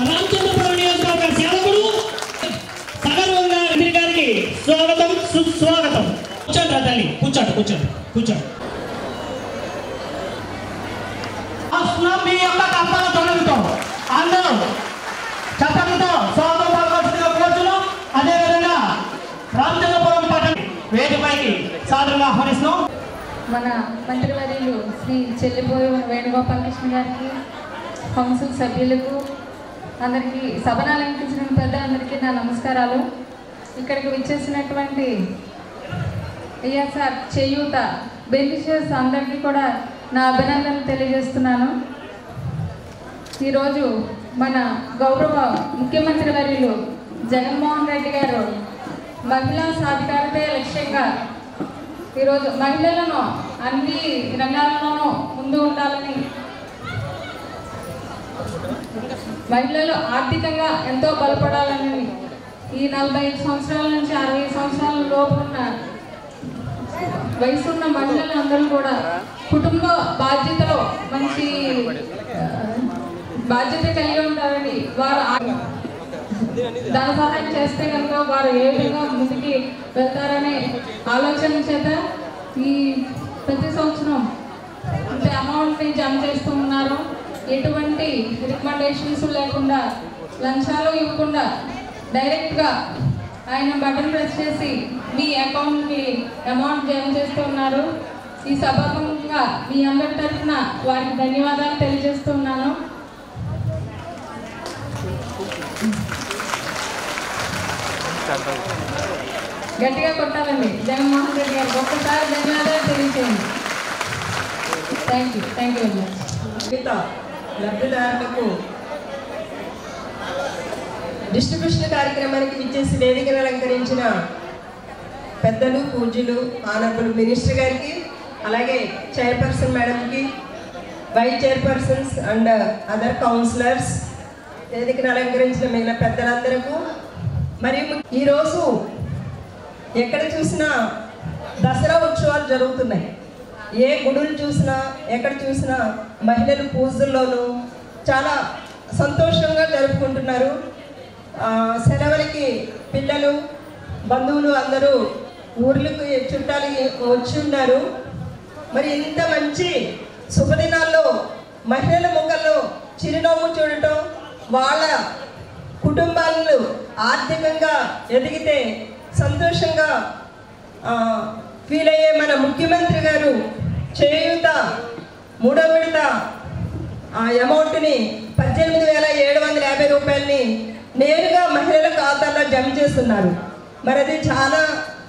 రామచంద్రపురం నియోజకవర్గ సేవకుడు సగర్వంగా ఎంపీ గారికి స్వాగతం సుస్వాగతం కూర్చోండి రా తల్లి కూర్చోండి కూర్చోండి కూర్చోండి వస్తున్నాం మీ యొక్క కర్తవ్య తొలగితో అందరూ చప్పట్లతో స్వాగతం పలకాల్సిందిగా కోరుతున్నాం అదేవిధంగా రామచంద్రపురం పట్టణ వేదికపైకి సాదరంగా ఆహ్వానిస్తున్నాం మన మంత్రివర్యులు శ్రీ చెల్లిపోయి వేణుగోపాలకృష్ణ గారికి కౌన్సిల్ సభ్యులకు అందరికీ సభను అలంకరించిన పెద్దలందరికీ నా నమస్కారాలు ఇక్కడికి విచ్చేసినటువంటి ఐఎస్ఆర్ చేయూత బెనిఫిషియర్స్ అందరికీ కూడా నా అభినందనలు తెలియజేస్తున్నాను ఈరోజు మన గౌరవ ముఖ్యమంత్రి వర్యులు జగన్మోహన్ రెడ్డి గారు మహిళా సాధికారతే లక్ష్యంగా ఈరోజు మహిళలను అన్ని రంగాల్లోనూ ముందు ఉండాలని మహిళలు ఆర్థికంగా ఎంతో బలపడాలని ఈ నలభై ఐదు సంవత్సరాల నుంచి అరవై సంవత్సరాల లోపు ఉన్న వయసున్న మహిళలు అందరూ కూడా కుటుంబ బాధ్యతలో మంచి ఆ, బాధ్యత కలిగి ఉంటారని వారు ఆ- ధన సహాయం చేస్తే కనుక వారు ఏ విధంగా ముందుకి వెళ్తారనే ఆలోచన చేత ఈ ప్రతి సంవత్సరం ఇంత అమౌంట్ని జమ చేస్తూ ఉన్నారు ఎటువంటి రికమెండేషన్స్ లేకుండా లంచాలు ఇవ్వకుండా డైరెక్ట్గా ఆయన బటన్ ప్రెస్ చేసి మీ అకౌంట్కి అమౌంట్ జమ చేస్తూ ఉన్నారు ఈ సభాముఖంగా మీ అందరి తరఫున వారికి ధన్యవాదాలు తెలియజేస్తున్నాను గట్టిగా కొట్టాలండి జగన్మోహన్ రెడ్డి గారికి ఒక్కసారి ధన్యవాదాలు తెలియజేయండి thank you thank you very much మిగతా లబ్ధిదారులకు డిస్ట్రిబ్యూషన్ కార్యక్రమానికి విచ్చేసి వేదికను అలంకరించిన పెద్దలు పూజ్యులు ఆనరబుల్ మినిస్టర్ గారికి అలాగే చైర్పర్సన్ మేడంకి vice chairpersons and other councillors వేదికను అలంకరించిన మిగిలిన పెద్దలందరకు మరియు ఈరోజు ఎక్కడ చూసినా దసరా ఉత్సవాలు జరుగుతున్నాయి ఏ గుడులు చూసినా ఎక్కడ చూసినా మహిళలు పూజల్లోనూ చాలా సంతోషంగా జరుపుకుంటున్నారు ఆ, సెలవులకి పిల్లలు బంధువులు అందరూ ఊర్లకు చుట్టాలకి వచ్చి ఉన్నారు మరి ఇంత మంచి శుభదినాల్లో మహిళల ముఖంలో చిరునవ్వు చూడటం వాళ్ళ కుటుంబాలను ఆర్థికంగా ఎదిగితే సంతోషంగా ఆ, ఫీల్ అయ్యే మన ముఖ్యమంత్రి గారు చేయూత మూడో విడత ఆ అమౌంట్ని పద్దెనిమిది వేల ఏడు వందల యాభై రూపాయలని నేరుగా మహిళల ఖాతాల్లో జమ చేస్తున్నారు మరి అది చాలా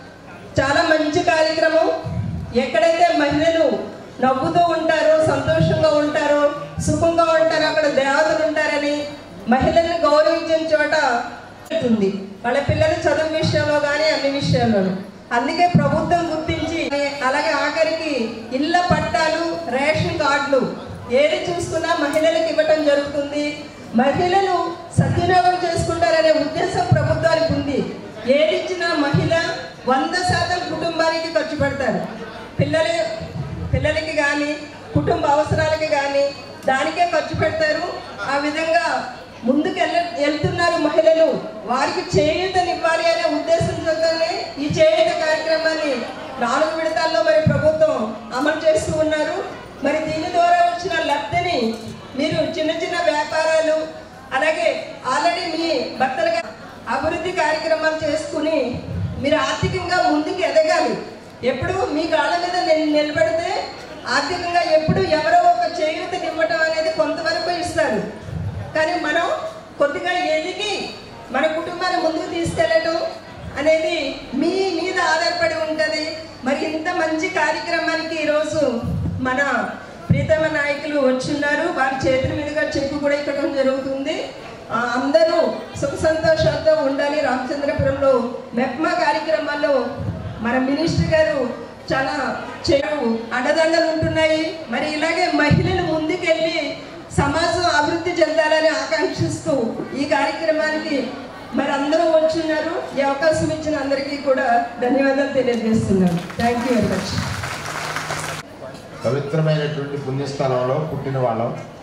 చాలా మంచి కార్యక్రమం ఎక్కడైతే మహిళలు నవ్వుతూ ఉంటారో సంతోషంగా ఉంటారో సుఖంగా ఉంటారో అక్కడ దేవతలు ఉంటారని మహిళల్ని గౌరవించిన చోట ఉంది వాళ్ళ పిల్లల చదువు విషయంలో కానీ అన్ని విషయాల్లోనూ అందుకే ప్రభుత్వం గుర్తించి అలాగే ఆఖరికి ఇళ్ళ పట్టాలు రేషన్ కార్డులు ఏది చూసుకున్నా మహిళలకు ఇవ్వటం జరుగుతుంది మహిళలు సద్వినియోగం చేసుకుంటారనే ఉద్దేశం ప్రభుత్వానికి ఉంది ఏది ఇచ్చినా మహిళ వంద శాతం కుటుంబానికి ఖర్చు పెడతారు పిల్లలు పిల్లలకి కానీ కుటుంబ అవసరాలకి కానీ దానికే ఖర్చు పెడతారు ఆ విధంగా ముందుకు వెళ్ళ వెళ్తున్నారు మహిళలు వారికి చేయూతనివ్వాలి అనే ఉద్దేశంతోనే ఈ చేయూత కార్యక్రమాన్ని నాలుగు విడతల్లో మరి ప్రభుత్వం అమలు చేస్తూ ఉన్నారు మరి దీని ద్వారా వచ్చిన లబ్ధిని మీరు చిన్న చిన్న వ్యాపారాలు అలాగే ఆల్రెడీ మీ భర్తలుగా అభివృద్ధి కార్యక్రమాలు చేసుకుని మీరు ఆర్థికంగా ముందుకు ఎదగాలి ఎప్పుడు మీ కాళ్ళ మీద నిల్- నిలబడితే ఆర్థికంగా ఎప్పుడు ఎవరో ఒక చేయూతని ఇవ్వటం అనేది కొంతవరకు ఇస్తారు కానీ మనం కొద్దిగా ఎదిగి మన కుటుంబాన్ని ముందుకు తీసుకెళ్ళటం అనేది మీ మీద ఆధారపడి ఉంటుంది మరి ఇంత మంచి కార్యక్రమానికి ఈరోజు మన ప్రీతమ నాయకులు వచ్చున్నారు వారి చేతుల మీదుగా చెక్కు కూడా ఇవ్వడం జరుగుతుంది ఆ, అందరూ సుఖ సంతోషాలతో ఉండాలి రామచంద్రపురంలో మెప్మా కార్యక్రమాల్లో మన మినిస్టర్ గారు చాలా చెడు అండదండలు ఉంటున్నాయి మరి ఇలాగే మహిళలు ముందుకెళ్ళి సమాజం అభివృద్ధి చెందాలని ఆకాంక్షిస్తూ ఈ కార్యక్రమానికి మరి అందరూ వచ్చున్నారు ఈ అవకాశం ఇచ్చిన అందరికీ కూడా ధన్యవాదాలు తెలియజేస్తున్నాను థ్యాంక్ యూ వెరీ మచ్ పవిత్రమైనటువంటి పుణ్యస్థలంలో పుట్టిన వాళ్ళం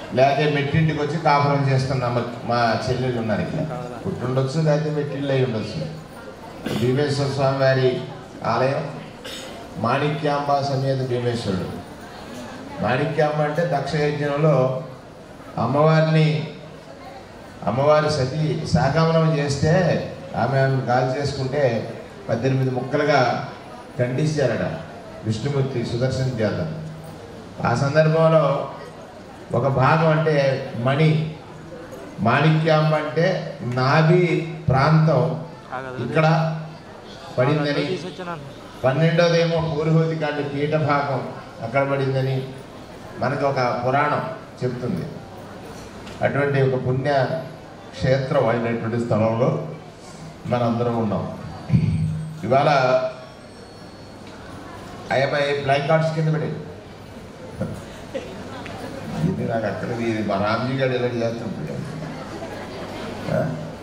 లేకపోతే మెట్టింటికి వచ్చి కాపురం చేస్తున్న మా మా చెల్లెళ్ళు ఉన్నారు ఇక్కడ పుట్టుండొచ్చు లేకపోతే మెట్టిళ్ళు అయి ఉండొచ్చు భీమేశ్వర స్వామి వారి ఆలయం మాణిక్యాంబ సమేత భీమేశ్వరుడు మాణిక్యాంబ అంటే దక్ష యజ్ఞంలో అమ్మవారిని అమ్మవారి సతీ శాకామనం చేస్తే ఆమె ఆమెను గాలి చేసుకుంటే పద్దెనిమిది ముక్కలుగా ఖండించారట విష్ణుమూర్తి సుదర్శన చేత ఆ సందర్భంలో ఒక భాగం అంటే మణి మాణిక్యాంబ అంటే నాభి ప్రాంతం ఇక్కడ పడిందని పన్నెండోదేమో పూర్వోది కాండి పీఠ భాగం అక్కడ పడిందని మనకు ఒక పురాణం చెప్తుంది అటువంటి ఒక పుణ్య క్షేత్రం అయినటువంటి స్థలంలో మనందరం ఉన్నాం ఇవాళ అయ్యమ్మాయి బ్లాక్ కార్డ్స్ కింద పెట్టి ఇది నాకు అక్కడ ఇది మా రామ్జీ గారు ఎలా చేస్తుంటాడు ఆ?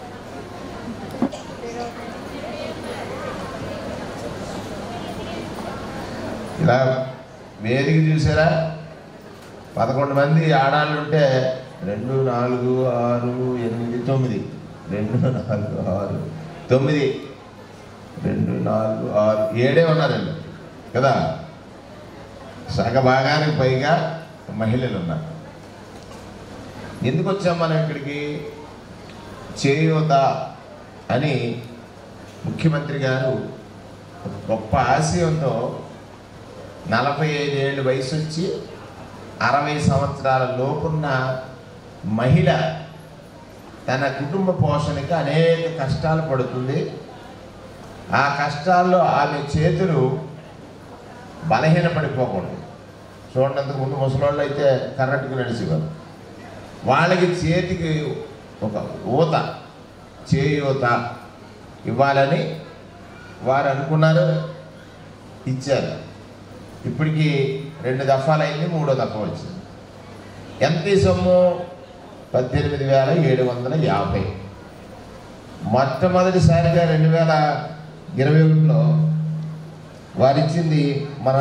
ఇలా వేదిక చూసారా పదకొండు మంది ఆడాళ్ళు ఉంటే రెండు నాలుగు ఆరు ఎనిమిది తొమ్మిది రెండు నాలుగు ఆరు తొమ్మిది రెండు నాలుగు ఆరు ఏడే ఉన్నారండి కదా సగ భాగానికి పైగా మహిళలు ఉన్నారు ఎందుకు వచ్చాం మనం ఇక్కడికి చేయూత అని ముఖ్యమంత్రి గారు ఒక గొప్ప ఆశయంతో నలభై ఐదేళ్ళు వయసు వచ్చి అరవై సంవత్సరాల లోపున్న మహిళ తన కుటుంబ పోషణకి అనేక కష్టాలు పడుతుంది ఆ కష్టాల్లో ఆమె చేతులు బలహీనపడిపోకూడదు చూడండి అంతకు ముందు ముసలోళ్ళు అయితే కర్రట్టుకు నడిచేవారు వాళ్ళకి చేతికి ఒక ఊత చేయూత ఇవ్వాలని వారు అనుకున్నారు ఇచ్చారు ఇప్పటికి రెండు దఫాలు అయింది మూడో దఫా వచ్చింది ఎంత ఈ సొమ్ము పద్దెనిమిది వేల ఏడు వందల యాభై మొట్టమొదటిసారిగా రెండు వేల ఇరవై ఒకటిలో వారిచ్చింది మన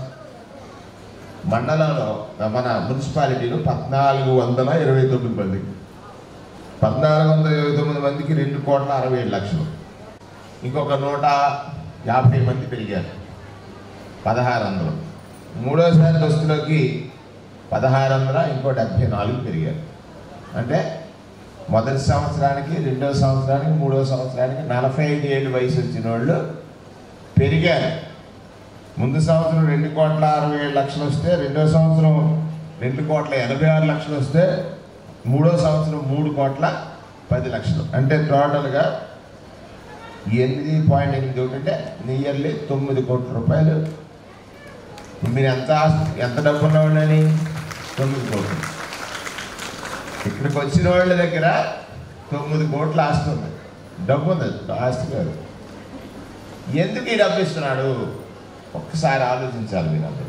మండలంలో మన మున్సిపాలిటీలో పద్నాలుగు వందల ఇరవై తొమ్మిది మందికి పద్నాలుగు వందల ఇరవై తొమ్మిది మందికి రెండు కోట్ల అరవై ఏడు లక్షలు ఇంకొక నూట యాభై మంది పెరిగారు పదహారు వందలు మూడోసారి దస్తులోకి పదహారు వందల ఇంకో డెబ్భై నాలుగు పెరిగారు అంటే మొదటి సంవత్సరానికి రెండో సంవత్సరానికి మూడో సంవత్సరానికి నలభై ఐదు ఏళ్ళు వయసు వచ్చిన వాళ్ళు పెరిగారు ముందు సంవత్సరం రెండు కోట్ల అరవై ఏడు లక్షలు వస్తే రెండో సంవత్సరం రెండు కోట్ల ఎనభై ఆరు లక్షలు వస్తే మూడో సంవత్సరం మూడు కోట్ల పది లక్షలు అంటే టోటల్గా ఎనిమిది పాయింట్ ఎనిమిది ఒకటి అంటే నియర్లీ తొమ్మిది కోట్ల రూపాయలు మీరు ఎంత ఆస్తి- ఎంత డబ్బు ఉన్నవాళ్ళని తొమ్మిది కోట్లు ఇక్కడికి వచ్చిన వాళ్ళ దగ్గర తొమ్మిది కోట్ల ఆస్తి ఉంది డబ్బు ఉంది ఆస్తి కాదు ఎందుకు ఈ డబ్బు ఇస్తున్నాడు ఒక్కసారి ఆలోచించాలి మీరు అందరూ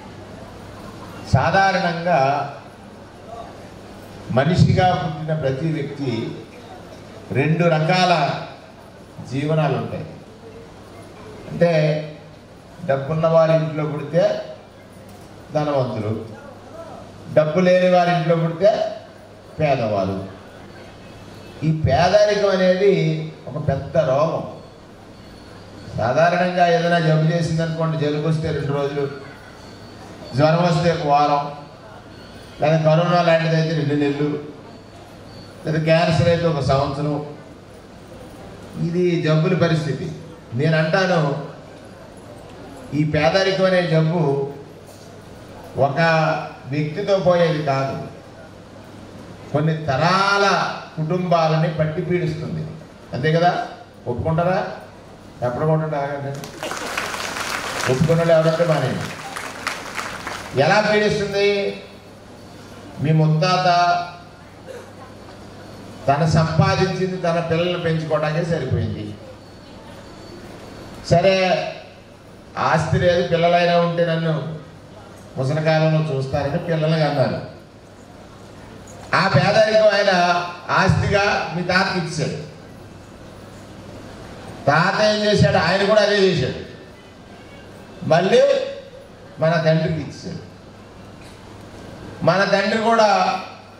సాధారణంగా మనిషిగా పుట్టిన ప్రతి వ్యక్తి రెండు రకాల జీవనాలు ఉంటాయి అంటే డబ్బున్న వారి ఇంట్లో పుడితే ధనవంతులు డబ్బు లేని వారి ఇంట్లో పుడితే పేదవారు ఈ పేదరికం అనేది ఒక పెద్ద రోగం సాధారణంగా ఏదైనా జబ్బు చేసింది అనుకోండి జలుబు వస్తే రెండు రోజులు జ్వరం వస్తే ఒక వారం లేదా కరోనా లాంటిది అయితే రెండు నెలలు లేదా క్యాన్సర్ అయితే ఒక సంవత్సరం ఇది జబ్బుల పరిస్థితి నేను అంటాను ఈ పేదరికం అనే జబ్బు ఒక వ్యక్తితో పోయేది కాదు కొన్ని తరాల కుటుంబాలని పట్టి పీడిస్తుంది అంతే కదా ఒప్పుకుంటారా ఎప్పుడు కొంటుంటే ఆగండి ఒప్పుకున్న వాళ్ళు ఎవరంటే మానేయండి ఎలా పీడిస్తుంది మీ ముత్తాత తన సంపాదించింది తన పిల్లల్ని పెంచుకోవడానికే సరిపోయింది సరే ఆస్తి లేదు పిల్లలైనా ఉంటే నన్ను ముసలికాలంలో చూస్తారని పిల్లల్ని అన్నారు ఆ పేదరికం ఆయన ఆస్తిగా మీ తాతకి ఇచ్చాడు తాత ఏం చేశాడు ఆయన కూడా అదే చేశాడు మళ్ళీ మన తండ్రికి ఇచ్చాడు మన తండ్రి కూడా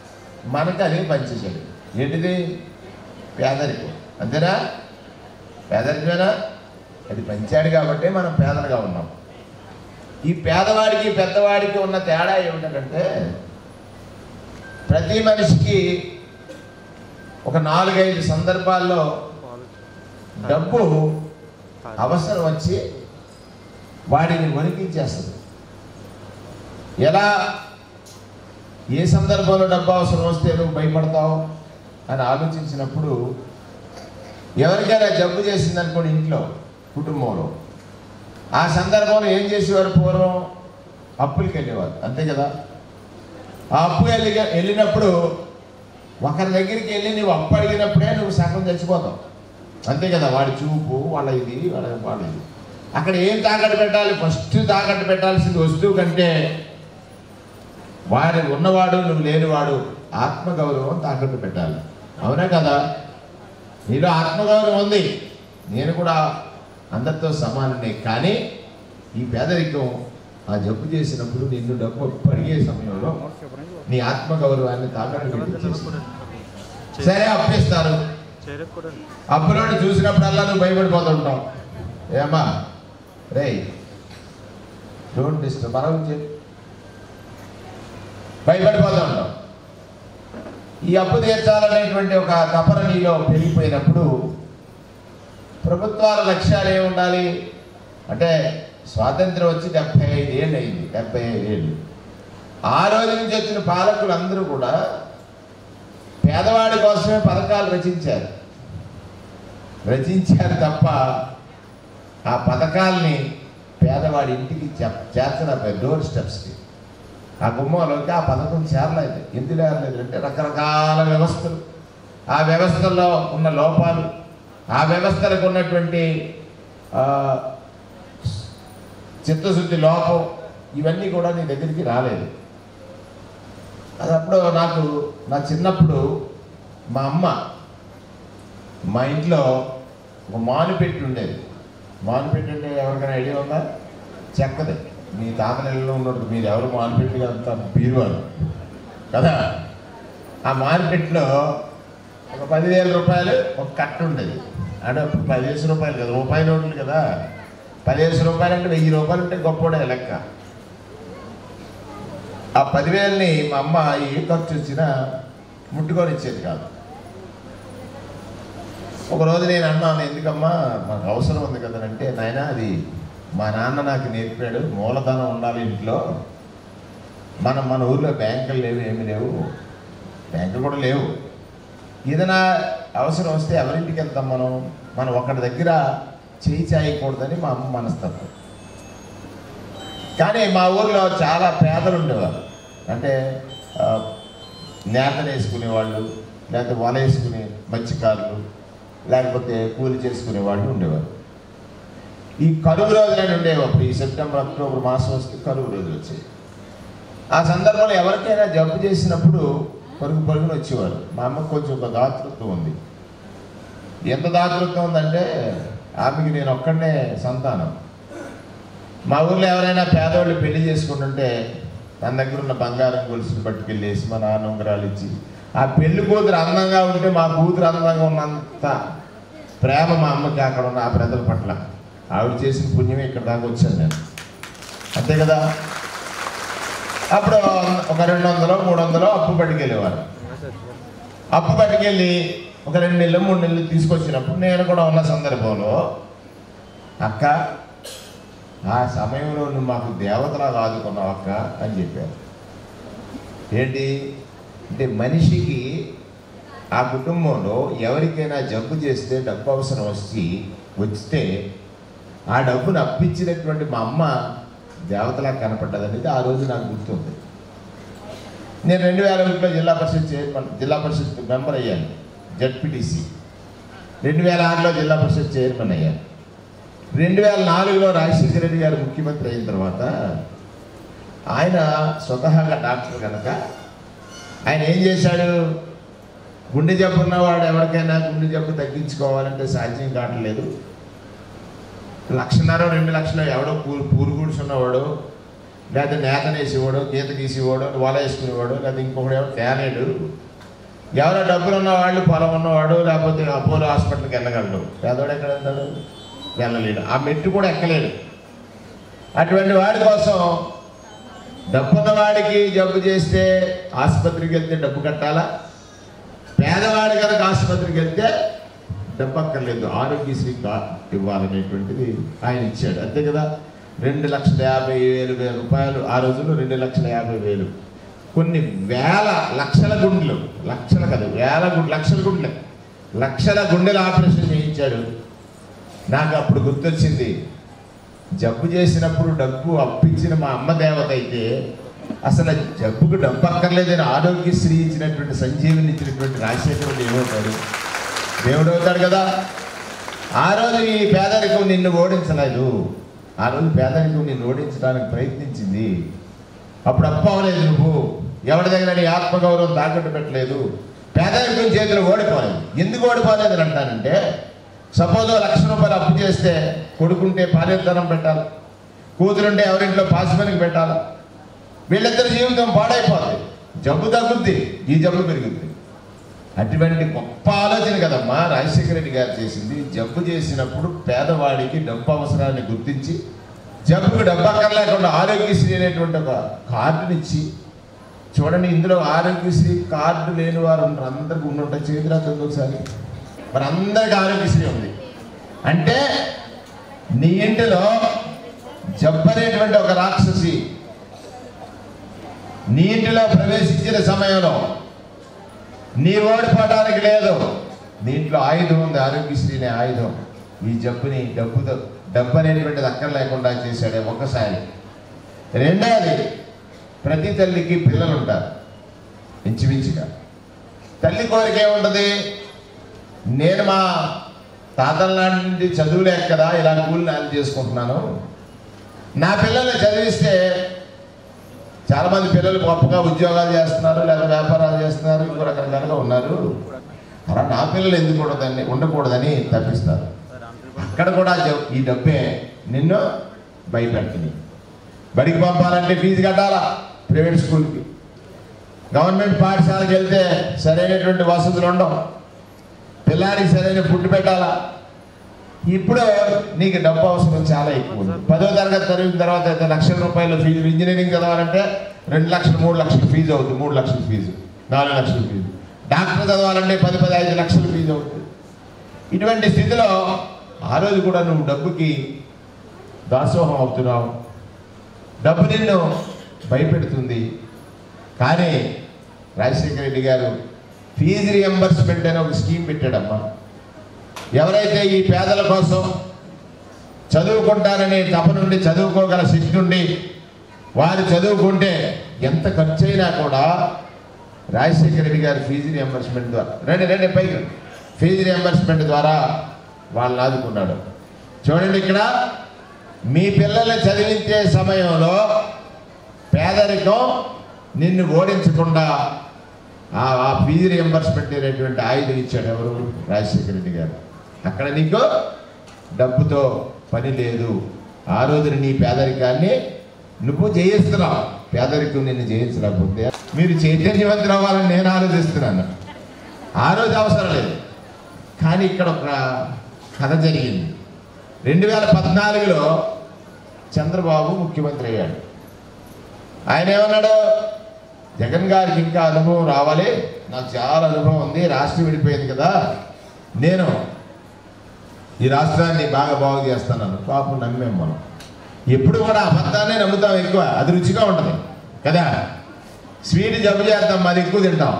మనకు అదే పంచేశాడు ఏంటిది పేదరికం అంతేనా పేదరికమేనా అది పంచాడు కాబట్టి మనం పేదలుగా ఉన్నాం ఈ పేదవాడికి పెద్దవాడికి ఉన్న తేడా ఏమిటంటే ప్రతి మనిషికి ఒక నాలుగైదు సందర్భాల్లో డబ్బు అవసరం వచ్చి వాడిని వణికించేస్తుంది ఎలా ఏ సందర్భంలో డబ్బు అవసరం వస్తే నువ్వు భయపడతావు అని ఆలోచించినప్పుడు ఎవరికైనా జబ్బు చేసింది అనుకోండి ఇంట్లో కుటుంబంలో ఆ సందర్భంలో ఏం చేసేవారు పూర్వం అప్పులకి వెళ్ళేవారు అంతే కదా ఆ అప్పు వెళ్ళి వెళ్ళినప్పుడు ఒకరి దగ్గరికి వెళ్ళి నువ్వు అప్పు అడిగినప్పుడే నువ్వు సగం చచ్చిపోతావు అంతే కదా వాడి చూపు వాళ్ళ ఇది వాళ్ళ వాళ్ళ ఇది అక్కడ ఏం తాకట్టు పెట్టాలి ఫస్ట్ తాకట్టు పెట్టాల్సింది వస్తువు కంటే వాడు ఉన్నవాడు నువ్వు లేనివాడు ఆత్మగౌరవం తాకట్టు పెట్టాలి అవునా కదా నీలో ఆత్మగౌరవం ఉంది నేను కూడా అందరితో సమానమే కానీ ఈ పేదరికం ఆ జబ్బు చేసినప్పుడు నిన్ను డబ్బు పడిగే సమయంలో నీ ఆత్మగౌరవాన్ని తాకట్టు పెట్టించేసి సరే అప్పిస్తారు అప్పులోని చూసినప్పుడల్లా నువ్వు భయపడిపోతుంటావు ఏమ్మా రే డోంట్ డిస్టర్బ్ మనం చెప్పు భయపడిపోతూ ఉంటాం ఈ అప్పు తీర్చాలనేటువంటి ఒక తపన నీలో పెరిగిపోయినప్పుడు ప్రభుత్వాల లక్ష్యాలు ఏమి ఉండాలి అంటే స్వాతంత్రం వచ్చి డెబ్బై ఐదు ఏళ్ళు అయింది డెబ్బై ఐదు ఏళ్ళు ఆ రోజు నుంచి వచ్చిన పాలకులు అందరూ కూడా పేదవాడి కోసమే పథకాలు రచించారు రచించారు తప్ప ఆ పథకాల్ని పేదవాడి ఇంటికి చెప్ చేర్చడం డోర్ స్టెప్స్కి ఆ గుమ్మంలోకి ఆ పథకం చేరలేదు ఎందుకు చేరలేదు అంటే రకరకాల వ్యవస్థలు ఆ వ్యవస్థల్లో ఉన్న లోపాలు ఆ వ్యవస్థలకు ఉన్నటువంటి ఆ, చిత్తశుద్ధి లోపం ఇవన్నీ కూడా నీ దగ్గరికి రాలేదు అది అప్పుడు నాకు నా చిన్నప్పుడు మా అమ్మ మా ఇంట్లో ఒక మానుపెట్టి ఉండేది మానుపెట్టి అంటే ఎవరికైనా ఐడియా ఉందా చెక్కది మీ తాత నెలలో ఉన్నట్టు మీరు ఎవరు మానుపెట్టి అంత బీరువారు కదా ఆ మార్కెట్లో ఒక పదివేల రూపాయలు ఒక కట్ట ఉండేది అంటే అప్పుడు పదివేల రూపాయలు కదా రూపాయి నోట్లు కదా పదివేల రూపాయలు అంటే వెయ్యి రూపాయలు అంటే గొప్పోడే లెక్క ఆ పదివేలని మా అమ్మ ఏ ఖర్చు వచ్చినా ముట్టుకొని ఇచ్చేది కాదు ఒక రోజు నేను అన్నాను ఎందుకమ్మా మాకు అవసరం ఉంది కదా అంటే నాయన అది మా నాన్న నాకు నేర్పాడు మూలధనం ఉండాలి ఇంట్లో మనం మన ఊర్లో బ్యాంకులు లేవు ఏమి లేవు బ్యాంకులు కూడా లేవు ఏదైనా అవసరం వస్తే ఎవరింటికి వెళ్తాం మనం మనం ఒకటి దగ్గర చేయి చాయకూడదని మా అమ్మ మనస్తత్వం కానీ మా ఊర్లో చాలా పేదలు ఉండేవారు అంటే ఆ, నేతలు వేసుకునేవాళ్ళు లేకపోతే వల వేసుకునే మత్స్యకారులు లేకపోతే కూలి చేసుకునే వాళ్ళు ఉండేవారు ఈ కరువు రోజులని ఉండేవి అప్పుడు ఈ సెప్టెంబర్ అక్టోబర్ మాసం వస్తే కరువు రోజులు వచ్చాయి ఆ సందర్భంలో ఎవరికైనా జబ్బు చేసినప్పుడు పరుగు పరుగున వచ్చేవారు మా అమ్మకు కొంచెం ఒక దాతృత్వం ఉంది ఎంత దాతృత్వం ఉందంటే ఆమెకి నేను ఒక్కడనే సంతానం మా ఊర్లో ఎవరైనా పేదవాళ్ళు పెళ్లి చేసుకుంటుంటే తన దగ్గర ఉన్న బంగారం గొలుసులు పట్టుకెళ్ళేసి మా నాన్న ఉంగరాలు ఇచ్చి ఆ పెళ్లి కూతురు అందంగా ఉంటే మా కూతురు అందంగా ఉన్నంత ప్రేమ మా అమ్మకి అక్కడ ఉన్న ఆ ప్రజల పట్ల ఆవిడ చేసిన పుణ్యమే ఇక్కడ దాకా వచ్చాను నేను అంతే కదా అప్పుడు ఒక రెండు వందలు మూడు వందలు అప్పు పట్టుకెళ్ళేవారు అప్పు పట్టుకెళ్ళి ఒక రెండు నెలలు మూడు నెలలు తీసుకొచ్చినప్పుడు నేను కూడా ఉన్న సందర్భంలో అక్క ఆ సమయంలో నువ్వు మాకు దేవతలాగా ఆదుకున్నావు అక్క అని చెప్పారు ఏంటి అంటే మనిషికి ఆ కుటుంబంలో ఎవరికైనా జబ్బు చేస్తే డబ్బు అవసరం వచ్చి వస్తే ఆ డబ్బును అప్పించినటువంటి మా అమ్మ దేవతలా కనపడ్డదనేది ఆ రోజు నాకు గుర్తుంది నేను రెండు వేల ఒకటిలో జిల్లా పరిషత్ చైర్మన్ జిల్లా పరిషత్ మెంబర్ అయ్యాను జడ్పీటీసీ రెండు వేల ఆరులో జిల్లా పరిషత్ చైర్మన్ అయ్యాను రెండు వేల నాలుగులో రాజశేఖర రెడ్డి గారు ముఖ్యమంత్రి అయిన తర్వాత ఆయన స్వతహాగా డాక్టర్ కనుక ఆయన ఏం చేశాడు గుండె జబ్బు ఉన్నవాడు ఎవరికైనా గుండె జబ్బు తగ్గించుకోవాలంటే సాధ్యం కావట్లేదు లక్షన్నర రెండు లక్షలు ఎవడో పూరు పూరు కూర్చున్నవాడు లేదా నేత వేసేవాడు గీత గీసేవాడు వల వేసుకునేవాడు లేదా ఇంకొకడు ఎవడో తేనేడు ఎవరో డబ్బులు ఉన్నవాళ్ళు పొలం ఉన్నవాడు లేకపోతే అపోలో హాస్పిటల్కి వెళ్ళగలడు పేదవాడు ఎక్కడ వెళ్తాడు వెళ్ళలేడు ఆ మెట్టు కూడా ఎక్కలేడు అటువంటి వాడి కోసం డబ్బున్న వాడికి జబ్బు చేస్తే ఆసుపత్రికి వెళ్తే డబ్బు కట్టాలా పేదవాడి కనుక ఆసుపత్రికి వెళ్తే డబ్బు అక్కర్లేదు ఆరోగ్యశ్రీ కార్డు ఇవ్వాలనేటువంటిది ఆయన ఇచ్చాడు అంతే కదా రెండు లక్షల యాభై వేలు వేల రూపాయలు ఆ రోజుల్లో రెండు లక్షల యాభై వేలు కొన్ని వేల లక్షల గుండెలు లక్షల కదా వేల గుండె లక్షల గుండెలు లక్షల గుండెల ఆపరేషన్ చేయించాడు నాకు అప్పుడు గుర్తొచ్చింది జబ్బు చేసినప్పుడు డబ్బు అప్పించిన మా అమ్మ దేవత అయితే అసలు జబ్బుకు డబ్బు అక్కర్లేదని ఆరోగ్యశ్రీ ఇచ్చినటువంటి సంజీవిని ఇచ్చినటువంటి రాజశేఖరుడు ఏమవుతాడు దేవుడు అవుతాడు కదా ఆ రోజు ఈ పేదరికం నిన్ను ఓడించలేదు ఆ రోజు పేదరికం నిన్ను ఓడించడానికి ప్రయత్నించింది అప్పుడు అప్ప అవ్వలేదు నువ్వు ఎవరి దగ్గర నీ ఆత్మగౌరవం తాకట్టు పెట్టలేదు పేదరికం చేతిలో ఓడిపోలేదు ఎందుకు ఓడిపోలేదు అని అంటానంటే సపోజ్ లక్ష రూపాయలు అప్పు చేస్తే కొడుకుంటే పాలితనం పెట్టాలి కూతురుంటే ఎవరింట్లో పాసిపనికి పెట్టాలి వీళ్ళిద్దరి జీవితం పాడైపోతుంది జబ్బు తగ్గుద్ది ఈ జబ్బు పెరుగుద్ది అటువంటి గొప్ప ఆలోచన కదమ్మా రాజశేఖర రెడ్డి గారు చేసింది జబ్బు చేసినప్పుడు పేదవాడికి డబ్బు అవసరాన్ని గుర్తించి జబ్బుకు డబ్బు అక్కర్లేకుండా ఆరోగ్యశ్రీ అనేటువంటి ఒక కార్డునిచ్చి చూడండి ఇందులో ఆరోగ్యశ్రీ కార్డు లేని వారు ఉంటారు అందరికి ఉండుంటాయి చేతిరాత్రి ఒకసారి మరి అందరికి ఆరోగ్యశ్రీ ఉంది అంటే నీ ఇంటిలో జబ్బు అనేటువంటి ఒక రాక్షసి నీ ఇంటిలో ప్రవేశించిన సమయంలో నీ ఓడిపోవడానికి లేదు దీంట్లో ఆయుధం ఉంది ఆరోగ్యశ్రీ అనే ఆయుధం ఈ జబ్బుని డబ్బుతో డబ్బు అనేటువంటిది అక్కర లేకుండా చేశాడే ఒక్కసారి రెండవది ప్రతి తల్లికి పిల్లలు ఉంటారు ఇంచుమించుగా తల్లి కోరిక ఏముంటుంది నేను మా తాతల నాటి నుండి చదువులేక కదా ఇలా కూలి నాలు చేసుకుంటున్నాను నా పిల్లల్ని చదివిస్తే చాలా మంది పిల్లలు గొప్పగా ఉద్యోగాలు చేస్తున్నారు లేదా వ్యాపారాలు చేస్తున్నారు ఇంకో రకరకాలుగా ఉన్నారు అలా నా పిల్లలు ఎందుకు ఉండదని ఉండకూడదని తప్పిస్తారు అక్కడ కూడా జ- ఈ డబ్బే నిన్ను భయపెడుతుంది బడికి పంపాలంటే ఫీజు కట్టాలా ప్రైవేట్ స్కూల్కి గవర్నమెంట్ పాఠశాలకు వెళ్తే సరైనటువంటి వసతులు ఉండవు పిల్లాడికి సరైన ఫుడ్ పెట్టాలా ఇప్పుడు నీకు డబ్బు అవసరం చాలా ఎక్కువ ఉంది పదో తరగతి చదివిన తర్వాత అయితే లక్షల రూపాయల ఫీజు ఇంజనీరింగ్ చదవాలంటే రెండు లక్షలు మూడు లక్షల ఫీజు అవుతుంది మూడు లక్షల ఫీజు నాలుగు లక్షల ఫీజు డాక్టర్ చదవాలంటే పది పది ఐదు లక్షల ఫీజు అవుతుంది ఇటువంటి స్థితిలో ఆ రోజు కూడా నువ్వు డబ్బుకి దాసోహం అవుతున్నావు డబ్బు నిన్ను భయపెడుతుంది కానీ రాజశేఖర రెడ్డి గారు ఫీజు రియంబర్స్మెంట్ అనే ఒక స్కీమ్ పెట్టాడమ్మా ఎవరైతే ఈ పేదల కోసం చదువుకుంటారనే తప నుండి చదువుకోగల శక్తి నుండి వారు చదువుకుంటే ఎంత ఖర్చు అయినా కూడా రాజశేఖర రెడ్డి గారి ఫీజు రియంబర్స్మెంట్ ద్వారా రండి రండి పైకి రండి. ఫీజు రియంబర్స్మెంట్ ద్వారా వాళ్ళని ఆదుకున్నాడు చూడండి ఇక్కడ మీ పిల్లల్ని చదివించే సమయంలో పేదరికం నిన్ను ఓడించకుండా ఆ ఆ ఫీజు రియంబర్స్మెంట్ అనేటువంటి ఆయుధం ఇచ్చాడు ఎవరు రాజశేఖర రెడ్డి గారు అక్కడ నీకు డబ్బుతో పని లేదు ఆ రోజున నీ పేదరికాన్ని నువ్వు జయిస్తున్నావు పేదరికం నిన్ను జయించలేకపోతే మీరు చైతన్యవంతులు అవ్వాలని నేను ఆలోచిస్తున్నాను ఆ రోజు అవసరం లేదు కానీ ఇక్కడ ఒక కథ జరిగింది రెండు వేల పద్నాలుగులో చంద్రబాబు ముఖ్యమంత్రి అయ్యాడు ఆయన ఏమన్నాడు జగన్ గారికి ఇంకా అనుభవం రావాలి నాకు చాలా అనుభవం ఉంది రాష్ట్రం విడిపోయింది కదా నేను ఈ రాష్ట్రాన్ని బాగా బాగు చేస్తానని పాపం నమ్మేం మనం ఎప్పుడు కూడా అబద్ధాన్ని నమ్ముతాం ఎక్కువ అది రుచిగా ఉంటుంది కదా స్వీట్ జబ్బు చేద్దాం మరి ఎక్కువ తింటాం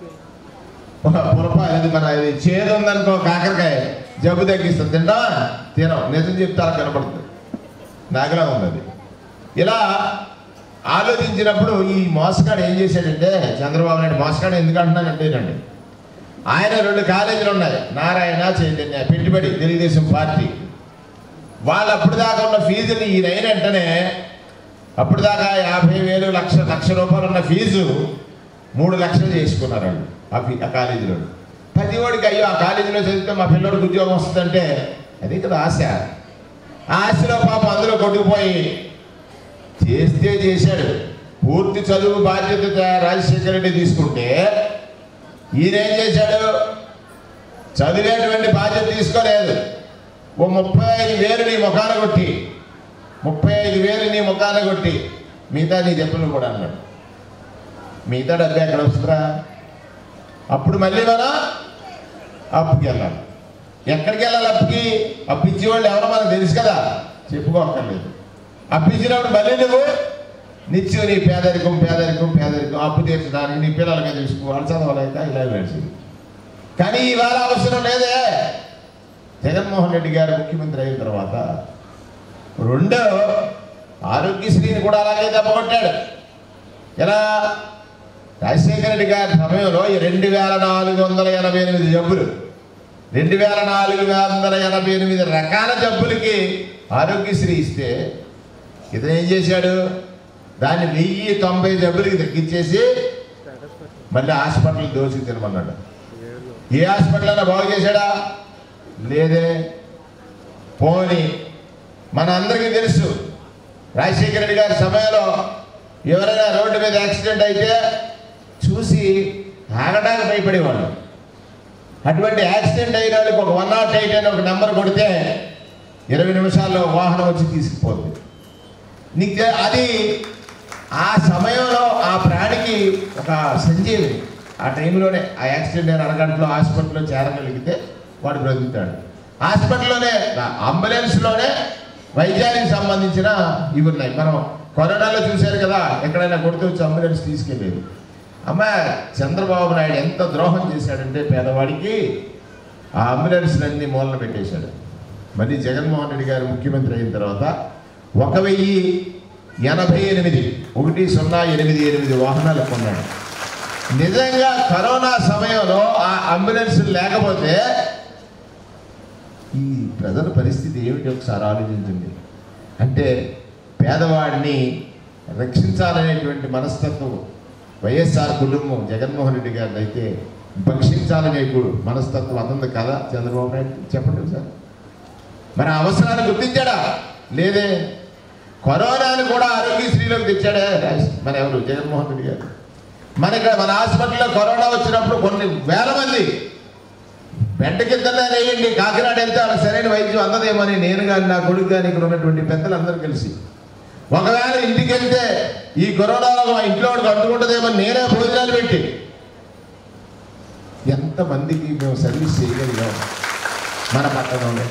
పురపా ఇది మన ఇది చేదు ఉందనుకో కాకరకాయ జబ్బు తగ్గిస్తుంది తింటావా తినం నిజం చెప్తారా కనపడుతుంది నాకులా ఉంది అది ఇలా ఆలోచించినప్పుడు ఈ మోసగాడు ఏం చేశాడంటే చంద్రబాబు నాయుడు మోసగాడు ఎందుకు అంటున్నానంటేనండి ఆయన రెండు కాలేజీలు ఉన్నాయి నారాయణ చైతన్య పెట్టుబడి తెలుగుదేశం పార్టీ వాళ్ళు అప్పుడు దాకా ఉన్న ఫీజుని ఈయన అయిన వెంటనే అప్పుడు దాకా యాభై వేలు లక్ష లక్ష రూపాయలు ఉన్న ఫీజు మూడు లక్షలు చేసుకున్నారు వాళ్ళు ఆ ఫీ ఆ కాలేజీలో ప్రతి వాడికి అయ్యో ఆ కాలేజీలో చదివితే మా పిల్లోడికి ఉద్యోగం వస్తుందంటే అది కదా ఆశ ఆ ఆశలో పాపం అందులో కొట్టుకుపోయి చేస్తే చేశాడు పూర్తి చదువు బాధ్యత రాజశేఖర రెడ్డి తీసుకుంటే ఈయనేం చేశాడు చదివేటువంటి బాధ్యత తీసుకోలేదు ఓ ముప్పై ఐదు వేలు నీ ముఖాన కొట్టి ముప్పై ఐదు వేలు నీ ముఖాన కొట్టి మిగతా నీ చెప్పులు కూడా అన్నాడు మిగతా డబ్బు ఎక్కడ వస్తుందా అప్పుడు మళ్ళీ మనం అప్పుకి వెళ్ళాలి ఎక్కడికి వెళ్ళాలి అప్పుకి అప్పు ఇచ్చేవాళ్ళు ఎవరో మనకు తెలుసు కదా చెప్పుకోక్కర్లేదు అప్పు ఇచ్చినప్పుడు మళ్ళీ నువ్వు నిత్యం నీ పేదరికం పేదరికం పేదరికం అప్పు తీర్చడానికి నీ పిల్లలకి చూసుకోవాలి చదవలేక ఇలా నడిచింది కానీ ఇవాళ అవసరం లేదే జగన్మోహన్ రెడ్డి గారు ముఖ్యమంత్రి అయిన తర్వాత రెండో ఆరోగ్యశ్రీని కూడా అలాగే దెబ్బకొట్టాడు ఎలా రాజశేఖర రెడ్డి గారి సమయంలో ఈ రెండు వేల నాలుగు వందల ఎనభై ఎనిమిది జబ్బులు రెండు వేల నాలుగు వందల ఎనభై ఎనిమిది రకాల జబ్బులకి ఆరోగ్యశ్రీ ఇస్తే ఇతను ఏం చేశాడు దాన్ని వెయ్యి తొంభై జబ్బులకి తగ్గించేసి మళ్ళీ హాస్పిటల్ దోచుకు తినమన్నాడు ఏ హాస్పిటల్ అయినా బాగు చేశాడా లేదే పోని మన అందరికీ తెలుసు రాజశేఖర రెడ్డి గారి సమయంలో ఎవరైనా రోడ్డు మీద యాక్సిడెంట్ అయితే చూసి ఆగడానికి భయపడేవాళ్ళు అటువంటి యాక్సిడెంట్ అయిన వాళ్ళకి ఒక వన్ నాట్ ఎయిట్ అని ఒక నెంబర్ కొడితే ఇరవై నిమిషాల్లో వాహనం వచ్చి తీసుకుపోతుంది నీకు తె- అది ఆ సమయంలో ఆ ప్రాణికి ఒక సంజీవిని ఆ టైంలోనే ఆ యాక్సిడెంట్ అయిన అరగంటలో హాస్పిటల్లో చేరగలిగితే వాడు బ్రతుకుతాడు హాస్పిటల్లోనే ఆ అంబులెన్స్లోనే వైద్యానికి సంబంధించిన ఇవి ఉన్నాయి మనం కరోనాలో చూశారు కదా ఎక్కడైనా కొడితే వచ్చి అంబులెన్స్ తీసుకెళ్ళేది అమ్మ చంద్రబాబు నాయుడు ఎంత ద్రోహం చేశాడంటే పేదవాడికి ఆ అంబులెన్స్లన్నీ మూలన పెట్టేశాడు మళ్ళీ జగన్మోహన్ రెడ్డి గారు ముఖ్యమంత్రి అయిన తర్వాత ఒక వెయ్యి ఎనభై ఎనిమిది ఒకటి సున్నా ఎనిమిది ఎనిమిది వాహనాలు కొన్నాడు నిజంగా కరోనా సమయంలో ఆ అంబులెన్స్ లేకపోతే ఈ ప్రజల పరిస్థితి ఏమిటి ఒకసారి ఆలోచించండి అంటే పేదవాడిని రక్షించాలనేటువంటి మనస్తత్వం వైఎస్ఆర్ కుటుంబం జగన్మోహన్ రెడ్డి గారిని అయితే భక్షించాలనే గు- మనస్తత్వం అతంది కదా చంద్రబాబు నాయుడు చెప్పండి సార్ మరి ఆ అవసరాన్ని గుర్తించాడా లేదే కరోనాను కూడా ఆరోగ్యశ్రీలోకి తెచ్చాడే రాజ్- మన ఎవరు జగన్మోహన్ రెడ్డి గారు మన ఇక్కడ మన హాస్పిటల్లో కరోనా వచ్చినప్పుడు కొన్ని వేల మంది బెడ్ కిందనే వేయండి కాకినాడ వెళ్తే వాళ్ళకి సరైన వైద్యం అందదేమని నేను కానీ నా కొడుకు కానీ ఇక్కడ ఉన్నటువంటి పెద్దలందరూ కలిసి ఒకవేళ ఇంటికి వెళ్తే ఈ కరోనాలో మా ఇంట్లో వాడికి అంటుకుంటుందేమో నేనే భోజనాలు పెట్టి ఎంతమందికి మేము సర్వీస్ చేయగలిగాం మన పట్టణంలో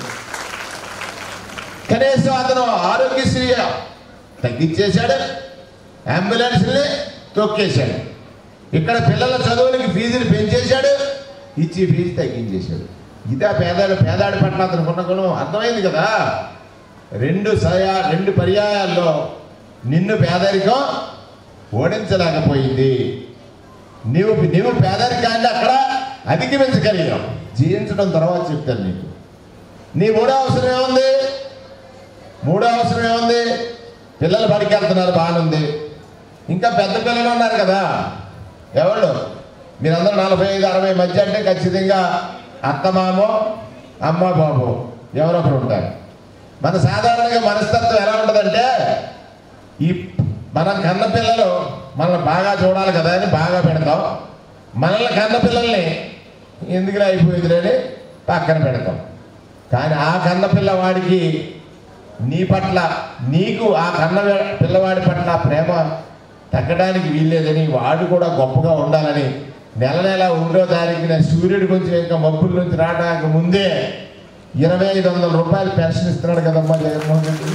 కనీసం అతను ఆరోగ్యశ్రీ తగ్గించేశాడు అంబులెన్స్ని తొక్కేశాడు ఇక్కడ పిల్లల చదువులకి ఫీజులు పెంచేశాడు ఇచ్చి ఫీజు తగ్గించేశాడు ఇదా పేదాడు పేదాడి పట్ల అతను ఉన్న గుణం అర్థమైంది కదా రెండు సయా రెండు పర్యాయాల్లో నిన్ను పేదరికం ఓడించలేకపోయింది నీవు నీవు పేదరికాన్ని అక్కడ అధిగమించగలిగావు జీవించడం తర్వాత చెప్తాను నీకు నీ మూడో అవసరం ఏముంది మూడో అవసరం ఏముంది పిల్లలు బడికి వెళ్తున్నారు బాగానుంది ఇంకా పెద్ద పిల్లలు ఉన్నారు కదా ఎవరు మీరందరూ నలభై ఐదు అరవై మధ్య అంటే ఖచ్చితంగా అత్తమామో అమ్మ బాబు ఎవరొకరు ఉంటారు మన సాధారణంగా మనస్తత్వం ఎలా ఉంటుందంటే ఈ మన కన్న పిల్లలు మనల్ని బాగా చూడాలి కదా అని బాగా పెడతాం మనల్ని కన్న పిల్లల్ని ఎందుకులా అయిపోయింది అని పక్కన పెడతాం కానీ ఆ కన్న పిల్లవాడికి నీ పట్ల నీకు ఆ కన్న వే- పిల్లవాడి పట్ల ప్రేమ తగ్గడానికి వీల్లేదని వాడు కూడా గొప్పగా ఉండాలని నెల నెల ఒకటో తారీఖున సూర్యుడి కొంచెం ఇంకా మబ్బుల నుంచి రావడానికి ముందే ఇరవై ఐదు వందల రూపాయలు పెన్షన్ ఇస్తున్నాడు కదమ్మా జగన్మోహన్ రెడ్డి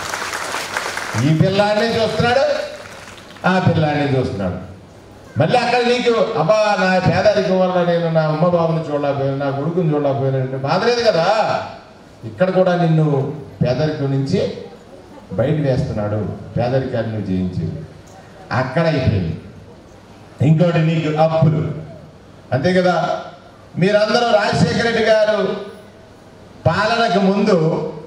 ఈ పిల్లాడిని చూస్తున్నాడు ఆ పిల్లాడిని చూస్తున్నాడు మళ్ళీ అక్కడ నీకు అబ్బా నా పేదరికం వల్ల నేను నా అమ్మ బాబుని చూడలేకపోయాను నా కొడుకుని చూడలేకపోయాను అంటే బాధ లేదు కదా ఇక్కడ కూడా నిన్ను పేదరికం నుంచి బయట వేస్తున్నాడు పేదరికాన్ని నువ్వు జయించేది అక్కడ అయిపోయింది ఇంకోటి నీకు అప్పులు అంతే కదా మీరందరూ రాజశేఖర రెడ్డి గారు పాలనకు ముందు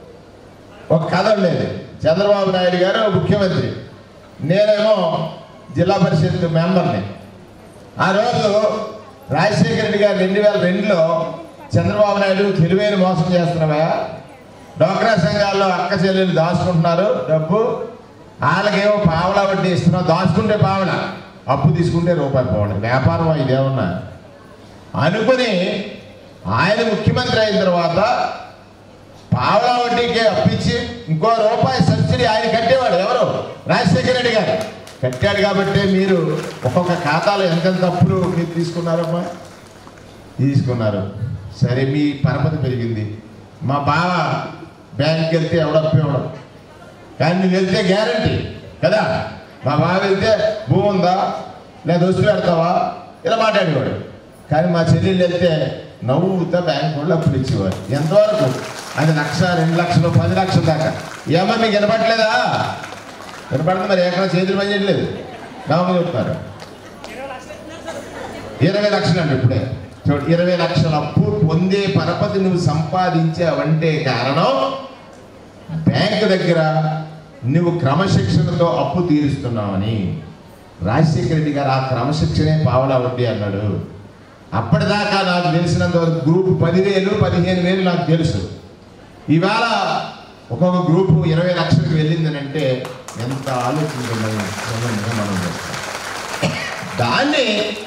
ఒక కథ ఉండేది చంద్రబాబు నాయుడు గారు ముఖ్యమంత్రి నేనేమో జిల్లా పరిషత్ మెంబర్ని ఆ రోజు రాజశేఖర రెడ్డి గారు రెండు వేల రెండులో చంద్రబాబు నాయుడు తెలివైన మోసం చేస్తున్నావా డోక్రా సంఘాల్లో అక్క చెల్లెలు దాచుకుంటున్నారు డబ్బు వాళ్ళకేమో పావలా వడ్డీ ఇస్తున్నావు దాచుకుంటే పావలా అప్పు తీసుకుంటే రూపాయి పావలా వ్యాపారం ఇదేమన్నా అనుకుని ఆయన ముఖ్యమంత్రి అయిన తర్వాత పావలా వడ్డీకి అప్పించి ఇంకో రూపాయి సబ్సిడీ ఆయన కట్టేవాడు ఎవరు రాజశేఖర రెడ్డి గారు కట్టాడు కాబట్టి మీరు ఒక్కొక్క ఖాతాలో ఎంతెంత అప్పులు మీరు తీసుకున్నారమ్మా తీసుకున్నారు సరే మీ పరపతి పెరిగింది మా బావ బ్యాంక్కి వెళ్తే ఎవడప్పు ఇవ్వడం కానీ నువ్వు వెళ్తే గ్యారంటీ కదా మా బావ వెళ్తే భూమి ఉందా లేదా వస్తు పెడతావా ఇలా మాట్లాడేవాడు కానీ మా చెల్లెళ్ళు వెళ్తే నవ్వుతా బ్యాంక్ వాళ్ళు అప్పులు ఇచ్చేవారు ఎంతవరకు అది లక్ష రెండు లక్షలు పది లక్షల దాకా ఏమో మీకు వినపట్లేదా వినపడుతుంది మరి ఎక్కడ చేతులు పని చేయట్లేదు నామని చెప్తున్నారు ఇరవై లక్షలు అండి ఇప్పుడే చూడు ఇరవై లక్షల అప్పు పొందే పరపతి నువ్వు సంపాదించావంటే కారణం బ్యాంక్ దగ్గర నువ్వు క్రమశిక్షణతో అప్పు తీరుస్తున్నావని రాజశేఖర రెడ్డి గారు ఆ క్రమశిక్షణే పావలా వడ్డీ అన్నాడు అప్పటిదాకా నాకు తెలిసినంత వరకు గ్రూప్ పదివేలు పదిహేను వేలు నాకు తెలుసు ఇవాళ ఒక్కొక్క గ్రూపు ఇరవై లక్షలకు వెళ్ళిందని అంటే ఎంత ఆలోచించమని మనం చేస్తాం దాన్ని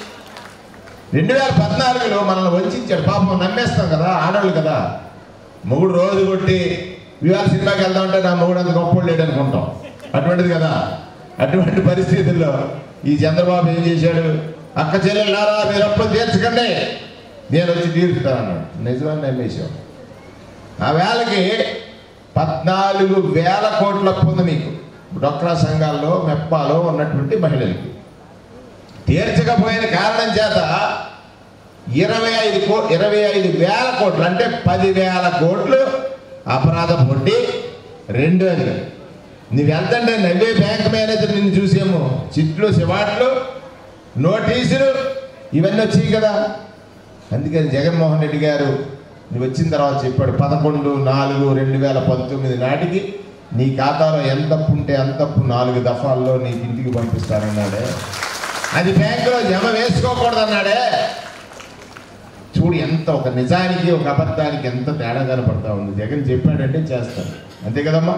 రెండు వేల పద్నాలుగులో మనల్ని వంచాడు పాపం నమ్మేస్తాం కదా ఆడవాళ్ళు కదా మొగుడు రోజు కొట్టి ఇవాళ సినిమాకి వెళ్దామంటే నా మొగుడు అంత గొప్ప లేడు అనుకుంటాం అటువంటిది కదా అటువంటి పరిస్థితుల్లో ఈ చంద్రబాబు ఏం చేశాడు అక్క చెల్లెళ్ళారా మీరు అప్పులు తీర్చకండి నేను వచ్చి తీరుస్తానన్నాడు నిజమని నమ్మేశాం ఆ వేళకి పద్నాలుగు వేల కోట్ల అప్పు ఉంది మీకు డొక్రా సంఘాల్లో మెప్పాలో ఉన్నటువంటి మహిళలకి తీర్చకపోయిన కారణం చేత ఇరవై ఐదు కో ఇరవై ఐదు వేల కోట్లు అంటే పదివేల కోట్లు అపరాధ వడ్డీ రెండు అది నువ్వు వెళ్తంటే నవ్వే బ్యాంక్ మేనేజర్ నిన్ను చూసేమో చిట్లు శివాట్లు నోటీసులు ఇవన్నీ వచ్చాయి కదా అందుకని జగన్మోహన్ రెడ్డి గారు నువ్వు వచ్చిన తర్వాత చెప్పాడు పదకొండు నాలుగు రెండు వేల పంతొమ్మిది నాటికి నీ ఖాతాలో ఎంత అప్పు ఉంటే అంత అప్పు నాలుగు దఫాల్లో నీకు ఇంటికి పంపిస్తానన్నాడే అది బ్యాంకులో జమ వేసుకోకూడదన్నాడే చూడు ఎంత ఒక నిజానికి ఒక అబద్ధానికి ఎంత తేడా కనపడతా ఉంది జగన్ చెప్పాడంటే చేస్తాడు అంతే కదమ్మా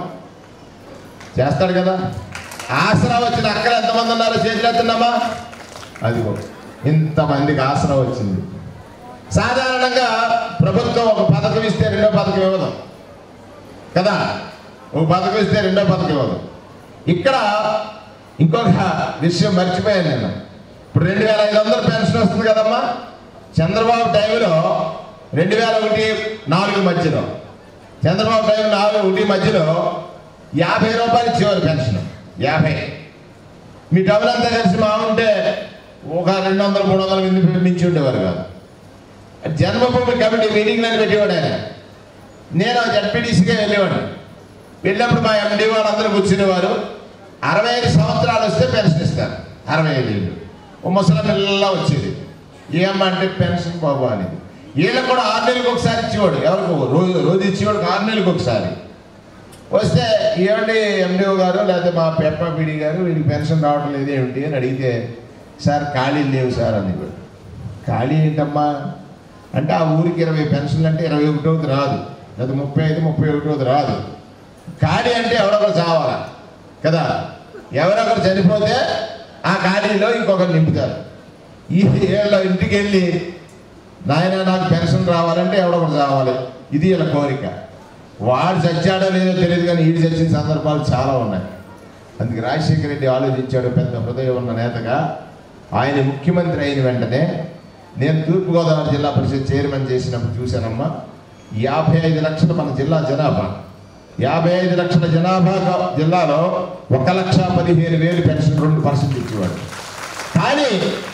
చేస్తాడు కదా ఆసరా వచ్చిన అక్కడ ఎంతమంది ఉన్నారో చేతులెత్తున్నామా అదిగో ఇంతమందికి ఆసరా వచ్చింది సాధారణంగా ప్రభుత్వం ఒక పథకం ఇస్తే రెండో పథకం ఇవ్వదు కదా ఒక పథకం ఇస్తే రెండో పథకం ఇవ్వదు ఇక్కడ ఇంకొక విషయం మర్చిపోయాను నేను ఇప్పుడు రెండు వేల ఐదు వందలు పెన్షన్ వస్తుంది కదమ్మా చంద్రబాబు టైంలో రెండు వేల ఒకటి నాలుగు మధ్యలో చంద్రబాబు టైం నాలుగు ఒకటి మధ్యలో యాభై రూపాయలు ఇచ్చేవారు పెన్షన్ యాభై మీ డబ్బులు అంతా కలిసి మా ఉంటే ఒక రెండు వందలు మూడు వందల మంది మించి ఉండేవారు కాదు జన్మభూమి కమిటీ మీటింగ్ అని పెట్టేవాడు ఆయన నేను జడ్పీటీసీగా వెళ్ళేవాడు వెళ్ళినప్పుడు మా ఎండి వాళ్ళందరూ కూర్చునేవారు అరవై ఐదు సంవత్సరాలు వస్తే పెన్షన్ ఇస్తారు అరవై ఐదు ఏళ్ళు ఓ ముసలి పిల్లలా వచ్చేది ఏమంటే పెన్షన్ బాబు అనేది వీళ్ళకి కూడా ఆరు నెలలకు ఒకసారి ఇచ్చేవాడు ఎవరికి రోజు రోజు ఇచ్చేవాడు ఆరు నెలలకు ఒకసారి వస్తే ఏమండి ఎండిఓ గారు లేకపోతే మా పెప్పపీడి గారు వీడికి పెన్షన్ రావడం లేదు ఏమిటి అని అడిగితే సార్ ఖాళీలు లేవు సార్ అని ఖాళీ ఏంటమ్మా అంటే ఆ ఊరికి ఇరవై పెన్షన్లు అంటే ఇరవై ఒకటోది రాదు లేదా ముప్పై ఐదు ముప్పై ఒకటోది రాదు ఖాళీ అంటే ఎవరొకరు చావాలా కదా ఎవరొకరు చనిపోతే ఆ ఖాళీలో ఇంకొకరు నింపుతారు ఈ ఏళ్ళ ఇంటికి వెళ్ళి నాయన నాకు పెన్షన్ రావాలంటే ఎవడొకరు చావాలి ఇది వీళ్ళ కోరిక వాడు చచ్చాడో లేదో తెలియదు కానీ ఈడు చచ్చిన సందర్భాలు చాలా ఉన్నాయి అందుకే రాజశేఖర రెడ్డి ఆలోచించాడు పెద్ద హృదయం ఉన్న నేతగా ఆయన ముఖ్యమంత్రి అయిన వెంటనే నేను తూర్పుగోదావరి జిల్లా పరిషత్ చైర్మన్ చేసినప్పుడు చూశానమ్మా యాభై ఐదు లక్షలు మన జిల్లా జనాభా యాభై ఐదు లక్షల జనాభా గా- జిల్లాలో ఒక లక్ష పదిహేను వేలు పెన్షన్ రెండు పర్సెంట్ ఇచ్చేవాడు కానీ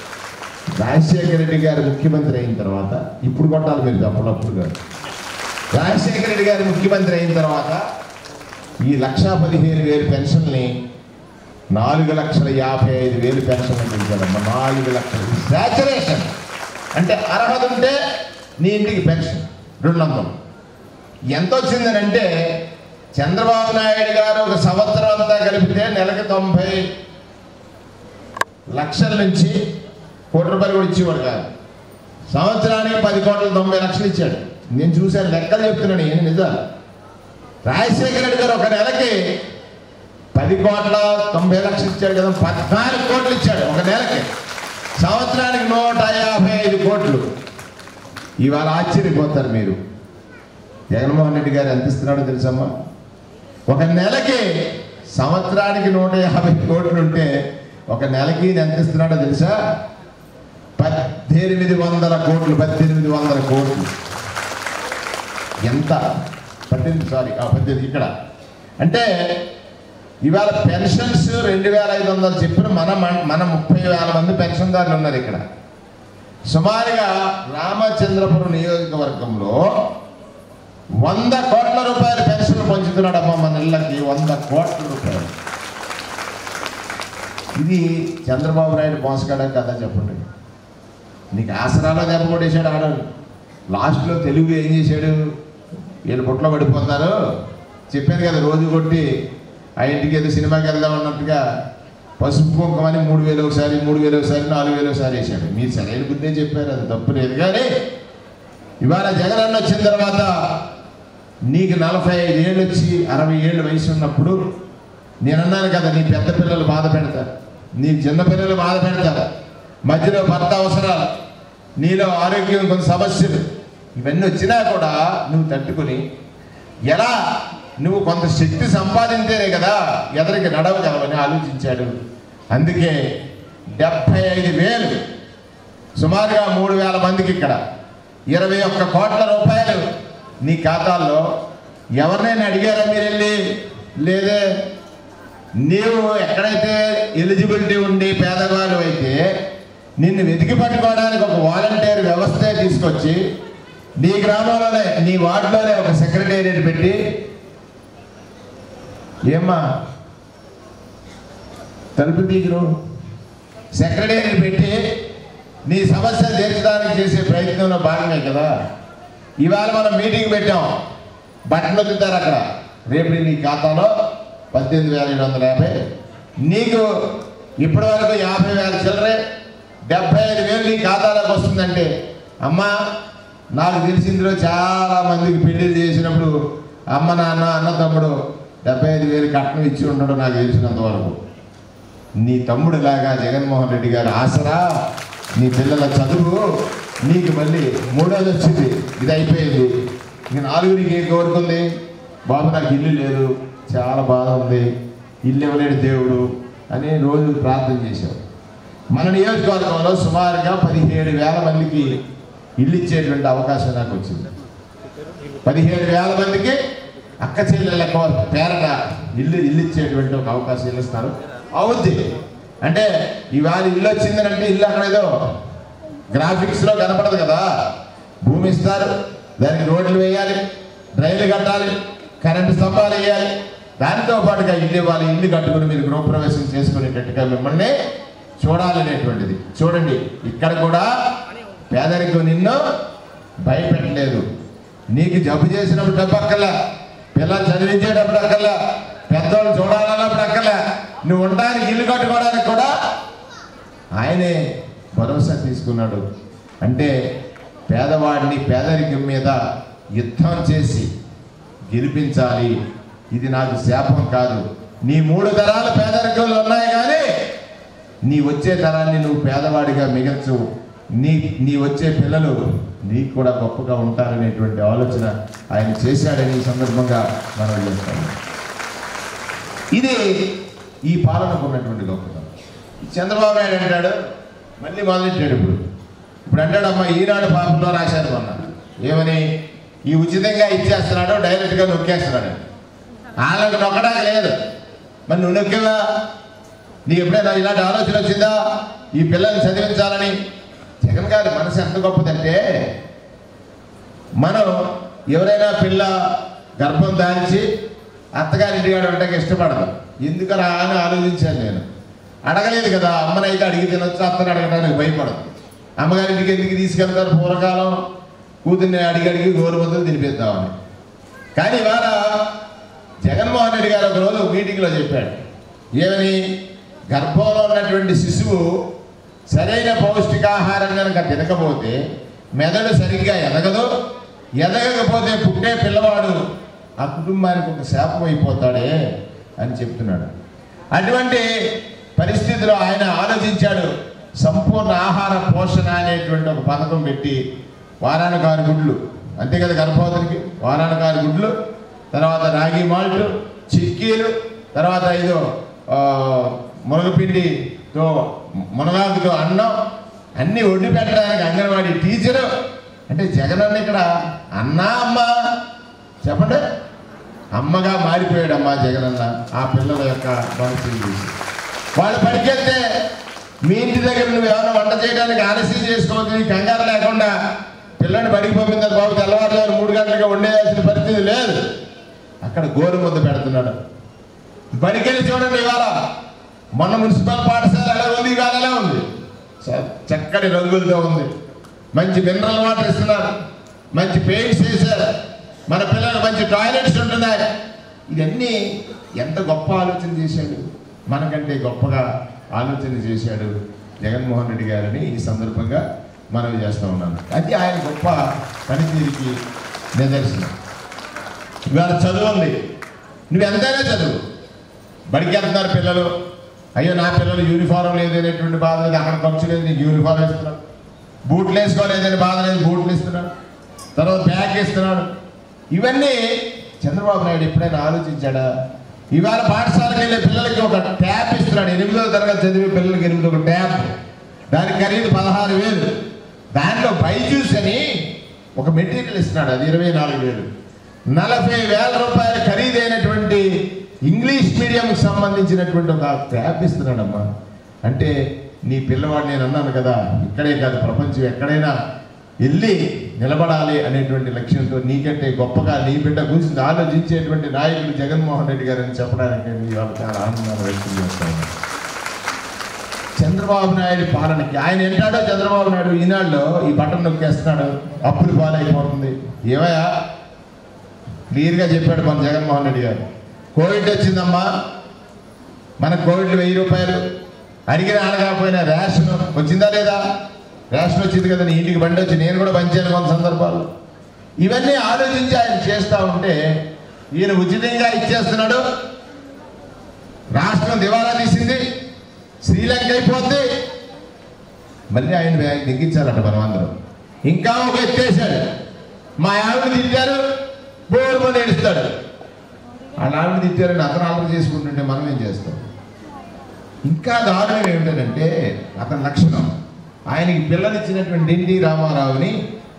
రాజశేఖర రెడ్డి గారు ముఖ్యమంత్రి అయిన తర్వాత ఇప్పుడు కొట్టాలి మీరు అప్పుడప్పుడు కాదు రాజశేఖర రెడ్డి గారు ముఖ్యమంత్రి అయిన తర్వాత ఈ లక్షా పదిహేను వేలు పెన్షన్ని నాలుగు లక్షల యాభై ఐదు వేలు పెన్షన్ పెంచారమ్మా నాలుగు లక్షలు సాచురేషన్ అంటే అర్హత ఉంటే నీ ఇంటికి పెన్షన్ రెండు వందలు ఎంత వచ్చిందని అంటే చంద్రబాబు నాయుడు గారు ఒక సంవత్సరం అంతా కలిపితే నెలకి తొంభై లక్షల నుంచి కోటి రూపాయలు కూడా ఇచ్చేవాడు కాదు సంవత్సరానికి పది కోట్ల తొంభై లక్షలు ఇచ్చాడు నేను చూశాను లెక్కలు చెప్తున్నాను ఏం నిజాలు రాజశేఖర రెడ్డి గారు ఒక నెలకి పది కోట్ల తొంభై లక్షలు ఇచ్చాడు కదా పద్నాలుగు కోట్లు ఇచ్చాడు ఒక నెలకి సంవత్సరానికి నూట యాభై ఐదు కోట్లు ఇవాళ ఆశ్చర్యపోతారు మీరు జగన్మోహన్ రెడ్డి గారు ఎంత ఇస్తున్నాడో తెలుసమ్మా ఒక నెలకి సంవత్సరానికి నూట యాభై కోట్లు ఉంటే ఒక నెలకి ఈయన ఎంత ఇస్తున్నాడో తెలుసా పద్దెనిమిది వందల కోట్లు పద్దెనిమిది వందల కోట్లు ఎంత పద్దెనిమిది సారీ ఆ, పద్దెనిమిది ఇక్కడ అంటే ఇవాళ పెన్షన్స్ రెండు వేల ఐదు వందలు చెప్పిన మన మన- మన ముప్పై వేల మంది పెన్షన్దారులు ఉన్నారు ఇక్కడ సుమారుగా రామచంద్రపురం నియోజకవర్గంలో వంద కోట్ల రూపాయల పెన్షన్లు పంచుతున్నాడమ్మా మన ఇళ్ళకి వంద కోట్ల రూపాయలు ఇది చంద్రబాబు నాయుడు మోసగాడని కదా చెప్పండి నీకు ఆసరాలో దెబ్బ కొట్టేశాడు ఆడ లాస్ట్లో తెలుగు ఏం చేశాడు వీళ్ళు పుట్లో పడిపోతారు చెప్పాను కదా రోజు కొట్టి ఆ ఇంటికి ఏదో సినిమాకి వెళ్దాం అన్నట్టుగా పసుపు కుంకమని మూడు వేలు ఒకసారి మూడు వేలు ఒకసారి నాలుగు వేలు ఒకసారి వేసాడు మీరు సరైన బుద్ధే చెప్పారు అది తప్పు లేదు కానీ ఇవాళ జగన్ అన్న వచ్చిన తర్వాత నీకు నలభై ఐదు ఏళ్ళు వచ్చి అరవై ఏళ్ళు వయసు ఉన్నప్పుడు నేను అన్నాను కదా నీ పెద్ద పిల్లలు బాధ పెడతారు నీ చిన్న పిల్లలు బాధ పెడతారు మధ్యలో భర్త అవసరాలు నీలో ఆరోగ్యం కొన్ని సమస్యలు ఇవన్నీ వచ్చినా కూడా నువ్వు తట్టుకుని ఎలా నువ్వు కొంత శక్తి సంపాదించేనే కదా ఎదరికి నడవగలవని ఆలోచించాడు అందుకే డెబ్భై ఐదు వేలు సుమారుగా మూడు వేల మందికి ఇక్కడ ఇరవై ఒక్క కోట్ల రూపాయలు నీ ఖాతాల్లో ఎవరినైనా అడిగారా మీరు వెళ్ళి లేదే నీవు ఎక్కడైతే ఎలిజిబిలిటీ ఉండి పేదవాళ్ళు అయితే నిన్ను వెతికి పట్టుకోవడానికి ఒక వాలంటీర్ వ్యవస్థే తీసుకొచ్చి నీ గ్రామంలోనే నీ వార్డులోనే ఒక సెక్రటేరియట్ పెట్టి ఏమ్మా తలుపు తీగురు సెక్రటేరియట్ పెట్టి నీ సమస్య తీర్చడానికి చేసే ప్రయత్నంలో భాగమే కదా ఇవాళ మనం మీటింగ్ పెట్టాం బట్టలు వదులుతారు అక్కడ రేపు నీ ఖాతాలో పద్దెనిమిది వేల ఏడు వందల యాభై నీకు ఇప్పటి వరకు యాభై వేల చిల్లరే డెబ్బై ఐదు వేలు నీ ఖాతాలోకి వస్తుందంటే అమ్మా నాకు తెలిసిందిలో చాలా మందికి పెళ్లిళ్ళు చేసినప్పుడు అమ్మ నాన్న అన్న తమ్ముడు డెబ్బై ఐదు వేలు కట్నం ఇచ్చి ఉండడం నాకు తెలిసినంత వరకు నీ తమ్ముడిలాగా జగన్మోహన్ రెడ్డి గారు ఆసరా నీ పిల్లల చదువు నీకు మళ్ళీ మూడోది వచ్చింది ఇది అయిపోయింది ఇంక నాలుగురికి ఏం కోరుకుంది బాబు నాకు ఇల్లు లేదు చాలా బాధ ఉంది ఇల్లు ఇవ్వలేడు దేవుడు అని రోజు ప్రార్థన చేశావు మన నియోజకవర్గంలో సుమారుగా పదిహేడు వేల మందికి ఇల్లు ఇచ్చేటువంటి అవకాశం నాకు వచ్చింది పదిహేడు వేల మందికి అక్క చెల్లెళ్ళ కో- పేరట ఇల్లు ఇల్లు ఇచ్చేటువంటి ఒక అవకాశం ఇల్లు ఇస్తారు అవుద్ది అంటే ఇవాళ ఇల్లు వచ్చిందని ఇల్లు అక్కడ ఏదో గ్రాఫిక్స్లో కనపడదు కదా భూమి ఇస్తారు దానికి రోడ్లు వేయాలి డ్రైన్లు కట్టాలి కరెంటు స్తంభాలు వేయాలి దానితో పాటుగా ఇల్లు ఇవ్వాలి ఇల్లు కట్టుకుని మీరు గృహప్రవేశం చేసుకునేటట్టుగా మిమ్మల్ని చూడాలనేటువంటిది చూడండి ఇక్కడ కూడా పేదరికం నిన్ను భయపెట్టలేదు నీకు జబ్బు చేసినప్పుడు డబ్బు అక్కర్లా పిల్లలు చదివించేటప్పుడు అక్కర్లా పెద్దవాళ్ళు చూడాలన్నప్పుడు అక్కర్లా నువ్వు ఉండడానికి ఇల్లు కట్టుకోవడానికి కూడా ఆయనే భరోసా తీసుకున్నాడు అంటే పేదవాడిని పేదరికం మీద యుద్ధం చేసి గెలిపించాలి ఇది నాకు శాపం కాదు నీ మూడు తరాలు పేదరికంలో ఉన్నాయి కానీ నీ వచ్చే తరాన్ని నువ్వు పేదవాడిగా మిగల్చు నీ నీ వచ్చే పిల్లలు నీకు కూడా గొప్పగా ఉంటారనేటువంటి ఆలోచన ఆయన చేశాడని ఈ సందర్భంగా మనం చేస్తాము ఇది ఈ పాలనకు ఉన్నటువంటి గొప్పతనం చంద్రబాబు నాయుడు అంటాడు మళ్ళీ మొదలెట్టాడు ఇప్పుడు ఇప్పుడు అంటాడు అమ్మ ఈనాడు పాపంలో రాశారు మొన్న ఏమని ఈ ఉచితంగా ఇచ్చేస్తున్నాడు డైరెక్ట్గా నొక్కేస్తున్నాడు వాళ్ళకి నొక్కడానికి లేదు మరి నువ్వు నొక్కేవా నీకు ఎప్పుడైనా ఇలాంటి ఆలోచన వచ్చిందా ఈ పిల్లల్ని చదివించాలని జగన్ గారి మనసు ఎంత గొప్పదంటే మనం ఎవరైనా పిల్ల గర్భం దాల్చి అత్తగారి ఇంటికాడ ఉండడానికి ఇష్టపడదు ఎందుకలా అని ఆలోచించాను నేను అడగలేదు కదా అమ్మనైతే అడిగి తినొచ్చు అత్తని అడగడానికి భయపడదు అమ్మగారి ఇంటికి ఎందుకు తీసుకెళ్తారు పూర్వకాలం కూతుర్ని అడిగి అడిగి గోరుబందులు తినిపిద్దామని కానీ ఇవాళ జగన్మోహన్ రెడ్డి గారు ఒక రోజు మీటింగ్లో చెప్పాడు ఏమని గర్భంలో ఉన్నటువంటి శిశువు సరైన పౌష్టికాహారం కనుక తినకపోతే మెదడు సరిగ్గా ఎదగదు ఎదగకపోతే పుట్టే పిల్లవాడు ఆ కుటుంబానికి ఒక శాపం అయిపోతాడే అని చెప్తున్నాడు అటువంటి పరిస్థితిలో ఆయన ఆలోచించాడు సంపూర్ణ ఆహార పోషణ అనేటువంటి ఒక పథకం పెట్టి వారానికి ఆరు గుడ్లు అంతే కదా గర్భవతులకి వారానికి ఆరు గుడ్లు తర్వాత రాగి మాల్ట్ చిక్కీలు తర్వాత ఐదు ఆ, మునగపిండితో మునగాకుతో అన్నం అన్నీ వండి పెట్టడానికి అంగన్వాడీ టీచరు అంటే జగనన్న ఇక్కడ అన్నా అమ్మ చెప్పండి అమ్మగా మారిపోయాడమ్మా జగనన్న ఆ పిల్లల యొక్క మనసుని చూసి వాళ్ళు పడికెళ్తే మీ ఇంటి దగ్గర నువ్వు ఏమైనా వంట చేయడానికి ఆలస్యం చేసుకోవద్దు నీ కంగారు లేకుండా పిల్లని బడికి పంపిందని బాబు తెల్లవారుజాము మూడు గంటలుగా వండేయాల్సిన పరిస్థితి లేదు అక్కడ గోరు ముద్ద పెడుతున్నాడు బడికెళ్ళి చూడండి ఇవాళ మొన్న మున్సిపల్ పాఠశాల ఎలా ఉంది ఇవాళ ఎలా ఉంది చ- చక్కటి రంగులతో ఉంది మంచి మినరల్ వాటర్ ఇస్తున్నారు మంచి పెయింట్స్ వేశారు మన పిల్లలకు మంచి టాయిలెట్స్ ఉంటున్నాయి ఇవన్నీ ఎంత గొప్ప ఆలోచన చేశాడు మనకంటే గొప్పగా ఆలోచన చేశాడు జగన్మోహన్ రెడ్డి గారని ఈ సందర్భంగా మనవి చేస్తూ ఉన్నాను అది ఆయన గొప్ప పనితీరుకి నిదర్శనం ఇవాళ చదువు ఉంది నువ్వు ఎంతైనా చదువు బడికి వెళ్తున్నారు పిల్లలు అయ్యో నా పిల్లలు యూనిఫారం లేదు అనేటువంటి బాధ లేదు అక్కడ ఖర్చు లేదు నీకు యూనిఫారం ఇస్తున్నాడు బూట్లు వేసుకోలేదని బాధ లేదు బూట్లు ఇస్తున్నాడు తర్వాత బ్యాగ్ ఇస్తున్నాడు ఇవన్నీ చంద్రబాబు నాయుడు ఎప్పుడైనా ఆలోచించాడా ఇవాళ పాఠశాలకు వెళ్ళే పిల్లలకి ఒక ట్యాబ్ ఇస్తున్నాడు ఎనిమిదో తరగతి చదివే పిల్లలకి ఎనిమిది ఒక ట్యాబ్ దాని ఖరీదు పదహారు వేలు దాంట్లో బైజూస్ అని ఒక మెటీరియల్ ఇస్తున్నాడు అది ఇరవై నాలుగు వేలు నలభై వేల రూపాయల ఖరీదైనటువంటి ఇంగ్లీష్ మీడియంకి సంబంధించినటువంటి ఒక ట్యాబ్ ఇస్తున్నాడమ్మా అంటే నీ పిల్లవాడు నేను అన్నాను కదా ఇక్కడే కాదు ప్రపంచం ఎక్కడైనా వెళ్ళి నిలబడాలి అనేటువంటి లక్ష్యంతో నీకంటే గొప్పగా నీ బిడ్డ గురించి ఆలోచించేటువంటి నాయకుడు జగన్మోహన్ రెడ్డి గారని చెప్పడానికి నేను ఇవాళ చాలా ఆనందాన్ని వ్యక్తం చేస్తాను చంద్రబాబు నాయుడు పాలనకి ఆయన ఏంటాడో చంద్రబాబు నాయుడు ఈనాడులో ఈ బటన్ నొక్కేస్తున్నాడు అప్పులు పాలైపోతుంది ఏమయ్యా క్లియర్గా చెప్పాడు మన జగన్మోహన్ రెడ్డి గారు కోవిడ్ వచ్చిందమ్మా మన కోవిడ్ వెయ్యి రూపాయలు అడిగిన అడగకపోయినా రేషన్ వచ్చిందా లేదా రేషన్ వచ్చింది కదా నీ ఇంటికి బండి వచ్చి నేను కూడా పంచాను కొంత సందర్భాల్లో ఇవన్నీ ఆలోచించి ఆయన చేస్తూ ఉంటే ఈయన ఉచితంగా ఇచ్చేస్తున్నాడు రాష్ట్రం దివాలా తీసింది శ్రీలంక అయిపోద్ది మళ్ళీ ఆయన బ్యాగ్ దిగ్గించాలట మనం అందరం ఇంకా ఒక ఎత్తేసాడు మా ఆవిడ తిట్టారు బోరు పని ఏడుస్తాడు వాళ్ళ ఆవిడ తిట్టారని అతను ఆలోచన చేసుకుంటుంటే మనం ఏం చేస్తాం ఇంకా దారుణం ఏమిటంటే అతని లక్షణం ఆయనకి పిల్లనిచ్చినటువంటి ఎన్టీ రామారావుని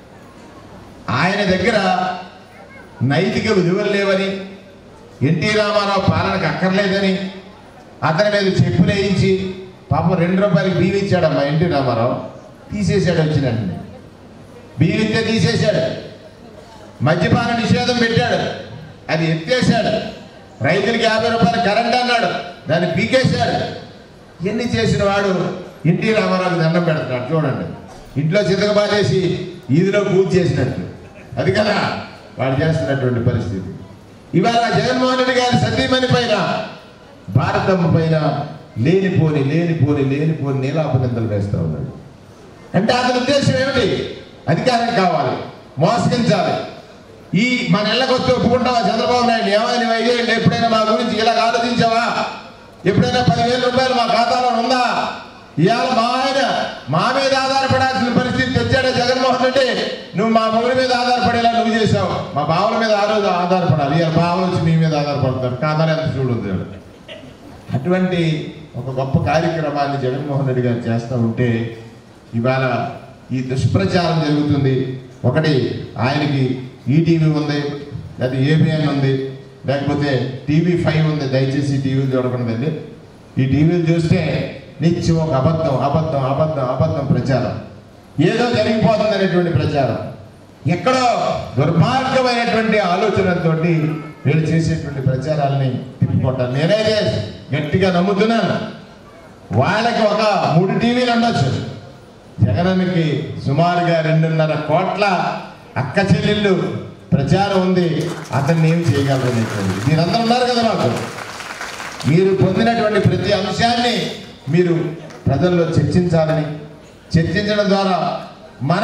ఆయన దగ్గర నైతిక విలువలు లేవని ఎన్టీ రామారావు పాలనకు అక్కర్లేదని అతని మీద చెప్పులు వేయించి పాపం రెండు రూపాయలకి బియ్యం ఇచ్చాడమ్మా ఎన్టీ రామారావు తీసేశాడు వచ్చినట్టు బియ్యం ఇస్తే తీసేశాడు మద్యపాన నిషేధం పెట్టాడు అది ఎత్తేసాడు రైతులకి యాభై రూపాయలు కరెంట్ అన్నాడు దాన్ని పీకేశాడు ఎన్ని చేసిన వాడు ఎన్టీ రామారావుకి దండం పెడుతున్నాడు చూడండి ఇంట్లో చితక బాధేసి ఈదిలో పూజ చేసినట్టు అది కదా వాడు చేస్తున్నటువంటి పరిస్థితి ఇవాళ జగన్మోహన్ రెడ్డి గారి సతీమణి పైన భారతమ్మ పైన లేనిపోని లేనిపోని లేనిపోని నీలాపనిందలు వేస్తూ ఉన్నాడు అంటే అతని ఉద్దేశం ఏమిటి అధికారం కావాలి మోసగించాలి ఈ మన ఇళ్ళకి వస్తే ఒప్పుకుంటావా చంద్రబాబు నాయుడు ఏమైనా నువ్వు అయ్యేయండి ఎప్పుడైనా మా గురించి ఇలా ఆలోచించావా ఎప్పుడైనా పదివేల రూపాయలు మా ఖాతాలో ఉందా ఇవాళ మా ఆయన మా మీద ఆధారపడాల్సిన పరిస్థితి తెచ్చాడే జగన్మోహన్ రెడ్డి నువ్వు మా మొగుడి మీద ఆధారపడేలా నువ్వు చేసావు మా బావుల మీద ఆ రోజు ఆధారపడాలి ఇవాళ బావులు వచ్చి మీ మీద ఆధారపడతారు ఖాతాలో ఎంత చూడొద్దు అటువంటి ఒక గొప్ప కార్యక్రమాన్ని జగన్మోహన్ రెడ్డి గారు చేస్తూ ఉంటే ఇవాళ ఈ దుష్ప్రచారం జరుగుతుంది ఒకటి ఆయనకి ఈటీవీ ఉంది లేదా ఏబిఎన్ ఉంది లేకపోతే టీవీ ఫైవ్ ఉంది దయచేసి టీవీ చూడకుండా ఈ టీవీలు చూస్తే నిత్యం ఒక అబద్ధం అబద్ధం అబద్ధం అబద్ధం ప్రచారం ఏదో జరిగిపోతుంది అనేటువంటి ప్రచారం ఎక్కడో దుర్మార్గమైనటువంటి ఆలోచనలతోటి వీళ్ళు చేసేటువంటి ప్రచారాలని తిప్పికొట్టాలి నేనైతే గట్టిగా నమ్ముతున్నాను వాళ్ళకి ఒక మూడు టీవీలు ఉండొచ్చు జగనన్నకి సుమారుగా రెండున్నర కోట్ల అక్క చెల్లెళ్ళు ప్రచారం ఉంది అతన్ని ఏం చేయగలరు అనేటువంటి మీరందరూ ఉన్నారు కదా మాకు మీరు పొందినటువంటి ప్రతి అంశాన్ని మీరు ప్రజల్లో చర్చించాలని చర్చించడం ద్వారా మన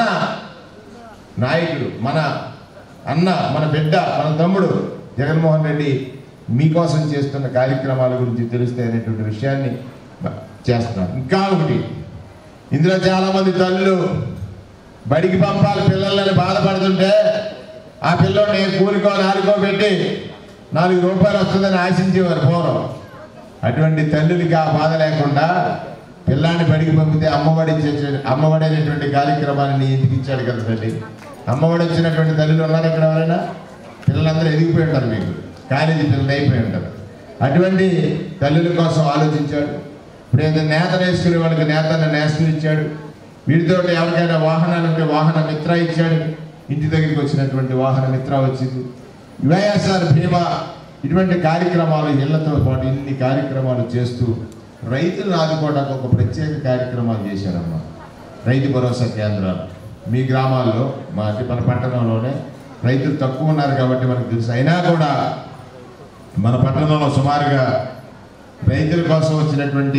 నాయకుడు మన అన్న మన బిడ్డ మన తమ్ముడు జగన్మోహన్ రెడ్డి మీకోసం చేస్తున్న కార్యక్రమాల గురించి తెలుస్తాయి అనేటువంటి విషయాన్ని చేస్తున్నాను ఇంకా ఒకటి ఇందులో చాలామంది తల్లులు బడికి పంపాలి పిల్లలని బాధపడుతుంటే ఆ పిల్లోడిని కూలికో నాలుగో పెట్టి నాలుగు రూపాయలు వస్తుందని ఆశించేవారు పూర్వం అటువంటి తల్లులకి ఆ బాధ లేకుండా పిల్లాన్ని బడికి పంపితే అమ్మఒడి ఇచ్చే అమ్మఒడి అనేటువంటి కార్యక్రమాన్ని నీ ఇంటికి ఇచ్చాడు కదా తల్లి అమ్మఒడి వచ్చినటువంటి తల్లులు ఉన్నారు ఇక్కడ ఎవరైనా పిల్లలందరూ ఎదిగిపోయి ఉంటారు మీకు కాలేజీ పిల్లలు అయిపోయి ఉంటారు అటువంటి తల్లుల కోసం ఆలోచించాడు ఇప్పుడు ఏదో నేత నేసుకునే వాళ్ళకి నేతన్న నేస్తూ ఇచ్చాడు వీటితో ఎవరికైనా వాహనాలు ఉంటే వాహన మిత్ర ఇచ్చాడు ఇంటి దగ్గరికి వచ్చినటువంటి వాహన మిత్ర వచ్చింది వైఎస్ఆర్ బీమా ఇటువంటి కార్యక్రమాలు ఇళ్లతో పాటు ఇన్ని కార్యక్రమాలు చేస్తూ రైతులను ఆదుకోవడానికి ఒక ప్రత్యేక కార్యక్రమాలు చేశారమ్మా రైతు భరోసా కేంద్రాలు మీ గ్రామాల్లో మా అంటే మన పట్టణంలోనే రైతులు తక్కువ ఉన్నారు కాబట్టి మనకు తెలుసు అయినా కూడా మన పట్టణంలో సుమారుగా రైతుల కోసం వచ్చినటువంటి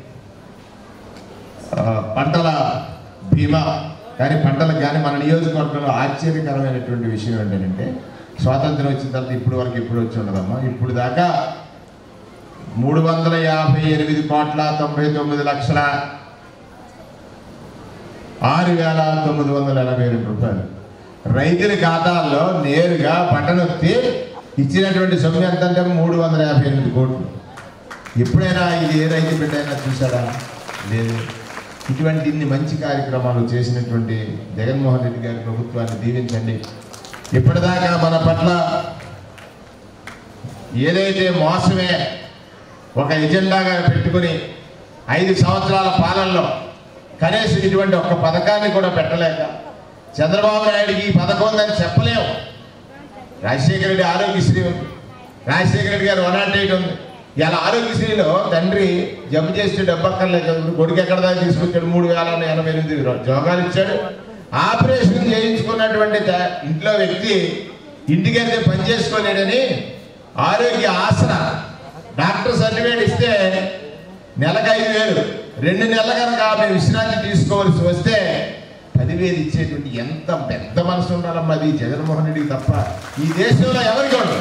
ఆ, పంటల బీమా కానీ పంటలకు కానీ మన నియోజకవర్గంలో ఆశ్చర్యకరమైనటువంటి విషయం ఏంటంటే స్వాతంత్రం వచ్చిన తర్వాత ఇప్పుడు వరకు ఇప్పుడు వచ్చి ఉండదమ్మా ఇప్పుడు దాకా మూడు వందల యాభై ఎనిమిది కోట్ల తొంభై తొమ్మిది లక్షల ఆరు వేల తొమ్మిది వందల ఎనభై రెండు రూపాయలు రైతుల ఖాతాల్లో నేరుగా పట్టణొత్తి ఇచ్చినటువంటి సొమ్ము ఎంత అంటే మూడు వందల యాభై ఎనిమిది కోట్లు ఎప్పుడైనా ఇది ఏ రైతు బిడ్డ అయినా చూసాడా లేదు ఇటువంటి ఇన్ని మంచి కార్యక్రమాలు చేసినటువంటి జగన్మోహన్ రెడ్డి గారి ప్రభుత్వాన్ని దీవించండి ఇప్పటిదాకా మన పట్ల ఏదైతే మోసమే ఒక ఎజెండాగా పెట్టుకుని ఐదు సంవత్సరాల పాలనలో కనీసం ఇటువంటి ఒక్క పథకాన్ని కూడా పెట్టలేక చంద్రబాబు నాయుడికి ఈ పథకం ఉందని చెప్పలేము రాజశేఖర రెడ్డి ఆరోగ్యశ్రీ ఉంది రాజశేఖర రెడ్డి గారు వన్ నాట్ ఎయిట్ ఉంది ఇలా ఆరోగ్యశ్రీలో తండ్రి జబ్బు చేస్తే డబ్బక్కర్లేదు కొడుకు ఎక్కడ దాకా తీసుకొచ్చాడు మూడు వేల ఎనభై ఎనిమిది జోగాలు ఇచ్చాడు ఆపరేషన్ చేయించుకున్నటువంటి త- ఇంట్లో వ్యక్తి ఇంటికి వెళ్తే పని చేసుకోలేడని ఆరోగ్య ఆసరా డాక్టర్ సర్టిఫికేట్ ఇస్తే నెలకు ఐదు వేలు రెండు నెలల కనుక ఆమె విశ్రాంతి తీసుకోవాల్సి వస్తే పదివేలు ఇచ్చేటువంటి ఎంత పెద్ద మనసు ఉండాలమ్మా అది జగన్మోహన్ రెడ్డికి తప్ప ఈ దేశంలో ఎవరికి ఉండదు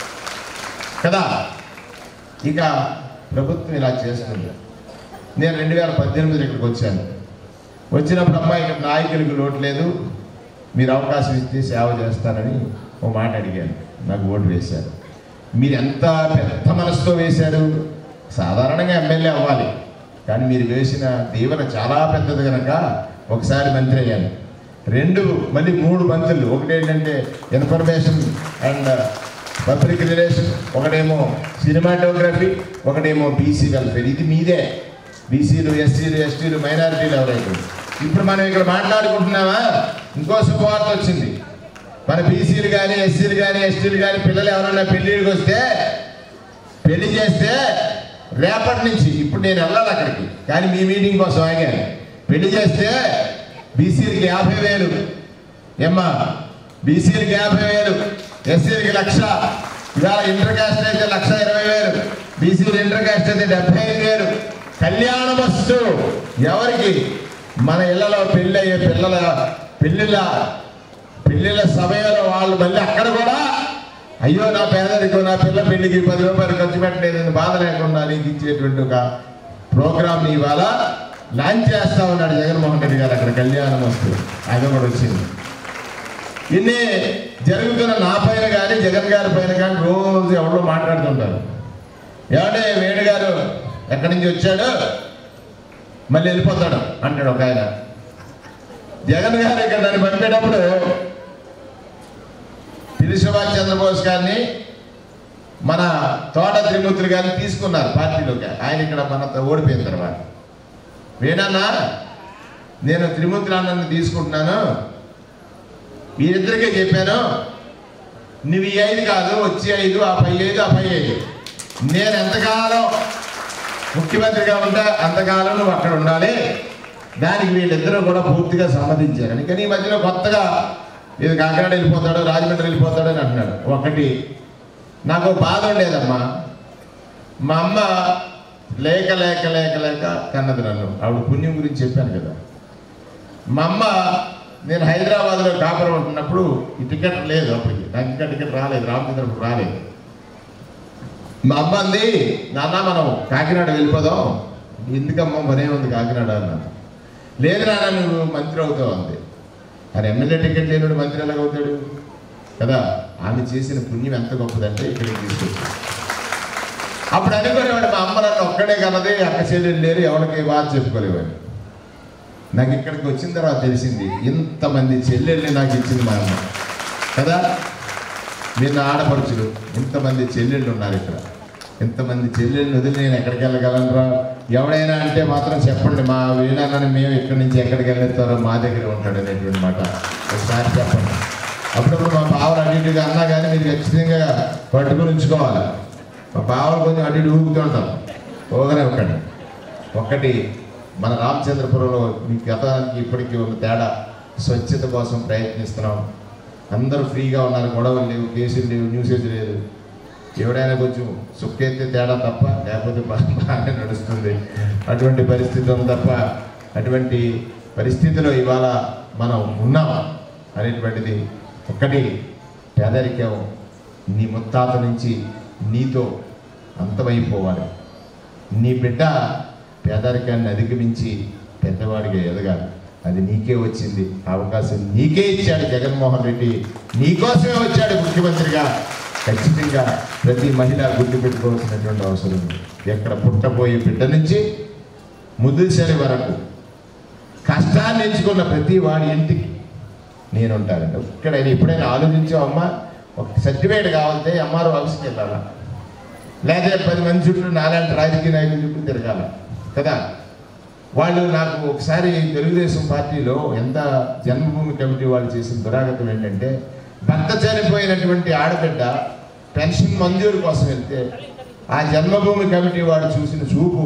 కదా ఇక ప్రభుత్వం ఇలా చేస్తుంది నేను రెండు వేల పద్దెనిమిదిలో ఇక్కడికి వచ్చాను వచ్చినప్పుడు అమ్మా ఇక్కడ నాయకులకు లోటు లేదు మీరు అవకాశం ఇస్తే సేవ చేస్తానని ఓ మాట అడిగాను నాకు ఓటు వేశారు మీరు ఎంత పెద్ద మనసుతో వేశారు సాధారణంగా ఎమ్మెల్యే అవ్వాలి కానీ మీరు వేసిన దీవెన చాలా పెద్దది కనుక ఒకసారి మంత్రి అయ్యాను రెండు మళ్ళీ మూడు మంత్రులు ఒకటి ఏంటంటే ఇన్ఫర్మేషన్ అండ్ పబ్లిక్ రిలేషన్ ఒకటేమో సినిమాటోగ్రఫీ ఒకటేమో బీసీ వెల్ఫేర్ ఇది మీదే బీసీలు ఎస్సీలు ఎస్టీలు మైనారిటీలు ఎవరైతే ఇప్పుడు మనం ఇక్కడ మాట్లాడుకుంటున్నామా ఇంకో శుభవార్త వచ్చింది మన బీసీలు కానీ ఎస్సీలు కానీ ఎస్టీలు కానీ పిల్లలు ఎవరైనా పెళ్ళిళ్ళకి వస్తే పెళ్లి చేస్తే రేపటి నుంచి ఇప్పుడు నేను వెళ్ళాలి అక్కడికి కానీ మీ మీటింగ్ కోసం ఆగాను పెళ్లి చేస్తే బీసీలకి యాభై వేలు ఏమ్మా బీసీలకి యాభై వేలు ఎస్సీలకి లక్ష ఇవాళ ఇంటర్ కాస్ట్ అయితే లక్ష ఇరవై వేలు బీసీలు ఇంటర్ కాస్ట్ అయితే డెబ్బై ఐదు వేలు కళ్యాణ వస్తు ఎవరికి మన ఇళ్లలో పెళ్ళి అయ్యే పిల్లల పెళ్ళిళ్ళ పెళ్ళిళ్ళ సమయంలో వాళ్ళు మళ్ళీ అక్కడ కూడా అయ్యో నా పేదరికం నా పిల్ల పెళ్లికి పది రూపాయలు ఖర్చు పెట్టలేదని బాధ లేకుండా నీకు ఇచ్చేటువంటి ఒక ప్రోగ్రామ్ ఇవాళ లాంచ్ చేస్తా ఉన్నాడు జగన్మోహన్ రెడ్డి గారు అక్కడ కళ్యాణం వస్తూ అది కూడా వచ్చింది ఇన్ని జరుగుతున్న నా పైన కానీ జగన్ గారి పైన కానీ రోజు ఎవరో మాట్లాడుతుంటారు ఏమంటే వేణు గారు ఎక్కడి నుంచి వచ్చాడు మళ్ళీ వెళ్ళిపోతాడు అంటాడు ఒక ఆయన జగన్ గారు ఇక్కడ నన్ను పంపేటప్పుడు పిల్లి సుభాష్ చంద్రబోస్ గారిని మన తోట త్రిమూర్తులు గారిని తీసుకున్నారు పార్టీలోకి ఆయన ఇక్కడ మన ఓడిపోయిన తర్వాత వేణన్నా నేను త్రిమూర్తులు అన్నని తీసుకుంటున్నాను మీరిద్దరికే చెప్పాను నువ్వు ఈ ఐదు కాదు వచ్చే ఐదు ఆ పై ఐదు ఆ పై ఐదు నేను ఎంతకాలం ముఖ్యమంత్రిగా ఉంటే అంతకాలం నువ్వు అక్కడ ఉండాలి దానికి వీళ్ళిద్దరూ కూడా పూర్తిగా సమ్మతించారు కానీ ఈ మధ్యలో కొత్తగా ఇది కాకినాడ వెళ్ళిపోతాడు రాజమండ్రి వెళ్ళిపోతాడు అని అంటున్నాడు ఒకటి నాకు బాధ ఉండేదమ్మా మా అమ్మ లేక లేక లేక లేక కన్నది నన్ను ఆవిడ పుణ్యం గురించి చెప్పాను కదా మా అమ్మ నేను హైదరాబాద్లో కాపురం ఉంటున్నప్పుడు ఈ టికెట్ లేదు అప్పటికి నాకు ఇంకా టికెట్ రాలేదు రామచంద్రపురం రాలేదు మా అమ్మ అంది నాన్న మనం కాకినాడ వెళ్ళిపోదాం ఎందుకమ్మా మరే ఉంది కాకినాడ అన్నాను లేదు నాన్న నువ్వు మంత్రి అవుతావు అంది ఆయన ఎమ్మెల్యే టికెట్ లేనివాడు మంత్రి ఎలాగ అవుతాడు కదా ఆమె చేసిన పుణ్యం ఎంత గొప్పదంటే ఇక్కడికి తీసుకొచ్చాడు అప్పుడు అనుకునేవాడు మా అమ్మ నన్ను ఒక్కడే కన్నది అక్క చెల్లెలు లేరు ఎవరికి బాధ చెప్పుకోలేవాడు నాకు ఇక్కడికి వచ్చిన తర్వాత తెలిసింది ఇంతమంది చెల్లెల్ని నాకు ఇచ్చింది మా అమ్మ కదా నిన్న ఆడపడుచులు ఇంతమంది చెల్లెళ్ళు ఉన్నారు ఇక్కడ ఇంతమంది చెల్లెళ్ళు వదిలి నేను ఎక్కడికి వెళ్ళగలనురా ఎవడైనా అంటే మాత్రం చెప్పండి మా వీణాన్ని మేము ఇక్కడి నుంచి ఎక్కడికి వెళ్ళేస్తారో మా దగ్గర ఉంటాడు అనేటువంటి మాట ఒకసారి చెప్పండి అప్పుడప్పుడు మా బావలు అటు ఇటుగా అన్నా కానీ మీరు ఖచ్చితంగా పట్టుకుని ఉంచుకోవాలి మా బావలు కొంచెం అటు ఇటు ఊపుతుంటాం పోగానే ఒక్కటి ఒక్కటి మన రామచంద్రపురంలో మీ గతానికి ఇప్పటికీ ఉన్న తేడా స్వచ్ఛత కోసం ప్రయత్నిస్తున్నాం అందరూ ఫ్రీగా ఉన్నారు గొడవలు లేవు కేసులు లేవు న్యూసెస్ లేదు ఎవడైనా కొంచెం సుక్కెత్తే తేడా తప్ప లేకపోతే బా- బాగానే నడుస్తుంది అటువంటి పరిస్థితి ఉంది తప్ప అటువంటి పరిస్థితిలో ఇవాళ మనం ఉన్నాం అనేటువంటిది ఒక్కటి పేదరికం నీ ముత్తాత నుంచి నీతో అంతమైపోవాలి నీ బిడ్డ పేదరికాన్ని అధిగమించి పెద్దవాడిగా ఎదగాలి అది నీకే వచ్చింది ఆ అవకాశం నీకే ఇచ్చాడు జగన్మోహన్ రెడ్డి నీకోసమే వచ్చాడు ముఖ్యమంత్రిగా ఖచ్చితంగా ప్రతి మహిళ గుర్తుపెట్టుకోవాల్సినటువంటి అవసరం ఉంది ఎక్కడ పుట్టబోయే బిడ్డ నుంచి ముద్దుసరి వరకు కష్టాన్ని ఎంచుకున్న ప్రతి వాడి ఇంటికి నేను ఉంటానండి ఎక్కడైనా ఎప్పుడైనా ఆలోచించావు అమ్మ ఒక సర్టిఫికేట్ కావాలంటే ఎంఆర్ఓ ఆఫీస్కి వెళ్ళాలా లేదా పది మంది చుట్టూ నాలాంటి రాజకీయ నాయకుల చుట్టూ తిరగాల కదా వాళ్ళు నాకు ఒకసారి తెలుగుదేశం పార్టీలో ఎంత జన్మభూమి కమిటీ వాళ్ళు చేసిన దురాగతం ఏంటంటే భర్త చనిపోయినటువంటి ఆడబిడ్డ పెన్షన్ మంజూరు కోసం వెళ్తే ఆ జన్మభూమి కమిటీ వాడు చూసిన చూపు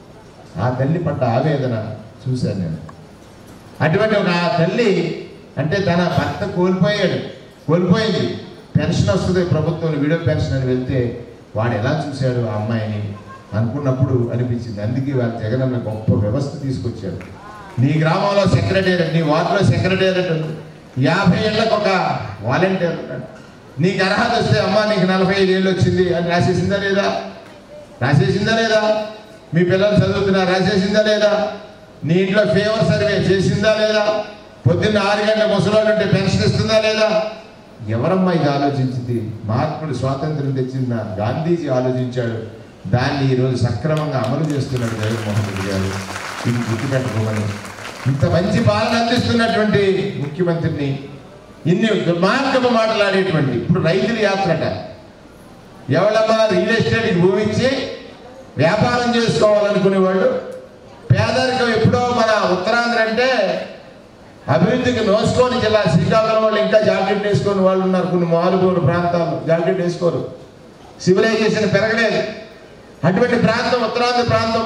ఆ తల్లి పడ్డ ఆవేదన చూశాను నేను అటువంటి ఒక ఆ తల్లి అంటే తన భర్త కోల్పోయాడు కోల్పోయింది పెన్షన్ వస్తుంది ప్రభుత్వం విడో పెన్షన్ అని వెళ్తే వాడు ఎలా చూశాడు ఆ అమ్మాయిని అనుకున్నప్పుడు అనిపించింది అందుకే వాళ్ళ జగనన్న గొప్ప వ్యవస్థ తీసుకొచ్చాడు నీ గ్రామంలో సెక్రటేరియట్ నీ వార్డులో సెక్రటేరియట్ ఉంది యాభై ఏళ్ళకు ఒక వాలంటీర్ ఉన్నాడు నీకు అర్హత వస్తే అమ్మా నీకు నలభై ఐదు ఏళ్ళు వచ్చింది అని రాసేసిందా లేదా రాసేసిందా లేదా మీ పిల్లలు చదువుతున్నా రాసేసిందా లేదా నీ ఇంట్లో ఫేవర్ సర్వే చేసిందా లేదా పొద్దున్న ఆరు గంటల ముసలోడు ఉంటే పెన్షన్ ఇస్తుందా లేదా ఎవరమ్మా ఇది ఆలోచించింది మహాత్ముడు స్వాతంత్రం తెచ్చిన గాంధీజీ ఆలోచించాడు దాన్ని ఈరోజు సక్రమంగా అమలు చేస్తున్నాడు జగన్మోహన్ రెడ్డి గారు ఇది గుర్తుపెట్టుకోమని ఇంత మంచి పాలన అందిస్తున్నటువంటి ముఖ్యమంత్రిని ఇన్ని దుర్మార్గపు మాట్లాడేటువంటి ఇప్పుడు రైతుల యాత్రట ఎవడమ్మా రియల్ ఎస్టేట్కి భూమి ఇచ్చి వ్యాపారం చేసుకోవాలనుకునేవాళ్ళు పేదరికం ఎప్పుడో మన ఉత్తరాంధ్ర అంటే అభివృద్ధికి నోసుకొని జిల్లా శ్రీకాకుళం వాళ్ళు ఇంకా జాకెట్ వేసుకొని వాళ్ళు ఉన్నారు కొన్ని మారుమూల ప్రాంతాలు జాకెట్ వేసుకోరు సివిలైజేషన్ పెరగలేదు అటువంటి ప్రాంతం ఉత్తరాంధ్ర ప్రాంతం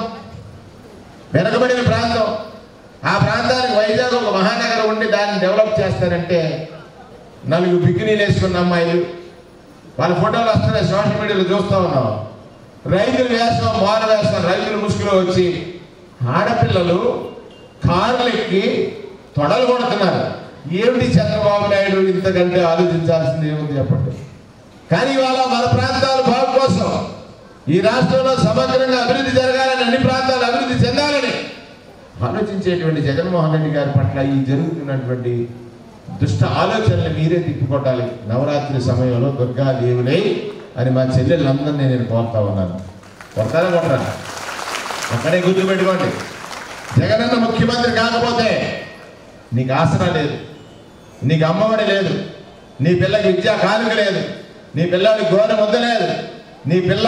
వెనకబడిన ప్రాంతం ఆ ప్రాంతానికి వైజాగ్ ఒక మహానగరం ఉండి దాన్ని డెవలప్ చేస్తారంటే నలుగురు బికినీలు వేసుకున్న అమ్మాయిలు వాళ్ళ ఫోటోలు వస్తున్నాయి సోషల్ మీడియాలో చూస్తూ ఉన్నాం రైతులు వేస్తాం మారు వేస్తాం రైతులు ముసుగులో వచ్చి ఆడపిల్లలు కార్లు ఎక్కి తొడలు కొడుతున్నారు ఏమిటి చంద్రబాబు నాయుడు ఇంతకంటే ఆలోచించాల్సింది ఏముంది చెప్పండి కానీ ఇవాళ మన ప్రాంతాల బాగు కోసం ఈ రాష్ట్రంలో సమగ్రంగా అభివృద్ధి జరగాలని అన్ని ప్రాంతాలు అభివృద్ధి చెందాలని ఆలోచించేటువంటి జగన్మోహన్ రెడ్డి గారి పట్ల ఈ జరుగుతున్నటువంటి దుష్ట ఆలోచనలు మీరే తిప్పికొట్టాలి నవరాత్రి సమయంలో దుర్గా దేవులై అని మా చెల్లెళ్ళందరినీ నేను కోరుతా ఉన్నాను కొడతారా కొట్టరా అక్కడే గుర్తుపెట్టుకోండి జగనన్న ముఖ్యమంత్రి కాకపోతే నీకు ఆసరా లేదు నీకు అమ్మఒడి లేదు నీ పిల్లకి విద్యా కానుక లేదు నీ పిల్లకి గోర ముద్ద లేదు నీ పిల్ల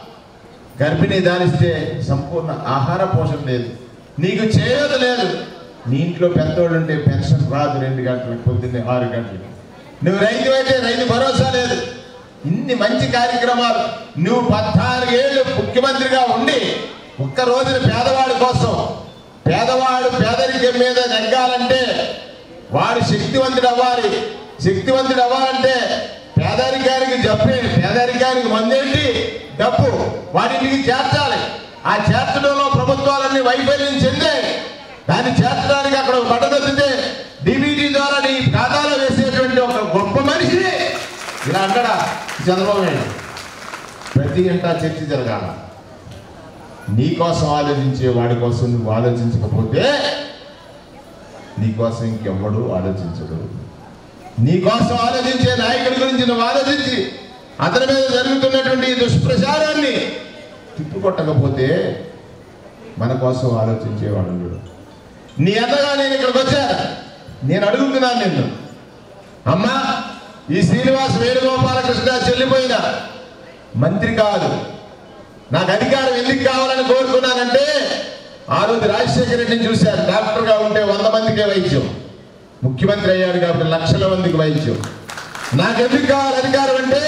గర్భిణీ దానిస్తే సంపూర్ణ ఆహార పోషణ లేదు నీకు చేయదు లేదు నీ ఇంట్లో పెద్దోళ్ళు ఉంటే పెన్షన్ రాదు రెండు గంటలకు పొద్దున్నే ఆరు గంటలకు నువ్వు రైతు అయితే రైతు భరోసా లేదు ఇన్ని మంచి కార్యక్రమాలు నువ్వు పద్నాలుగు ఏళ్ళు ముఖ్యమంత్రిగా ఉండి ఒక్క రోజున పేదవాడి కోసం పేదవాడు పేదరికం మీద నెగ్గాలంటే వాడు శక్తివంతుడు అవ్వాలి శక్తివంతుడు అవ్వాలంటే పేదరికానికి జప్పే పేదరికానికి మందేంటి డబ్బు వాటికి చేర్చాలి ఆ చేర్చడంలో ప్రభుత్వాలన్నీ వైఫల్యం చెందాయి దాన్ని చేర్చడానికి అక్కడ ఒక బటన్ వస్తుంది డిబిటీ ద్వారా నీ ఖాతాలో వేసేటువంటి ఒక గొప్ప మనిషి ఇలా అంటాడా చంద్రబాబు నాయుడు ప్రతి గంట చర్చ జరగాల నీ కోసం ఆలోచించే వాడి కోసం నువ్వు ఆలోచించకపోతే నీకోసం ఇంకెవ్వడు ఆలోచించడు నీకోసం ఆలోచించే నాయకుడి గురించి నువ్వు ఆలోచించి అతని మీద జరుగుతున్నటువంటి ఈ దుష్ప్రచారాన్ని తిప్పుకొట్టకపోతే మన కోసం ఆలోచించేవాడు లేడు. నీ అంతగా నేను ఇక్కడికి వచ్చా నేను అడుగుతున్నాను నిన్ను అమ్మా ఈ శ్రీనివాస్ వేణుగోపాలకృష్ణ చెల్లిపోయిన మంత్రి కాదు నాకు అధికారం ఎందుకు కావాలని కోరుకున్నానంటే ఆ రోజు రాజశేఖర రెడ్డిని చూశారు డాక్టర్గా ఉంటే వంద మందికే వైద్యం ముఖ్యమంత్రి అయ్యాడు కాబట్టి లక్షల మందికి వైద్యం నాకు ఎందుకు కావాలి అధికారం అంటే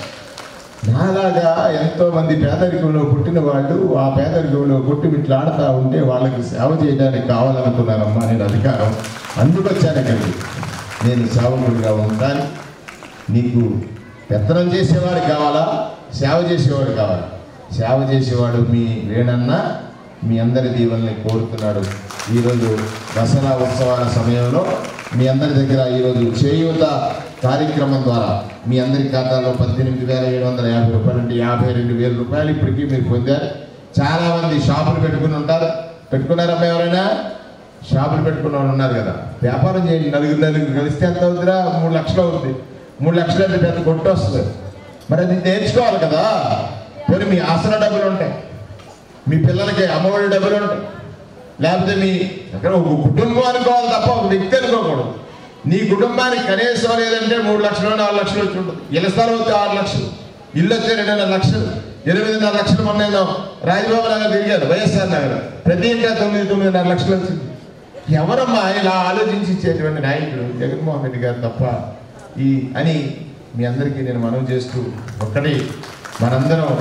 నాలాగా ఎంతో మంది పేదరికంలో పుట్టిన వాళ్ళు ఆ పేదరికంలో పుట్టి ఇట్లా ఉంటే వాళ్ళకి సేవ చేయడానికి కావాలనుకున్నానమ్మా నేను అధికారం అందుకు వచ్చాను ఇక్కడికి నేను సేవకుడిగా ఉంటాను నీకు పెత్తనం చేసేవాడు కావాలా సేవ చేసేవాడు కావాలా సేవ చేసేవాడు మీ వేణన్న మీ అందరి దీవెనని కోరుతున్నాడు ఈరోజు దసరా ఉత్సవాల సమయంలో మీ అందరి దగ్గర ఈరోజు చేయూత కార్యక్రమం ద్వారా మీ అందరి ఖాతాలో పద్దెనిమిది వేల ఏడు వందల యాభై రూపాయలు అంటే యాభై రెండు వేల రూపాయలు ఇప్పటికీ మీరు పొందారు చాలామంది షాపులు పెట్టుకుని ఉంటారు పెట్టుకున్నారమ్మా ఎవరైనా షాపులు పెట్టుకున్న వాళ్ళు ఉన్నారు కదా వ్యాపారం చేయండి నలుగురు నలుగురు కలిస్తే ఎంత అవుతుందిరా మూడు లక్షలు అవుతుంది మూడు లక్షలు అంటే పెద్ద కొట్టు వస్తుంది మరి అది నేర్చుకోవాలి కదా పోనీ మీ ఆసన డబ్బులు ఉంటాయి మీ పిల్లలకి అమ్మఒడి డబ్బులు ఉంటాయి లేకపోతే మీ ఎక్కడ ఒక కుటుంబం అనుకోవాలి తప్ప ఒక వ్యక్తి అనుకోకూడదు నీ కుటుంబానికి కనీసం లేదంటే మూడు లక్షలు నాలుగు లక్షలు వచ్చి ఉంటుంది ఇళ్ళ స్థలం వస్తే ఆరు లక్షలు ఇల్లు వస్తే రెండున్నర లక్షలు ఎనిమిదిన్నర లక్షలు మొన్న నేను రాజబాబు నగర్ తిరిగాను వైఎస్ఆర్ నగర్ ప్రతి ఇంటా తొమ్మిది తొమ్మిదిన్నర లక్షలు వచ్చింది ఎవరమ్మా ఇలా ఆలోచించి ఇచ్చేటువంటి నాయకుడు జగన్మోహన్ రెడ్డి గారు తప్ప ఈ అని మీ అందరికీ నేను మనవి చేస్తూ ఒక్కటి మనందరం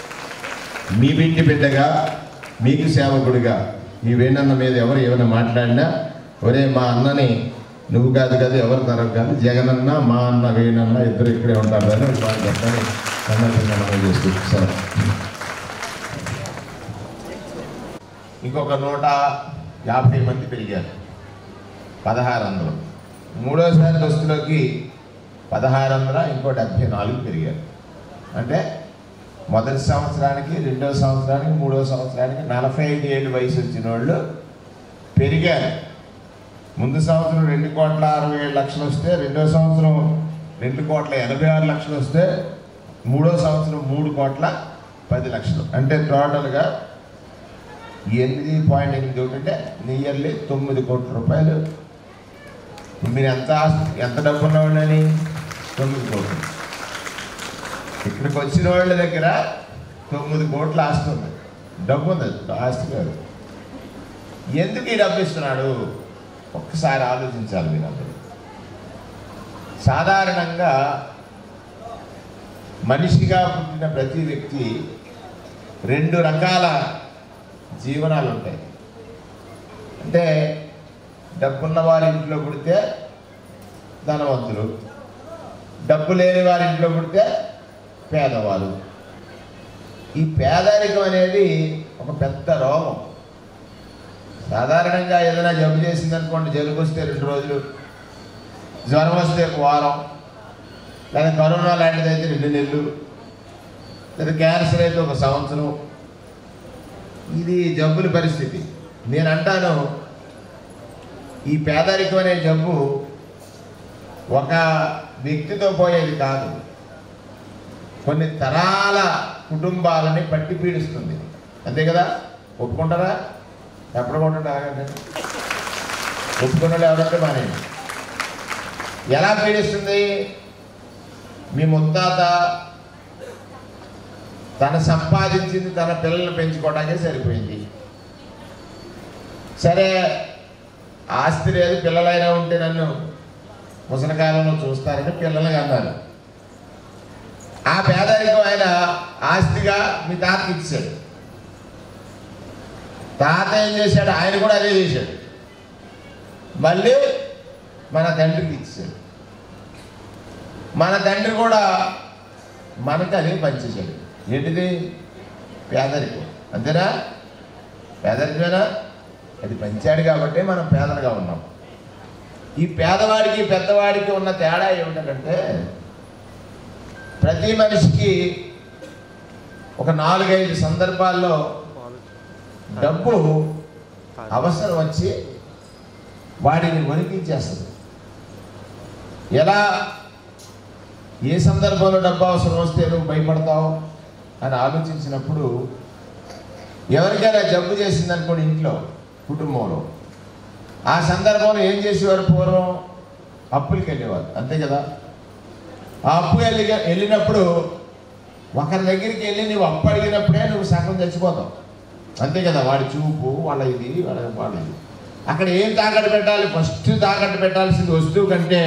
మీ బిడ్డి బిడ్డగా మీకు సేవకుడిగా ఈ వేణన్న మీద ఎవరు ఏమైనా మాట్లాడినా ఒరే మా అన్నని నువ్వు కాదు కాదు ఎవరు తరగ కాదు జగనన్న మా అన్న వేణన్న ఇద్దరు ఇక్కడే ఉంటారు అని వాళ్ళు చెప్పని సందర్భంగా మనం చేస్తూ సరే ఇంకొక నూట యాభై మంది పెరిగారు పదహారు వందలు మూడోసారి దస్తులోకి పదహారు వందల ఇంకో డెబ్భై నాలుగు పెరిగారు అంటే మొదటి సంవత్సరానికి రెండో సంవత్సరానికి మూడో సంవత్సరానికి నలభై ఐదు ఏళ్ళు వయసు వచ్చిన వాళ్ళు పెరిగారు ముందు సంవత్సరం రెండు కోట్ల అరవై ఏడు లక్షలు వస్తే రెండో సంవత్సరం రెండు కోట్ల ఎనభై ఆరు లక్షలు వస్తే మూడో సంవత్సరం మూడు కోట్ల పది లక్షలు అంటే టోటల్గా ఎనిమిది పాయింట్ ఎనిమిది ఒకటి అంటే నియర్లీ తొమ్మిది కోట్ల రూపాయలు మీరు ఎంత ఆస్తి ఎంత డబ్బు ఉన్నవాళ్ళని తొమ్మిది కోట్లు ఇక్కడికి వచ్చిన వాళ్ళ దగ్గర తొమ్మిది కోట్ల ఆస్తి ఉంది డబ్బు ఉంది ఆస్తి కాదు ఎందుకు ఈ డబ్బు ఇస్తున్నాడు ఒక్కసారి ఆలోచించాలి మీరందరూ సాధారణంగా మనిషిగా పుట్టిన ప్రతి వ్యక్తి రెండు రకాల జీవనాలు ఉంటాయి అంటే డబ్బున్న వారి ఇంట్లో పుడితే ధనవంతులు డబ్బు లేని వారి ఇంట్లో పుడితే పేదవాళ్ళు ఈ పేదరికం అనేది ఒక పెద్ద రోగం సాధారణంగా ఏదైనా జబ్బు చేసింది అనుకోండి జలుబు వస్తే రెండు రోజులు జ్వరం వస్తే ఒక వారం లేదా కరోనా లాంటిది అయితే రెండు నెలలు లేదా క్యాన్సర్ అయితే ఒక సంవత్సరం ఇది జబ్బుల పరిస్థితి నేను అంటాను ఈ పేదరికం అనే జబ్బు ఒక వ్యక్తితో పోయేది కాదు కొన్ని తరాల కుటుంబాలని పట్టి పీడిస్తుంది అంతే కదా ఒప్పుకుంటారా ఎప్పుడు కొంటారా ఆగండి ఒప్పుకున్న వాళ్ళు ఎవరంటే మానే ఎలా పీడిస్తుంది మీ ముత్తాత తన సంపాదించింది తన పిల్లల్ని పెంచుకోవడానికే సరిపోయింది సరే ఆస్తి లేదు పిల్లలైనా ఉంటే నన్ను ముసలికాలంలో చూస్తారని పిల్లలుగా అన్నారు ఆ పేదరికం ఆయన ఆస్తిగా మీ తాతకి ఇచ్చాడు తాత ఏం చేశాడు ఆయన కూడా అదే చేశాడు మళ్ళీ మన తండ్రికి ఇచ్చాడు మన తండ్రి కూడా మనకి అదే పనిచేశాడు ఏంటిది పేదరికం అంతేనా పేదరికమేనా అది పంచాడు కాబట్టి మనం పేదలుగా ఉన్నాం ఈ పేదవాడికి పెద్దవాడికి ఉన్న తేడా ఏమిటంటే ప్రతి మనిషికి ఒక నాలుగైదు సందర్భాల్లో డబ్బు అవసరం వచ్చి వాడిని వణికించేస్తుంది ఎలా ఏ సందర్భంలో డబ్బు అవసరం వస్తే నువ్వు భయపడతావు అని ఆలోచించినప్పుడు ఎవరికైనా జబ్బు చేసింది అనుకోండి ఇంట్లో కుటుంబంలో ఆ సందర్భంలో ఏం చేసేవారు పూర్వం అప్పులకి వెళ్ళేవారు అంతే కదా ఆ అప్పు వెళ్ళి వెళ్ళినప్పుడు ఒకరి దగ్గరికి వెళ్ళి నువ్వు అప్పు అడిగినప్పుడే నువ్వు సగం చచ్చిపోతావు అంతే కదా వాడి చూపు వాళ్ళ ఇది వాళ్ళ వాళ్ళ ఇది అక్కడ ఏం తాకట్టు పెట్టాలి ఫస్ట్ తాకట్టు పెట్టాల్సింది వస్తువు కంటే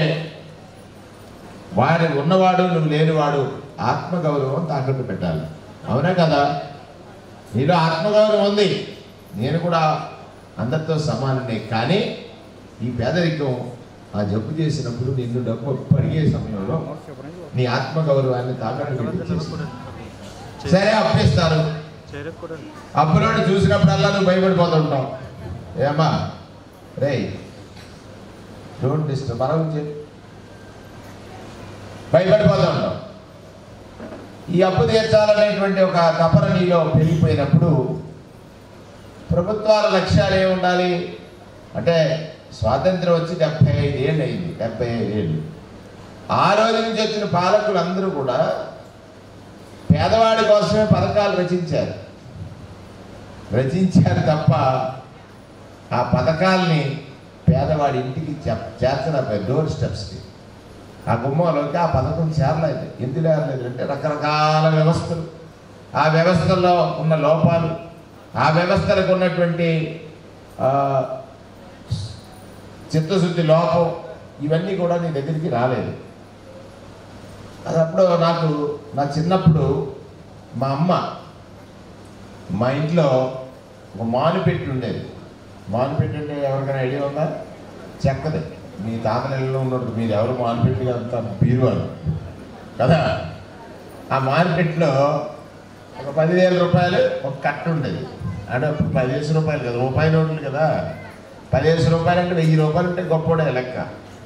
వాడు ఉన్నవాడు నువ్వు లేనివాడు ఆత్మగౌరవం తాకట్టు పెట్టాలి అవునా కదా నీలో ఆత్మగౌరవం ఉంది నేను కూడా అందరితో సమానమే కానీ ఈ పేదరికం ఆ జబ్బు చేసినప్పుడు నిన్ను డబ్బు పడిగే సమయంలో నీ ఆత్మగౌరవాన్ని తాకట్టు పెట్టించేస్తుంది సరే అప్పిస్తారు అప్పులోని చూసినప్పుడల్లా నువ్వు భయపడిపోతుంటావు ఏమ్మా రే డోంట్ డిస్టర్బ్ మనం చెప్పు భయపడిపోతూ ఉంటాం ఈ అప్పు తీర్చాలనేటువంటి ఒక తపన నీలో పెరిగిపోయినప్పుడు ప్రభుత్వాల లక్ష్యాలు ఏమి ఉండాలి అంటే స్వాతంత్రం వచ్చి డెబ్బై ఐదు ఏళ్ళు అయింది డెబ్బై ఐదు ఏళ్ళు ఆ రోజు నుంచి వచ్చిన పాలకులు అందరూ కూడా పేదవాడి కోసమే పథకాలు రచించారు రచించారు తప్ప ఆ పథకాల్ని పేదవాడి ఇంటికి చెప్ చేర్చడం డోర్ స్టెప్స్కి ఆ గుమ్మంలోకి ఆ పథకం చేరలేదు ఎందుకు చేరలేదు అంటే రకరకాల వ్యవస్థలు ఆ వ్యవస్థల్లో ఉన్న లోపాలు ఆ వ్యవస్థలకు ఉన్నటువంటి ఆ, చిత్తశుద్ధి లోపం ఇవన్నీ కూడా నీ దగ్గరికి రాలేదు అది అప్పుడు నాకు నా చిన్నప్పుడు మా అమ్మ మా ఇంట్లో ఒక మానుపెట్టి ఉండేది మానుపెట్టి అంటే ఎవరికైనా ఐడియా ఉందా చెక్కది మీ తాత నెలలో ఉన్నట్టు మీరు ఎవరు మానుపెట్టి అంత బీరువాలు కదా ఆ మార్కెట్లో ఒక పదివేల రూపాయలు ఒక కట్ట ఉండేది అంటే అప్పుడు పదివేసి రూపాయలు కదా రూపాయి నోట్లు కదా పదివేసి రూపాయలు అంటే వెయ్యి రూపాయలు అంటే గొప్పడే లెక్క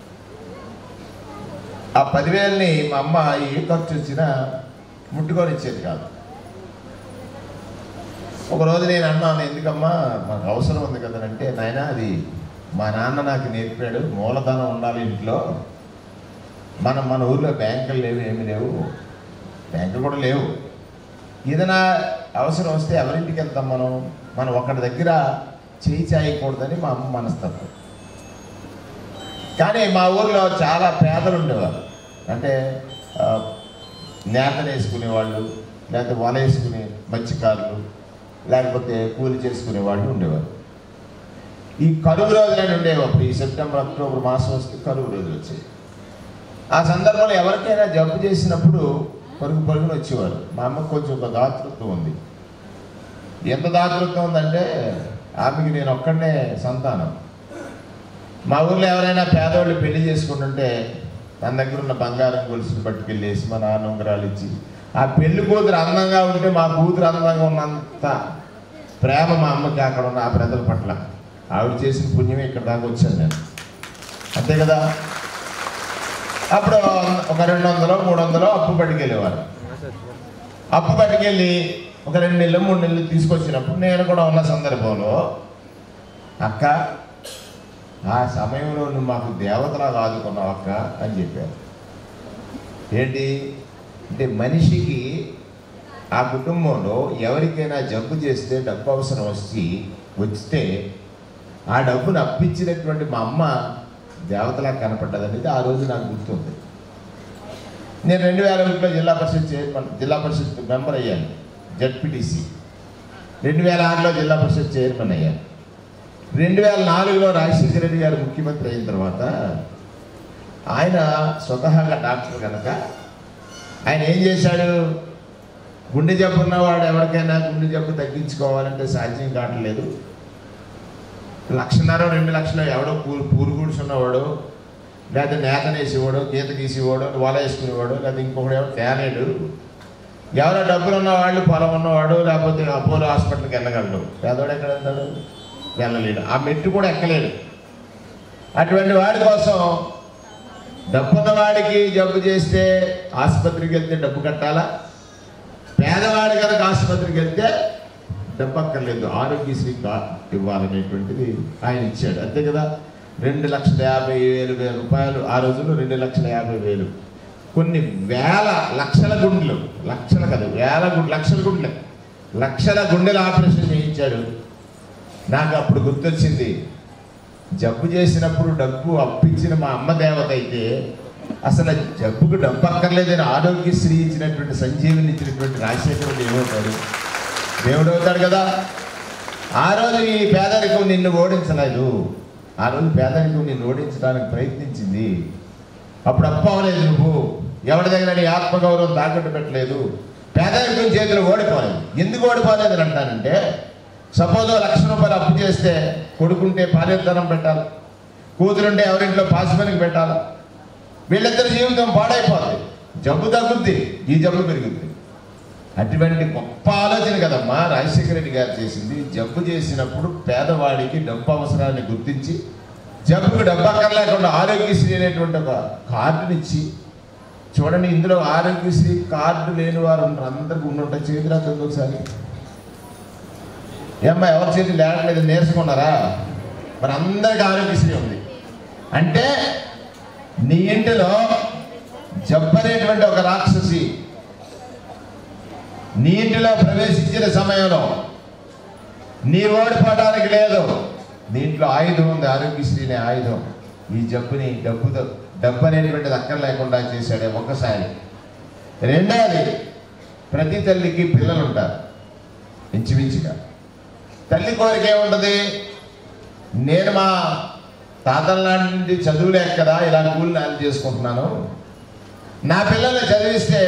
ఆ పదివేలని మా అమ్మ ఏ ఖర్చు వచ్చినా ముట్టుకొని ఇచ్చేది కాదు ఒక రోజు నేను అన్నాను ఎందుకమ్మా మాకు అవసరం ఉంది కదనంటే నాయన అది మా నాన్న నాకు నేర్పాడు మూలధనం ఉండాలి ఇంట్లో మనం మన ఊర్లో బ్యాంకులు లేవు ఏమి లేవు బ్యాంకులు కూడా లేవు ఏదైనా అవసరం వస్తే ఎవరింటికి వెళ్తాం మనం మనం ఒకటి దగ్గర చేయి చాయకూడదని మా అమ్మ మనస్తత్వం కానీ మా ఊర్లో చాలా పేదలు ఉండేవారు అంటే ఆ, నేతలు వేసుకునేవాళ్ళు లేకపోతే వల వేసుకునే మత్స్యకారులు లేకపోతే కూలి చేసుకునే వాళ్ళు ఉండేవారు ఈ కరువు రోజులని ఉండేవి అప్పుడు ఈ సెప్టెంబర్ అక్టోబర్ మాసం వస్తే కరువు రోజులు వచ్చాయి ఆ సందర్భంలో ఎవరికైనా జబ్బు చేసినప్పుడు పరుగు పరుగున వచ్చేవారు మా అమ్మకు కొంచెం ఒక దాతృత్వం ఉంది ఎంత దాతృత్వం ఉందంటే ఆమెకి నేను ఒక్కడనే సంతానం మా ఊర్లో ఎవరైనా పేదవాళ్ళు పెళ్లి చేసుకుంటుంటే మన దగ్గర ఉన్న బంగారం గొలుసులు పట్టుకెళ్ళేసి మా నాన్న ఉంగరాలు ఇచ్చి ఆ పెళ్లి కూతురు అందంగా ఉంటే మా కూతురు అందంగా ఉన్నంత ప్రేమ మా అమ్మకి అక్కడ ఉన్న ఆ ప్రజల పట్ల ఆవిడ చేసిన పుణ్యమే ఇక్కడ దాకా వచ్చాను నేను అంతే కదా అప్పుడు ఒక రెండు వందలు మూడు వందలు అప్పు పట్టుకెళ్ళేవారు అప్పు పట్టుకెళ్ళి ఒక రెండు నెలలు మూడు నెలలు తీసుకొచ్చినప్పుడు నేను కూడా ఉన్న సందర్భంలో అక్క ఆ సమయంలో నువ్వు మాకు దేవతలా ఆదుకున్నావు అక్క అని చెప్పారు ఏంటి అంటే మనిషికి ఆ కుటుంబంలో ఎవరికైనా జబ్బు చేస్తే డబ్బు అవసరం వచ్చి వస్తే ఆ డబ్బును అప్పించినటువంటి మా అమ్మ దేవతలా కనపడ్డదనేది ఆ రోజు నాకు గుర్తుంది నేను రెండు వేల ఒకటిలో జిల్లా పరిషత్ చైర్మన్ జిల్లా పరిషత్ మెంబర్ అయ్యాను జడ్పీటీసీ రెండు వేల ఆరులో జిల్లా పరిషత్ చైర్మన్ అయ్యాను రెండు వేల నాలుగులో రాజశేఖర రెడ్డి గారు ముఖ్యమంత్రి అయిన తర్వాత ఆయన స్వతహాగా డాక్టర్ కనుక ఆయన ఏం చేశాడు గుండె జబ్బు ఉన్నవాడు ఎవరికైనా గుండె జబ్బు తగ్గించుకోవాలంటే సాధ్యం కావట్లేదు లక్షన్నర రెండు లక్షలు ఎవడో పూరు పూరు కూర్చున్నవాడు లేదా నేత వేసేవాడు గీత గీసేవాడు వల వేసుకునేవాడు లేదా ఇంకొకడు ఎవరు తేలేడు ఎవరో డబ్బులు ఉన్నవాళ్ళు పొలం ఉన్నవాడు లేకపోతే అపోలో హాస్పిటల్కి వెళ్ళగలడు పేదవాడు ఎక్కడ వెళ్తాడు వెళ్ళలేడు ఆ మెట్టు కూడా ఎక్కలేడు అటువంటి వాడి కోసం డబ్బున్న వాడికి జబ్బు చేస్తే ఆసుపత్రికి వెళ్తే డబ్బు కట్టాలా పేదవాడి కనుక ఆసుపత్రికి వెళ్తే డబ్బు అక్కర్లేదు ఆరోగ్యశ్రీ కార్డు ఇవ్వాలనేటువంటిది ఆయన ఇచ్చాడు అంతే కదా రెండు లక్షల యాభై వేలు వేల రూపాయలు ఆ రోజుల్లో రెండు లక్షల యాభై వేలు కొన్ని వేల లక్షల గుండెలు లక్షల కాదు వేల గుండె లక్షల గుండెలు లక్షల గుండెల ఆపరేషన్ చేయించాడు నాకు అప్పుడు గుర్తొచ్చింది జబ్బు చేసినప్పుడు డబ్బు అప్పించిన మా అమ్మ దేవత అయితే అసలు జబ్బుకు డబ్బు అక్కర్లేదని ఆరోగ్యశ్రీ ఇచ్చినటువంటి సంజీవిని ఇచ్చినటువంటి రాజశేఖరుడు ఏమవుతాడు దేవుడు అవుతాడు కదా ఆ రోజు ఈ పేదరికం నిన్ను ఓడించలేదు ఆ రోజు పేదరికం నిన్ను ఓడించడానికి ప్రయత్నించింది అప్పుడు అప్పవలేదు నువ్వు ఎవరి దగ్గర నీ ఆత్మగౌరవం తాకట్టు పెట్టలేదు పేదరికం చేతిలో ఓడిపోలేదు ఎందుకు ఓడిపోలేదు అని అంటానంటే సపోజ్ లక్ష రూపాయలు అప్పు చేస్తే కొడుకుంటే పాలేతనం పెట్టాలి కూతురుంటే ఎవరింట్లో పాసిపనికి పెట్టాలి వీళ్ళిద్దరి జీవితం పాడైపోతుంది జబ్బు తగ్గుద్ది ఈ జబ్బు పెరుగుద్ది అటువంటి గొప్ప ఆలోచన కదమ్మా రాజశేఖర రెడ్డి గారు చేసింది జబ్బు చేసినప్పుడు పేదవాడికి డబ్బు అవసరాన్ని గుర్తించి జబ్బుకు డబ్బు అక్కర్లేకుండా ఆరోగ్యశ్రీ అనేటువంటి ఒక కార్డునిచ్చి చూడండి ఇందులో ఆరోగ్యశ్రీ కార్డు లేని వారు ఉంటారు అందరికి ఉండుంటాయి చేతి రాత్రి ఒకసారి ఏమ్మా ఎవరి చేతి లేడలేదు నేర్చుకున్నారా మరి అందరికి ఆరోగ్యశ్రీ ఉంది అంటే నీ ఇంటిలో జబ్బు అనేటువంటి ఒక రాక్షసి నీ ఇంటిలో ప్రవేశించిన సమయంలో నీ ఓడిపోవడానికి లేదు దీంట్లో ఆయుధం ఉంది ఆరోగ్యశ్రీ అనే ఆయుధం ఈ జబ్బుని డబ్బుతో డబ్బు అనేటువంటిది అక్కర్ లేకుండా చేశాడే ఒక్కసారి రెండవది ప్రతి తల్లికి పిల్లలు ఉంటారు ఇంచుమించుగా తల్లి కోరిక ఏముంటుంది నేను మా తాతల నాటి నుండి చదువు లేక కదా ఇలా కూలి నాలు చేసుకుంటున్నాను నా పిల్లల్ని చదివిస్తే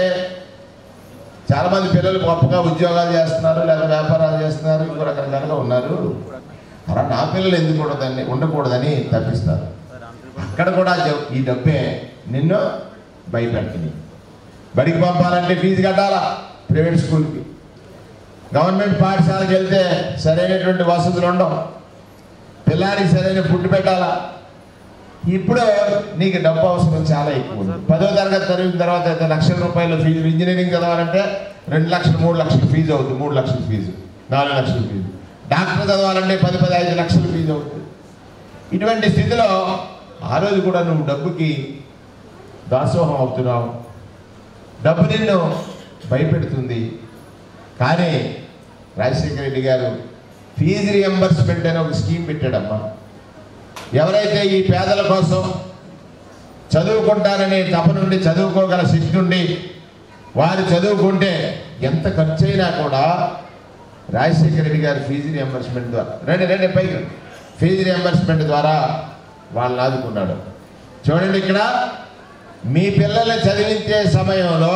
చాలా మంది పిల్లలు గొప్పగా ఉద్యోగాలు చేస్తున్నారు లేదా వ్యాపారాలు చేస్తున్నారు ఇంకో రకరకాలుగా ఉన్నారు అలా నా పిల్లలు ఎందుకు ఉండదని ఉండకూడదని తప్పిస్తారు అక్కడ కూడా జ- ఈ డబ్బే నిన్ను భయపెడుతుంది బడికి పంపాలంటే ఫీజు కట్టాలా ప్రైవేట్ స్కూల్కి గవర్నమెంట్ పాఠశాలకు వెళ్తే సరైనటువంటి వసతులు ఉండవు పిల్లాడికి సరైన ఫుడ్ పెట్టాలా ఇప్పుడు నీకు డబ్బు అవసరం చాలా ఎక్కువ ఉంది పదో తరగతి చదివిన తర్వాత అయితే లక్షల రూపాయల ఫీజు ఇంజనీరింగ్ చదవాలంటే రెండు లక్షలు మూడు లక్షల ఫీజు అవుతుంది మూడు లక్షల ఫీజు నాలుగు లక్షల ఫీజు డాక్టర్ చదవాలంటే పది పది ఐదు లక్షల ఫీజు అవుతుంది ఇటువంటి స్థితిలో ఆ రోజు కూడా నువ్వు డబ్బుకి దాసోహం అవుతున్నావు డబ్బు నిన్ను భయపెడుతుంది కానీ రాజశేఖర రెడ్డి గారు ఫీజు రియంబర్స్మెంట్ అనే ఒక స్కీమ్ పెట్టాడమ్మా ఎవరైతే ఈ పేదల కోసం చదువుకుంటానని తపనుండి చదువుకోగల శక్తి నుండి వారు చదువుకుంటే ఎంత ఖర్చు అయినా కూడా రాజశేఖర రెడ్డి గారి ఫీజు రియంబర్స్మెంట్ ద్వారా రండి రండి పైకి రండి. ఫీజు రియంబర్స్మెంట్ ద్వారా వాళ్ళని ఆదుకున్నాడు చూడండి ఇక్కడ మీ పిల్లల్ని చదివించే సమయంలో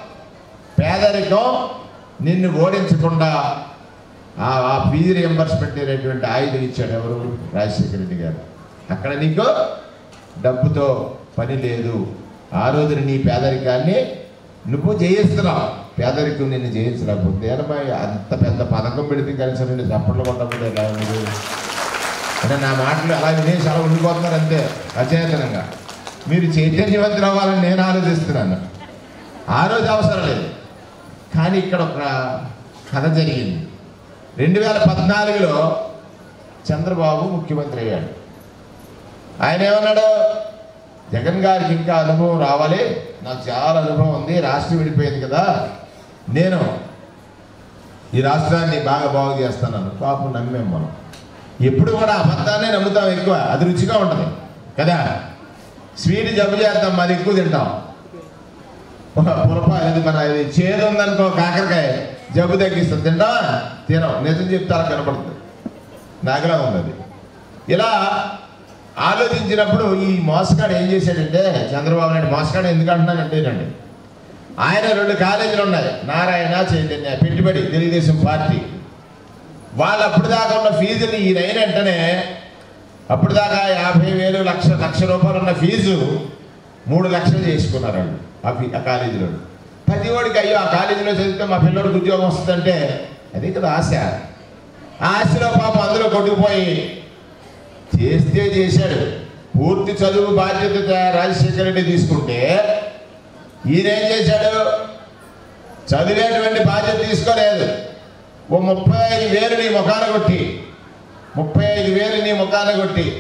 పేదరికం నిన్ను ఓడించకుండా ఆ ఆ ఫీజు రియంబర్స్మెంట్ అనేటువంటి ఆయుధం ఇచ్చాడు ఎవరు రాజశేఖర రెడ్డి గారు అక్కడ నీకు డబ్బుతో పని లేదు ఆ రోజున నీ పేదరికాన్ని నువ్వు జయిస్తున్నావు పేదరికం నిన్ను జయించలేకపోతే ఏనమ్మా అంత పెద్ద పథకం పెడితే కనీసం నిన్ను చప్పట్లు కొట్టకపోతే ఎలా ఉంది అంటే నా మాటలు అలా వినేసి అలా ఉండిపోతున్నారు అంతే అచేతనంగా మీరు చైతన్యవంతులు అవ్వాలని నేను ఆలోచిస్తున్నాను ఆ రోజు అవసరం లేదు కానీ ఇక్కడ ఒక కథ జరిగింది రెండు వేల పద్నాలుగులో చంద్రబాబు ముఖ్యమంత్రి అయ్యాడు ఆయన ఏమన్నాడు జగన్ గారికి ఇంకా అనుభవం రావాలి నాకు చాలా అనుభవం ఉంది రాష్ట్రం విడిపోయింది కదా నేను ఈ రాష్ట్రాన్ని బాగా బాగు చేస్తానని పాపం నమ్మాం మనం ఎప్పుడు కూడా అబద్ధాన్నే నమ్ముతాం ఎక్కువ అది రుచిగా ఉంటుంది కదా స్వీట్ జబ్బు చేద్దాం మరి ఎక్కువ తింటాం పులప ఇది మన ఇది చేదు ఉందనుకో కాకరకాయ జబ్బు తగ్గిస్తుంది తింటావా తినం నిజం చెప్తారా కనపడుతుంది నాకులా ఉంది అది ఇలా ఆలోచించినప్పుడు ఈ మోసగాడు ఏం చేశాడంటే చంద్రబాబు నాయుడు మోసగాడు ఎందుకు అంటున్నానంటేనండి ఆయన రెండు కాలేజీలు ఉన్నాయి నారాయణ చైతన్య పెట్టుబడి తెలుగుదేశం పార్టీ వాళ్ళు అప్పుడు దాకా ఉన్న ఫీజుని ఈయన అయిన వెంటనే అప్పుడు దాకా యాభై వేలు లక్ష లక్ష రూపాయలు ఉన్న ఫీజు మూడు లక్షలు చేసుకున్నారు వాళ్ళు ఆ ఫీ ఆ కాలేజీలో ప్రతి వాడికి అయ్యో ఆ కాలేజీలో చదివితే మా పిల్లోడికి ఉద్యోగం వస్తుందంటే అది కదా ఆశ ఆ ఆశలో పాపం అందులో కొట్టుకుపోయి చేస్తే చేశాడు పూర్తి చదువు బాధ్యత రాజశేఖర రెడ్డి తీసుకుంటే ఈయన ఏం చేశాడు చదివేటువంటి బాధ్యత తీసుకోలేదు ఓ ముప్పై ఐదు వేలు నీ ముఖాన కొట్టి ముప్పై ఐదు వేలు నీ ముఖాన కొట్టి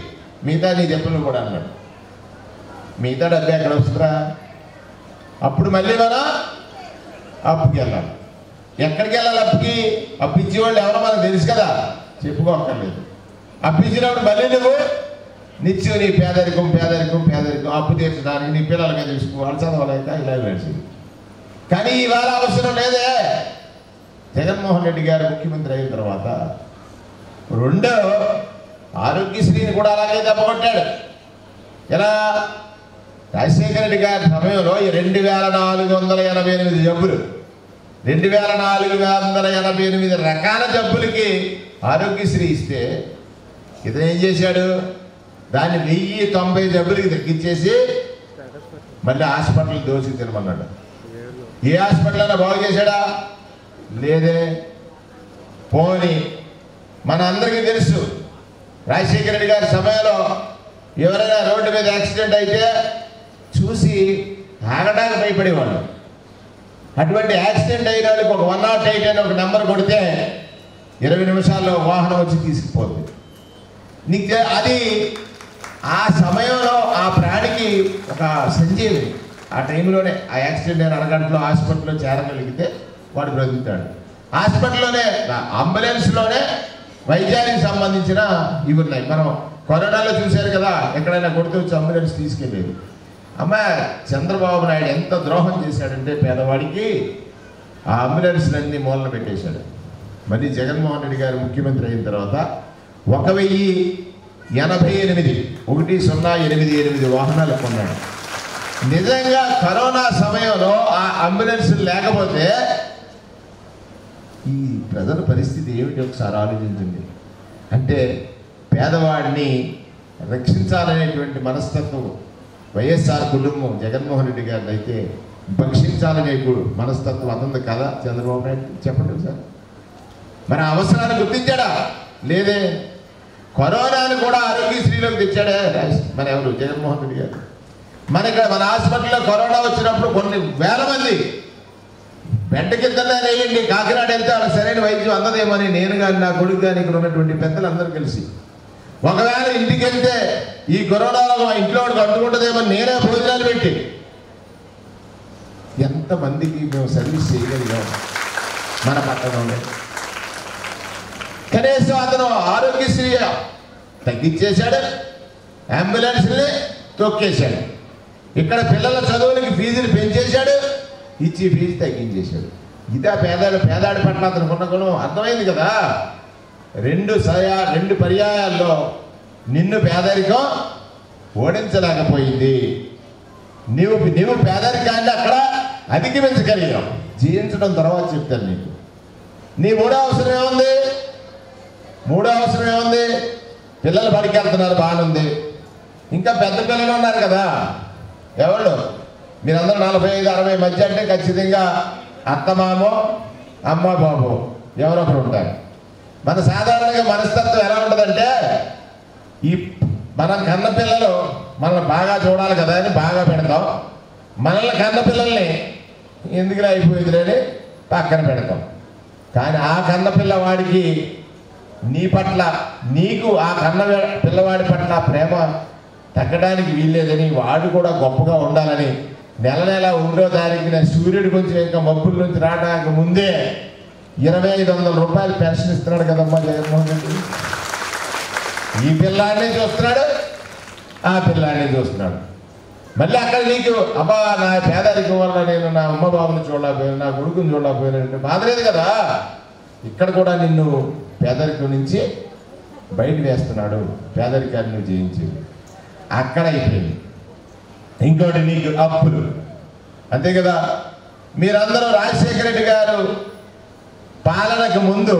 మిగతా నీ చెప్పులు కూడా అన్నాడు మిగతా డబ్బు ఎక్కడ వస్తుందా అప్పుడు మళ్ళీ మనం అప్పుకి వెళ్ళాలి ఎక్కడికి వెళ్ళాలి అప్పుకి అప్పు ఇచ్చేవాళ్ళు ఎవరో మనకు తెలుసు కదా చెప్పుకోక్కర్లేదు అప్పు ఇచ్చినప్పుడు మళ్ళీ నువ్వు నిత్యం నీ పేదరికం పేదరికం పేదరికం అప్పు తీర్చడానికి నీ పిల్లలకి చూసుకోవాలి చదవలేక ఇలా నడిచింది కానీ ఇవాళ అవసరం లేదే జగన్మోహన్ రెడ్డి గారు ముఖ్యమంత్రి అయిన తర్వాత రెండో ఆరోగ్యశ్రీని కూడా అలాగే దెబ్బకొట్టాడు ఎలా రాజశేఖర రెడ్డి గారి సమయంలో ఈ రెండు వేల నాలుగు వందల ఎనభై ఎనిమిది జబ్బులు రెండు వేల నాలుగు వందల ఎనభై ఎనిమిది రకాల జబ్బులకి ఆరోగ్యశ్రీ ఇస్తే ఇతను ఏం చేశాడు దాన్ని వెయ్యి తొంభై జబ్బులకి తగ్గించేసి మళ్ళీ హాస్పిటల్ దోసి తినమన్నాడు ఏ హాస్పిటల్ అయినా బాగు చేశాడా లేదే పోని మన అందరికీ తెలుసు రాజశేఖర రెడ్డి గారి సమయంలో ఎవరైనా రోడ్డు మీద యాక్సిడెంట్ అయితే చూసి ఆగడానికి భయపడేవాళ్ళు అటువంటి యాక్సిడెంట్ అయిన వాళ్ళకి ఒక వన్ నాట్ ఎయిట్ అని ఒక నెంబర్ కొడితే ఇరవై నిమిషాల్లో వాహనం వచ్చి తీసుకుపోతుంది నీకు తె- అది ఆ సమయంలో ఆ ప్రాణికి ఒక సంజీవిని ఆ టైంలోనే ఆ యాక్సిడెంట్ అయిన అరగంటలో హాస్పిటల్లో చేరగలిగితే వాడు బ్రతుకుతాడు హాస్పిటల్లోనే ఆ అంబులెన్స్లోనే వైద్యానికి సంబంధించిన ఇవి ఉన్నాయి మనం కరోనాలో చూశారు కదా ఎక్కడైనా కొడితే వచ్చి అంబులెన్స్ తీసుకెళ్ళేది అమ్మ చంద్రబాబు నాయుడు ఎంత ద్రోహం చేశాడంటే పేదవాడికి ఆ అంబులెన్స్లన్నీ మూలన పెట్టేశాడు మళ్ళీ జగన్మోహన్ రెడ్డి గారు ముఖ్యమంత్రి అయిన తర్వాత ఒక వెయ్యి ఎనభై ఎనిమిది ఒకటి సున్నా ఎనిమిది ఎనిమిది వాహనాలు కొన్నాడు నిజంగా కరోనా సమయంలో ఆ అంబులెన్స్ లేకపోతే ఈ ప్రజల పరిస్థితి ఏమిటి ఒకసారి ఆలోచించండి అంటే పేదవాడిని రక్షించాలనేటువంటి మనస్తత్వం వైఎస్ఆర్ కుటుంబం జగన్మోహన్ రెడ్డి గారిని అయితే భక్షించాలనే గు- మనస్తత్వం అతనిది కదా చంద్రబాబు నాయుడు చెప్పండి సార్ మరి ఆ అవసరాన్ని గుర్తించాడా లేదే కరోనాను కూడా ఆరోగ్యశ్రీలోకి తెచ్చాడే రాజ్- మన ఎవరు జగన్మోహన్ రెడ్డి గారు మన ఇక్కడ మన హాస్పిటల్లో కరోనా వచ్చినప్పుడు కొన్ని వేల మంది బెడ్ కిందనే వేయండి కాకినాడ వెళ్తే వాళ్ళకి సరైన వైద్యం అందదేమని నేను కానీ నా కొడుకు కానీ ఇక్కడ ఉన్నటువంటి పెద్దలందరూ కలిసి ఒకవేళ ఇంటికి వెళ్తే ఈ కరోనాలో మా ఇంట్లో వాడికి అంటుకుంటుందేమో నేనే భోజనాలు పెట్టి ఎంతమందికి మేము సర్వీస్ చేయగలిగాం మన పట్టణంలో కనీసం అతను ఆరోగ్యశ్రీ తగ్గించేశాడు అంబులెన్స్ని తొక్కేశాడు ఇక్కడ పిల్లల చదువులకి ఫీజులు పెంచేశాడు ఇచ్చి ఫీజు తగ్గించేశాడు ఇదా పేదాడు పేదాడి పట్ల అతను ఉన్న గుణం అర్థమైంది కదా రెండు సయా రెండు పర్యాయాల్లో నిన్ను పేదరికం ఓడించలేకపోయింది నీవు నీవు పేదరికాన్ని అక్కడ అధిగమించగలిగావు జీవించడం తర్వాత చెప్తాను నీకు నీ మూడో అవసరం ఏముంది మూడో అవసరం ఏముంది పిల్లలు బడికి వెళ్తున్నారు బాగానుంది ఇంకా పెద్ద పిల్లలు ఉన్నారు కదా ఎవరు మీరందరూ నలభై ఐదు అరవై మధ్య అంటే ఖచ్చితంగా అత్తమామో అమ్మ బాబు ఎవరొకరు ఉంటారు మన సాధారణంగా మనస్తత్వం ఎలా ఉంటుందంటే ఈ మన కన్న పిల్లలు మనల్ని బాగా చూడాలి కదా అని బాగా పెడతాం మనల్ని కన్న పిల్లల్ని ఎందుకులా అయిపోయింది అని పక్కన పెడతాం కానీ ఆ కన్న పిల్లవాడికి నీ పట్ల నీకు ఆ కన్న వే- పిల్లవాడి పట్ల ప్రేమ తగ్గడానికి వీల్లేదని వాడు కూడా గొప్పగా ఉండాలని నెల నెల ఒకటో తారీఖున సూర్యుడి కొంచెం ఇంకా మబ్బుల నుంచి రావడానికి ముందే ఇరవై ఐదు వందల రూపాయలు పెన్షన్ ఇస్తున్నాడు కదమ్మా జగన్మోహన్ రెడ్డి ఈ పిల్లాడిని చూస్తున్నాడు ఆ పిల్లాడిని చూస్తున్నాడు మళ్ళీ అక్కడ నీకు అబ్బా నా పేదరికం వల్ల నేను నా అమ్మ బాబుని చూడలేకపోయాను నా కొడుకుని చూడలేకపోయాను అంటే బాధ లేదు కదా ఇక్కడ కూడా నిన్ను పేదరికం నుంచి బయట వేస్తున్నాడు పేదరికాన్ని నువ్వు జయించేది అక్కడ అయిపోయింది ఇంకోటి నీకు అప్పులు అంతే కదా మీరందరూ రాజశేఖర రెడ్డి గారు పాలనకు ముందు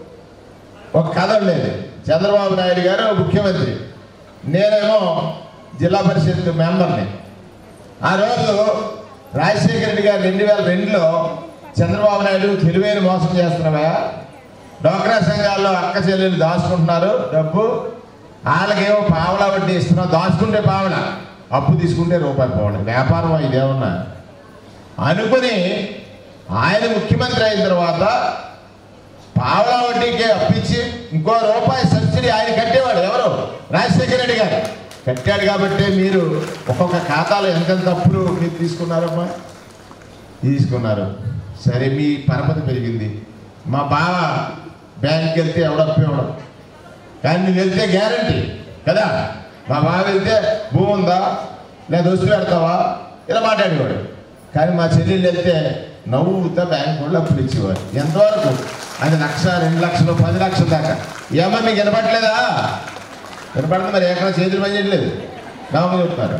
ఒక కథ ఉండేది చంద్రబాబు నాయుడు గారు ముఖ్యమంత్రి నేనేమో జిల్లా పరిషత్ మెంబర్ని ఆ రోజు రాజశేఖర రెడ్డి గారు రెండు వేల రెండులో చంద్రబాబు నాయుడు తెలివైన మోసం చేస్తున్నావా డోక్రా సంఘాల్లో అక్క చెల్లెలు దాచుకుంటున్నారు డబ్బు వాళ్ళకేమో పావలా వడ్డీ ఇస్తున్నావు దాచుకుంటే పావల అప్పు తీసుకుంటే రూపాయి పోవడం వ్యాపారం ఇదేమన్నా అనుకుని ఆయన ముఖ్యమంత్రి అయిన తర్వాత పావలా వడ్డీకి అప్పించి ఇంకో రూపాయి సబ్సిడీ ఆయన కట్టేవాడు ఎవరు రాజశేఖర రెడ్డి గారు కట్టాడు కాబట్టి మీరు ఒక్కొక్క ఖాతాలో ఎంతెంత అప్పులు మీరు తీసుకున్నారమ్మా తీసుకున్నారు సరే మీ పరపతి పెరిగింది మా బావ బ్యాంక్కి వెళ్తే ఎవడప్పు ఇవ్వడం కానీ నువ్వు వెళ్తే గ్యారంటీ కదా మా బావ వెళ్తే భూమి ఉందా లేదా వస్తు పెడతావా ఇలా మాట్లాడేవాడు కానీ మా చెల్లెళ్ళు వెళ్తే నవ్వుతా బ్యాంక్ వాళ్ళు అప్పులు ఇచ్చేవారు ఎంతవరకు అది లక్ష రెండు లక్షలు పది లక్షల దాకా ఏమో మీకు వినపట్లేదా వినపడుతుంది మరి ఎక్కడ చేతులు పని చేయట్లేదు నామని చెప్తున్నారు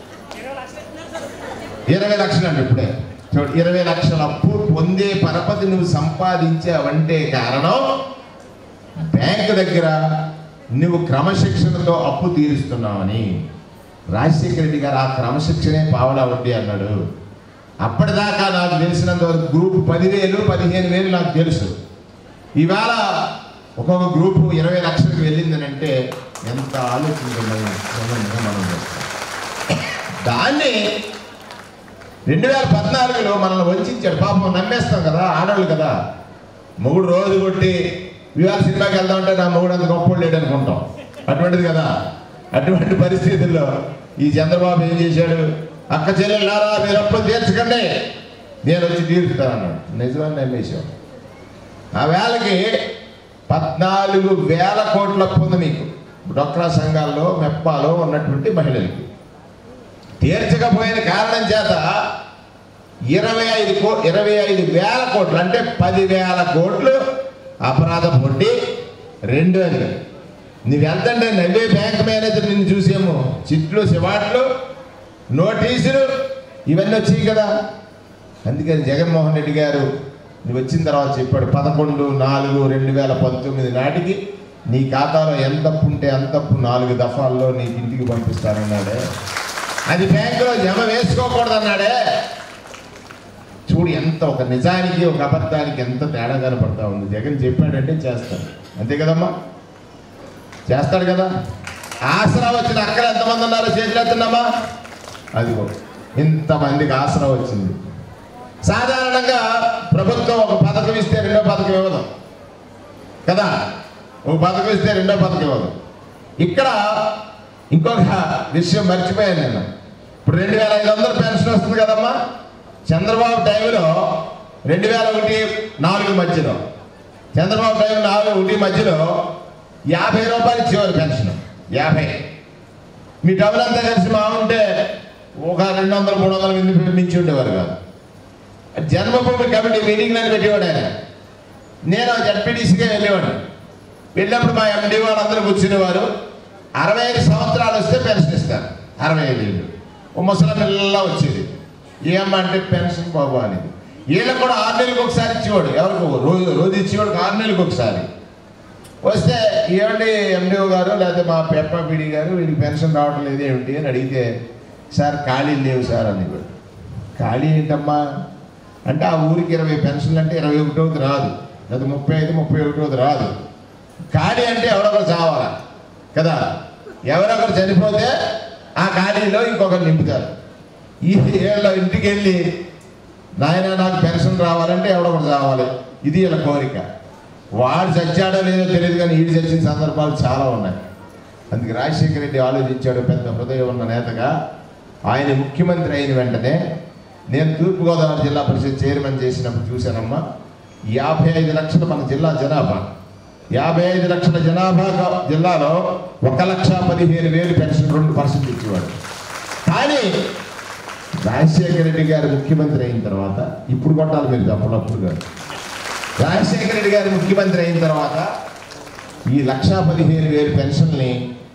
ఇరవై లక్షలు అండి ఇప్పుడే చూడు ఇరవై లక్షల అప్పు పొందే పరపతి నువ్వు సంపాదించావంటే కారణం బ్యాంక్ దగ్గర నువ్వు క్రమశిక్షణతో అప్పు తీరుస్తున్నావని రాజశేఖర రెడ్డి గారు ఆ క్రమశిక్షణే పావలా వడ్డీ అన్నాడు అప్పటిదాకా నాకు తెలిసినంత వరకు గ్రూప్ పదివేలు పదిహేను వేలు నాకు తెలుసు ఇవాళ ఒక్కొక్క గ్రూపు ఇరవై లక్షలకు వెళ్ళిందని అంటే ఎంత ఆలోచించమని మనం చేస్తాం దాన్ని రెండు వేల పద్నాలుగులో మనల్ని వంచాడు పాపం నమ్మేస్తాం కదా ఆడవాళ్ళు కదా మొగుడు రోజు కొట్టి ఇవాళ సినిమాకి వెళ్దామంటే నా మొగుడు అంత గొప్ప లేడు అనుకుంటాం అటువంటిది కదా అటువంటి పరిస్థితుల్లో ఈ చంద్రబాబు ఏం చేశాడు అక్క చెల్లెళ్ళారా మీరు అప్పులు తీర్చకండి నేను వచ్చి తీరుస్తానన్నాడు నిజమని నమ్మేశాం ఆ వేళకి పద్నాలుగు వేల కోట్ల అప్పు ఉంది మీకు డొక్రా సంఘాల్లో మెప్పాలో ఉన్నటువంటి మహిళలకి తీర్చకపోయిన కారణం చేత ఇరవై ఐదు కో ఇరవై ఐదు వేల కోట్లు అంటే పదివేల కోట్లు అపరాధ వడ్డీ రెండు అని నువ్వెంతంటే నవ్వే బ్యాంక్ మేనేజర్ నిన్ను చూసేమో చిట్లు శివాట్లు నోటీసులు ఇవన్నీ వచ్చాయి కదా అందుకని జగన్మోహన్ రెడ్డి గారు నువ్వు వచ్చిన తర్వాత చెప్పాడు పదకొండు నాలుగు రెండు వేల పంతొమ్మిది నాటికి నీ ఖాతాలో ఎంత అప్పు ఉంటే అంత అప్పు నాలుగు దఫాల్లో నీకు ఇంటికి పంపిస్తానన్నాడే అది బ్యాంకులో జమ వేసుకోకూడదన్నాడే చూడు ఎంత ఒక నిజానికి ఒక అబద్ధానికి ఎంత తేడా కనపడతా ఉంది జగన్ చెప్పాడంటే చేస్తాడు అంతే కదమ్మా చేస్తాడు కదా ఆసరా వచ్చిన అక్కడ ఎంతమంది ఉన్నారో చేతులెత్తున్నామా అదిగో ఇంతమందికి ఆసరా వచ్చింది సాధారణంగా ప్రభుత్వం ఒక పథకం ఇస్తే రెండో పథకం ఇవ్వదు కదా ఒక పథకం ఇస్తే రెండో పథకం ఇవ్వదు ఇక్కడ ఇంకొక విషయం మర్చిపోయాను నేను ఇప్పుడు రెండు వేల ఐదు వందలు పెన్షన్ వస్తుంది కదమ్మా చంద్రబాబు టైంలో రెండు వేల ఒకటి నాలుగు మధ్యలో చంద్రబాబు టైం నాలుగు ఒకటి మధ్యలో యాభై రూపాయలు ఇచ్చేవారు పెన్షన్ యాభై మీ డబ్బులు అంతా కలిసి మా ఉంటే ఒక రెండు వందలు మూడు వందల మంది మించి ఉండేవారు కాదు జన్మభూమి కమిటీ మీటింగ్ అని పెట్టేవాడు ఆయన నేను జడ్పీటీసీగా వెళ్ళేవాడు వెళ్ళినప్పుడు మా ఎండి వాళ్ళందరూ కూర్చునేవారు అరవై ఐదు సంవత్సరాలు వస్తే పెన్షన్ ఇస్తారు అరవై ఐదు ఏళ్ళు ఓ ముసలి పిల్ల వచ్చేది ఏమంటే పెన్షన్ బాబు అనేది వీళ్ళకి కూడా ఆరు నెలలకు ఒకసారి ఇచ్చేవాడు ఎవరికి రోజు రోజు ఇచ్చేవాడు ఆరు నెలలకు ఒకసారి వస్తే ఏమండి ఎండిఓ గారు లేకపోతే మా పెప్పపీడి గారు వీడికి పెన్షన్ రావడం లేదు ఏమిటి అని అడిగితే సార్ ఖాళీలు లేవు సార్ అని ఖాళీ ఏంటమ్మా అంటే ఆ ఊరికి ఇరవై పెన్షన్లు అంటే ఇరవై ఒకటోది రాదు లేదా ముప్పై ఐదు ముప్పై ఒకటోది రాదు ఖాళీ అంటే ఎవరొకరు చావాలా కదా ఎవరొకరు చనిపోతే ఆ ఖాళీలో ఇంకొకరు నింపుతారు ఈ ఏళ్ళ ఇంటికి వెళ్ళి నాయన నాకు పెన్షన్ రావాలంటే ఎవడొకరు చావాలి ఇది వీళ్ళ కోరిక వాడు చచ్చాడో లేదో తెలియదు కానీ ఈడు చచ్చిన సందర్భాలు చాలా ఉన్నాయి అందుకే రాజశేఖర రెడ్డి ఆలోచించాడు పెద్ద హృదయం ఉన్న నేతగా ఆయన ముఖ్యమంత్రి అయిన వెంటనే నేను తూర్పుగోదావరి జిల్లా పరిషత్ చైర్మన్ చేసినప్పుడు చూశానమ్మా యాభై ఐదు లక్షలు మన జిల్లా జనాభా యాభై ఐదు లక్షల జనాభా క- జిల్లాలో ఒక లక్ష పదిహేను వేలు పెన్షన్ రెండు పర్సెంట్ ఇచ్చేవాడు కానీ రాజశేఖర రెడ్డి గారు ముఖ్యమంత్రి అయిన తర్వాత ఇప్పుడు కొట్టాలి మీరు అప్పుడప్పుడు కాదు రాజశేఖర రెడ్డి గారు ముఖ్యమంత్రి అయిన తర్వాత ఈ లక్షా పదిహేను వేలు పెన్షన్ని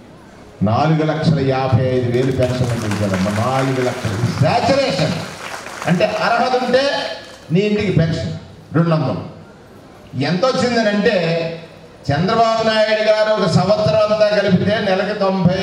నాలుగు లక్షల యాభై ఐదు వేలు పెన్షన్ పెంచారమ్మా నాలుగు లక్షలు సాచురేషన్ అంటే అర్హత ఉంటే నీ ఇంటికి పెన్షన్ రెండు వందలు ఎంత వచ్చిందని అంటే చంద్రబాబు నాయుడు గారు ఒక సంవత్సరం అంతా కలిపితే నెలకి తొంభై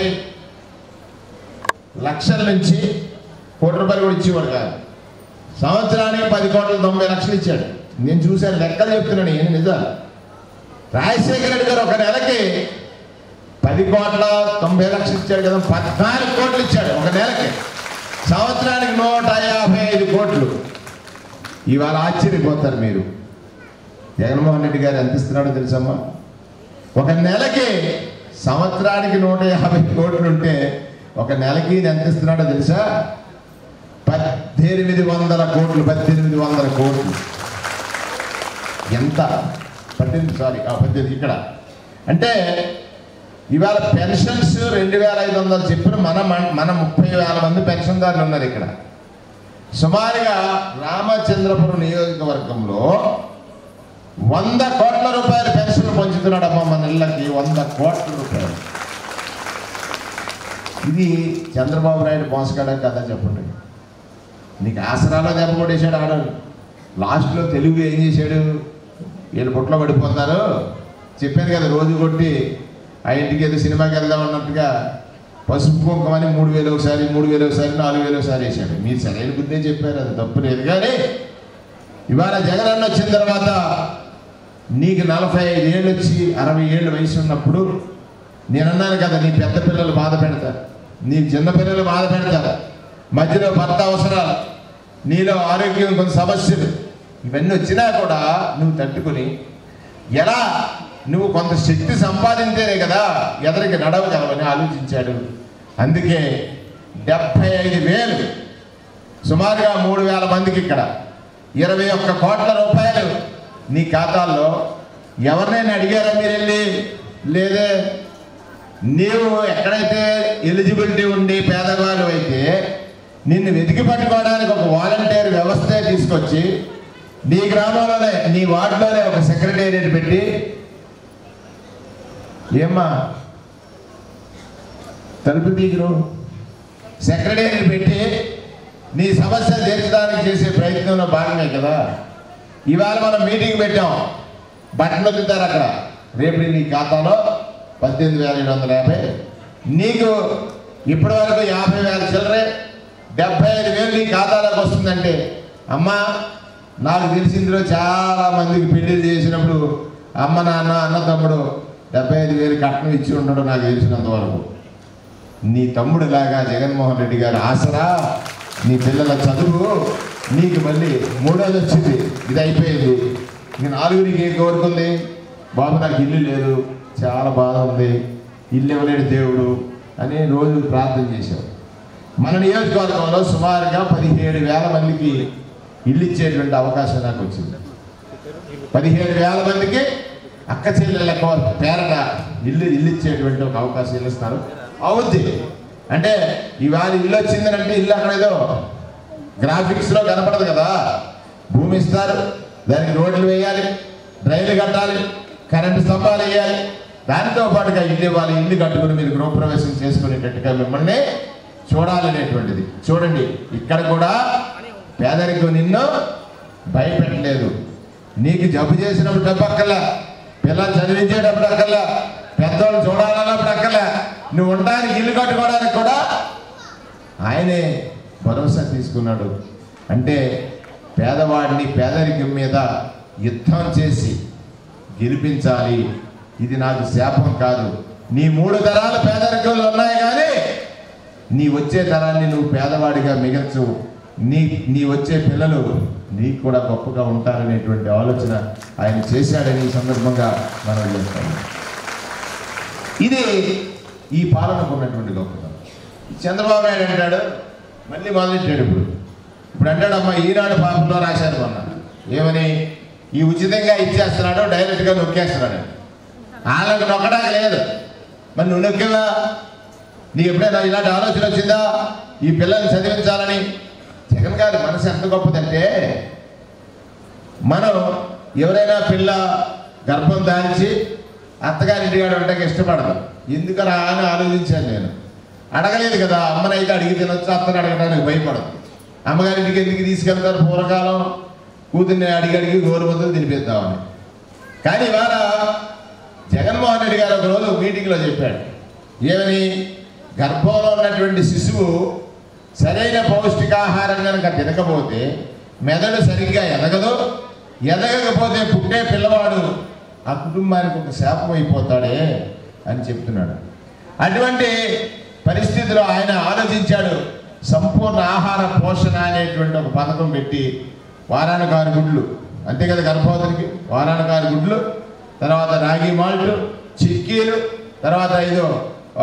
లక్షల నుంచి కోటి రూపాయలు కూడా ఇచ్చేవాడు కాదు సంవత్సరానికి పది కోట్ల తొంభై లక్షలు ఇచ్చాడు నేను చూశాను లెక్కలు చెప్తున్నాను ఏం నిజాలు రాజశేఖర రెడ్డి గారు ఒక నెలకి పది కోట్ల తొంభై లక్షలు ఇచ్చాడు కదా పద్నాలుగు కోట్లు ఇచ్చాడు ఒక నెలకి సంవత్సరానికి నూట యాభై ఐదు కోట్లు ఇవాళ ఆశ్చర్యపోతారు మీరు జగన్మోహన్ రెడ్డి గారు ఎంత ఇస్తున్నాడో తెలుసమ్మా ఒక నెలకి సంవత్సరానికి నూట యాభై కోట్లు ఉంటే ఒక నెలకి ఈయన ఎంత ఇస్తున్నాడో తెలుసా పద్దెనిమిది వందల కోట్లు పద్దెనిమిది వందల కోట్లు ఎంత పద్దెనిమిది సారీ ఆ, పద్దెనిమిది ఇక్కడ అంటే ఇవాళ పెన్షన్స్ రెండు వేల ఐదు వందలు చెప్పిన మన మన- మన ముప్పై వేల మంది పెన్షన్దారులు ఉన్నారు ఇక్కడ సుమారుగా రామచంద్రపురం నియోజకవర్గంలో వంద కోట్ల రూపాయల పెన్షన్లు పంచుతున్నాడమ్మా మన ఇళ్ళకి వంద కోట్ల రూపాయలు ఇది చంద్రబాబు నాయుడు మోసగాడే కదా చెప్పండి నీకు ఆసరాలో దెబ్బ కొట్టేశాడు ఆడ లాస్ట్లో తెలుగు ఏం చేశాడు వీళ్ళు పుట్లో పడిపోతారు చెప్పాను కదా రోజు కొట్టి ఆ ఇంటికి ఏదో సినిమాకి వెళ్దాం అన్నట్టుగా పసుపు కుంకమని మూడు వేలు ఒకసారి మూడు వేలు ఒకసారి నాలుగు వేలు ఒకసారి వేసాడు మీరు సరైన బుద్ధే చెప్పారు అది తప్పు లేదు కానీ ఇవాళ జగన్ అన్న వచ్చిన తర్వాత నీకు నలభై ఐదు ఏళ్ళు వచ్చి అరవై ఏళ్ళు వయసు ఉన్నప్పుడు నేను అన్నాను కదా నీ పెద్ద పిల్లలు బాధ పెడతారు నీ చిన్న పిల్లలు బాధ పెడతారు మధ్యలో భర్త అవసరాలు నీలో ఆరోగ్యం కొంత సమస్యలు ఇవన్నీ వచ్చినా కూడా నువ్వు తట్టుకుని ఎలా నువ్వు కొంత శక్తి సంపాదించేనే కదా ఎదరికి నడవగలవని ఆలోచించాడు అందుకే డెబ్భై ఐదు వేలు సుమారుగా మూడు వేల మందికి ఇక్కడ ఇరవై ఒక్క కోట్ల రూపాయలు నీ ఖాతాల్లో ఎవరినైనా అడిగారా మీరు వెళ్ళి లేదే నీవు ఎక్కడైతే ఎలిజిబిలిటీ ఉండి పేదవాళ్ళు అయితే నిన్ను వెతికి పట్టుకోవడానికి ఒక వాలంటీర్ వ్యవస్థే తీసుకొచ్చి నీ గ్రామంలోనే నీ వార్డులోనే ఒక సెక్రటేరియట్ పెట్టి ఏమ్మా తలుపు తీగురు సెక్రటేరియట్ పెట్టి నీ సమస్య తీర్చడానికి చేసే ప్రయత్నంలో భాగమే కదా ఇవాళ మనం మీటింగ్ పెట్టాం బట్టలు వదులుతారు అక్కడ రేపు నీ ఖాతాలో పద్దెనిమిది వేల ఏడు వందల యాభై నీకు ఇప్పటి వరకు యాభై వేల చిల్లరే డెబ్బై ఐదు వేలు నీ ఖాతాలోకి వస్తుందంటే అమ్మా నాకు తెలిసిందిలో చాలా మందికి పెళ్లిళ్ళు చేసినప్పుడు అమ్మ నాన్న అన్న తమ్ముడు డెబ్బై ఐదు వేలు కట్నం ఇచ్చి ఉండడం నాకు తెలిసినంత వరకు నీ తమ్ముడిలాగా జగన్మోహన్ రెడ్డి గారు ఆసరా నీ పిల్లల చదువు నీకు మళ్ళీ మూడోది వచ్చింది ఇది అయిపోయింది ఇంక నాలుగురికి ఏం కోరుకుంది బాబు నాకు ఇల్లు లేదు చాలా బాధ ఉంది ఇల్లు ఇవ్వలేడు దేవుడు అని రోజు ప్రార్థన చేశావు మన నియోజకవర్గంలో సుమారుగా పదిహేడు వేల మందికి ఇల్లు ఇచ్చేటువంటి అవకాశం నాకు వచ్చింది పదిహేడు వేల మందికి అక్క చెల్లెళ్ళ కో- పేరట ఇల్లు ఇల్లు ఇచ్చేటువంటి ఒక అవకాశం ఇల్లు ఇస్తారు అవుద్ది అంటే ఇవాళ ఇల్లు వచ్చిందని ఇల్లు అక్కడ ఏదో గ్రాఫిక్స్లో కనపడదు కదా భూమి ఇస్తారు దానికి రోడ్లు వేయాలి డ్రైన్లు కట్టాలి కరెంటు స్తంభాలు వేయాలి దానితో పాటుగా ఇల్లు ఇవ్వాలి ఇల్లు కట్టుకుని మీరు గృహప్రవేశం చేసుకునేటట్టుగా మిమ్మల్ని చూడాలనేటువంటిది చూడండి ఇక్కడ కూడా పేదరికం నిన్ను భయపెట్టలేదు నీకు జబ్బు చేసినప్పుడు డబ్బు అక్కర్లా పిల్లలు చదివించేటప్పుడు అక్కర్లా పెద్దవాళ్ళు చూడాలన్నప్పుడు అక్కర్లా నువ్వు ఉండడానికి ఇల్లు కట్టుకోవడానికి కూడా ఆయనే భరోసా తీసుకున్నాడు అంటే పేదవాడిని పేదరికం మీద యుద్ధం చేసి గెలిపించాలి ఇది నాకు శాపం కాదు నీ మూడు తరాలు పేదరికంలో ఉన్నాయి కానీ నీ వచ్చే తరాన్ని నువ్వు పేదవాడిగా మిగల్చు నీ నీ వచ్చే పిల్లలు నీకు కూడా గొప్పగా ఉంటారనేటువంటి ఆలోచన ఆయన చేశాడని ఈ సందర్భంగా మనం చేస్తాము ఇది ఈ పాలనకు ఉన్నటువంటి గొప్పతనం చంద్రబాబు నాయుడు అంటాడు మళ్ళీ మొదలెట్టాడు ఇప్పుడు ఇప్పుడు అంటాడు అమ్మ ఈనాడు పాపంలో రాశారు మొన్న ఏమని ఈ ఉచితంగా ఇచ్చేస్తున్నాడు డైరెక్ట్గా నొక్కేస్తున్నాడు వాళ్ళకి నొక్కడానికి లేదు మరి నువ్వు నొక్కేవా నీకు ఎప్పుడైనా ఇలాంటి ఆలోచన వచ్చిందా ఈ పిల్లల్ని చదివించాలని జగన్ గారి మనసు ఎంత గొప్పదంటే మనం ఎవరైనా పిల్ల గర్భం దాల్చి అత్తగారి ఇంటికాడ ఉండడానికి ఇష్టపడదు ఎందుకలా అని ఆలోచించాను నేను అడగలేదు కదా అమ్మనైతే అడిగి తినొచ్చు అత్తని అడగడానికి భయపడదు అమ్మగారింటికి ఎందుకు తీసుకెళ్తారు పూర్వకాలం కూతుర్ని అడిగి అడిగి గోరుబందులు తినిపిద్దామని కానీ ఇవాళ జగన్మోహన్ రెడ్డి గారు ఒక రోజు మీటింగ్లో చెప్పాడు ఏమని గర్భంలో ఉన్నటువంటి శిశువు సరైన పౌష్టికాహారం కనుక తినకపోతే మెదడు సరిగ్గా ఎదగదు ఎదగకపోతే పుట్టే పిల్లవాడు ఆ కుటుంబానికి ఒక శాపం అయిపోతాడే అని చెప్తున్నాడు అటువంటి పరిస్థితిలో ఆయన ఆలోచించాడు సంపూర్ణ ఆహార పోషణ అనేటువంటి ఒక పథకం పెట్టి వారానికి ఆరు గుడ్లు అంతే కదా గర్భవతులకి వారానికి ఆరు గుడ్లు తర్వాత రాగి మాల్ట్ చిక్కీలు తర్వాత ఐదు ఆ,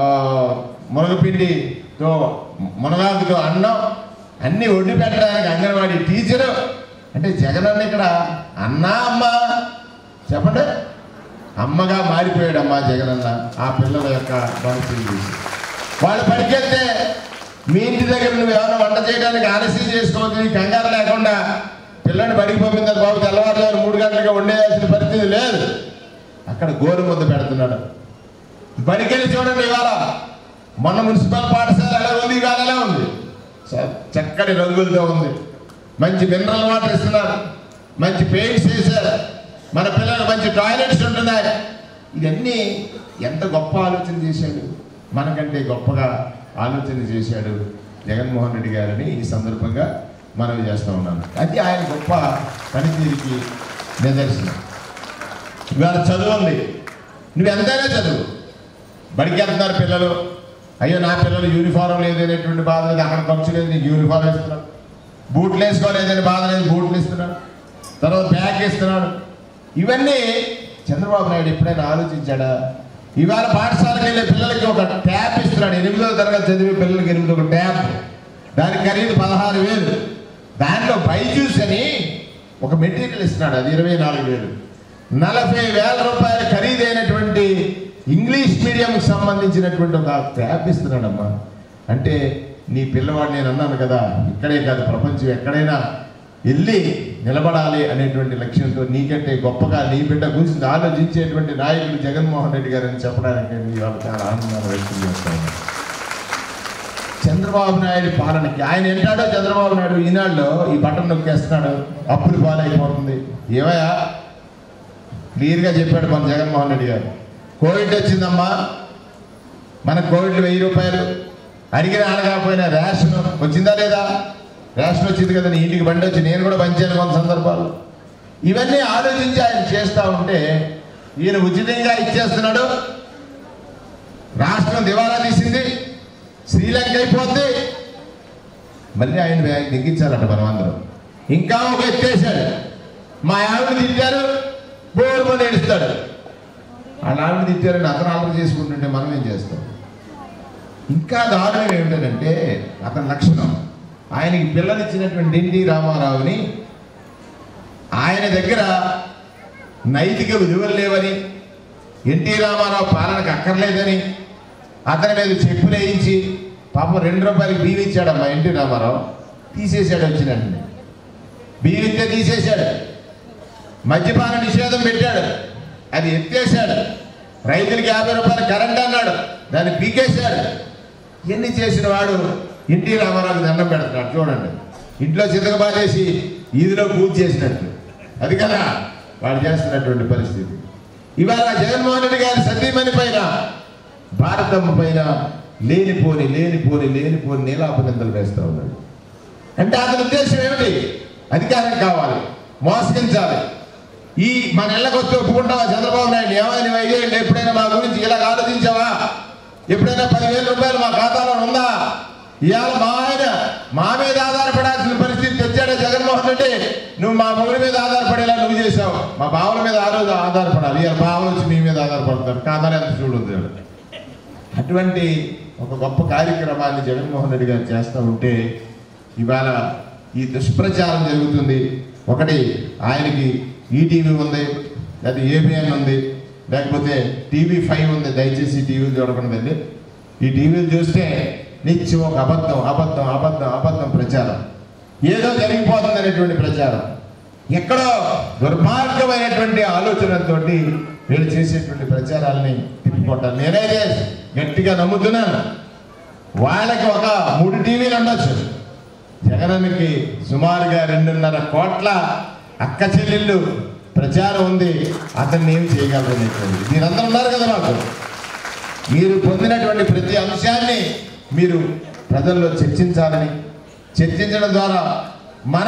మునగపిండితో మునగాకుతో అన్నం అన్నీ వండి పెట్టడానికి అంగన్వాడీ టీచరు అంటే జగనన్న ఇక్కడ అన్నా అమ్మ చెప్పండి అమ్మగా మారిపోయాడమ్మా జగనన్న ఆ పిల్లల యొక్క పరిస్థితి చూసి వాళ్ళు పడికెళ్తే మీ ఇంటి దగ్గర నువ్వు ఏమైనా వంట చేయడానికి ఆలస్యం చేసుకోవద్దు నీ కంగారు లేకుండా పిల్లని బడికి పంపిందని బాబు తెల్లవారుజాము మూడు గంటలుగా వండేయాల్సిన పరిస్థితి లేదు అక్కడ గోరు ముద్ద పెడుతున్నాడు బడికెళ్ళి చూడండి ఇవాళ మొన్న మున్సిపల్ పాఠశాల ఎలా ఉంది ఇవాళ ఎలా ఉంది చ- చక్కటి రంగులతో ఉంది మంచి మినరల్ వాటర్ ఇస్తున్నారు మంచి పెయింట్స్ వేశారు మన పిల్లలకు మంచి టాయిలెట్స్ ఉంటున్నాయి ఇవన్నీ ఎంత గొప్ప ఆలోచన చేశాడు మనకంటే గొప్పగా ఆలోచన చేశాడు జగన్మోహన్ రెడ్డి గారని ఈ సందర్భంగా మనవి చేస్తూ ఉన్నాను అది ఆయన గొప్ప పనితీరుకి నిదర్శనం ఇవాళ చదువు ఉంది నువ్వు ఎంతైనా చదువు బడికి వెళ్తున్నారు పిల్లలు అయ్యో నా పిల్లలు యూనిఫారం లేదు అనేటువంటి బాధ లేదు అక్కడ ఖర్చు లేదు నీకు యూనిఫారం ఇస్తున్నాడు బూట్లు వేసుకోలేదని బాధ లేదు బూట్లు ఇస్తున్నాడు తర్వాత బ్యాగ్ ఇస్తున్నాడు ఇవన్నీ చంద్రబాబు నాయుడు ఎప్పుడైనా ఆలోచించాడా ఇవాళ పాఠశాలకు వెళ్ళే పిల్లలకి ఒక ట్యాబ్ ఇస్తున్నాడు ఎనిమిదో తరగతి చదివే పిల్లలకి ఎనిమిది ఒక ట్యాబ్ దాని ఖరీదు పదహారు వేలు దాంట్లో బైజూస్ అని ఒక మెటీరియల్ ఇస్తున్నాడు అది ఇరవై నాలుగు వేలు నలభై వేల రూపాయల ఖరీదైనటువంటి ఇంగ్లీష్ మీడియంకి సంబంధించినటువంటి ఒక ట్యాబ్ ఇస్తున్నాడమ్మా అంటే నీ పిల్లవాడు నేను అన్నాను కదా ఇక్కడే కాదు ప్రపంచం ఎక్కడైనా వెళ్ళి నిలబడాలి అనేటువంటి లక్ష్యంతో నీకంటే గొప్పగా నీ బిడ్డ గురించి ఆలోచించేటువంటి నాయకుడు జగన్మోహన్ రెడ్డి గారని చెప్పడానికి నేను ఇవాళ చాలా ఆనందాన్ని వ్యక్తం చేస్తాను చంద్రబాబు నాయుడు పాలనకి ఆయన ఏంటాడో చంద్రబాబు నాయుడు ఈనాడులో ఈ బటన్ నొక్కేస్తున్నాడు అప్పులు పాలైపోతుంది ఏమయ్యా క్లియర్గా చెప్పాడు మన జగన్మోహన్ రెడ్డి గారు కోవిడ్ వచ్చిందమ్మా మన కోవిడ్ వెయ్యి రూపాయలు అడిగిన అడగకపోయినా రేషన్ వచ్చిందా లేదా రేషన్ వచ్చింది కదా నీ ఇంటికి బండి వచ్చి నేను కూడా పంచాను కొంత సందర్భాలు ఇవన్నీ ఆలోచించి ఆయన చేస్తూ ఉంటే ఈయన ఉచితంగా ఇచ్చేస్తున్నాడు రాష్ట్రం దివాలా తీసింది శ్రీలంక అయిపోద్ది మళ్ళీ ఆయన బ్యాగ్ దిగ్గించాలట మనం అందరం ఇంకా ఒక ఎత్తేసాడు మా ఆవిడ తిట్టారు బోరు పని ఏడుస్తాడు వాళ్ళ ఆవిడ తిట్టారని అతను ఆలోచన చేసుకుంటుంటే మనం ఏం చేస్తాం ఇంకా దారుణం ఏమిటంటే అతని లక్షణం ఆయనకి పిల్లనిచ్చినటువంటి ఎన్టీ రామారావుని ఆయన దగ్గర నైతిక విలువలు లేవని ఎన్టీ రామారావు పాలనకు అక్కర్లేదని అతని మీద చెప్పులు వేయించి పాపం రెండు రూపాయలకి బియ్యం ఇచ్చాడమ్మా ఎన్టీ రామారావు తీసేశాడు వచ్చినట్టు బియ్యం ఇస్తే తీసేశాడు మద్యపాన నిషేధం పెట్టాడు అది ఎత్తేసాడు రైతులకి యాభై రూపాయలు కరెంట్ అన్నాడు దాన్ని పీకేశాడు ఎన్ని చేసిన వాడు ఎన్టీ రామారావుకి దండం పెడుతున్నాడు చూడండి ఇంట్లో చితక బాధేసి ఈదిలో పూజ చేసినట్టు అది కదా వాడు చేస్తున్నటువంటి పరిస్థితి ఇవాళ జగన్మోహన్ రెడ్డి గారి సతీమణి పైన భారతమ్మ పైన లేనిపోని లేనిపోని లేనిపోని నీలాపనిందలు వేస్తూ ఉన్నాడు అంటే అతని ఉద్దేశం ఏమిటి అధికారం కావాలి మోసగించాలి ఈ మన ఇళ్ళకి వస్తే ఒప్పుకుంటావా చంద్రబాబు నాయుడు ఏమైనా నువ్వు అయ్యేయండి ఎప్పుడైనా మా గురించి ఇలా ఆలోచించావా ఎప్పుడైనా పదివేల రూపాయలు మా ఖాతాలో ఉందా ఇవాళ మా ఆయన మా మీద ఆధారపడాల్సిన పరిస్థితి తెచ్చాడే జగన్మోహన్ రెడ్డి నువ్వు మా మొగుడి మీద ఆధారపడేలా నువ్వు చేసావు మా బావుల మీద ఆ రోజు ఆధారపడాలి ఇవాళ బావులు వచ్చి మీ మీద ఆధారపడతారు ఖాతాలో ఎంత చూడొద్దు అటువంటి ఒక గొప్ప కార్యక్రమాన్ని జగన్మోహన్ రెడ్డి గారు చేస్తూ ఉంటే ఇవాళ ఈ దుష్ప్రచారం జరుగుతుంది ఒకటి ఆయనకి ఈటీవీ ఉంది లేదా ఏబిఎన్ ఉంది లేకపోతే టీవీ ఫైవ్ ఉంది దయచేసి టీవీ చూడకుండా ఈ టీవీలు చూస్తే నిత్యం ఒక అబద్ధం అబద్ధం అబద్ధం అబద్ధం ప్రచారం ఏదో జరిగిపోతుంది అనేటువంటి ప్రచారం ఎక్కడో దుర్మార్గమైనటువంటి ఆలోచనలతోటి వీళ్ళు చేసేటువంటి ప్రచారాలని తిప్పికొట్టాలి నేనైతే గట్టిగా నమ్ముతున్నాను వాళ్ళకి ఒక మూడు టీవీలు ఉండొచ్చు జగనన్నకి సుమారుగా రెండున్నర కోట్ల అక్క చెల్లెళ్ళు ప్రచారం ఉంది అతన్ని ఏమి చేయగలరు అనేటువంటి మీరందరూ ఉన్నారు కదా మాకు మీరు పొందినటువంటి ప్రతి అంశాన్ని మీరు ప్రజల్లో చర్చించాలని చర్చించడం ద్వారా మన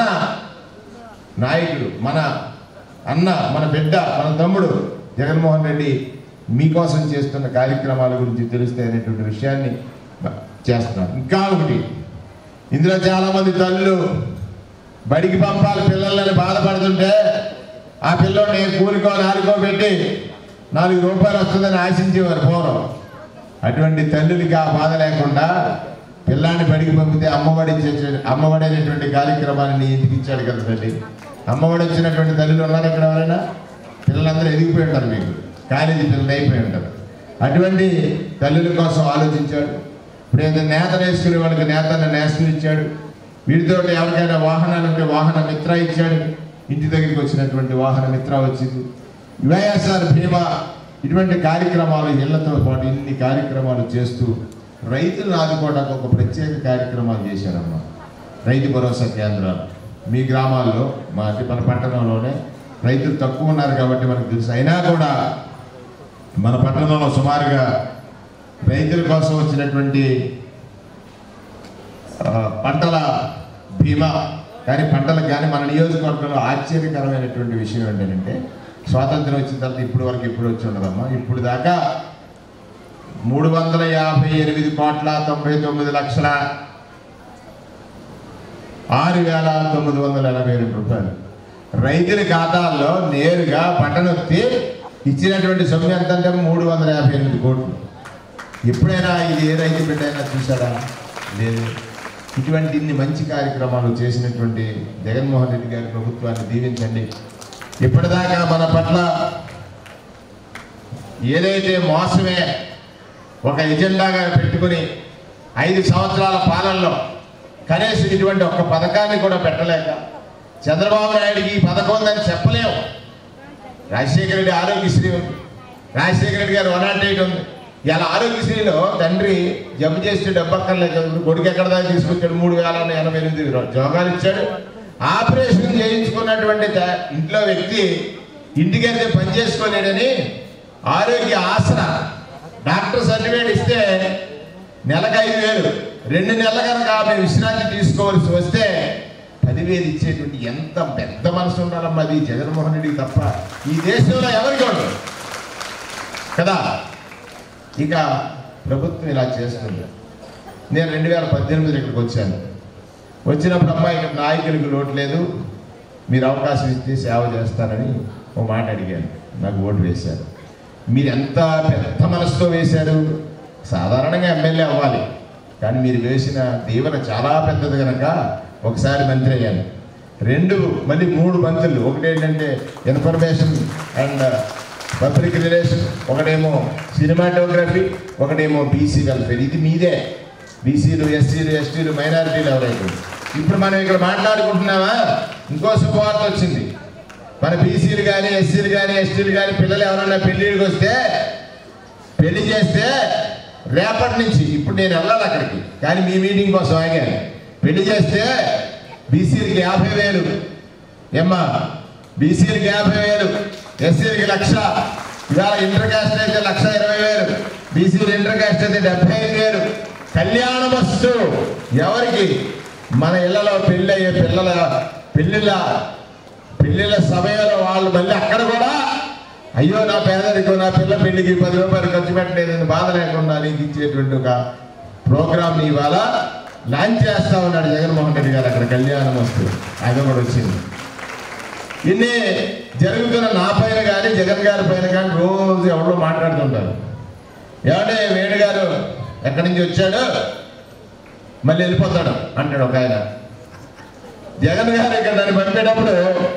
నాయకుడు మన అన్న మన బిడ్డ మన తమ్ముడు జగన్మోహన్ రెడ్డి మీకోసం చేస్తున్న కార్యక్రమాల గురించి తెలుస్తాయి అనేటువంటి విషయాన్ని చేస్తున్నాను ఇంకా ఒకటి ఇందులో చాలామంది తల్లులు బడికి పంపాలి పిల్లలని బాధపడుతుంటే ఆ పిల్లోడిని కూలికో నాలుగో పెట్టి నాలుగు రూపాయలు వస్తుందని ఆశించేవారు పూర్వం అటువంటి తల్లులకి ఆ బాధ లేకుండా పిల్లాన్ని బడికి పంపితే అమ్మఒడి ఇచ్చే అమ్మఒడి అనేటువంటి కార్యక్రమాన్ని నీ ఇంటికి ఇచ్చాడు కదా తల్లి అమ్మఒడి వచ్చినటువంటి తల్లులు ఉన్నారు ఇక్కడ ఎవరైనా పిల్లలందరూ ఎదిగిపోయి ఉంటారు మీకు కాలేజీ పిల్లలు అయిపోయి ఉంటారు అటువంటి తల్లుల కోసం ఆలోచించాడు ఇప్పుడు ఏదైనా నేత నేసుకునే వాళ్ళకి నేతన్న నేస్తూ ఇచ్చాడు వీటితో ఎవరికైనా వాహనాలు ఉంటే వాహన మిత్ర ఇచ్చాడు ఇంటి దగ్గరికి వచ్చినటువంటి వాహన మిత్ర వచ్చింది వైఎస్ఆర్ బీమా ఇటువంటి కార్యక్రమాలు ఇళ్లతో పాటు ఇన్ని కార్యక్రమాలు చేస్తూ రైతులను ఆదుకోవడానికి ఒక ప్రత్యేక కార్యక్రమాలు చేశారమ్మా రైతు భరోసా కేంద్రాలు మీ గ్రామాల్లో మా అంటే మన పట్టణంలోనే రైతులు తక్కువ ఉన్నారు కాబట్టి మనకు తెలుసు అయినా కూడా మన పట్టణంలో సుమారుగా రైతుల కోసం వచ్చినటువంటి ఆ, పంటల బీమా కానీ పంటలకు కానీ మన నియోజకవర్గంలో ఆశ్చర్యకరమైనటువంటి విషయం ఏంటంటే స్వాతంత్రం వచ్చిన తర్వాత ఇప్పుడు వరకు ఇప్పుడు వచ్చి ఉండదమ్మా ఇప్పుడు దాకా మూడు వందల యాభై ఎనిమిది కోట్ల తొంభై తొమ్మిది లక్షల ఆరు వేల తొమ్మిది వందల ఎనభై రెండు రూపాయలు రైతుల ఖాతాల్లో నేరుగా పట్టణొత్తి ఇచ్చినటువంటి సొమ్ము ఎంత అంటే మూడు వందల యాభై ఎనిమిది కోట్లు ఎప్పుడైనా ఇది ఏ రైతు బిడ్డ అయినా చూసాడా లేదు ఇటువంటి ఇన్ని మంచి కార్యక్రమాలు చేసినటువంటి జగన్మోహన్ రెడ్డి గారి ప్రభుత్వాన్ని దీవించండి ఇప్పటిదాకా మన పట్ల ఏదైతే మోసమే ఒక ఎజెండాగా పెట్టుకుని ఐదు సంవత్సరాల పాలనలో కనీసం ఇటువంటి ఒక్క పథకాన్ని కూడా పెట్టలేక చంద్రబాబు నాయుడికి ఈ పథకం ఉందని చెప్పలేము రాజశేఖర రెడ్డి ఆరోగ్యశ్రీ ఉంది రాజశేఖర రెడ్డి గారు వన్ నాట్ ఎయిట్ ఉంది ఇలా ఆరోగ్యశ్రీలో తండ్రి జబ్బు చేస్తే డబ్బక్కర్లేదు కొడుకు ఎక్కడ దాకా తీసుకొచ్చాడు మూడు వేల ఎనభై ఎనిమిది జోగాలు ఇచ్చాడు ఆపరేషన్ చేయించుకున్నటువంటి త- ఇంట్లో వ్యక్తి ఇంటికి వెళ్తే పని చేసుకోలేడని ఆరోగ్య ఆసరా డాక్టర్ సర్టిఫికేట్ ఇస్తే నెలకు ఐదు వేలు రెండు నెలల కనుక ఆమె విశ్రాంతి తీసుకోవాల్సి వస్తే పదివేలు ఇచ్చేటువంటి ఎంత పెద్ద మనసు ఉండాలమ్మా అది జగన్మోహన్ రెడ్డికి తప్ప ఈ దేశంలో ఎవరికి ఉండదు కదా ఇక ప్రభుత్వం ఇలా చేస్తుంది నేను రెండు వేల పద్దెనిమిదిలో ఇక్కడికి వచ్చాను వచ్చినప్పుడు అమ్మా ఇక్కడ నాయకులకు లోటు లేదు మీరు అవకాశం ఇస్తే సేవ చేస్తానని ఓ మాట అడిగాను నాకు ఓటు వేశారు మీరు ఎంత పెద్ద మనసుతో వేశారు సాధారణంగా ఎమ్మెల్యే అవ్వాలి కానీ మీరు వేసిన దీవెన చాలా పెద్దది కనుక ఒకసారి మంత్రి అయ్యాను రెండు మళ్ళీ మూడు మంత్రులు ఒకటి ఏంటంటే ఇన్ఫర్మేషన్ అండ్ పబ్లిక్ రిలేషన్ ఒకటేమో సినిమాటోగ్రఫీ ఒకటేమో బీసీ వెల్ఫేర్ ఇది మీదే బీసీలు ఎస్సీలు ఎస్టీలు మైనారిటీలు ఎవరైతే ఇప్పుడు మనం ఇక్కడ మాట్లాడుకుంటున్నామా ఇంకో శుభవార్త వచ్చింది మన బీసీలు కానీ ఎస్సీలు కానీ ఎస్టీలు కానీ పిల్లలు ఎవరన్నా పెళ్ళిళ్ళకి వస్తే పెళ్లి చేస్తే రేపటి నుంచి ఇప్పుడు నేను వెళ్ళాలి అక్కడికి కానీ మీ మీటింగ్ కోసం ఆగాను పెళ్లి చేస్తే బీసీలకి యాభై వేలు ఏమ్మా బీసీలకి యాభై వేలు ఎస్సీలకి లక్ష ఇవాళ ఇంటర్ కాస్ట్ అయితే లక్ష ఇరవై వేలు బీసీలు ఇంటర్ కాస్ట్ అయితే డెబ్బై ఐదు వేలు కళ్యాణ వస్తు ఎవరికి మన ఇళ్లలో పెళ్ళి అయ్యే పిల్లల పెళ్ళిళ్ళ పెళ్ళిళ్ళ సమయంలో వాళ్ళు మళ్ళీ అక్కడ కూడా అయ్యో నా పేదరికం నా పిల్ల పెళ్లికి పది రూపాయలు ఖర్చు పెట్టలేదని బాధ లేకుండా నీకు ఇచ్చేటువంటి ఒక ప్రోగ్రామ్ ఇవాళ లాంచ్ చేస్తా ఉన్నాడు జగన్మోహన్ రెడ్డి గారు అక్కడ కళ్యాణం వస్తూ అది కూడా వచ్చింది ఇన్ని జరుగుతున్న నా పైన కానీ జగన్ గారి పైన కానీ రోజు ఎవరో మాట్లాడుతుంటారు ఏమంటే వేణు గారు ఎక్కడి నుంచి వచ్చాడు మళ్ళీ వెళ్ళిపోతాడు అంటాడు ఒక ఆయన జగన్ గారు ఇక్కడ నన్ను పంపేటప్పుడు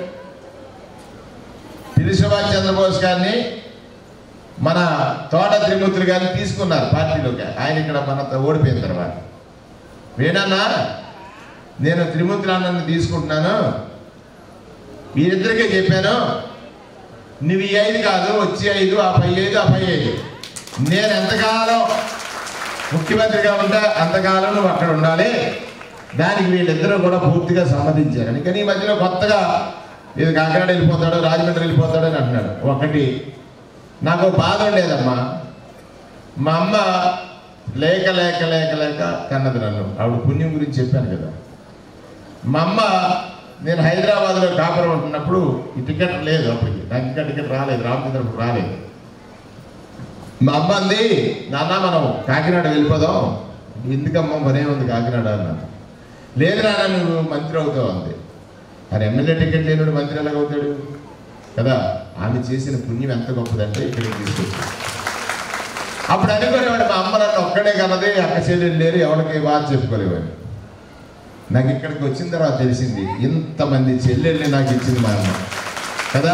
పిల్లి సుభాష్ చంద్రబోస్ గారిని మన తోట త్రిమూర్తులు గారిని తీసుకున్నారు పార్టీలోకి ఆయన ఇక్కడ మన ఓడిపోయిన తర్వాత వేణన్నా నేను త్రిమూర్తులు అన్నని తీసుకుంటున్నాను మీరిద్దరికే చెప్పాను నువ్వు ఈ ఐదు కాదు వచ్చి ఐదు ఆ పై ఐదు ఆ పై ఐదు నేను ఎంతకాలం ముఖ్యమంత్రిగా ఉంటే అంతకాలం నువ్వు అక్కడ ఉండాలి దానికి వీళ్ళిద్దరూ కూడా పూర్తిగా సమ్మతించారు కానీ ఈ మధ్యలో కొత్తగా ఇది కాకినాడ వెళ్ళిపోతాడు రాజమండ్రి వెళ్ళిపోతాడు అని అంటున్నాడు ఒకటి నాకు బాధ ఉండేదమ్మా మా అమ్మ లేక లేక లేక లేక కన్నది నన్ను ఆవిడ పుణ్యం గురించి చెప్పాను కదా మా అమ్మ నేను హైదరాబాద్లో కాపురం ఉంటున్నప్పుడు ఈ టికెట్ లేదు అప్పటికి నాకు ఇంకా టికెట్ రాలేదు రామచంద్రపురం రాలేదు మా అమ్మ అంది నాన్న మనం కాకినాడ వెళ్ళిపోదాం ఎందుకమ్మా మరే ఉంది కాకినాడ అన్నాను లేదు నాన్న నువ్వు మంత్రి అవుతావు అంది అది ఎమ్మెల్యే టికెట్ లేనివాడు మంత్రి ఎలాగవుతాడు కదా ఆమె చేసిన పుణ్యం ఎంత గొప్పదంటే ఇక్కడికి తీసుకొచ్చింది అప్పుడు అనుకునేవాడు మా అమ్మ నన్ను ఒక్కడే కన్నది అక్క చెల్లెలు లేరు ఎవరికి బాధ చెప్పుకోలేవాడు నాకు ఇక్కడికి వచ్చిన తర్వాత తెలిసింది ఇంతమంది చెల్లెల్ని నాకు ఇచ్చింది మా అమ్మ కదా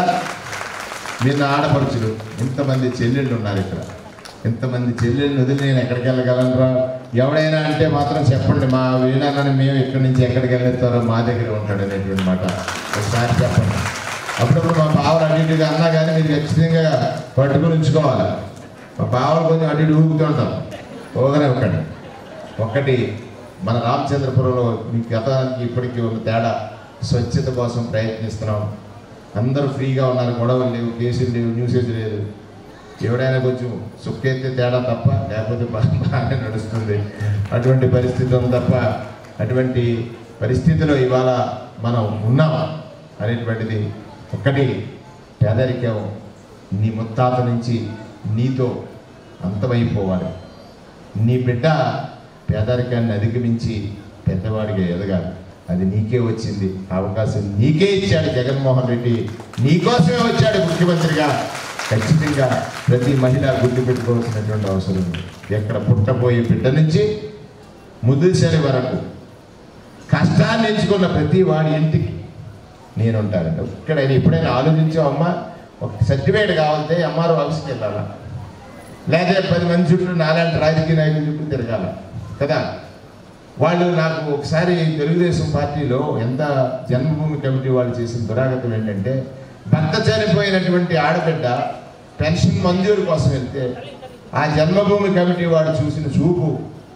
మీరు నా ఆడపడుచులు ఇంతమంది చెల్లెళ్ళు ఉన్నారు ఇక్కడ ఇంతమంది చెల్లెళ్ళు వదిలి నేను ఎక్కడికి వెళ్ళగలనురా ఎవడైనా అంటే మాత్రం చెప్పండి మా వీణాన్ని మేము ఇక్కడి నుంచి ఎక్కడికి వెళ్ళేస్తారో మా దగ్గర ఉంటాడు అనేటువంటి మాట ఒకసారి చెప్పండి అప్పుడప్పుడు మా బావలు అటు ఇటుగా అన్నా కానీ మీరు ఖచ్చితంగా పట్టుకుని ఉంచుకోవాలి మా బావలు కొంచెం అటు ఇటు ఊపుతుంటాం పోగానే ఒక్కటి ఒక్కటి మన రామచంద్రపురంలో మీ గతానికి ఇప్పటికీ ఉన్న తేడా స్వచ్ఛత కోసం ప్రయత్నిస్తున్నాం అందరూ ఫ్రీగా ఉన్నారు గొడవలు లేవు కేసులు లేవు న్యూసెస్ లేదు ఎవడైనా కొంచెం సుక్కెత్తే తేడా తప్ప లేకపోతే బా- బాగానే నడుస్తుంది అటువంటి పరిస్థితి ఉంది తప్ప అటువంటి పరిస్థితిలో ఇవాళ మనం ఉన్నాం అనేటువంటిది ఒక్కటి పేదరికం నీ ముత్తాత నుంచి నీతో అంతమైపోవాలి నీ బిడ్డ పేదరికాన్ని అధిగమించి పెద్దవాడిగా ఎదగాలి అది నీకే వచ్చింది ఆ అవకాశం నీకే ఇచ్చాడు జగన్మోహన్ రెడ్డి నీకోసమే వచ్చాడు ముఖ్యమంత్రిగా ఖచ్చితంగా ప్రతి మహిళ గుర్తుపెట్టుకోవాల్సినటువంటి అవసరం ఉంది ఎక్కడ పుట్టబోయే బిడ్డ నుంచి ముద్దుశని వరకు కష్టాన్ని ఎంచుకున్న ప్రతి వాడి ఇంటికి నేను ఉంటానండి ఎక్కడైనా ఎప్పుడైనా ఆలోచించావు అమ్మ ఒక సర్టిఫికేట్ కావాలంటే ఎంఆర్ఓ ఆఫీస్కి వెళ్ళాలా లేదా పది మంది చుట్టూ నాలాంటి రాజకీయ నాయకుల చుట్టూ తిరగాల కదా వాళ్ళు నాకు ఒకసారి తెలుగుదేశం పార్టీలో ఎంత జన్మభూమి కమిటీ వాళ్ళు చేసిన దురాగతం ఏంటంటే భర్త చనిపోయినటువంటి ఆడబిడ్డ పెన్షన్ మంజూరు కోసం వెళ్తే ఆ జన్మభూమి కమిటీ వాడు చూసిన చూపు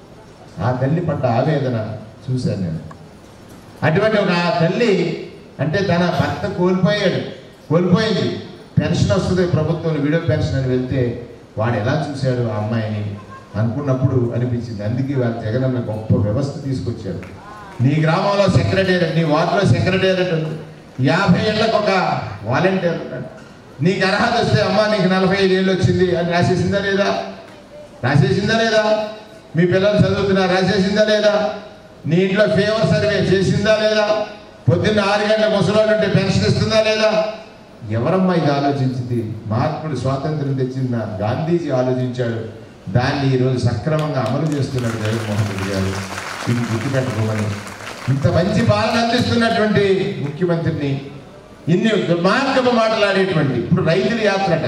ఆ తల్లి పడ్డ ఆవేదన చూశాను నేను అటువంటి ఒక ఆ తల్లి అంటే తన భర్త కోల్పోయాడు కోల్పోయింది పెన్షన్ వస్తుంది ప్రభుత్వం విడో పెన్షన్ అని వెళ్తే వాడు ఎలా చూశాడు ఆ అమ్మాయిని అనుకున్నప్పుడు అనిపించింది అందుకే వాళ్ళ జగనన్న గొప్ప వ్యవస్థ తీసుకొచ్చాడు నీ గ్రామంలో సెక్రటేరియట్ నీ వార్డులో సెక్రటేరియట్ ఉంది యాభై ఏళ్ళకు ఒక వాలంటీర్ ఉన్నాడు నీకు అర్హత వస్తే అమ్మా నీకు నలభై ఐదు ఏళ్ళు వచ్చింది అని రాసేసిందా లేదా రాసేసిందా లేదా మీ పిల్లలు చదువుతున్నా రాసేసిందా లేదా నీ ఇంట్లో ఫేవర్ సర్వే చేసిందా లేదా పొద్దున్న ఆరు గంటల ముసలోడు ఉంటే పెన్షన్ ఇస్తుందా లేదా ఎవరమ్మా ఇది ఆలోచించింది మహాత్ముడు స్వాతంత్రం తెచ్చిన గాంధీజీ ఆలోచించాడు దాన్ని ఈరోజు సక్రమంగా అమలు చేస్తున్నాడు జగన్మోహన్ రెడ్డి గారు ఇది గుర్తుపెట్టుకోమని ఇంత మంచి పాలన అందిస్తున్నటువంటి ముఖ్యమంత్రిని ఇన్ని దుర్మార్గపు మాట్లాడేటువంటి ఇప్పుడు రైతుల యాత్రట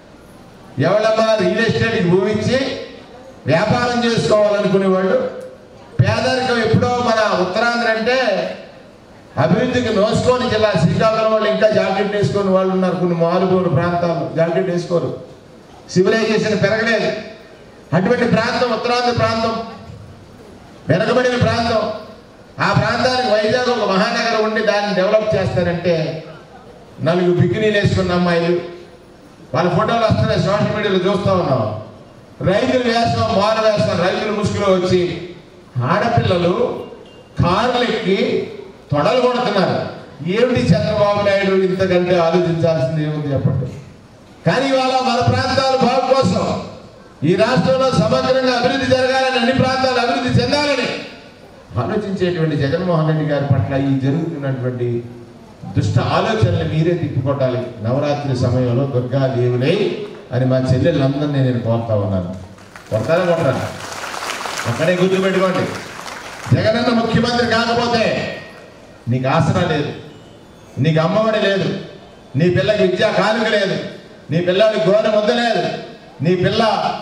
ఎవడమ్మా రియల్ ఎస్టేట్కి భూమి ఇచ్చి వ్యాపారం చేసుకోవాలనుకునే వాళ్ళు పేదరికం ఎప్పుడో మన ఉత్తరాంధ్ర అంటే అభివృద్ధికి నోసుకొని జిల్లా శ్రీకాకుళం వాళ్ళు ఇంకా జాకెట్ వేసుకొని వాళ్ళు ఉన్నారు కొన్ని మారుమూల ప్రాంతాలు జాకెట్ వేసుకోరు సివిలైజేషన్ పెరగలేదు అటువంటి ప్రాంతం ఉత్తరాంధ్ర ప్రాంతం వెనకబడిన ప్రాంతం ఆ ప్రాంతానికి వైజాగ్ ఒక మహానగరం ఉండి దాన్ని డెవలప్ చేస్తారంటే నలుగురు బికినీలు వేసుకున్న అమ్మాయిలు వాళ్ళ ఫోటోలు వస్తున్నాయి సోషల్ మీడియాలో చూస్తూ ఉన్నాం రైతులు వేస్తాం మారు వేస్తాం రైతులు ముసుగులో వచ్చి ఆడపిల్లలు కార్లు ఎక్కి తొడలు కొడుతున్నారు ఏమిటి చంద్రబాబు నాయుడు ఇంతకంటే ఆలోచించాల్సింది ఏముంది చెప్పండి కానీ ఇవాళ మన ప్రాంతాల బాగు కోసం ఈ రాష్ట్రంలో సమగ్రంగా అభివృద్ధి జరగాలని అన్ని ప్రాంతాలు అభివృద్ధి చెందాలని ఆలోచించేటువంటి జగన్మోహన్ రెడ్డి గారి పట్ల ఈ జరుగుతున్నటువంటి దుష్ట ఆలోచనలు మీరే తిప్పికొట్టాలి నవరాత్రి సమయంలో దుర్గా దేవులై అని మా చెల్లెళ్ళందరినీ నేను కోరుతా ఉన్నాను కొడతానే కొట్టాను అక్కడే గుర్తుపెట్టుకోండి జగనన్న ముఖ్యమంత్రి కాకపోతే నీకు ఆసరా లేదు నీకు అమ్మఒడి లేదు నీ పిల్లకి విద్యా కానుక లేదు నీ పిల్లకి గోర ముద్ద లేదు నీ పిల్ల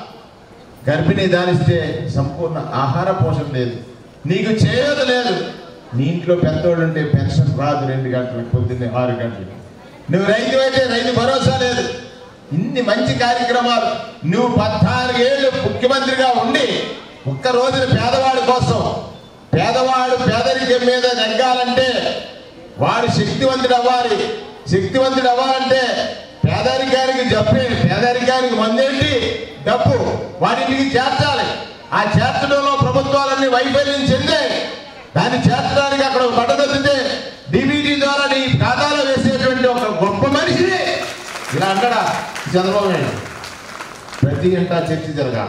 గర్భిణీ దానిస్తే సంపూర్ణ ఆహార పోషణ లేదు నీకు చేయదు లేదు నీ ఇంట్లో పెద్దోళ్ళు ఉంటే పెన్షన్ రాదు రెండు గంటలకు పొద్దున్నే ఆరు గంటలకు నువ్వు రైతు అయితే రైతు భరోసా లేదు ఇన్ని మంచి కార్యక్రమాలు నువ్వు పద్నాలుగు ఏళ్ళు ముఖ్యమంత్రిగా ఉండి ఒక్క రోజున పేదవాడి కోసం పేదవాడు పేదరికం మీద నెగ్గాలంటే వాడు శక్తివంతుడు అవ్వాలి శక్తివంతుడు అవ్వాలంటే పేదరికానికి జప్పే పేదరికానికి మందేంటి డబ్బు వాటికి చేర్చాలి ఆ చేర్చడంలో ప్రభుత్వాలన్నీ వైఫల్యం చెందాయి దాన్ని చేర్చడానికి అక్కడ ఒక బటన్ వస్తుంది డిబిటీ ద్వారా నీ ఖాతాలో వేసేటువంటి ఒక గొప్ప మనిషి ఇలా అంటాడా చంద్రబాబు నాయుడు ప్రతి గంట చర్చ జరగాల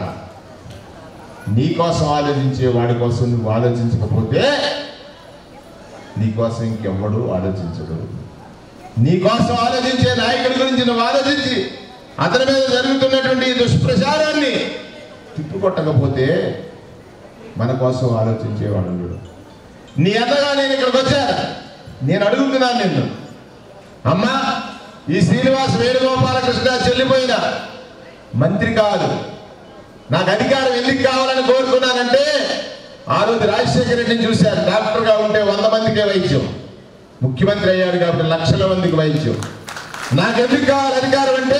నీ కోసం ఆలోచించే వాడి కోసం నువ్వు ఆలోచించకపోతే నీ కోసం ఇంకెవ్వడు ఆలోచించడు నీ కోసం ఆలోచించే నాయకుడి గురించి నువ్వు ఆలోచించి అతని మీద జరుగుతున్నటువంటి ఈ దుష్ప్రచారాన్ని తిప్పుకొట్టకపోతే మన కోసం ఆలోచించేవాడు లేడు. నీ అంతగా నేను ఇక్కడికి వచ్చా నేను అడుగుతున్నాను నిన్ను అమ్మా ఈ శ్రీనివాస్ వేణుగోపాలకృష్ణ చెల్లిపోయిన మంత్రి కాదు నాకు అధికారం ఎందుకు కావాలని కోరుకున్నానంటే ఆ రోజు రాజశేఖర రెడ్డిని చూశారు డాక్టర్గా ఉంటే వంద మందికే వైద్యం ముఖ్యమంత్రి అయ్యాడు కాబట్టి లక్షల మందికి వైద్యం నాకు ఎందుకు కావాలి అధికారం అంటే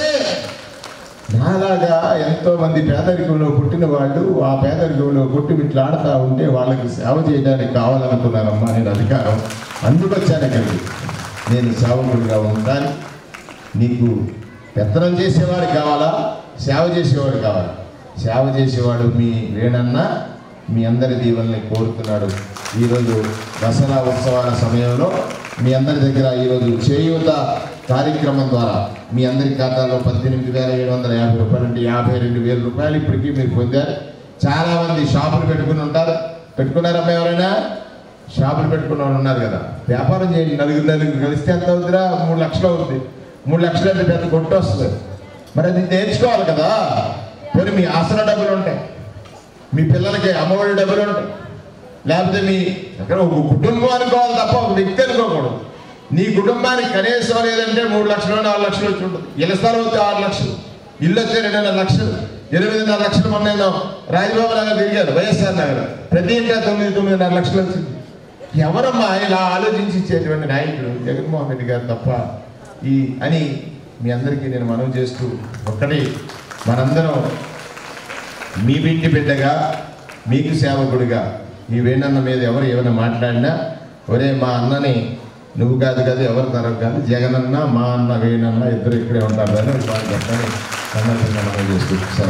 నాలాగా ఎంతో మంది పేదరికంలో పుట్టిన వాళ్ళు ఆ పేదరికంలో పుట్టి ఇట్లా ఆడుతూ ఉంటే వాళ్ళకి సేవ చేయడానికి కావాలనుకున్నానమ్మా నేను అధికారం అందుకు వచ్చాను ఇక్కడికి నేను సేవకుడిగా ఉంటాను నీకు పెత్తనం చేసేవాడు కావాలా సేవ చేసేవాడు కావాలి సేవ చేసేవాడు మీ వేణన్న మీ అందరి దీవెనని కోరుతున్నాడు ఈరోజు దసరా ఉత్సవాల సమయంలో మీ అందరి దగ్గర ఈరోజు చేయూత కార్యక్రమం ద్వారా మీ అందరి ఖాతాలో పద్దెనిమిది వేల ఏడు వందల యాభై రూపాయలు అంటే యాభై రెండు వేల రూపాయలు ఇప్పటికీ మీరు పొందారు చాలామంది షాపులు పెట్టుకుని ఉంటారు పెట్టుకున్నారమ్మా ఎవరైనా షాపులు పెట్టుకున్న వాళ్ళు ఉన్నారు కదా వ్యాపారం చేయండి నలుగురు నలుగురు కలిస్తే ఎంత అవుతుందిరా మూడు లక్షలు అవుతుంది మూడు లక్షలు అంటే పెద్ద కొట్టు వస్తుంది మరి అది నేర్చుకోవాలి కదా పోనీ మీ ఆసన డబ్బులు ఉంటాయి మీ పిల్లలకి అమ్మఒడి డబ్బులు ఉంటాయి లేకపోతే మీ ఎక్కడ ఒక కుటుంబం అనుకోవాలి తప్ప ఒక వ్యక్తి అనుకోకూడదు నీ కుటుంబానికి కనీసం లేదంటే మూడు లక్షలు నాలుగు లక్షలు వచ్చి ఉంటుంది ఇళ్ళ స్థలం వస్తే ఆరు లక్షలు ఇల్లు వస్తే రెండున్నర లక్షలు ఎనిమిదిన్నర లక్షలు మొన్న నేను రాజబాబు నగర్ తిరిగాను వైఎస్ఆర్ నగర్ ప్రతి ఇంటా తొమ్మిది తొమ్మిదిన్నర లక్షలు వచ్చింది ఎవరమ్మా ఇలా ఆలోచించి ఇచ్చేటువంటి నాయకుడు జగన్మోహన్ రెడ్డి గారు తప్ప ఈ అని మీ అందరికీ నేను మనవి చేస్తూ ఒక్కటి మనందరం మీ బిడ్డి బిడ్డగా మీకు సేవకుడిగా ఈ వేణన్న మీద ఎవరు ఏమైనా మాట్లాడినా ఒరే మా అన్నని నువ్వు కాదు కదా ఎవరు తరగ కాదు జగనన్న మా అన్న వేణన్న ఇద్దరు ఇక్కడే ఉంటారు అని వాళ్ళు చెప్పని సందర్భంగా మనం చేస్తూ సరే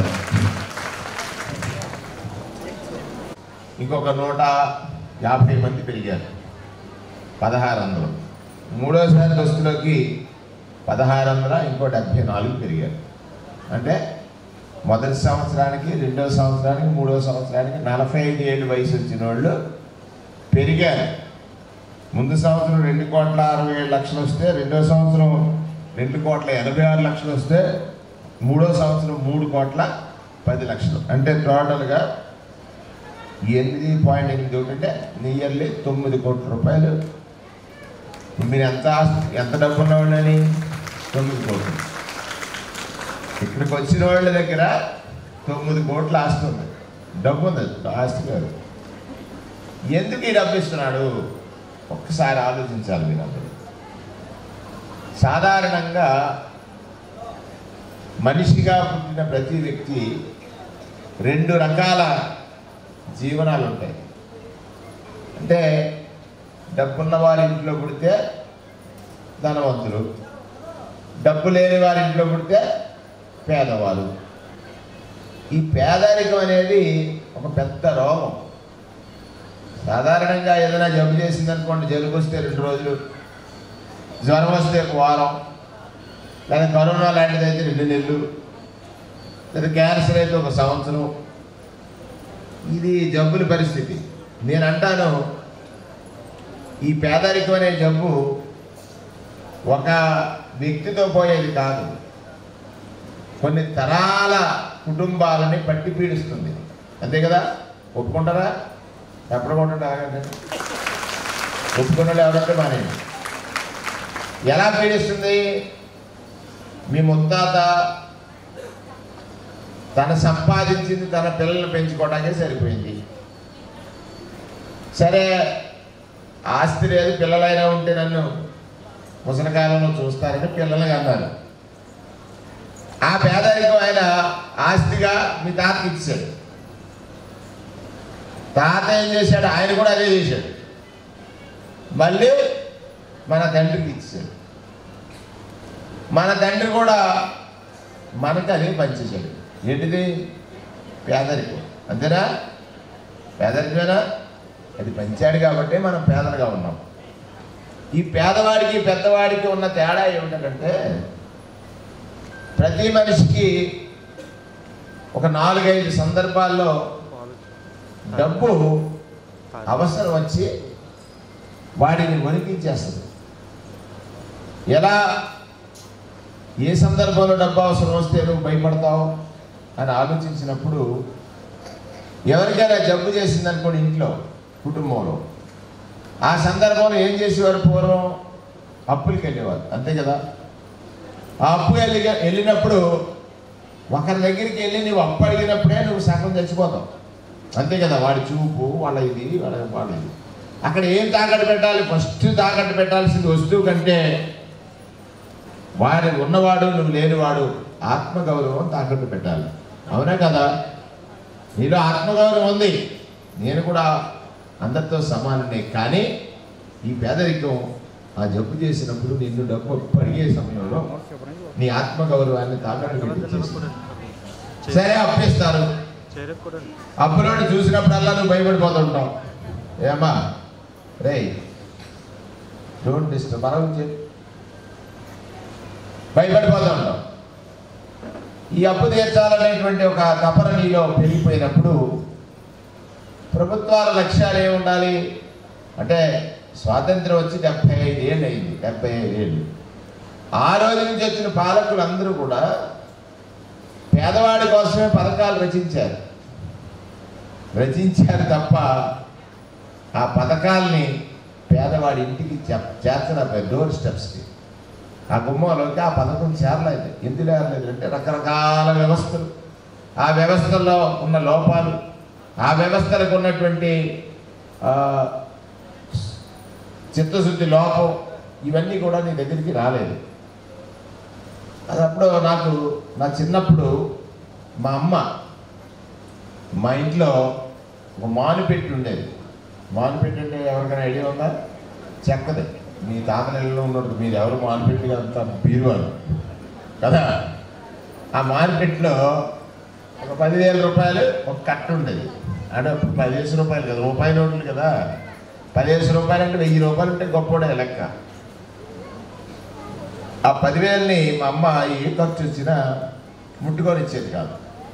ఇంకొక నూట యాభై మంది పెరిగారు పదహారు వందలు మూడోసారి దస్తులోకి పదహారు వందల ఇంకో డెబ్భై నాలుగు పెరిగారు అంటే మొదటి సంవత్సరానికి రెండో సంవత్సరానికి మూడో సంవత్సరానికి నలభై ఐదు ఏళ్ళు వయసు వచ్చిన వాళ్ళు పెరిగారు ముందు సంవత్సరం రెండు కోట్ల అరవై ఏడు లక్షలు వస్తే రెండో సంవత్సరం రెండు కోట్ల ఎనభై ఆరు లక్షలు వస్తే మూడో సంవత్సరం మూడు కోట్ల పది లక్షలు అంటే టోటల్గా ఎనిమిది పాయింట్ ఎనిమిది ఒకటి అంటే నియర్లీ తొమ్మిది కోట్ల రూపాయలు మీరు ఎంత ఆస్తి ఎంత డబ్బు ఉన్నవాళ్ళని తొమ్మిది కోట్లు ఇక్కడికి వచ్చిన వాళ్ళ దగ్గర తొమ్మిది కోట్ల ఆస్తి ఉంది డబ్బు ఉంది ఆస్తి కాదు ఎందుకు ఈ డబ్బు ఇస్తున్నాడు ఒక్కసారి ఆలోచించాలి మీరందరూ సాధారణంగా మనిషిగా పుట్టిన ప్రతి వ్యక్తి రెండు రకాల జీవనాలు ఉంటాయి అంటే డబ్బున్న వారి ఇంట్లో పుడితే ధనవంతులు డబ్బు లేని వారి ఇంట్లో పుడితే పేదవాళ్ళు ఈ పేదరికం అనేది ఒక పెద్ద రోగం సాధారణంగా ఏదైనా జబ్బు చేసింది అనుకోండి జలుబు వస్తే రెండు రోజులు జ్వరం వస్తే ఒక వారం లేదా కరోనా లాంటిది అయితే రెండు నెలలు లేదా క్యాన్సర్ అయితే ఒక సంవత్సరం ఇది జబ్బుల పరిస్థితి నేను అంటాను ఈ పేదరికం అనే జబ్బు ఒక వ్యక్తితో పోయేది కాదు కొన్ని తరాల కుటుంబాలని పట్టి పీడిస్తుంది అంతే కదా ఒప్పుకుంటారా ఎప్పుడు కొంటారా ఆగండి ఒప్పుకున్న వాళ్ళు ఎవరంటే మానే ఎలా పీడిస్తుంది మీ ముత్తాత తన సంపాదించింది తన పిల్లల్ని పెంచుకోవడానికే సరిపోయింది సరే ఆస్తి లేదు పిల్లలైనా ఉంటే నన్ను ముసలికాలంలో చూస్తారని పిల్లలకి అన్నారు ఆ పేదరికం ఆయన ఆస్తిగా మీ తాతకి ఇచ్చాడు తాత ఏం చేశాడు ఆయన కూడా అదే చేశాడు మళ్ళీ మన తండ్రికి ఇచ్చాడు మన తండ్రి కూడా మనకి అదే పనిచేశాడు ఏంటిది పేదరికం అంతేనా పేదరికమేనా అది పంచాడు కాబట్టి మనం పేదలుగా ఉన్నాం ఈ పేదవాడికి పెద్దవాడికి ఉన్న తేడా ఏమిటంటే ప్రతి మనిషికి ఒక నాలుగైదు సందర్భాల్లో డబ్బు అవసరం వచ్చి వాడిని వణికించేస్తుంది ఎలా ఏ సందర్భంలో డబ్బు అవసరం వస్తే నువ్వు భయపడతావు అని ఆలోచించినప్పుడు ఎవరికైనా జబ్బు చేసింది అనుకోండి ఇంట్లో కుటుంబంలో ఆ సందర్భంలో ఏం చేసేవారు పూర్వం అప్పులకి వెళ్ళేవారు అంతే కదా ఆ అప్పు వెళ్ళి వెళ్ళినప్పుడు ఒకరి దగ్గరికి వెళ్ళి నువ్వు అప్పు అడిగినప్పుడే నువ్వు సగం చచ్చిపోతావు అంతే కదా వాడి చూపు వాళ్ళ ఇది వాళ్ళ వాళ్ళ ఇది అక్కడ ఏం తాకట్టు పెట్టాలి ఫస్ట్ తాకట్టు పెట్టాల్సింది వస్తువు కంటే వాడు ఉన్నవాడు నువ్వు లేనివాడు ఆత్మగౌరవం తాకట్టు పెట్టాలి అవునా కదా నీలో ఆత్మగౌరవం ఉంది నేను కూడా అందరితో సమానమే కానీ ఈ పేదరికం ఆ జబ్బు చేసినప్పుడు నిన్ను డబ్బు పడిగే సమయంలో నీ ఆత్మగౌరవాన్ని తాకట్టు పెట్టించేస్తుంది సరే అప్పిస్తారు అప్పులోని చూసినప్పుడల్లా నువ్వు భయపడిపోతుంటావు ఏమ్మా రే డోంట్ డిస్టర్బ్ మనం చెప్పు భయపడిపోతూ ఉంటాం ఈ అప్పు తీర్చాలనేటువంటి ఒక తపన నీలో పెరిగిపోయినప్పుడు ప్రభుత్వాల లక్ష్యాలు ఏమి ఉండాలి అంటే స్వాతంత్రం వచ్చి డెబ్బై ఐదు ఏళ్ళు అయింది డెబ్బై ఐదు ఏళ్ళు ఆ రోజు నుంచి వచ్చిన పాలకులు అందరూ కూడా పేదవాడి కోసమే పథకాలు రచించారు రచించారు తప్ప ఆ పథకాల్ని పేదవాడి ఇంటికి చెప్ చేర్చడం డోర్ స్టెప్స్కి ఆ గుమ్మంలోకి ఆ పథకం చేరలేదు ఎందుకు చేరలేదు అంటే రకరకాల వ్యవస్థలు ఆ వ్యవస్థల్లో ఉన్న లోపాలు ఆ వ్యవస్థలకు ఉన్నటువంటి ఆ, చిత్తశుద్ధి లోపం ఇవన్నీ కూడా నీ దగ్గరికి రాలేదు అది అప్పుడు నాకు నా చిన్నప్పుడు మా అమ్మ మా ఇంట్లో ఒక మానుపెట్టి ఉండేది మానుపెట్టి అంటే ఎవరికైనా ఐడియా ఉందా చెక్కది మీ తాత నెలలో ఉన్నట్టు మీరు ఎవరు మానుపెట్టి అంత బీరువాలు కదా ఆ మార్కెట్లో ఒక పదివేల రూపాయలు ఒక కట్ట ఉండేది అంటే అప్పుడు పదివేసి రూపాయలు కదా రూపాయి నోట్లు కదా పదివేసి రూపాయలు అంటే వెయ్యి రూపాయలు అంటే గొప్పడే లెక్క ఆ పదివేలని మా అమ్మ ఏ ఖర్చు వచ్చినా ముట్టుకొని ఇచ్చేది కాదు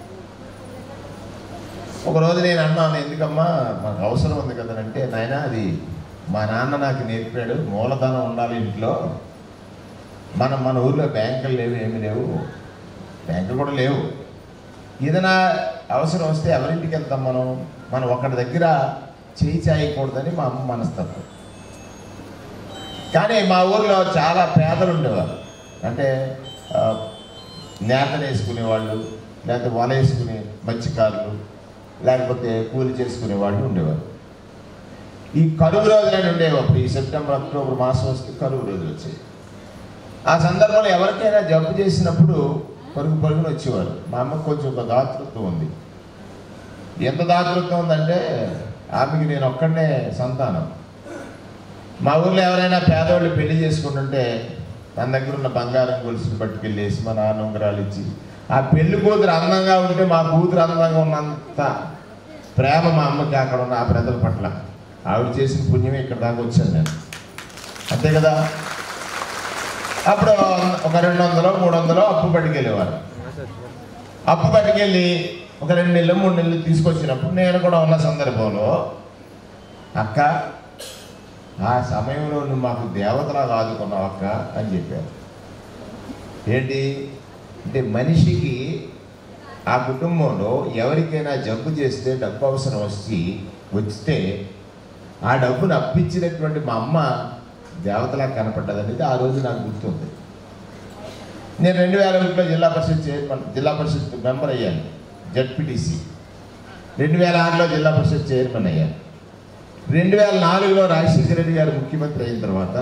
ఒక రోజు నేను అన్నాను ఎందుకమ్మా మాకు అవసరం ఉంది కదనంటే నాయన అది మా నాన్న నాకు నేర్పాడు మూలధనం ఉండాలి ఇంట్లో మనం మన ఊర్లో బ్యాంకులు లేవు ఏమి లేవు బ్యాంకులు కూడా లేవు ఏదైనా అవసరం వస్తే ఎవరింటికి వెళ్తాం మనం మనం ఒకటి దగ్గర చేయి చాయకూడదని మా అమ్మ మనస్తత్వం కానీ మా ఊర్లో చాలా పేదలు ఉండేవారు అంటే ఆ, నేతలు వేసుకునేవాళ్ళు లేకపోతే వల వేసుకునే మత్స్యకారులు లేకపోతే కూలి చేసుకునే వాళ్ళు ఉండేవారు ఈ కరువు రోజులని ఉండేవి అప్పుడు ఈ సెప్టెంబర్ అక్టోబర్ మాసం వస్తే కరువు రోజులు వచ్చాయి ఆ సందర్భంలో ఎవరికైనా జబ్బు చేసినప్పుడు పరుగు పరుగున వచ్చేవారు మా అమ్మకు కొంచెం ఒక దాతృత్వం ఉంది ఎంత దాతృత్వం ఉందంటే ఆమెకి నేను ఒక్కడనే సంతానం మా ఊర్లో ఎవరైనా పేదవాళ్ళు పెళ్లి చేసుకుంటుంటే మన దగ్గర ఉన్న బంగారం గొలుసుని పట్టుకెళ్ళేసి మా నాన్న ఉంగరాలు ఇచ్చి ఆ పెళ్లి కూతురు అందంగా ఉంటే మా కూతురు అందంగా ఉన్నంత ప్రేమ మా అమ్మకి అక్కడ ఉన్న ఆ ప్రజల పట్ల ఆవిడ చేసిన పుణ్యమే ఇక్కడ దాకా వచ్చాను నేను అంతే కదా అప్పుడు ఒక రెండు వందలు మూడు వందలు అప్పు పట్టుకెళ్ళేవారు అప్పు పట్టుకెళ్ళి ఒక రెండు నెలలు మూడు నెలలు తీసుకొచ్చినప్పుడు నేను కూడా ఉన్న సందర్భంలో అక్క ఆ సమయంలో నువ్వు మాకు దేవతలాగా ఆదుకున్నావు అక్క అని చెప్పారు ఏంటి అంటే మనిషికి ఆ కుటుంబంలో ఎవరికైనా జబ్బు చేస్తే డబ్బు అవసరం వచ్చి వస్తే ఆ డబ్బును అప్పించినటువంటి మా అమ్మ దేవతలా కనపడ్డదనేది ఆ రోజు నాకు గుర్తుంది నేను రెండు వేల ఒకటిలో జిల్లా పరిషత్ చైర్మన్ జిల్లా పరిషత్ మెంబర్ అయ్యాను జడ్పీటీసీ రెండు వేల ఆరులో జిల్లా పరిషత్ చైర్మన్ అయ్యాను రెండు వేల నాలుగులో రాజశేఖర రెడ్డి గారు ముఖ్యమంత్రి అయిన తర్వాత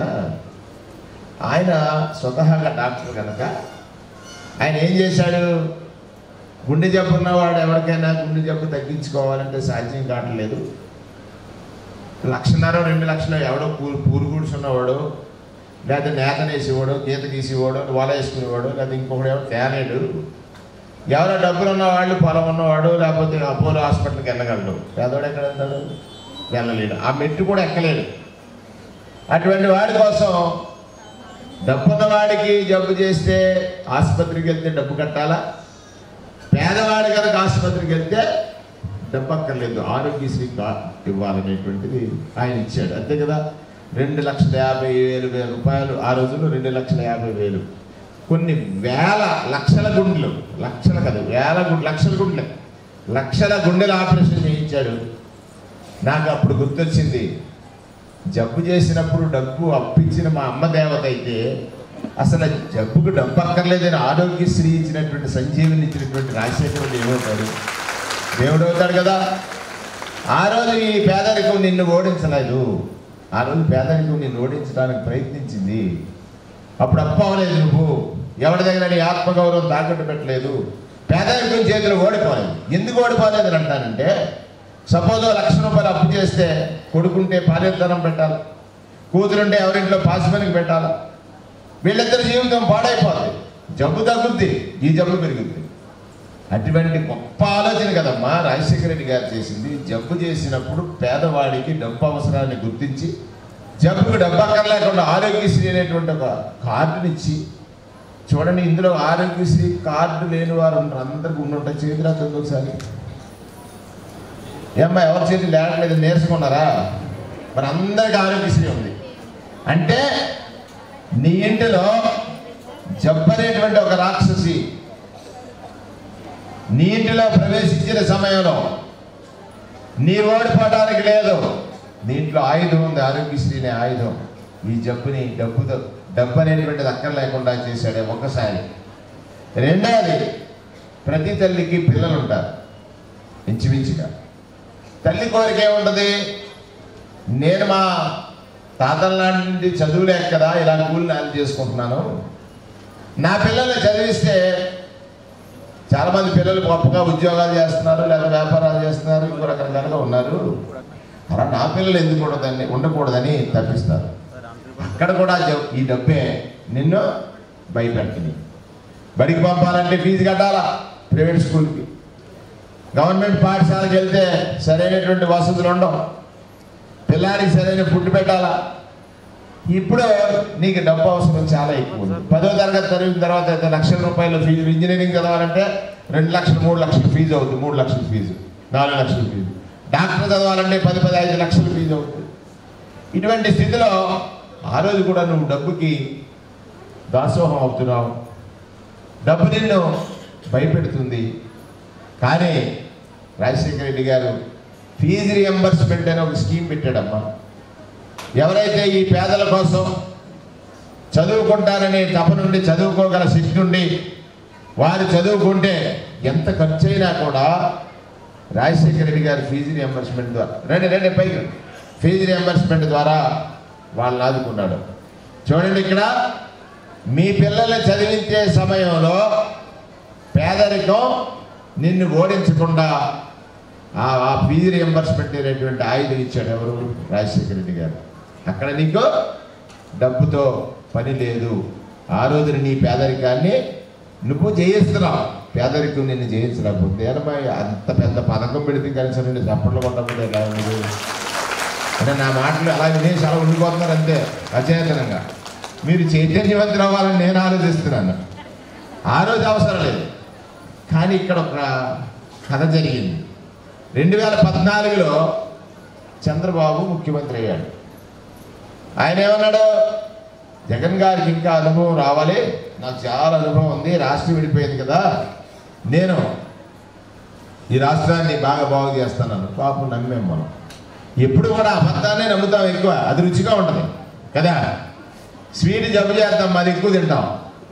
ఆయన స్వతహాగా డాక్టర్ కనుక ఆయన ఏం చేశాడు గుండె జబ్బు ఉన్నవాడు ఎవరికైనా గుండె జబ్బు తగ్గించుకోవాలంటే సాధ్యం కావట్లేదు లక్షన్నర రెండు లక్షలు ఎవడో పూరు పూరు కూర్చున్నవాడు లేదా నేతనేసేవాడు గీత గీసేవాడు వల వేసుకునేవాడు లేదా ఇంకొకడు ఎవరు తేలేడు ఎవరో డబ్బులు ఉన్నవాళ్ళు పొలం ఉన్నవాడు లేకపోతే అపోలో హాస్పిటల్కి వెళ్ళగలడు పేదవాడు ఎక్కడ వెళ్తాడు వెళ్ళలేడు ఆ మెట్టు కూడా ఎక్కలేడు అటువంటి వాడి కోసం డబ్బున్న వాడికి జబ్బు చేస్తే ఆసుపత్రికి వెళ్తే డబ్బు కట్టాలా పేదవాడి కనుక ఆసుపత్రికి వెళ్తే డబ్బు అక్కర్లేదు ఆరోగ్యశ్రీ కార్డు ఇవ్వాలనేటువంటిది ఆయన ఇచ్చాడు అంతే కదా రెండు లక్షల యాభై వేలు వేల రూపాయలు ఆ రోజుల్లో రెండు లక్షల యాభై వేలు కొన్ని వేల లక్షల గుండెలు లక్షల కదా వేల గుండె లక్షల గుండెలు లక్షల గుండెల ఆపరేషన్ చేయించాడు నాకు అప్పుడు గుర్తొచ్చింది జబ్బు చేసినప్పుడు డబ్బు అప్పించిన మా అమ్మ దేవత అయితే అసలు జబ్బుకు డబ్బు అక్కర్లేదని ఆరోగ్యశ్రీ ఇచ్చినటువంటి సంజీవిని ఇచ్చినటువంటి రాజశేఖరుడు ఏమవుతాడు దేవుడు అవుతాడు కదా ఆ రోజు ఈ పేదరికం నిన్ను ఓడించలేదు ఆ రోజు పేదరికం నిన్ను ఓడించడానికి ప్రయత్నించింది అప్పుడు అప్పవలేదు నువ్వు ఎవరి దగ్గర నీ ఆత్మగౌరవం తాకట్టు పెట్టలేదు పేదరికం చేతిలో ఓడిపోలేదు ఎందుకు ఓడిపోలేదు అని అంటానంటే సపోజ్ లక్ష రూపాయలు అప్పు చేస్తే కొడుకుంటే పాలేతనం పెట్టాలి కూతురుంటే ఎవరింట్లో పాసిపనికి పెట్టాలి వీళ్ళిద్దరి జీవితం పాడైపోతుంది జబ్బు తగ్గుద్ది ఈ జబ్బు పెరుగుద్ది అటువంటి గొప్ప ఆలోచన కదమ్మా రాజశేఖర రెడ్డి గారు చేసింది జబ్బు చేసినప్పుడు పేదవాడికి డబ్బు అవసరాన్ని గుర్తించి జబ్బుకు డబ్బు అక్కర్లేకుండా ఆరోగ్యశ్రీ అనేటువంటి ఒక కార్డునిచ్చి చూడండి ఇందులో ఆరోగ్యశ్రీ కార్డు లేని వారు ఉంటారు అందరికి ఉండుంటాయి చేతి రాత్రి ఒకసారి ఏమ్మా ఎవరి చేతి లేకలేదు నేర్చుకున్నారా మరి అందరికి ఆరోగ్యశ్రీ ఉంది అంటే నీ ఇంటిలో జబ్బు అనేటువంటి ఒక రాక్షసి నీ ఇంటిలో ప్రవేశించిన సమయంలో నీ ఓడిపోవడానికి లేదు దీంట్లో ఆయుధం ఉంది ఆరోగ్యశ్రీ అనే ఆయుధం ఈ జబ్బుని డబ్బుతో డబ్బు అనేటువంటిది అక్కర్ లేకుండా చేశాడే ఒక్కసారి రెండవది ప్రతి తల్లికి పిల్లలు ఉంటారు ఇంచుమించుగా తల్లి కోరిక ఏముంటుంది నేను మా తాతల నాటి నుండి చదువులేక కదా ఇలా కూలి నాలు చేసుకుంటున్నాను నా పిల్లల్ని చదివిస్తే చాలా మంది పిల్లలు గొప్పగా ఉద్యోగాలు చేస్తున్నారు లేదా వ్యాపారాలు చేస్తున్నారు ఇంకో రకరకాలుగా ఉన్నారు అలా నా పిల్లలు ఎందుకు ఉండదని ఉండకూడదని తప్పిస్తారు అక్కడ కూడా జ- ఈ డబ్బే నిన్ను భయపెడుతుంది బడికి పంపాలంటే ఫీజు కట్టాలా ప్రైవేట్ స్కూల్కి గవర్నమెంట్ పాఠశాలకు వెళ్తే సరైనటువంటి వసతులు ఉండవు పిల్లాడికి సరైన ఫుడ్ పెట్టాలా ఇప్పుడు నీకు డబ్బు అవసరం చాలా ఎక్కువ ఉంది పదో తరగతి చదివిన తర్వాత అయితే లక్షల రూపాయల ఫీజు ఇంజనీరింగ్ చదవాలంటే రెండు లక్షలు మూడు లక్షల ఫీజు అవుతుంది మూడు లక్షల ఫీజు నాలుగు లక్షల ఫీజు డాక్టర్ చదవాలంటే పది పది ఐదు లక్షల ఫీజు అవుతుంది ఇటువంటి స్థితిలో ఆ రోజు కూడా నువ్వు డబ్బుకి దాసోహం అవుతున్నావు డబ్బు నిన్ను భయపెడుతుంది కానీ రాజశేఖర రెడ్డి గారు ఫీజు రియంబర్స్మెంట్ అనే ఒక స్కీమ్ పెట్టాడమ్మా ఎవరైతే ఈ పేదల కోసం చదువుకుంటారనే తప నుండి చదువుకోగల శక్తి నుండి వారు చదువుకుంటే ఎంత ఖర్చు అయినా కూడా రాజశేఖర రెడ్డి గారి ఫీజు రియంబర్స్మెంట్ ద్వారా రండి రండి పైకి రండి. ఫీజు రియంబర్స్మెంట్ ద్వారా వాళ్ళని ఆదుకున్నాడు చూడండి ఇక్కడ మీ పిల్లల్ని చదివించే సమయంలో పేదరికం నిన్ను ఓడించకుండా ఆ ఆ ఫీజు రియంబర్స్మెంట్ అనేటువంటి ఆయుధం ఇచ్చాడు ఎవరు రాజశేఖర రెడ్డి గారు అక్కడ నీకు డబ్బుతో పని లేదు ఆ రోజున నీ పేదరికాన్ని నువ్వు జయిస్తున్నావు పేదరికం నిన్ను జయించలేకపోతే ఏనమ్మా అంత పెద్ద పథకం పెడితే కనీసం నిన్ను చప్పట్లు కొట్టకపోతే ఎలా ఉంది అంటే నా మాటలు అలా వినేసి అలా ఉండిపోతున్నారు అంతే అచేతనంగా మీరు చైతన్యవంతులు అవ్వాలని నేను ఆలోచిస్తున్నాను ఆ రోజు అవసరం లేదు కానీ ఇక్కడ ఒక కథ జరిగింది రెండు వేల పద్నాలుగులో చంద్రబాబు ముఖ్యమంత్రి అయ్యాడు ఆయన ఏమన్నాడు జగన్ గారికి ఇంకా అనుభవం రావాలి నాకు చాలా అనుభవం ఉంది రాష్ట్రం విడిపోయింది కదా నేను ఈ రాష్ట్రాన్ని బాగా బాగు చేస్తానని పాపం నమ్మాం మనం ఎప్పుడు కూడా అబద్ధాన్ని నమ్ముతాం ఎక్కువ అది రుచిగా ఉంటుంది కదా స్వీట్ జబ్బు చేద్దాం మరి ఎక్కువ తింటాం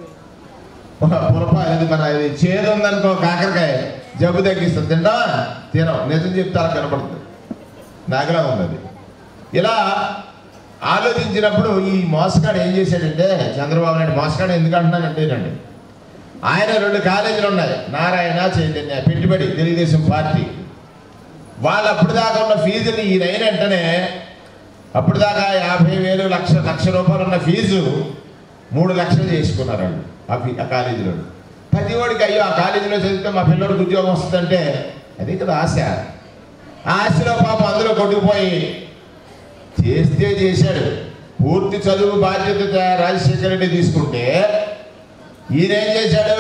పులప ఇది మన ఇది చేదు ఉందనుకో కాకరకాయ జబ్బు తగ్గిస్తుంది తింటావా తినం నిజం చెప్తారా కనపడుతుంది నాకులా ఉంది అది ఇలా ఆలోచించినప్పుడు ఈ మోసగాడు ఏం చేశాడంటే చంద్రబాబు నాయుడు మోసగాడు ఎందుకు అంటున్నానంటేనండి ఆయన రెండు కాలేజీలు ఉన్నాయి నారాయణ చైతన్య పెట్టుబడి తెలుగుదేశం పార్టీ వాళ్ళు అప్పుడు దాకా ఉన్న ఫీజుని ఈయన అయిన వెంటనే అప్పుడు దాకా యాభై వేలు లక్ష లక్ష రూపాయలు ఉన్న ఫీజు మూడు లక్షలు చేసుకున్నారు వాళ్ళు ఆ ఫీ ఆ కాలేజీలో ప్రతి వాడికి అయ్యో ఆ కాలేజీలో చదివితే మా పిల్లోడికి ఉద్యోగం వస్తుందంటే అది కదా ఆశ ఆ ఆశలో పాపం అందులో కొట్టుకుపోయి చేస్తే చేశాడు పూర్తి చదువు బాధ్యత రాజశేఖర రెడ్డి తీసుకుంటే ఈయన ఏం చేశాడు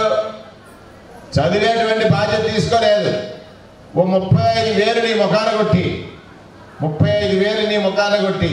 చదివేటువంటి బాధ్యత తీసుకోలేదు ఓ ముప్పై ఐదు వేలు నీ ముఖాన కొట్టి ముప్పై ఐదు వేలు నీ ముఖాన కొట్టి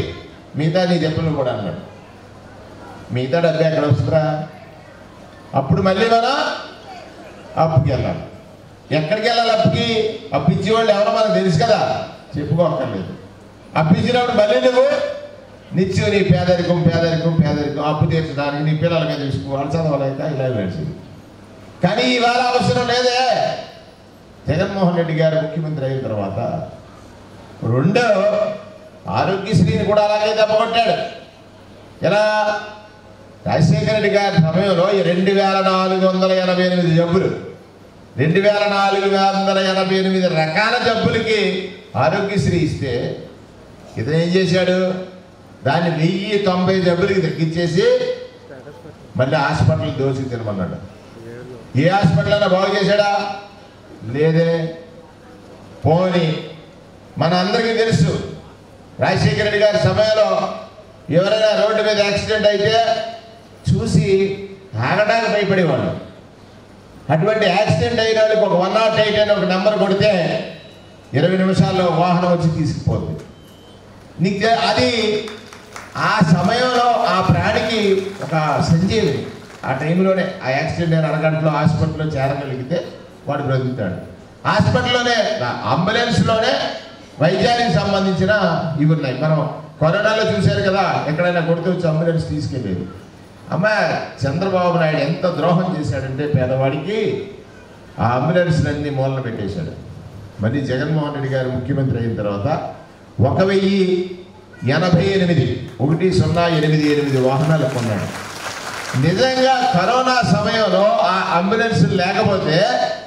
మిగతా నీ చెప్పులు కూడా అన్నాడు మిగతా డబ్బు ఎక్కడ వస్తుందా అప్పుడు మళ్ళీ మనం అప్పుకి వెళ్ళాలి ఎక్కడికి వెళ్ళాలి అప్పుకి అప్పు ఇచ్చేవాళ్ళు ఎవరో మనకు తెలుసు కదా చెప్పుకోక్కర్లేదు అప్పు ఇచ్చినప్పుడు మళ్ళీ నువ్వు నిత్యం నీ పేదరికం పేదరికం పేదరికం అప్పు తీర్చడానికి నీ పిల్లలకి చూసుకోవాలి చదవలేక ఇలా నడిచింది కానీ ఇవాళ అవసరం లేదే జగన్మోహన్ రెడ్డి గారు ముఖ్యమంత్రి అయిన తర్వాత రెండో ఆరోగ్యశ్రీని కూడా అలాగే దెబ్బకొట్టాడు ఎలా రాజశేఖర రెడ్డి గారి సమయంలో ఈ రెండు వేల నాలుగు వందల ఎనభై ఎనిమిది జబ్బులు రెండు వేల నాలుగు వందల ఎనభై ఎనిమిది రకాల జబ్బులకి ఆరోగ్యశ్రీ ఇస్తే ఇతను ఏం చేశాడు దాన్ని వెయ్యి తొంభై జబ్బులకి తగ్గించేసి మళ్ళీ హాస్పిటల్ దోసి తినమన్నాడు ఏ హాస్పిటల్ అయినా బాగు చేశాడా లేదే పోని మన అందరికీ తెలుసు రాజశేఖర రెడ్డి గారి సమయంలో ఎవరైనా రోడ్డు మీద యాక్సిడెంట్ అయితే చూసి ఆగడానికి భయపడేవాళ్ళు అటువంటి యాక్సిడెంట్ అయిన వాళ్ళకి ఒక వన్ నాట్ ఎయిట్ అని ఒక నెంబర్ కొడితే ఇరవై నిమిషాల్లో వాహనం వచ్చి తీసుకుపోతుంది నీకు తె- అది ఆ సమయంలో ఆ ప్రాణికి ఒక సంజీవిని ఆ టైంలోనే ఆ యాక్సిడెంట్ అయిన అరగంటలో హాస్పిటల్లో చేరగలిగితే వాడు బ్రతుకుతాడు హాస్పిటల్లోనే అంబులెన్స్లోనే వైద్యానికి సంబంధించిన ఇవి ఉన్నాయి మనం కరోనాలో చూశారు కదా ఎక్కడైనా కొడితే వచ్చి అంబులెన్స్ తీసుకెళ్ళేది అమ్మ చంద్రబాబు నాయుడు ఎంత ద్రోహం చేశాడంటే పేదవాడికి ఆ అంబులెన్స్లన్నీ మూలన పెట్టేశాడు మళ్ళీ జగన్మోహన్ రెడ్డి గారు ముఖ్యమంత్రి అయిన తర్వాత ఒక వెయ్యి ఎనభై ఎనిమిది ఒకటి సున్నా ఎనిమిది ఎనిమిది వాహనాలు కొన్నాడు నిజంగా కరోనా సమయంలో ఆ అంబులెన్స్ లేకపోతే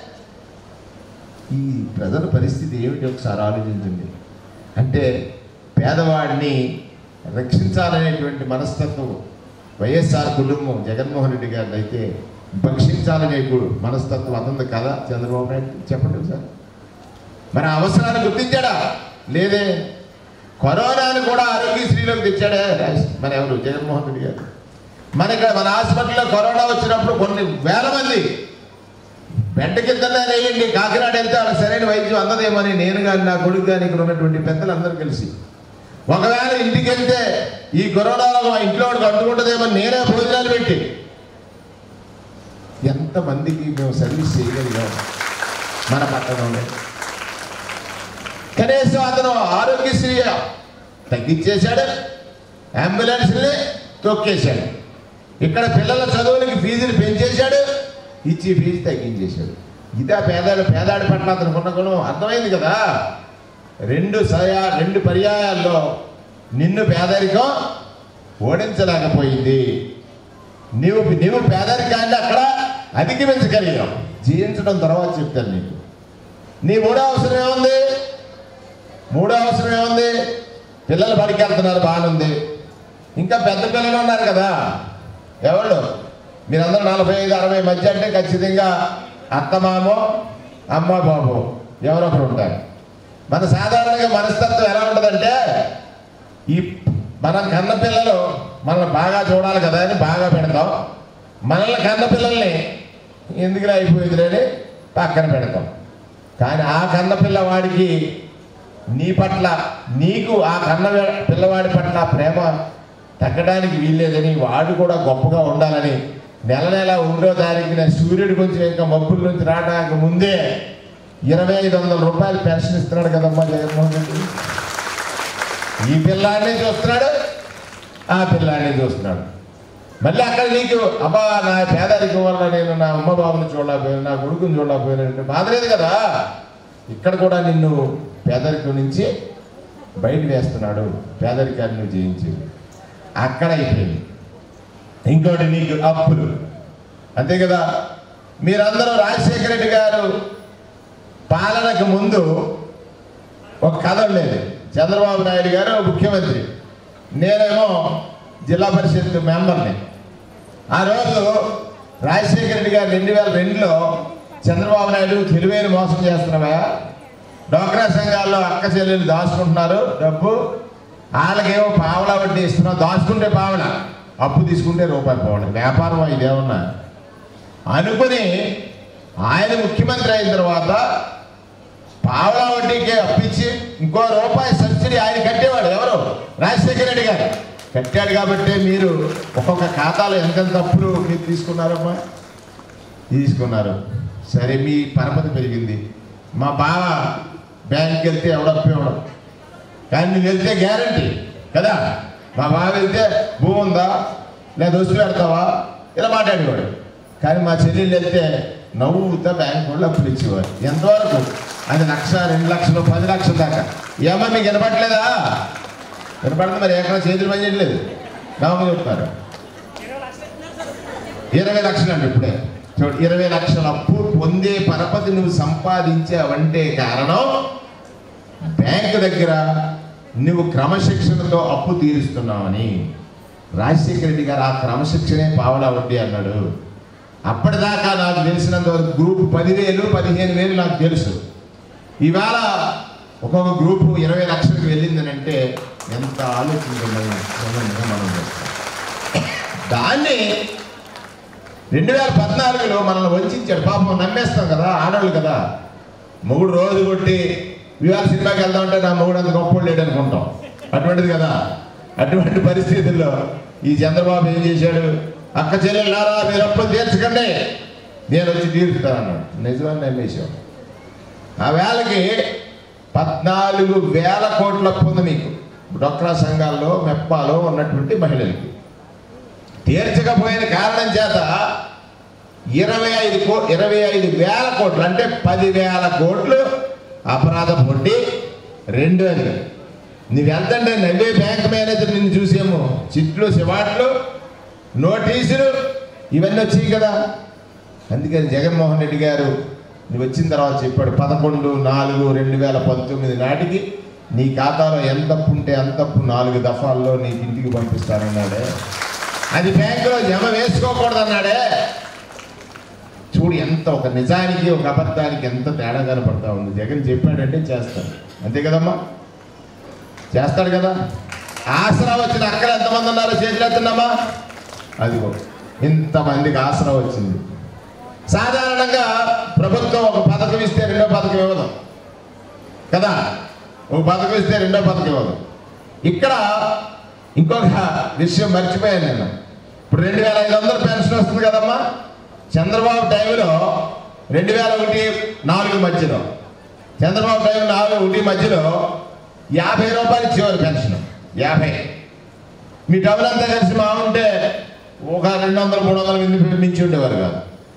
ఈ ప్రజల పరిస్థితి ఏమిటి ఒకసారి ఆలోచించండి అంటే పేదవాడిని రక్షించాలనేటువంటి మనస్తత్వం వైఎస్ఆర్ కుటుంబం జగన్మోహన్ రెడ్డి గారిని అయితే భక్షించాలనే గు- మనస్తత్వం అతనిది కదా చంద్రబాబు నాయుడు చెప్పండి సార్ మరి ఆ అవసరాన్ని గుర్తించాడా లేదే కరోనాను కూడా ఆరోగ్యశ్రీలోకి తెచ్చాడే రాజ్- మన ఎవరు జగన్మోహన్ రెడ్డి గారు మన ఇక్కడ మన హాస్పిటల్లో కరోనా వచ్చినప్పుడు కొన్ని వేల మంది బెడ్ కిందనే వేయండి కాకినాడ వెళ్తే వాళ్ళకి సరైన వైద్యం అందదేమని నేను కానీ నా కొడుకు కానీ ఇక్కడ ఉన్నటువంటి పెద్దలందరూ కలిసి ఒకవేళ ఇంటికి వెళ్తే ఈ కరోనాలో మా ఇంట్లో వాడికి అంటుకుంటుందేమో నేనే భోజనాలు పెట్టి ఎంతమందికి మేము సర్వీస్ చేయగలిగాం మన పట్టణంలో కనీసం అతను ఆరోగ్యశ్రీ తగ్గించేశాడు అంబులెన్స్ని తొక్కేశాడు ఇక్కడ పిల్లల చదువులకి ఫీజులు పెంచేశాడు ఇచ్చి ఫీజు తగ్గించేశాడు ఇదా పేదాడు పేదాడి పట్ల అతను ఉన్న గుణం అర్థమైంది కదా రెండు సయా రెండు పర్యాయాల్లో నిన్ను పేదరికం ఓడించలేకపోయింది నీవు నీవు పేదరికాన్ని అక్కడ అధిగమించగలిగావు జీవించడం తర్వాత చెప్తాను నీకు నీ మూడో అవసరం ఏముంది మూడో అవసరం ఏముంది పిల్లలు బడికి వెళ్తున్నారు బాగానుంది ఇంకా పెద్ద పిల్లలు ఉన్నారు కదా ఎవరు మీరందరూ నలభై ఐదు అరవై మధ్య అంటే ఖచ్చితంగా అత్తమామో అమ్మ బాబు ఎవరొకరు ఉంటారు మన సాధారణంగా మనస్తత్వం ఎలా ఉంటుందంటే ఈ మన కన్న పిల్లలు మనల్ని బాగా చూడాలి కదా అని బాగా పెడతాం మనల్ని కన్న పిల్లల్ని ఎందుకులా అయిపోయింది అని పక్కన పెడతాం కానీ ఆ కన్న పిల్లవాడికి నీ పట్ల నీకు ఆ కన్న వే- పిల్లవాడి పట్ల ప్రేమ తగ్గడానికి వీల్లేదని వాడు కూడా గొప్పగా ఉండాలని నెల నెల ఒకటో తారీఖున సూర్యుడి కొంచెం ఇంకా మబ్బుల నుంచి రావడానికి ముందే ఇరవై ఐదు వందల రూపాయలు పెన్షన్ ఇస్తున్నాడు కదమ్మా జగన్మోహన్ రెడ్డి ఈ పిల్లాడిని చూస్తున్నాడు ఆ పిల్లాడిని చూస్తున్నాడు మళ్ళీ అక్కడ నీకు అబ్బా నా పేదరికం వల్ల నేను నా అమ్మ బాబుని చూడలేకపోయాను నా కొడుకుని చూడలేకపోయాను అంటే బాధ లేదు కదా ఇక్కడ కూడా నిన్ను పేదరికం నుంచి బయట వేస్తున్నాడు పేదరికాన్ని నువ్వు జయించేది అక్కడ అయిపోయింది ఇంకోటి నీకు అప్పులు అంతే కదా మీరందరూ రాజశేఖర రెడ్డి గారు పాలనకు ముందు ఒక కథ ఉండేది చంద్రబాబు నాయుడు గారు ముఖ్యమంత్రి నేనేమో జిల్లా పరిషత్ మెంబర్ని ఆ రోజు రాజశేఖర రెడ్డి గారు రెండు వేల రెండులో చంద్రబాబు నాయుడు తెలివైన మోసం చేస్తున్నావా డోక్రా సంఘాల్లో అక్క చెల్లెలు దాచుకుంటున్నారు డబ్బు వాళ్ళకేమో పావలా వడ్డీ ఇస్తున్నావు దాచుకుంటే పావల అప్పు తీసుకుంటే రూపాయి పావల వ్యాపారం ఇదేమన్నా అనుకుని ఆయన ముఖ్యమంత్రి అయిన తర్వాత పావలా వడ్డీకి అప్పించి ఇంకో రూపాయి సబ్సిడీ ఆయన కట్టేవాడు ఎవరు రాజశేఖర రెడ్డి గారు కట్టాడు కాబట్టి మీరు ఒక్కొక్క ఖాతాలో ఎంతెంత అప్పులు మీరు తీసుకున్నారమ్మా తీసుకున్నారు సరే మీ పరపతి పెరిగింది మా బావ బ్యాంక్కి వెళ్తే ఎవడప్పు ఇవ్వడం కానీ నువ్వు వెళ్తే గ్యారంటీ కదా మా బావ వెళ్తే భూమి ఉందా లేదా వస్తు పెడతావా ఇలా మాట్లాడేవాడు కానీ మా చెల్లెళ్ళు వెళ్తే నవ్వుతా బ్యాంక్ వాళ్ళు అప్పులు ఇచ్చేవారు ఎంతవరకు అది లక్ష రెండు లక్షలు పది లక్షల దాకా ఏమో మీకు వినపట్లేదా వినపడుతుంది మరి ఎక్కడ చేతులు పని చేయట్లేదు నామని చెప్తున్నారు ఇరవై లక్షలు అండి ఇప్పుడే చూడు ఇరవై లక్షల అప్పు పొందే పరపతి నువ్వు సంపాదించావంటే కారణం బ్యాంక్ దగ్గర నువ్వు క్రమశిక్షణతో అప్పు తీరుస్తున్నావని రాజశేఖర రెడ్డి గారు ఆ క్రమశిక్షణే పావలా వడ్డీ అన్నాడు అప్పటిదాకా నాకు తెలిసినంత వరకు గ్రూప్ పదివేలు పదిహేను వేలు నాకు తెలుసు ఇవాళ ఒక్కొక్క గ్రూపు ఇరవై లక్షలకు వెళ్ళిందని అంటే ఎంత ఆలోచించమని మనం చేస్తాం దాన్ని రెండు వేల పద్నాలుగులో మనల్ని వంచాడు పాపం నమ్మేస్తాం కదా ఆడవాళ్ళు కదా మొగుడు రోజు కొట్టి ఇవాళ సినిమాకి వెళ్దామంటే నా మొగుడు అంత గొప్ప లేడు అనుకుంటాం అటువంటిది కదా అటువంటి పరిస్థితుల్లో ఈ చంద్రబాబు ఏం చేశాడు అక్క చెల్లెళ్ళారా మీరు అప్పులు తీర్చకండి నేను వచ్చి తీరుస్తానన్నాడు నిజమని నమ్మేశాం ఆ వేళకి పద్నాలుగు వేల కోట్ల అప్పు ఉంది మీకు డొక్రా సంఘాల్లో మెప్పాలో ఉన్నటువంటి మహిళలకి తీర్చకపోయిన కారణం చేత ఇరవై ఐదు కో ఇరవై ఐదు వేల కోట్లు అంటే పదివేల కోట్లు అపరాధ వడ్డీ రెండు అని నువ్వెంతంటే నవ్వే బ్యాంక్ మేనేజర్ నిన్ను చూసేమో చిట్లు శివాట్లు నోటీసులు ఇవన్నీ వచ్చాయి కదా అందుకని జగన్మోహన్ రెడ్డి గారు నువ్వు వచ్చిన తర్వాత చెప్పాడు పదకొండు నాలుగు రెండు వేల పంతొమ్మిది నాటికి నీ ఖాతాలో ఎంత అప్పు ఉంటే అంత అప్పు నాలుగు దఫాల్లో నీకు ఇంటికి పంపిస్తానన్నాడే అది బ్యాంకులో జమ వేసుకోకూడదన్నాడే చూడు ఎంత ఒక నిజానికి ఒక అబద్ధానికి ఎంత తేడా కనపడతా ఉంది జగన్ చెప్పాడంటే చేస్తాడు అంతే కదమ్మా చేస్తాడు కదా ఆసరా వచ్చిన అక్కలు ఎంతమంది ఉన్నారో చేతులెత్తున్నామా అదిగో ఇంతమందికి ఆసరా వచ్చింది సాధారణంగా ప్రభుత్వం ఒక పథకం ఇస్తే రెండో పథకం ఇవ్వదు కదా ఒక పథకం ఇస్తే రెండో పథకం ఇవ్వదు ఇక్కడ ఇంకొక విషయం మర్చిపోయాను నేను ఇప్పుడు రెండు వేల ఐదు వందలు పెన్షన్ వస్తుంది కదమ్మా చంద్రబాబు టైంలో రెండు వేల ఒకటి నాలుగు మధ్యలో చంద్రబాబు టైం నాలుగు ఒకటి మధ్యలో యాభై రూపాయలు ఇచ్చేవారు పెన్షన్ యాభై మీ డబ్బులు అంతా కలిసి మా ఉంటే ఒక రెండు వందలు మూడు వందల మంది మించి ఉండేవారు కాదు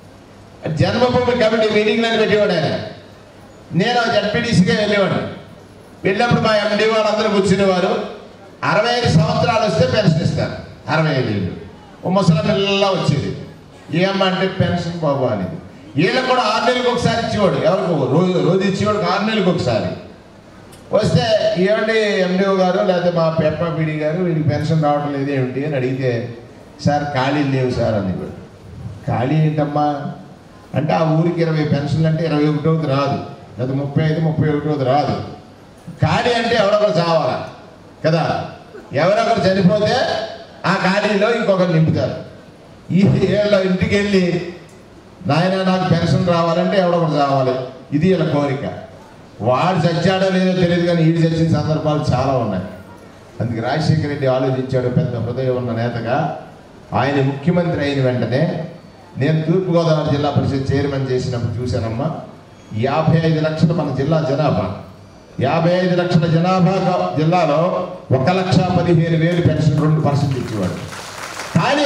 జన్మభూమి కమిటీ మీటింగ్లు అని పెట్టేవాడు ఆయన నేను జడ్పీటీసీగా వెళ్ళేవాడు వెళ్ళినప్పుడు మా ఎండి వాళ్ళందరూ కూర్చునేవారు అరవై ఐదు సంవత్సరాలు వస్తే పెన్షన్ ఇస్తారు అరవై ఐదు ఏళ్ళు ఓ ముసలి పిల్ల వచ్చేది ఏమంటే పెన్షన్ బాబు అనేది వీళ్ళకి కూడా ఆరు నెలలకు ఒకసారి ఇచ్చేవాడు ఎవరికి రోజు రోజు ఇచ్చేవాడు ఆరు నెలలకు ఒకసారి వస్తే ఏమండి ఎండిఓ గారు లేకపోతే మా పెప్పపీడి గారు వీడికి పెన్షన్ రావడం లేదు ఏమిటి అని అడిగితే సార్ ఖాళీలు లేవు సార్ అని ఖాళీ ఏంటమ్మా అంటే ఆ ఊరికి ఇరవై పెన్షన్లు అంటే ఇరవై ఒకటోది రాదు లేదా ముప్పై ఐదు ముప్పై ఒకటోది రాదు ఖాళీ అంటే ఎవరొకరు చావాలా కదా ఎవరొకరు చనిపోతే ఆ ఖాళీలో ఇంకొకరు నింపుతారు ఈ ఏళ్ళ ఇంటికి వెళ్ళి నాయన నాకు పెన్షన్ రావాలంటే ఎవడొకరు చావాలి ఇది వీళ్ళ కోరిక వాడు చచ్చాడో లేదో తెలియదు కానీ ఈడు చచ్చిన సందర్భాలు చాలా ఉన్నాయి అందుకే రాజశేఖర రెడ్డి ఆలోచించాడు పెద్ద హృదయం ఉన్న నేతగా ఆయన ముఖ్యమంత్రి అయిన వెంటనే నేను తూర్పుగోదావరి జిల్లా పరిషత్ చైర్మన్ చేసినప్పుడు చూశానమ్మా యాభై ఐదు లక్షలు మన జిల్లా జనాభా యాభై ఐదు లక్షల జనాభా గా- జిల్లాలో ఒక లక్ష పదిహేను వేలు పెన్షన్ రెండు పర్సెంట్ ఇచ్చేవాడు కానీ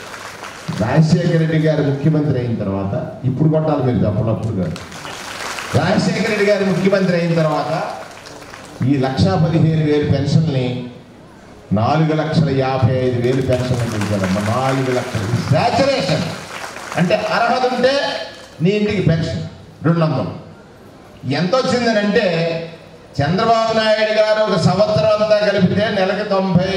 రాజశేఖర రెడ్డి గారు ముఖ్యమంత్రి అయిన తర్వాత ఇప్పుడు కొట్టాలి మీరు అప్పుడప్పుడు కాదు రాజశేఖర రెడ్డి గారు ముఖ్యమంత్రి అయిన తర్వాత ఈ లక్షా పదిహేను వేలు పెన్షన్ని నాలుగు లక్షల యాభై ఐదు వేలు పెన్షన్ పెంచారమ్మా నాలుగు లక్షలు సాచురేషన్ అంటే అర్హత ఉంటే నీ ఇంటికి పెన్షన్ రెండు వందలు ఎంత వచ్చిందని అంటే చంద్రబాబు నాయుడు గారు ఒక సంవత్సరం అంతా కలిపితే నెలకి తొంభై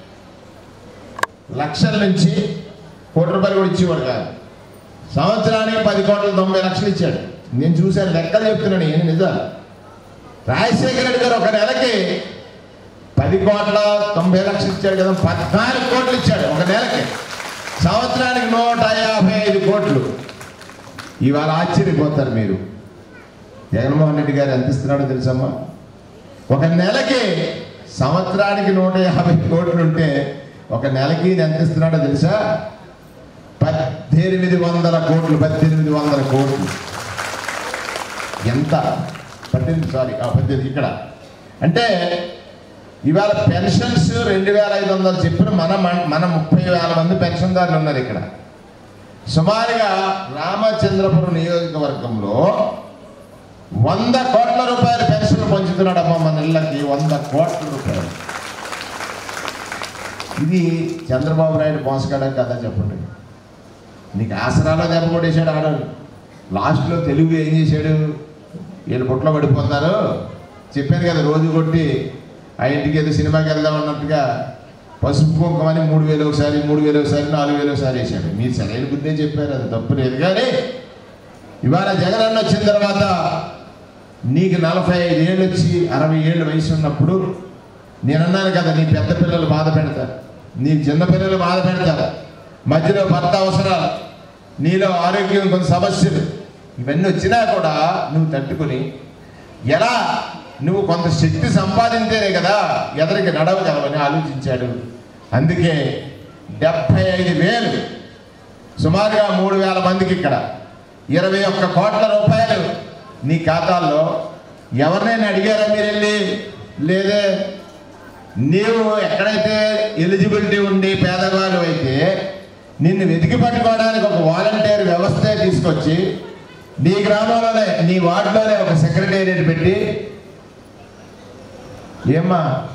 లక్షల నుంచి కోటి రూపాయలు కూడా ఇచ్చేవాడు కాదు సంవత్సరానికి పది కోట్ల తొంభై లక్షలు ఇచ్చాడు నేను చూశాను లెక్కలు చెప్తున్నాను ఏం నిజాలు రాజశేఖర రెడ్డి గారు ఒక నెలకి పది కోట్ల తొంభై లక్షలు ఇచ్చాడు కదా పద్నాలుగు కోట్లు ఇచ్చాడు ఒక నెలకి సంవత్సరానికి నూట యాభై ఐదు కోట్లు ఇవాళ ఆశ్చర్యపోతారు మీరు జగన్మోహన్ రెడ్డి గారు ఎంత ఇస్తున్నాడో తెలుసమ్మా ఒక నెలకి సంవత్సరానికి నూట యాభై కోట్లు ఉంటే ఒక నెలకి ఈయన ఎంత ఇస్తున్నాడో తెలుసా పద్దెనిమిది వందల కోట్లు పద్దెనిమిది వందల కోట్లు ఎంత పద్దెనిమిది సారీ ఆ పద్దెనిమిది ఇక్కడ అంటే ఇవాళ పెన్షన్స్ రెండు వేల ఐదు వందలు చెప్పిన మన మన్- మన ముప్పై వేల మంది పెన్షన్దారులు ఉన్నారు ఇక్కడ సుమారుగా రామచంద్రపురం నియోజకవర్గంలో వంద కోట్ల రూపాయల పెన్షన్లు పంచుతున్నాడమ్మా మన ఇళ్ళకి వంద కోట్ల రూపాయలు ఇది చంద్రబాబు నాయుడు మోసగాడే కదా చెప్పండి నీకు ఆసరాలో దెబ్బ కొట్టేశాడు ఆడ లాస్ట్లో తెలుగు ఏం చేశాడు వీళ్ళు పుట్లో పడిపోతున్నారు చెప్పాను కదా రోజు కొట్టి ఆ ఇంటికి ఏదో సినిమాకి వెళ్దాం అన్నట్టుగా పసుపు కుంకమని మూడు వేలు ఒకసారి మూడు వేలు ఒకసారి నాలుగు వేలు ఒకసారి వేసాడు మీరు సరైన బుద్ధే చెప్పారు అది తప్పు లేదు కానీ ఇవాళ జగన్ అన్న వచ్చిన తర్వాత నీకు నలభై ఐదు ఏళ్ళు వచ్చి అరవై ఏళ్ళు వయసు ఉన్నప్పుడు నేను అన్నాను కదా నీ పెద్ద పిల్లలు బాధ పెడతారు నీ చిన్న పిల్లలు బాధ పెడతారు మధ్యలో భర్త అవసరాలు నీలో ఆరోగ్యం కొన్ని సమస్యలు ఇవన్నీ వచ్చినా కూడా నువ్వు తట్టుకుని ఎలా నువ్వు కొంత శక్తి సంపాదించేనే కదా ఎదరికి నడవగలవని ఆలోచించాడు అందుకే డెబ్భై ఐదు వేలు సుమారుగా మూడు వేల మందికి ఇక్కడ ఇరవై ఒక్క కోట్ల రూపాయలు నీ ఖాతాల్లో ఎవరినైనా అడిగారా మీరు వెళ్ళి లేదే నీవు ఎక్కడైతే ఎలిజిబిలిటీ ఉండి పేదవాళ్ళు అయితే నిన్ను వెతికి పట్టుకోవడానికి ఒక వాలంటీర్ వ్యవస్థే తీసుకొచ్చి నీ గ్రామంలోనే నీ వార్డులోనే ఒక సెక్రటేరియట్ పెట్టి ఏమ్మా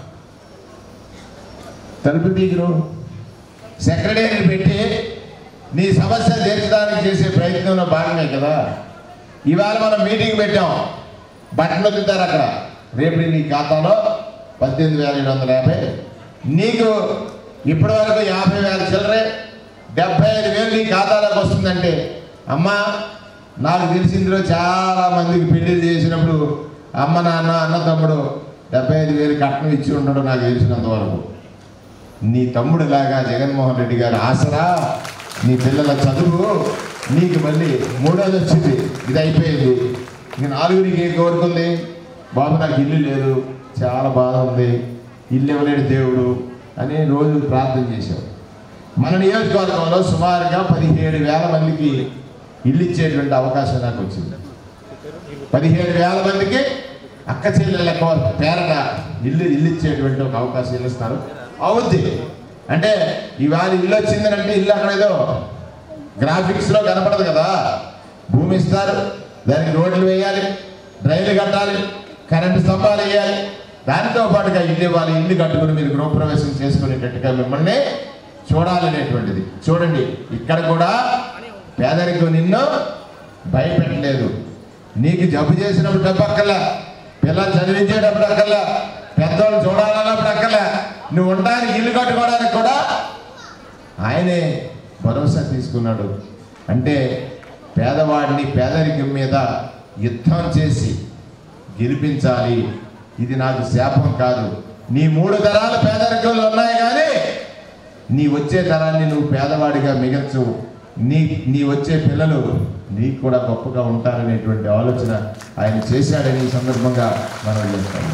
తలుపు తీగురు సెక్రటేరియట్ పెట్టి నీ సమస్య తీర్చడానికి చేసే ప్రయత్నంలో భాగమే కదా ఇవాళ మనం మీటింగ్ పెట్టాం బట్టలు వదులుతారు అక్కడ రేపు నీ ఖాతాలో పద్దెనిమిది వేల ఏడు వందల యాభై నీకు ఇప్పటి వరకు యాభై వేల చిల్లరే డెబ్బై ఐదు వేలు నీ ఖాతాలోకి వస్తుందంటే అమ్మా నాకు తెలిసిందిలో చాలా మందికి పెళ్లిళ్ళు చేసినప్పుడు అమ్మ నాన్న అన్న తమ్ముడు డెబ్బై ఐదు వేలు కట్నం ఇచ్చి ఉండడం నాకు తెలిసినంత వరకు నీ తమ్ముడిలాగా జగన్మోహన్ రెడ్డి గారు ఆసరా నీ పిల్లల చదువు నీకు మళ్ళీ మూడోది వచ్చింది ఇది అయిపోయింది ఇంక నాలుగురికి ఏం కోరుకుంది బాబు నాకు ఇల్లు లేదు చాలా బాధ ఉంది ఇల్లు ఇవ్వలేడు దేవుడు అని రోజు ప్రార్థన చేశావు మన నియోజకవర్గంలో సుమారుగా పదిహేడు వేల మందికి ఇల్లు ఇచ్చేటువంటి అవకాశం నాకు వచ్చింది పదిహేడు వేల మందికి అక్క చెల్లెల పేరట ఇల్లు ఇల్లు ఇచ్చేటువంటి ఒక అవకాశం ఇల్లు ఇస్తారు అవుద్ది అంటే ఇవాళ ఇల్లు వచ్చిందనంటే ఇల్లు అక్కడ ఏదో గ్రాఫిక్స్లో కనపడదు కదా భూమి ఇస్తారు దానికి రోడ్లు వేయాలి డ్రైన్లు కట్టాలి కరెంటు స్తంభాలు వేయాలి దానితో పాటుగా ఇల్లు ఇవ్వాలి ఇల్లు కట్టుకుని మీరు గృహప్రవేశం చేసుకునేటట్టుగా మిమ్మల్ని చూడాలనేటువంటిది చూడండి ఇక్కడ కూడా పేదరికం నిన్ను భయపెట్టలేదు నీకు జబ్బు చేసినప్పుడు డబ్బు అక్కర్లా పిల్లలు చదివించేటప్పుడు అక్కర్లా పెద్దవాళ్ళు చూడాలన్నప్పుడు అక్కర్లా నువ్వు ఉండడానికి ఇల్లు కట్టుకోవడానికి కూడా ఆయనే భరోసా తీసుకున్నాడు అంటే పేదవాడిని పేదరికం మీద యుద్ధం చేసి గెలిపించాలి ఇది నాకు శాపం కాదు నీ మూడు తరాలు పేదరికంలో ఉన్నాయి కానీ నీ వచ్చే తరాన్ని నువ్వు పేదవాడిగా మిగల్చు నీ నీ వచ్చే పిల్లలు నీకు కూడా గొప్పగా ఉంటారనేటువంటి ఆలోచన ఆయన చేశాడని ఈ సందర్భంగా మనం చేస్తాము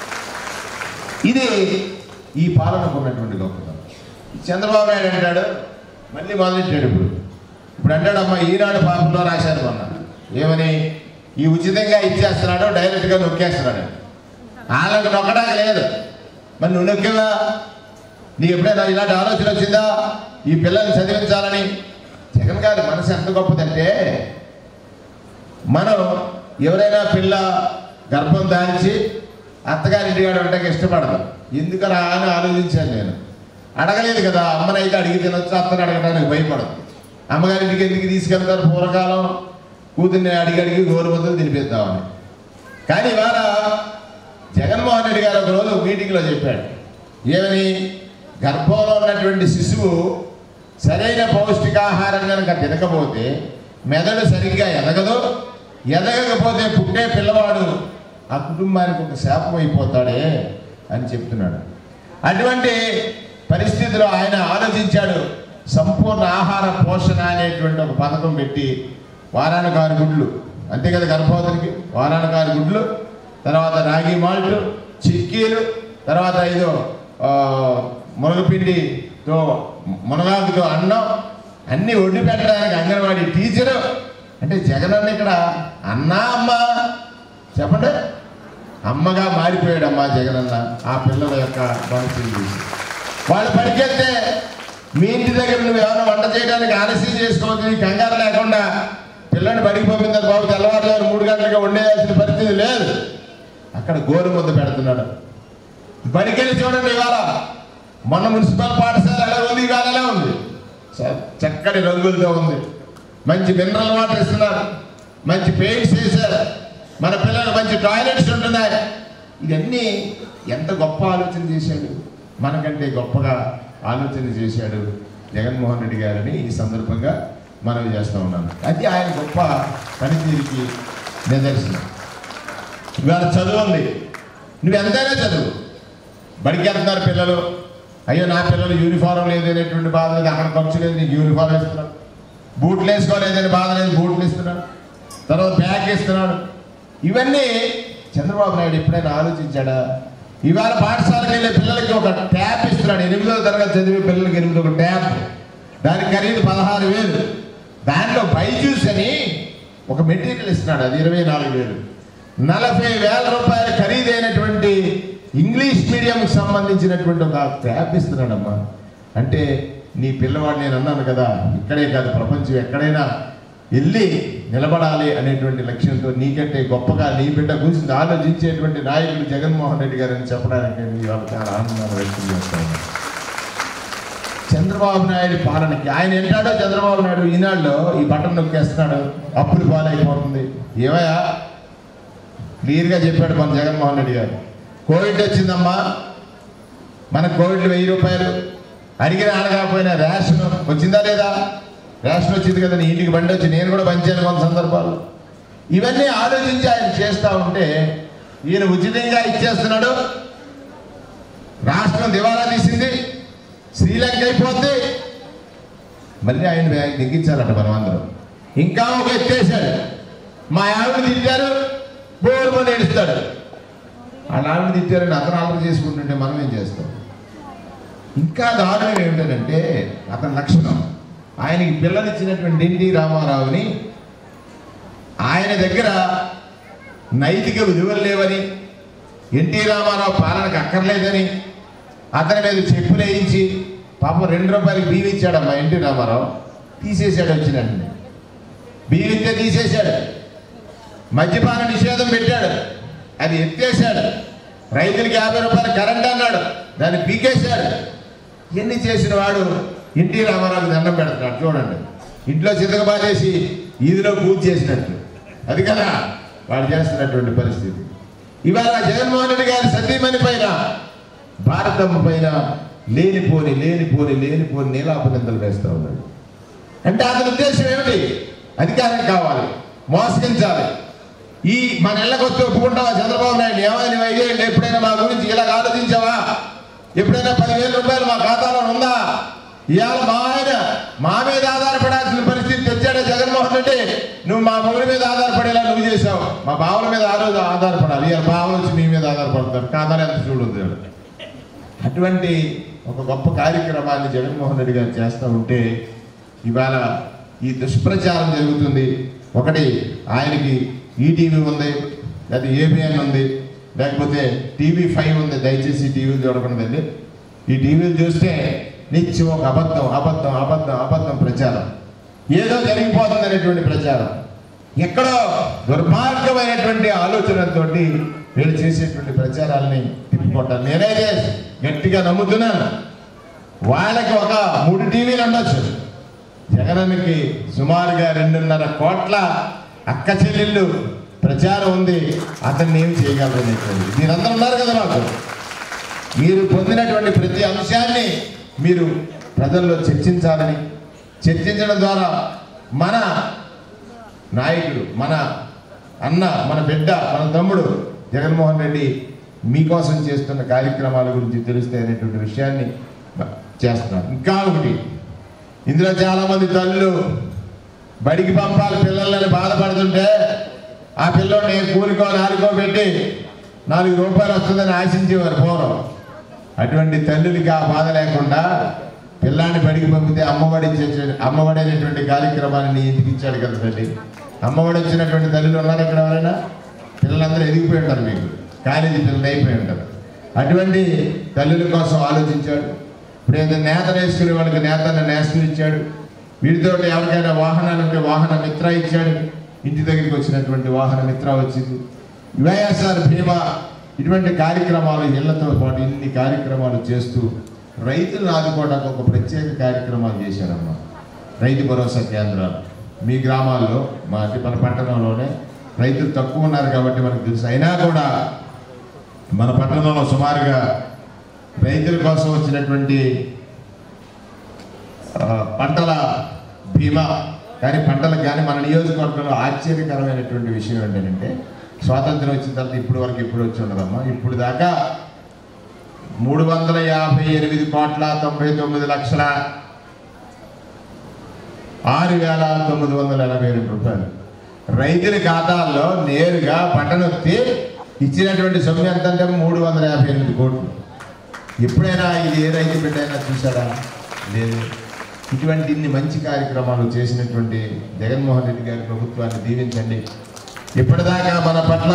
ఇది ఈ పాలనకు ఉన్నటువంటి గొప్పతనం చంద్రబాబు నాయుడు అంటాడు మళ్ళీ మొదలెట్టాడు ఇప్పుడు ఇప్పుడు అంటాడు అమ్మ ఈనాడు పాపంలో రాశారు మొన్న ఏమని ఈ ఉచితంగా ఇచ్చేస్తున్నాడు డైరెక్ట్గా నొక్కేస్తున్నాడు వాళ్ళకి నొక్కడానికి లేదు మరి నువ్వు నొక్కేవా నీకు ఎప్పుడైనా ఇలాంటి ఆలోచన వచ్చిందా ఈ పిల్లల్ని చదివించాలని జగన్ గారి మనసు ఎంత గొప్పదంటే మనం ఎవరైనా పిల్ల గర్భం దాల్చి అత్తగారి ఇంటికాడ ఉండడానికి ఇష్టపడదు ఎందుకలా అని ఆలోచించాను నేను అడగలేదు కదా అమ్మనైతే అడిగి తినొచ్చు అత్తని అడగడానికి భయపడదు అమ్మగారి ఇంటికి ఎందుకు తీసుకెళ్తారు పూర్వకాలం కూతుర్ని అడిగి అడిగి గోరుబందులు తినిపిద్దామని కానీ ఇవాళ జగన్మోహన్ రెడ్డి గారు ఒక రోజు మీటింగ్లో చెప్పాడు ఏమని గర్భంలో ఉన్నటువంటి శిశువు సరైన పౌష్టికాహారం కనుక తినకపోతే మెదడు సరిగ్గా ఎదగదు ఎదగకపోతే పుట్టే పిల్లవాడు ఆ కుటుంబానికి ఒక శాపం అయిపోతాడే అని చెప్తున్నాడు అటువంటి పరిస్థితిలో ఆయన ఆలోచించాడు సంపూర్ణ ఆహార పోషణ అనేటువంటి ఒక పథకం పెట్టి వారానికి ఆరు గుడ్లు అంతే కదా గర్భవతులకి వారానికి ఆరు గుడ్లు తర్వాత రాగి మాల్ట్ చిక్కీలు తర్వాత ఐదు ఆ, మునగపిండితో మునగాకుతో అన్నం అన్నీ వండి పెట్టడానికి అంగన్వాడీ టీచరు అంటే జగన్ అన్న ఇక్కడ అన్నా అమ్మ చెప్పండి అమ్మగా మారిపోయాడమ్మా జగనన్న ఆ పిల్లల యొక్క పరిస్థితి చూసి వాళ్ళు పడికెళ్తే మీ ఇంటి దగ్గర నువ్వు ఏమైనా వంట చేయడానికి ఆలస్యం చేసుకోవద్దు నీ కంగారు లేకుండా పిల్లని బడికి పంపిందని బాబు తెల్లవారుజాము మూడు గంటలుగా వండేయాల్సిన పరిస్థితి లేదు అక్కడ గోరు ముద్ద పెడుతున్నాడు బడికెళ్ళి చూడండి ఇవాళ మొన్న మున్సిపల్ పాఠశాల ఎలా ఉంది ఇవాళ ఎలా ఉంది చ- చక్కటి రంగులతో ఉంది మంచి మినరల్ వాటర్ ఇస్తున్నారు మంచి పెయింట్స్ వేశారు మన పిల్లలకు మంచి టాయిలెట్స్ ఉంటున్నాయి ఇవన్నీ ఎంత గొప్ప ఆలోచన చేశాడు మనకంటే గొప్పగా ఆలోచన చేశాడు జగన్మోహన్ రెడ్డి గారిని ఈ సందర్భంగా మనవి చేస్తూ ఉన్నాను అది ఆయన గొప్ప పనితీరుకి నిదర్శనం ఇవాళ చదువు ఉంది నువ్వు ఎంతైనా చదువు బడికి వెళ్తున్నారు పిల్లలు అయ్యో నా పిల్లలు యూనిఫారం లేదు అనేటువంటి బాధ లేదు అక్కడ ఖర్చు లేదు నీకు యూనిఫారం ఇస్తున్నాడు బూట్లు వేసుకోలేదని బాధ లేదు బూట్లు ఇస్తున్నాడు తర్వాత బ్యాగ్ ఇస్తున్నాడు ఇవన్నీ చంద్రబాబు నాయుడు ఎప్పుడైనా ఆలోచించాడా ఇవాళ పాఠశాలకు వెళ్ళే పిల్లలకి ఒక ట్యాబ్ ఇస్తున్నాడు ఎనిమిదో తరగతి చదివే పిల్లలకి ఎనిమిది ఒక ట్యాబ్ దాని ఖరీదు పదహారు వేలు దాంట్లో బైజూస్ అని ఒక మెటీరియల్ ఇస్తున్నాడు అది ఇరవై నాలుగు వేలు నలభై వేల రూపాయల ఖరీదైనటువంటి ఇంగ్లీష్ మీడియంకి సంబంధించినటువంటి ఒక ట్యాబ్ ఇస్తున్నాడమ్మా అంటే నీ పిల్లవాడు నేను అన్నాను కదా ఇక్కడే కాదు ప్రపంచం ఎక్కడైనా వెళ్ళి నిలబడాలి అనేటువంటి లక్ష్యంతో నీకంటే గొప్పగా నీ బిడ్డ గురించి ఆలోచించేటువంటి నాయకుడు జగన్మోహన్ రెడ్డి గారని చెప్పడానికి నేను ఇవాళ చాలా ఆనందాన్ని వ్యక్తం చేస్తాను చంద్రబాబు నాయుడు పాలనకి ఆయన ఏంటాడో చంద్రబాబు నాయుడు ఈనాడులో ఈ బటన్ నొక్కేస్తున్నాడు అప్పులు పాలైపోతుంది ఏమయ్యా క్లియర్గా చెప్పాడు మన జగన్మోహన్ రెడ్డి గారు కోవిడ్ వచ్చిందమ్మా మన కోవిడ్ వెయ్యి రూపాయలు అడిగిన అడగకపోయినా రేషన్ వచ్చిందా లేదా రేషన్ వచ్చింది కదా నీ ఇంటికి బండి వచ్చి నేను కూడా పంచాను కొంత సందర్భాలు ఇవన్నీ ఆలోచించి ఆయన చేస్తూ ఉంటే ఈయన ఉచితంగా ఇచ్చేస్తున్నాడు రాష్ట్రం దివాలా తీసింది శ్రీలంక అయిపోద్ది మళ్ళీ ఆయన బ్యాగ్ దిగ్గించాలట మనం అందరం ఇంకా ఒక ఎత్తేసాడు మా ఆవిడ తిట్టారు బోరు అని ఏడుస్తాడు వాళ్ళ ఆవిడ తిట్టారని అతను ఆలోచన చేసుకుంటుంటే మనం ఏం చేస్తాం ఇంకా దారుణం ఏమిటంటే అతని లక్షణం ఆయనకి పిల్లనిచ్చినటువంటి ఎన్టీ రామారావుని ఆయన దగ్గర నైతిక విలువలు లేవని ఎన్టీ రామారావు పాలనకు అక్కర్లేదని అతని మీద చెప్పులు వేయించి పాపం రెండు రూపాయలకి బియ్యం ఇచ్చాడమ్మా ఎన్టీ రామారావు తీసేశాడు వచ్చినట్టు బియ్యం ఇస్తే తీసేశాడు మద్యపాన నిషేధం పెట్టాడు అది ఎత్తేసాడు రైతులకి యాభై రూపాయలు కరెంట్ అన్నాడు దాన్ని పీకేశాడు ఎన్ని చేసిన వాడు ఎన్టీ రామారావుకి దండం పెడుతున్నాడు చూడండి ఇంట్లో చితక బాధేసి ఈదిలో పూజ చేసినట్టు అది కదా వాడు చేస్తున్నటువంటి పరిస్థితి ఇవాళ జగన్మోహన్ రెడ్డి గారి సతీమణి పైన భారతమ్మ పైన లేనిపోని లేనిపోని లేనిపోని నీలాపనిందలు వేస్తూ ఉన్నాడు అంటే అతని ఉద్దేశం ఏమిటి అధికారం కావాలి మోసగించాలి ఈ మన ఇళ్ళకి వస్తే ఒప్పుకుంటావా చంద్రబాబు నాయుడు ఏమైనా నువ్వు అయ్యేయండి ఎప్పుడైనా మా గురించి ఇలా ఆలోచించావా ఎప్పుడైనా పదివేల రూపాయలు మా ఖాతాలో ఉందా ఇవాళ మా ఆయన మా మీద ఆధారపడాల్సిన పరిస్థితి తెచ్చాడే జగన్మోహన్ రెడ్డి నువ్వు మా మొగుడి మీద ఆధారపడేలా నువ్వు చేసావు మా బావుల మీద ఆ రోజు ఆధారపడాలి ఇవాళ బావులు వచ్చి మీ మీద ఆధారపడతారు ఖాతాలో ఎంత చూడొద్దు అటువంటి ఒక గొప్ప కార్యక్రమాన్ని జగన్మోహన్ రెడ్డి గారు చేస్తూ ఉంటే ఇవాళ ఈ దుష్ప్రచారం జరుగుతుంది ఒకటి ఆయనకి ఈటీవీ ఉంది లేదా ఏబిఎన్ ఉంది లేకపోతే టీవీ ఫైవ్ ఉంది దయచేసి టీవీ చూడకుండా ఈ టీవీలు చూస్తే నిత్యం ఒక అబద్ధం అబద్ధం అబద్ధం అబద్ధం ప్రచారం ఏదో జరిగిపోతుంది అనేటువంటి ప్రచారం ఎక్కడో దుర్మార్గమైనటువంటి ఆలోచనలతోటి వీళ్ళు చేసేటువంటి ప్రచారాలని తిప్పికొట్టాలి నేనైతే గట్టిగా నమ్ముతున్నాను వాళ్ళకి ఒక మూడు టీవీలు ఉండొచ్చు జగనన్నకి సుమారుగా రెండున్నర కోట్ల అక్క చెల్లెళ్ళు ప్రచారం ఉంది అతన్ని ఏమి చేయగలరు అనేటువంటి మీరందరూ ఉన్నారు కదా మాకు మీరు పొందినటువంటి ప్రతి అంశాన్ని మీరు ప్రజల్లో చర్చించాలని చర్చించడం ద్వారా మన నాయకుడు మన అన్న మన బిడ్డ మన తమ్ముడు జగన్మోహన్ రెడ్డి మీకోసం చేస్తున్న కార్యక్రమాల గురించి తెలుస్తాయి అనేటువంటి విషయాన్ని చేస్తున్నారు ఇంకా ఒకటి ఇందులో చాలామంది తల్లులు బడికి పంపాలి పిల్లలని బాధపడుతుంటే ఆ పిల్లోడిని కూలికో నాలుగో పెట్టి నాలుగు రూపాయలు వస్తుందని ఆశించేవారు పూర్వం అటువంటి తల్లులకి ఆ బాధ లేకుండా పిల్లాన్ని బడికి పంపితే అమ్మఒడి ఇచ్చే అమ్మఒడి అనేటువంటి కార్యక్రమాన్ని నీ ఇంటికి ఇచ్చాడు కదా తల్లి అమ్మఒడి వచ్చినటువంటి తల్లులు ఉన్నారు ఇక్కడ ఎవరైనా పిల్లలందరూ ఎదిగిపోయి ఉంటారు మీకు కాలేజీ పిల్లలు అయిపోయి ఉంటారు అటువంటి తల్లుల కోసం ఆలోచించాడు ఇప్పుడు ఏదో నేత నేసుకునే వాళ్ళకి నేతన్న నేస్తూ ఇచ్చాడు వీటితో ఎవరికైనా వాహనాలు ఉంటే వాహన మిత్ర ఇచ్చాడు ఇంటి దగ్గరికి వచ్చినటువంటి వాహన మిత్ర వచ్చింది వైఎస్ఆర్ బీమా ఇటువంటి కార్యక్రమాలు ఇళ్లతో పాటు ఇన్ని కార్యక్రమాలు చేస్తూ రైతులను ఆదుకోవడానికి ఒక ప్రత్యేక కార్యక్రమాలు చేశారమ్మా రైతు భరోసా కేంద్రాలు మీ గ్రామాల్లో మా మన పట్టణంలోనే రైతులు తక్కువ ఉన్నారు కాబట్టి మనకు తెలుసు అయినా కూడా మన పట్టణంలో సుమారుగా రైతుల కోసం వచ్చినటువంటి ఆ, పంటల బీమా కానీ పంటలకు కానీ మన నియోజకవర్గంలో ఆశ్చర్యకరమైనటువంటి విషయం ఏంటంటే స్వాతంత్రం వచ్చిన తర్వాత ఇప్పుడు వరకు ఇప్పుడు వచ్చి ఉండదమ్మా ఇప్పుడు దాకా మూడు వందల యాభై ఎనిమిది కోట్ల తొంభై తొమ్మిది లక్షల ఆరు వేల తొమ్మిది వందల ఎనభై రెండు రూపాయలు రైతుల ఖాతాల్లో నేరుగా పట్టణొత్తి ఇచ్చినటువంటి సొమ్ము ఎంత అంటే మూడు వందల యాభై ఎనిమిది కోట్లు ఎప్పుడైనా ఇది ఏ రైతు బిడ్డ అయినా చూసాడా లేదు ఇటువంటి ఇన్ని మంచి కార్యక్రమాలు చేసినటువంటి జగన్మోహన్ రెడ్డి గారి ప్రభుత్వాన్ని దీవించండి ఇప్పటిదాకా మన పట్ల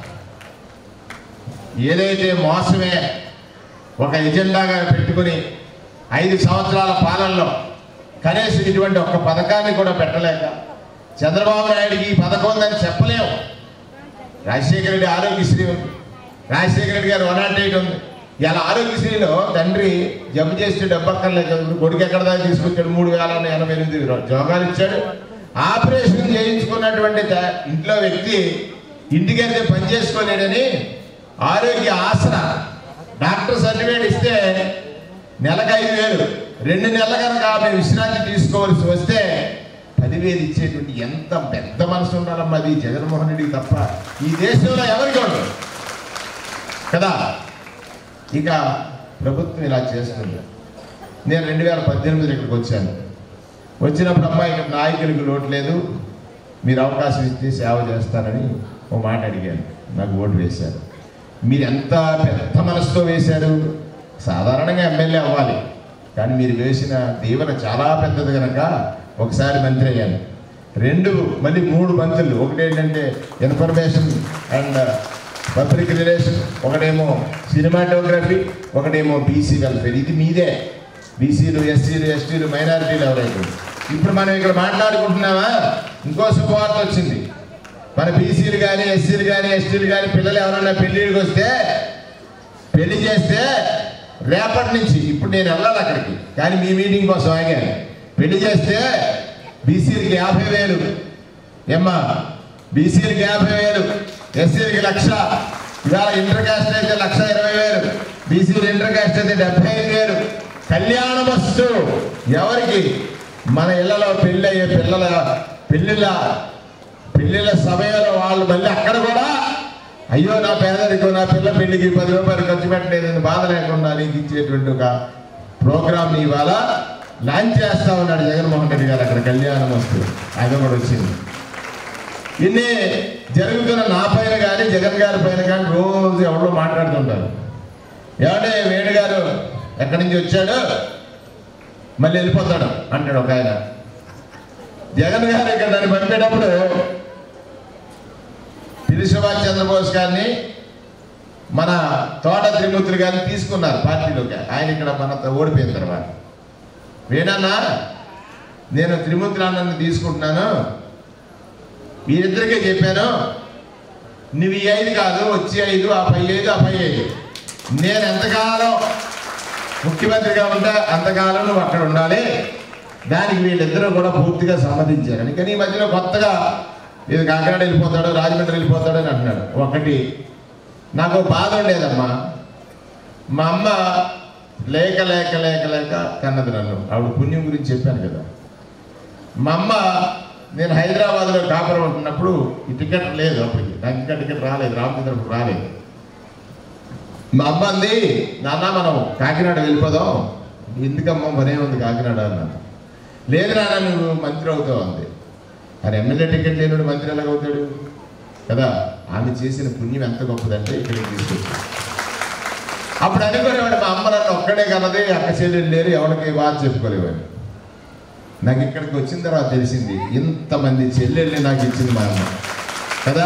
ఏదైతే మోసమే ఒక ఎజెండాగా పెట్టుకుని ఐదు సంవత్సరాల పాలనలో కనీసం ఇటువంటి ఒక్క పథకాన్ని కూడా పెట్టలేక చంద్రబాబు నాయుడికి ఈ పథకం ఉందని చెప్పలేము రాజశేఖర రెడ్డి ఆరోగ్యశ్రీ ఉంది రాజశేఖర రెడ్డి గారు వన్ నాట్ ఎయిట్ ఉంది ఇలా ఆరోగ్యశ్రీలో తండ్రి జబ్బు చేస్తే డబ్బక్కర్లేదు కొడుకు ఎక్కడ దాకా తీసుకొచ్చాడు మూడు వేల ఎనభై ఎనిమిది జోగాలు ఇచ్చాడు ఆపరేషన్ చేయించుకున్నటువంటి త- ఇంట్లో వ్యక్తి ఇంటికి వెళ్తే పని చేసుకోలేడని ఆరోగ్య ఆసరా డాక్టర్ సర్టిఫికేట్ ఇస్తే నెలకు ఐదు వేలు రెండు నెలల కనుక ఆమె విశ్రాంతి తీసుకోవాల్సి వస్తే పదివేలు ఇచ్చేటువంటి ఎంత పెద్ద మనసు ఉండాలమ్మా అది జగన్మోహన్ రెడ్డికి తప్ప ఈ దేశంలో ఎవరికి ఉండదు కదా ఇక ప్రభుత్వం ఇలా చేస్తుంది నేను రెండు వేల పద్దెనిమిదిలో ఇక్కడికి వచ్చాను వచ్చినప్పుడు అమ్మా ఇక్కడ నాయకులకు లోటు లేదు మీరు అవకాశం ఇస్తే సేవ చేస్తారని ఓ మాట అడిగాను నాకు ఓటు వేశారు మీరు ఎంత పెద్ద మనసుతో వేశారు సాధారణంగా ఎమ్మెల్యే అవ్వాలి కానీ మీరు వేసిన దీవెన చాలా పెద్దది కనుక ఒకసారి మంత్రి అయ్యాను రెండు మళ్ళీ మూడు మంత్రులు ఒకటి ఏంటంటే ఇన్ఫర్మేషన్ అండ్ పబ్లిక్ రిలేషన్ ఒకటేమో సినిమాటోగ్రఫీ ఒకటేమో బీసీ వెల్ఫేర్ ఇది మీదే బీసీలు ఎస్సీలు ఎస్టీలు మైనారిటీలు ఎవరైతే ఇప్పుడు మనం ఇక్కడ మాట్లాడుకుంటున్నామా ఇంకో శుభవార్త వచ్చింది మన బీసీలు కానీ ఎస్సీలు కానీ ఎస్టీలు కానీ పిల్లలు ఎవరైనా పెళ్ళిళ్ళకి వస్తే పెళ్లి చేస్తే రేపటి నుంచి ఇప్పుడు నేను వెళ్ళాలి అక్కడికి కానీ మీ మీటింగ్ కోసం ఆగాను పెళ్లి చేస్తే బీసీలకి యాభై వేలు ఏమ్మా బీసీలకి యాభై వేలు ఎస్సీలకి లక్ష ఇవాళ ఇంటర్ కాస్ట్ అయితే లక్ష ఇరవై వేలు బీసీలు ఇంటర్ కాస్ట్ అయితే డెబ్బై ఐదు వేలు కళ్యాణ వస్తు ఎవరికి మన ఇళ్లలో పెళ్ళి అయ్యే పిల్లల పెళ్ళిళ్ళ పెళ్ళిళ్ళ సమయంలో వాళ్ళు మళ్ళీ అక్కడ కూడా అయ్యో నా పేదరికం నా పిల్ల పెళ్లికి పది రూపాయలు ఖర్చు పెట్టలేదని బాధ లేకుండా నీకు ఇచ్చేటువంటి ఒక ప్రోగ్రామ్ ఇవాళ లాంచ్ చేస్తా ఉన్నాడు జగన్మోహన్ రెడ్డి గారు అక్కడ కళ్యాణం వస్తూ అది కూడా వచ్చింది ఇన్ని జరుగుతున్న నా పైన కానీ జగన్ గారి పైన కానీ రోజు ఎవరో మాట్లాడుతుంటారు ఏమంటే వేణు గారు ఎక్కడి నుంచి వచ్చాడు మళ్ళీ వెళ్ళిపోతాడు అంటాడు ఒక ఆయన జగన్ గారు ఇక్కడ నన్ను పంపేటప్పుడు పిల్లి సుభాష్ చంద్రబోస్ గారిని మన తోట త్రిమూర్తులు గారిని తీసుకున్నారు పార్టీలోకి ఆయన ఇక్కడ మన ఓడిపోయిన తర్వాత వేణన్నా నేను త్రిమూర్తులు అన్నని తీసుకుంటున్నాను మీరిద్దరికే చెప్పాను నువ్వు ఈ ఐదు కాదు వచ్చి ఐదు ఆ పై ఐదు ఆ పై ఐదు నేను ఎంతకాలం ముఖ్యమంత్రిగా ఉంటే అంతకాలం నువ్వు అక్కడ ఉండాలి దానికి వీళ్ళిద్దరూ కూడా పూర్తిగా సమ్మతించారు కానీ ఈ మధ్యలో కొత్తగా ఇది కాకినాడ వెళ్ళిపోతాడు రాజమండ్రి వెళ్ళిపోతాడు అని అంటున్నాడు ఒకటి నాకు బాధ ఉండేదమ్మా మా అమ్మ లేక లేక లేక లేక కన్నది నన్ను ఆవిడ పుణ్యం గురించి చెప్పాను కదా మా అమ్మ నేను హైదరాబాద్లో కాపురం ఉంటున్నప్పుడు ఈ టికెట్ లేదు అప్పటికి నాకు ఇంకా టికెట్ రాలేదు రామచంద్రప్పుడు రాలేదు మా అమ్మ అంది నాన్న మనం కాకినాడ వెళ్ళిపోదాం ఎందుకమ్మా మరే ఉంది కాకినాడ అన్నాను లేదు నాన్న నువ్వు మంత్రి అవుతావు అంది అది ఎమ్మెల్యే టికెట్ లేనుడు మంత్రి ఎలాగవుతాడు కదా ఆమె చేసిన పుణ్యం ఎంత గొప్పదంటే ఇక్కడికి తీసుకొచ్చింది అప్పుడు అనుకునేవాడు మా అమ్మ నన్ను ఒక్కడే కన్నది అక్క చెల్లెలు లేరు ఎవరికి బాధ చెప్పుకోలేవాడు నాకు ఇక్కడికి వచ్చిన తర్వాత తెలిసింది ఇంతమంది చెల్లెల్ని నాకు ఇచ్చింది మా అమ్మ కదా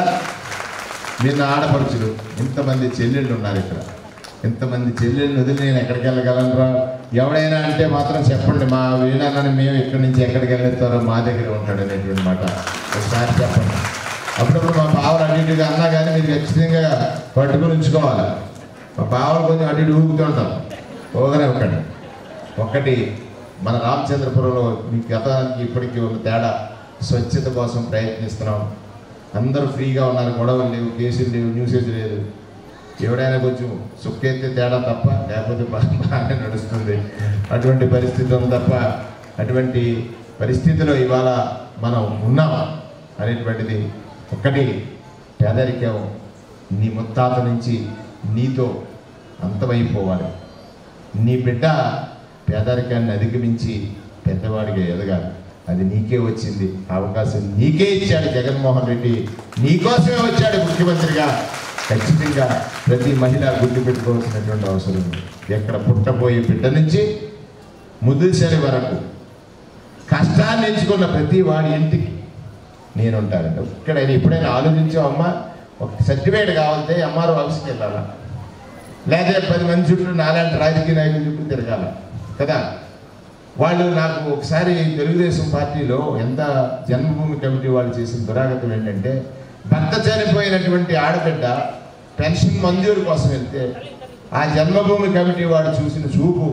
నిన్న ఆడపడుచులు ఇంతమంది చెల్లెళ్ళు ఉన్నారు ఇక్కడ ఇంతమంది చెల్లెళ్ళు వదిలి నేను ఎక్కడికి వెళ్ళగలనురా ఎవడైనా అంటే మాత్రం చెప్పండి మా వీణాన్ని మేము ఇక్కడి నుంచి ఎక్కడికి వెళ్ళేస్తారో మా దగ్గర ఉంటాడు అనేటువంటి మాట ఒకసారి చెప్పండి అప్పుడప్పుడు మా బావలు అటు ఇటుగా అన్నా కానీ మీరు ఖచ్చితంగా పట్టుకుని ఉంచుకోవాలి మా బావలు కొంచెం అటు ఇటు ఊపుతుంటాం పోగానే ఒక్కటి ఒక్కటి మన రామచంద్రపురంలో మీ గతానికి ఇప్పటికీ ఉన్న తేడా స్వచ్ఛత కోసం ప్రయత్నిస్తున్నాం అందరూ ఫ్రీగా ఉన్నారు గొడవలు లేవు కేసులు లేవు న్యూసెస్ లేదు ఎవడైనా కొంచెం సుక్కెత్తే తేడా తప్ప లేకపోతే బా- బాగానే నడుస్తుంది అటువంటి పరిస్థితి ఉంది తప్ప అటువంటి పరిస్థితిలో ఇవాళ మనం ఉన్నాం అనేటువంటిది ఒక్కటి పేదరికం నీ ముత్తాత నుంచి నీతో అంతమైపోవాలి నీ బిడ్డ పేదరికాన్ని అధిగమించి పెద్దవాడిగా ఎదగాలి అది నీకే వచ్చింది ఆ అవకాశం నీకే ఇచ్చాడు జగన్మోహన్ రెడ్డి నీకోసమే వచ్చాడు ముఖ్యమంత్రిగా ఖచ్చితంగా ప్రతి మహిళ గుర్తు పెట్టుకోవాల్సినటువంటి అవసరం ఉంది ఎక్కడ పుట్టబోయే బిడ్డ నుంచి ముద్దుశని వరకు కష్టాన్ని ఎంచుకున్న ప్రతి వాడి ఇంటికి నేను ఉంటానండి ఎక్కడైనా ఎప్పుడైనా ఆలోచించావు అమ్మ ఒక సర్టిఫికేట్ కావాలంటే ఎంఆర్ఓ ఆఫీస్కి వెళ్ళాలా లేదా పది మంది చుట్టూ నాలాంటి రాజకీయ నాయకుల చుట్టూ తిరగాల కదా వాళ్ళు నాకు ఒకసారి తెలుగుదేశం పార్టీలో ఎంత జన్మభూమి కమిటీ వాళ్ళు చేసిన దురాగతం ఏంటంటే భర్త చనిపోయినటువంటి ఆడబిడ్డ పెన్షన్ మంజూరు కోసం వెళ్తే ఆ జన్మభూమి కమిటీ వాడు చూసిన చూపు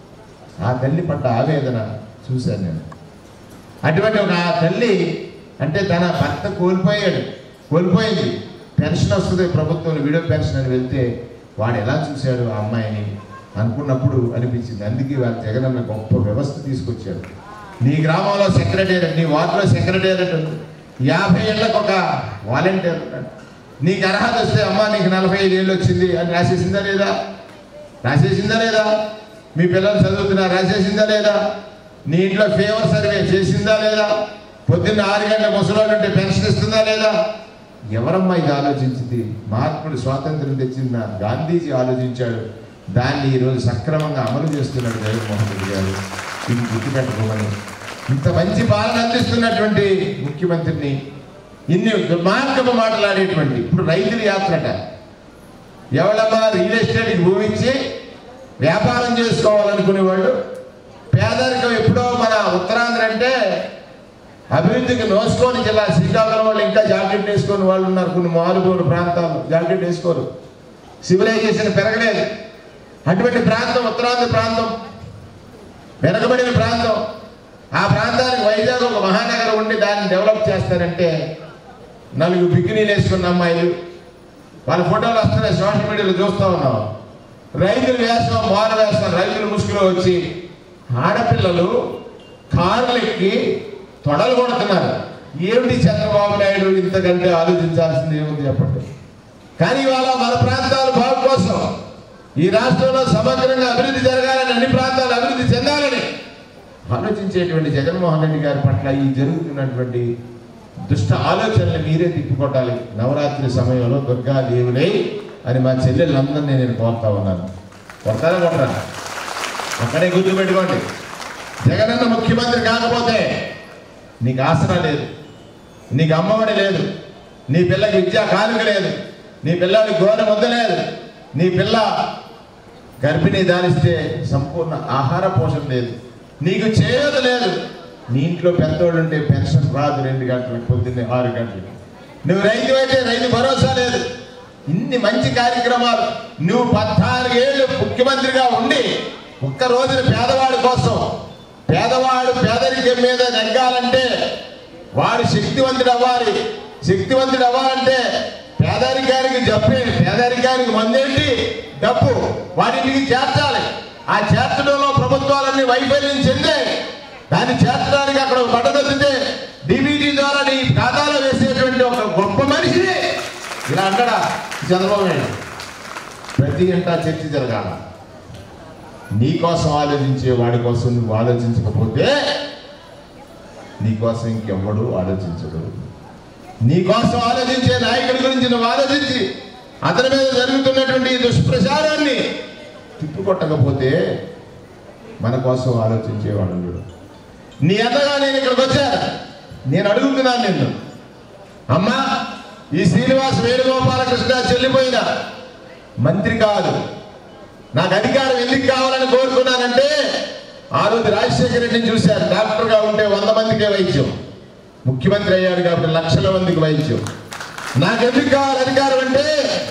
ఆ తల్లి పడ్డ ఆవేదన చూశాను నేను అటువంటి ఒక ఆ తల్లి అంటే తన భర్త కోల్పోయాడు కోల్పోయింది పెన్షన్ వస్తుంది ప్రభుత్వం విడో పెన్షన్ అని వెళ్తే వాడు ఎలా చూశాడు ఆ అమ్మాయిని అనుకున్నప్పుడు అనిపించింది అందుకే వాళ్ళ జగనన్న గొప్ప వ్యవస్థ తీసుకొచ్చాడు నీ గ్రామంలో సెక్రటేరియట్ నీ వార్డులో సెక్రటేరియట్ ఉంది యాభై ఏళ్ళకు ఒక వాలంటీర్ ఉన్నాడు నీకు అర్హత వస్తే అమ్మా నీకు నలభై ఐదు ఏళ్ళు వచ్చింది అని రాసేసిందా లేదా రాసేసిందా లేదా మీ పిల్లలు చదువుతున్నా రాసేసిందా లేదా నీ ఇంట్లో ఫేవర్ సర్వే చేసిందా లేదా పొద్దున్న ఆరు గంటల ముసలోడు ఉంటే పెన్షన్ ఇస్తుందా లేదా ఎవరమ్మా ఇది ఆలోచించింది మహాత్ముడు స్వాతంత్రం తెచ్చిన గాంధీజీ ఆలోచించాడు దాన్ని ఈరోజు సక్రమంగా అమలు చేస్తున్నాడు జగన్మోహన్ రెడ్డి గారు ఇది గుర్తుపెట్టుకోమని ఇంత మంచి పాలన అందిస్తున్నటువంటి ముఖ్యమంత్రిని ఇన్ని దుర్మార్గపు మాట్లాడేటువంటి ఇప్పుడు రైతుల యాత్రట ఎవడమ్మా రియల్ ఎస్టేట్కి భూమి ఇచ్చి వ్యాపారం చేసుకోవాలనుకునేవాళ్ళు పేదరికం ఎప్పుడో మన ఉత్తరాంధ్ర అంటే అభివృద్ధికి నోసుకొని జిల్లా శ్రీకాకుళం వాళ్ళు ఇంకా జాకెట్ వేసుకొని వాళ్ళు ఉన్నారు కొన్ని మారుమూల ప్రాంతాలు జాకెట్ వేసుకోరు సివిలైజేషన్ పెరగలేదు అటువంటి ప్రాంతం ఉత్తరాంధ్ర ప్రాంతం వెనకబడిన ప్రాంతం ఆ ప్రాంతానికి వైజాగ్ ఒక మహానగరం ఉండి దాన్ని డెవలప్ చేస్తారంటే నలుగురు బికినీలు వేసుకున్న అమ్మాయిలు వాళ్ళ ఫోటోలు వస్తున్నాయి సోషల్ మీడియాలో చూస్తూ ఉన్నాం రైతులు వేస్తాం మారు వేస్తాం రైతులు ముసుగులో వచ్చి ఆడపిల్లలు కార్లు ఎక్కి తొడలు కొడుతున్నారు ఏమిటి చంద్రబాబు నాయుడు ఇంతకంటే ఆలోచించాల్సింది ఏముంది చెప్పండి కానీ ఇవాళ మన ప్రాంతాల బాగు కోసం ఈ రాష్ట్రంలో సమగ్రంగా అభివృద్ధి జరగాలని అన్ని ప్రాంతాలు అభివృద్ధి చెందాలని ఆలోచించేటువంటి జగన్మోహన్ రెడ్డి గారి పట్ల ఈ జరుగుతున్నటువంటి దుష్ట ఆలోచనలు మీరే తిప్పికొట్టాలి నవరాత్రి సమయంలో దుర్గా దేవులై అని మా చెల్లెళ్ళందరినీ నేను కోరుతా ఉన్నాను కొడతారా కొట్టరా అక్కడే గుర్తుపెట్టుకోండి జగనన్న ముఖ్యమంత్రి కాకపోతే నీకు ఆసరా లేదు నీకు అమ్మఒడి లేదు నీ పిల్లకి విద్యా కానుక లేదు నీ పిల్లకి గోర ముద్ద లేదు నీ పిల్ల గర్భిణీ దానిస్తే సంపూర్ణ ఆహార పోషణ లేదు నీకు చేయదు లేదు నీ ఇంట్లో పెద్దోళ్ళు ఉంటే పెన్షన్ రాదు రెండు గంటలకు పొద్దున్నే ఆరు గంటలకు నువ్వు రైతు అయితే రైతు భరోసా లేదు ఇన్ని మంచి కార్యక్రమాలు నువ్వు పద్నాలుగేళ్ళు ముఖ్యమంత్రిగా ఉండి ఒక్క రోజున పేదవాడి కోసం పేదవాడు పేదరికం మీద నెగ్గాలంటే వాడు శక్తివంతుడు అవ్వాలి శక్తివంతుడు అవ్వాలంటే పేదరికానికి జబ్బే పేదరికానికి మందేంటి డబ్బు వాటికి చేర్చాలి ఆ చేర్చడంలో ప్రభుత్వాలన్నీ వైఫల్యం చెందే దాన్ని చేర్చడానికి అక్కడ ఒక బటన్ వస్తుంది డిబిటీ ద్వారా నీ ఖాతాలో వేసేటువంటి ఒక గొప్ప మనిషి ఇలా అంటాడా చంద్రబాబు నాయుడు ప్రతి గంట చర్చ జరగాల నీ కోసం ఆలోచించే వాడి కోసం నువ్వు ఆలోచించకపోతే నీ కోసం ఇంకెవ్వడు ఆలోచించడు నీ కోసం ఆలోచించే నాయకుడి గురించి నువ్వు ఆలోచించి అతని మీద జరుగుతున్నటువంటి ఈ దుష్ప్రచారాన్ని తిప్పుకొట్టకపోతే మన కోసం ఆలోచించేవాడు లేడు. నీ అంతగా నేను ఇక్కడికి వచ్చా నేను అడుగుతున్నాను నిన్ను అమ్మా ఈ శ్రీనివాస్ వేణుగోపాలకృష్ణ చెల్లిపోయిన మంత్రి కాదు నాకు అధికారం ఎందుకు కావాలని కోరుకున్నానంటే ఆ రోజు రాజశేఖర రెడ్డిని చూశారు డాక్టర్గా ఉంటే వంద మందికే వైద్యం ముఖ్యమంత్రి అయ్యాడు కాబట్టి లక్షల మందికి వైద్యం నాకు ఎందుకు కావాలి అధికారం అంటే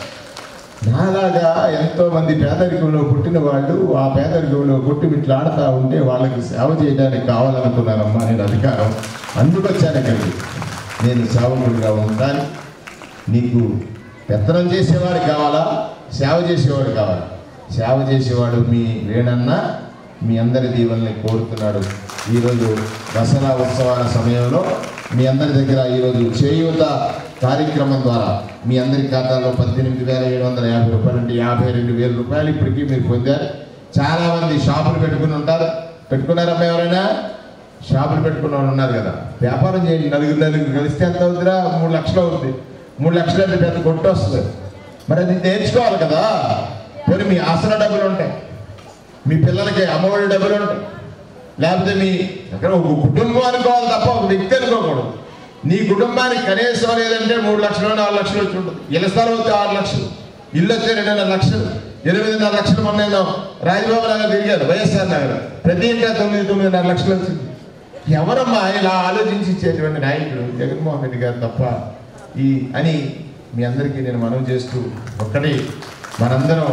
నాలాగా ఎంతో మంది పేదరికంలో పుట్టిన వాళ్ళు ఆ పేదరికంలో పుట్టి ఆడుతూ ఉంటే వాళ్ళకి సేవ చేయడానికి కావాలనుకున్నానమ్మా నేను అధికారం అందుకు వచ్చాను ఇక్కడికి నేను సేవకుడిగా ఉంటాను నీకు పెత్తనం చేసేవాడు కావాలా సేవ చేసేవాడు కావాలి సేవ చేసేవాడు మీ వేణన్న మీ అందరి దీవెనని కోరుతున్నాడు ఈరోజు దసరా ఉత్సవాల సమయంలో మీ అందరి దగ్గర ఈరోజు చేయూత కార్యక్రమం ద్వారా మీ అందరి ఖాతాలో పద్దెనిమిది వేల ఏడు వందల యాభై రూపాయలు అంటే యాభై రెండు వేల రూపాయలు ఇప్పటికీ మీరు పొందారు చాలామంది షాపులు పెట్టుకుని ఉంటారు పెట్టుకున్నారమ్మా ఎవరైనా షాపులు పెట్టుకున్న వాళ్ళు ఉన్నారు కదా వ్యాపారం చేయండి నలుగురు నలుగురు కలిస్తే ఎంత అవుతుందిరా మూడు లక్షలు అవుతుంది మూడు లక్షలు అంటే పెద్ద కొట్టు వస్తుంది మరి అది నేర్చుకోవాలి కదా పోనీ మీ ఆసన డబ్బులు ఉంటాయి మీ పిల్లలకి అమ్మఒడి డబ్బులు ఉంటాయి లేకపోతే మీ ఎక్కడ ఒక కుటుంబం అనుకోవాలి తప్ప ఒక వ్యక్తి అనుకోకూడదు నీ కుటుంబానికి కనీసం లేదంటే మూడు లక్షలు నాలుగు లక్షలు వచ్చి ఉంటుంది ఇళ్ళ స్థలం వస్తే ఆరు లక్షలు ఇల్లు వస్తే రెండున్నర లక్షలు ఎనిమిదిన్నర లక్షలు మొన్న నేను రాజబాబు నగర్ తిరిగాను వైఎస్ఆర్ నగర్ ప్రతి ఇంటా తొమ్మిది తొమ్మిదిన్నర లక్షలు వచ్చింది ఎవరమ్మా ఇలా ఆలోచించి ఇచ్చేటువంటి నాయకుడు జగన్మోహన్ రెడ్డి గారు తప్ప ఈ అని మీ అందరికీ నేను మనవి చేస్తూ ఒక్కటి మనందరం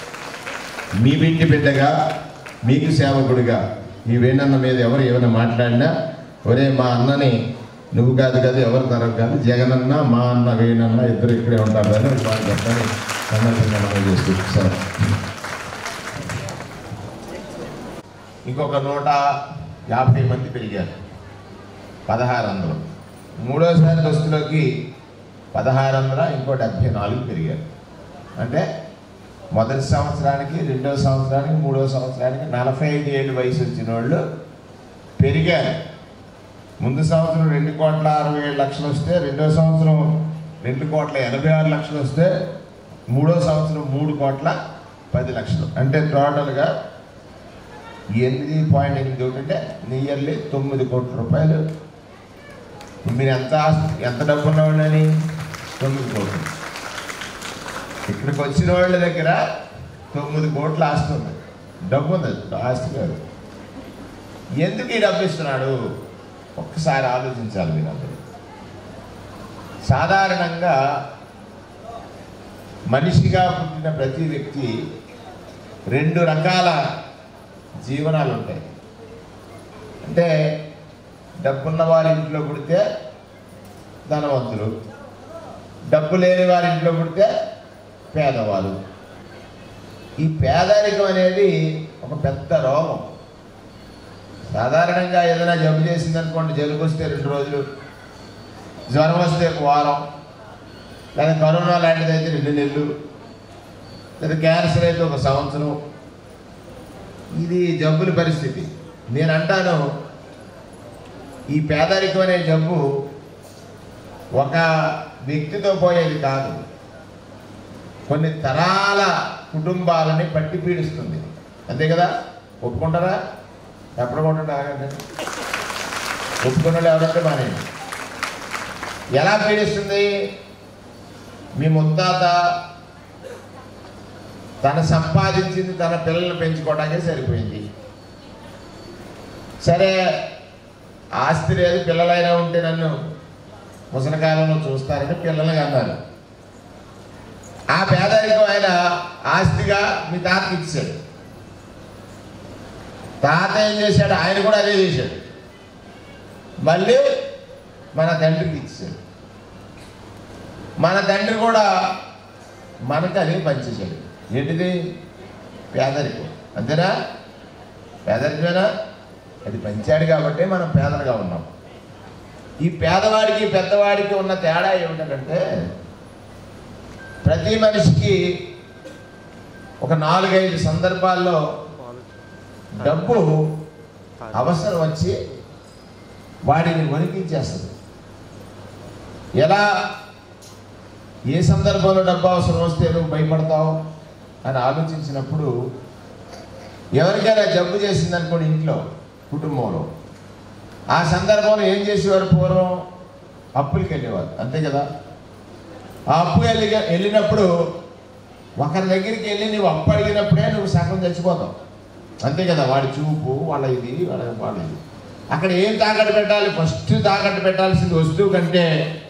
మీ బిడ్డి బిడ్డగా మీకు సేవకుడిగా ఈ వేణన్న మీద ఎవరు ఏమైనా మాట్లాడినా ఒరే మా అన్నని నువ్వు కాదు కాదు ఎవరు తరగ కాదు జగనన్న మా అన్న వేణన్న ఇద్దరు ఇక్కడే ఉంటారు అని వాళ్ళు చెప్పని సందర్భంగా మనం చేస్తూ సరే ఇంకొక నూట యాభై మంది పెరిగారు పదహారు వందలు మూడోసారి దస్తులోకి పదహారు వందల ఇంకో డెబ్భై నాలుగు పెరిగారు అంటే మొదటి సంవత్సరానికి రెండో సంవత్సరానికి మూడో సంవత్సరానికి నలభై ఐదు ఏళ్ళు వయసు వచ్చిన వాళ్ళు పెరిగారు ముందు సంవత్సరం రెండు కోట్ల అరవై ఏడు లక్షలు వస్తే రెండో సంవత్సరం రెండు కోట్ల ఎనభై ఆరు లక్షలు వస్తే మూడో సంవత్సరం మూడు కోట్ల పది లక్షలు అంటే టోటల్గా ఎనిమిది పాయింట్ ఎనిమిది ఒకటి అంటే నియర్లీ తొమ్మిది కోట్ల రూపాయలు మీరు ఎంత ఆస్తి ఎంత డబ్బు ఉన్నవాళ్ళని తొమ్మిది కోట్లు ఇక్కడికి వచ్చిన వాళ్ళ దగ్గర తొమ్మిది కోట్ల ఆస్తి ఉంది డబ్బు ఉంది ఆస్తి కాదు ఎందుకు ఈ డబ్బు ఇస్తున్నాడు ఒక్కసారి ఆలోచించాలి మీరందరూ సాధారణంగా మనిషిగా పుట్టిన ప్రతి వ్యక్తి రెండు రకాల జీవనాలు ఉంటాయి అంటే డబ్బున్న వారి ఇంట్లో పుడితే ధనవంతులు డబ్బు లేని వారి ఇంట్లో పుడితే పేదవాళ్ళు ఈ పేదరికం అనేది ఒక పెద్ద రోగం సాధారణంగా ఏదైనా జబ్బు చేసింది అనుకోండి జలుబు వస్తే రెండు రోజులు జ్వరం వస్తే ఒక వారం లేదా కరోనా లాంటిది అయితే రెండు నెలలు లేదా క్యాన్సర్ అయితే ఒక సంవత్సరం ఇది జబ్బుల పరిస్థితి నేను అంటాను ఈ పేదరికం అనే జబ్బు ఒక వ్యక్తితో పోయేది కాదు కొన్ని తరాల కుటుంబాలని పట్టి పీడిస్తుంది అంతే కదా ఒప్పుకుంటారా ఎప్పుడు కొంటారా ఆగండి ఒప్పుకున్న వాళ్ళు ఎవరంటే మానే ఎలా పీడిస్తుంది మీ ముత్తాత తన సంపాదించింది తన పిల్లల్ని పెంచుకోవడానికే సరిపోయింది సరే ఆస్తి లేదు పిల్లలైనా ఉంటే నన్ను ముసలికాలంలో చూస్తారని పిల్లలకి అన్నారు ఆ పేదరికం ఆయన ఆస్తిగా మీ తాతకి ఇచ్చాడు తాత ఏం చేశాడు ఆయన కూడా అదే చేశాడు మళ్ళీ మన తండ్రికి ఇచ్చాడు మన తండ్రి కూడా మనకి అదే పనిచేశాడు ఏంటిది పేదరికం అంతేనా పేదరికమేనా అది పంచాడు కాబట్టి మనం పేదలుగా ఉన్నాం ఈ పేదవాడికి పెద్దవాడికి ఉన్న తేడా ఏమిటంటే ప్రతి మనిషికి ఒక నాలుగైదు సందర్భాల్లో డబ్బు అవసరం వచ్చి వాడిని వణికించేస్తుంది ఎలా ఏ సందర్భంలో డబ్బు అవసరం వస్తే నువ్వు భయపడతావు అని ఆలోచించినప్పుడు ఎవరికైనా జబ్బు చేసింది అనుకోండి ఇంట్లో కుటుంబంలో ఆ సందర్భంలో ఏం చేసేవారు పూర్వం అప్పులకి వెళ్ళేవారు అంతే కదా ఆ అప్పు వెళ్ళి వెళ్ళినప్పుడు ఒకరి దగ్గరికి వెళ్ళి నువ్వు అప్పు అడిగినప్పుడే నువ్వు సగం చచ్చిపోతావు అంతే కదా వాడి చూపు వాళ్ళ ఇది వాళ్ళ వాళ్ళ ఇది అక్కడ ఏం తాకట్టు పెట్టాలి ఫస్ట్ తాకట్టు పెట్టాల్సింది వస్తువు కంటే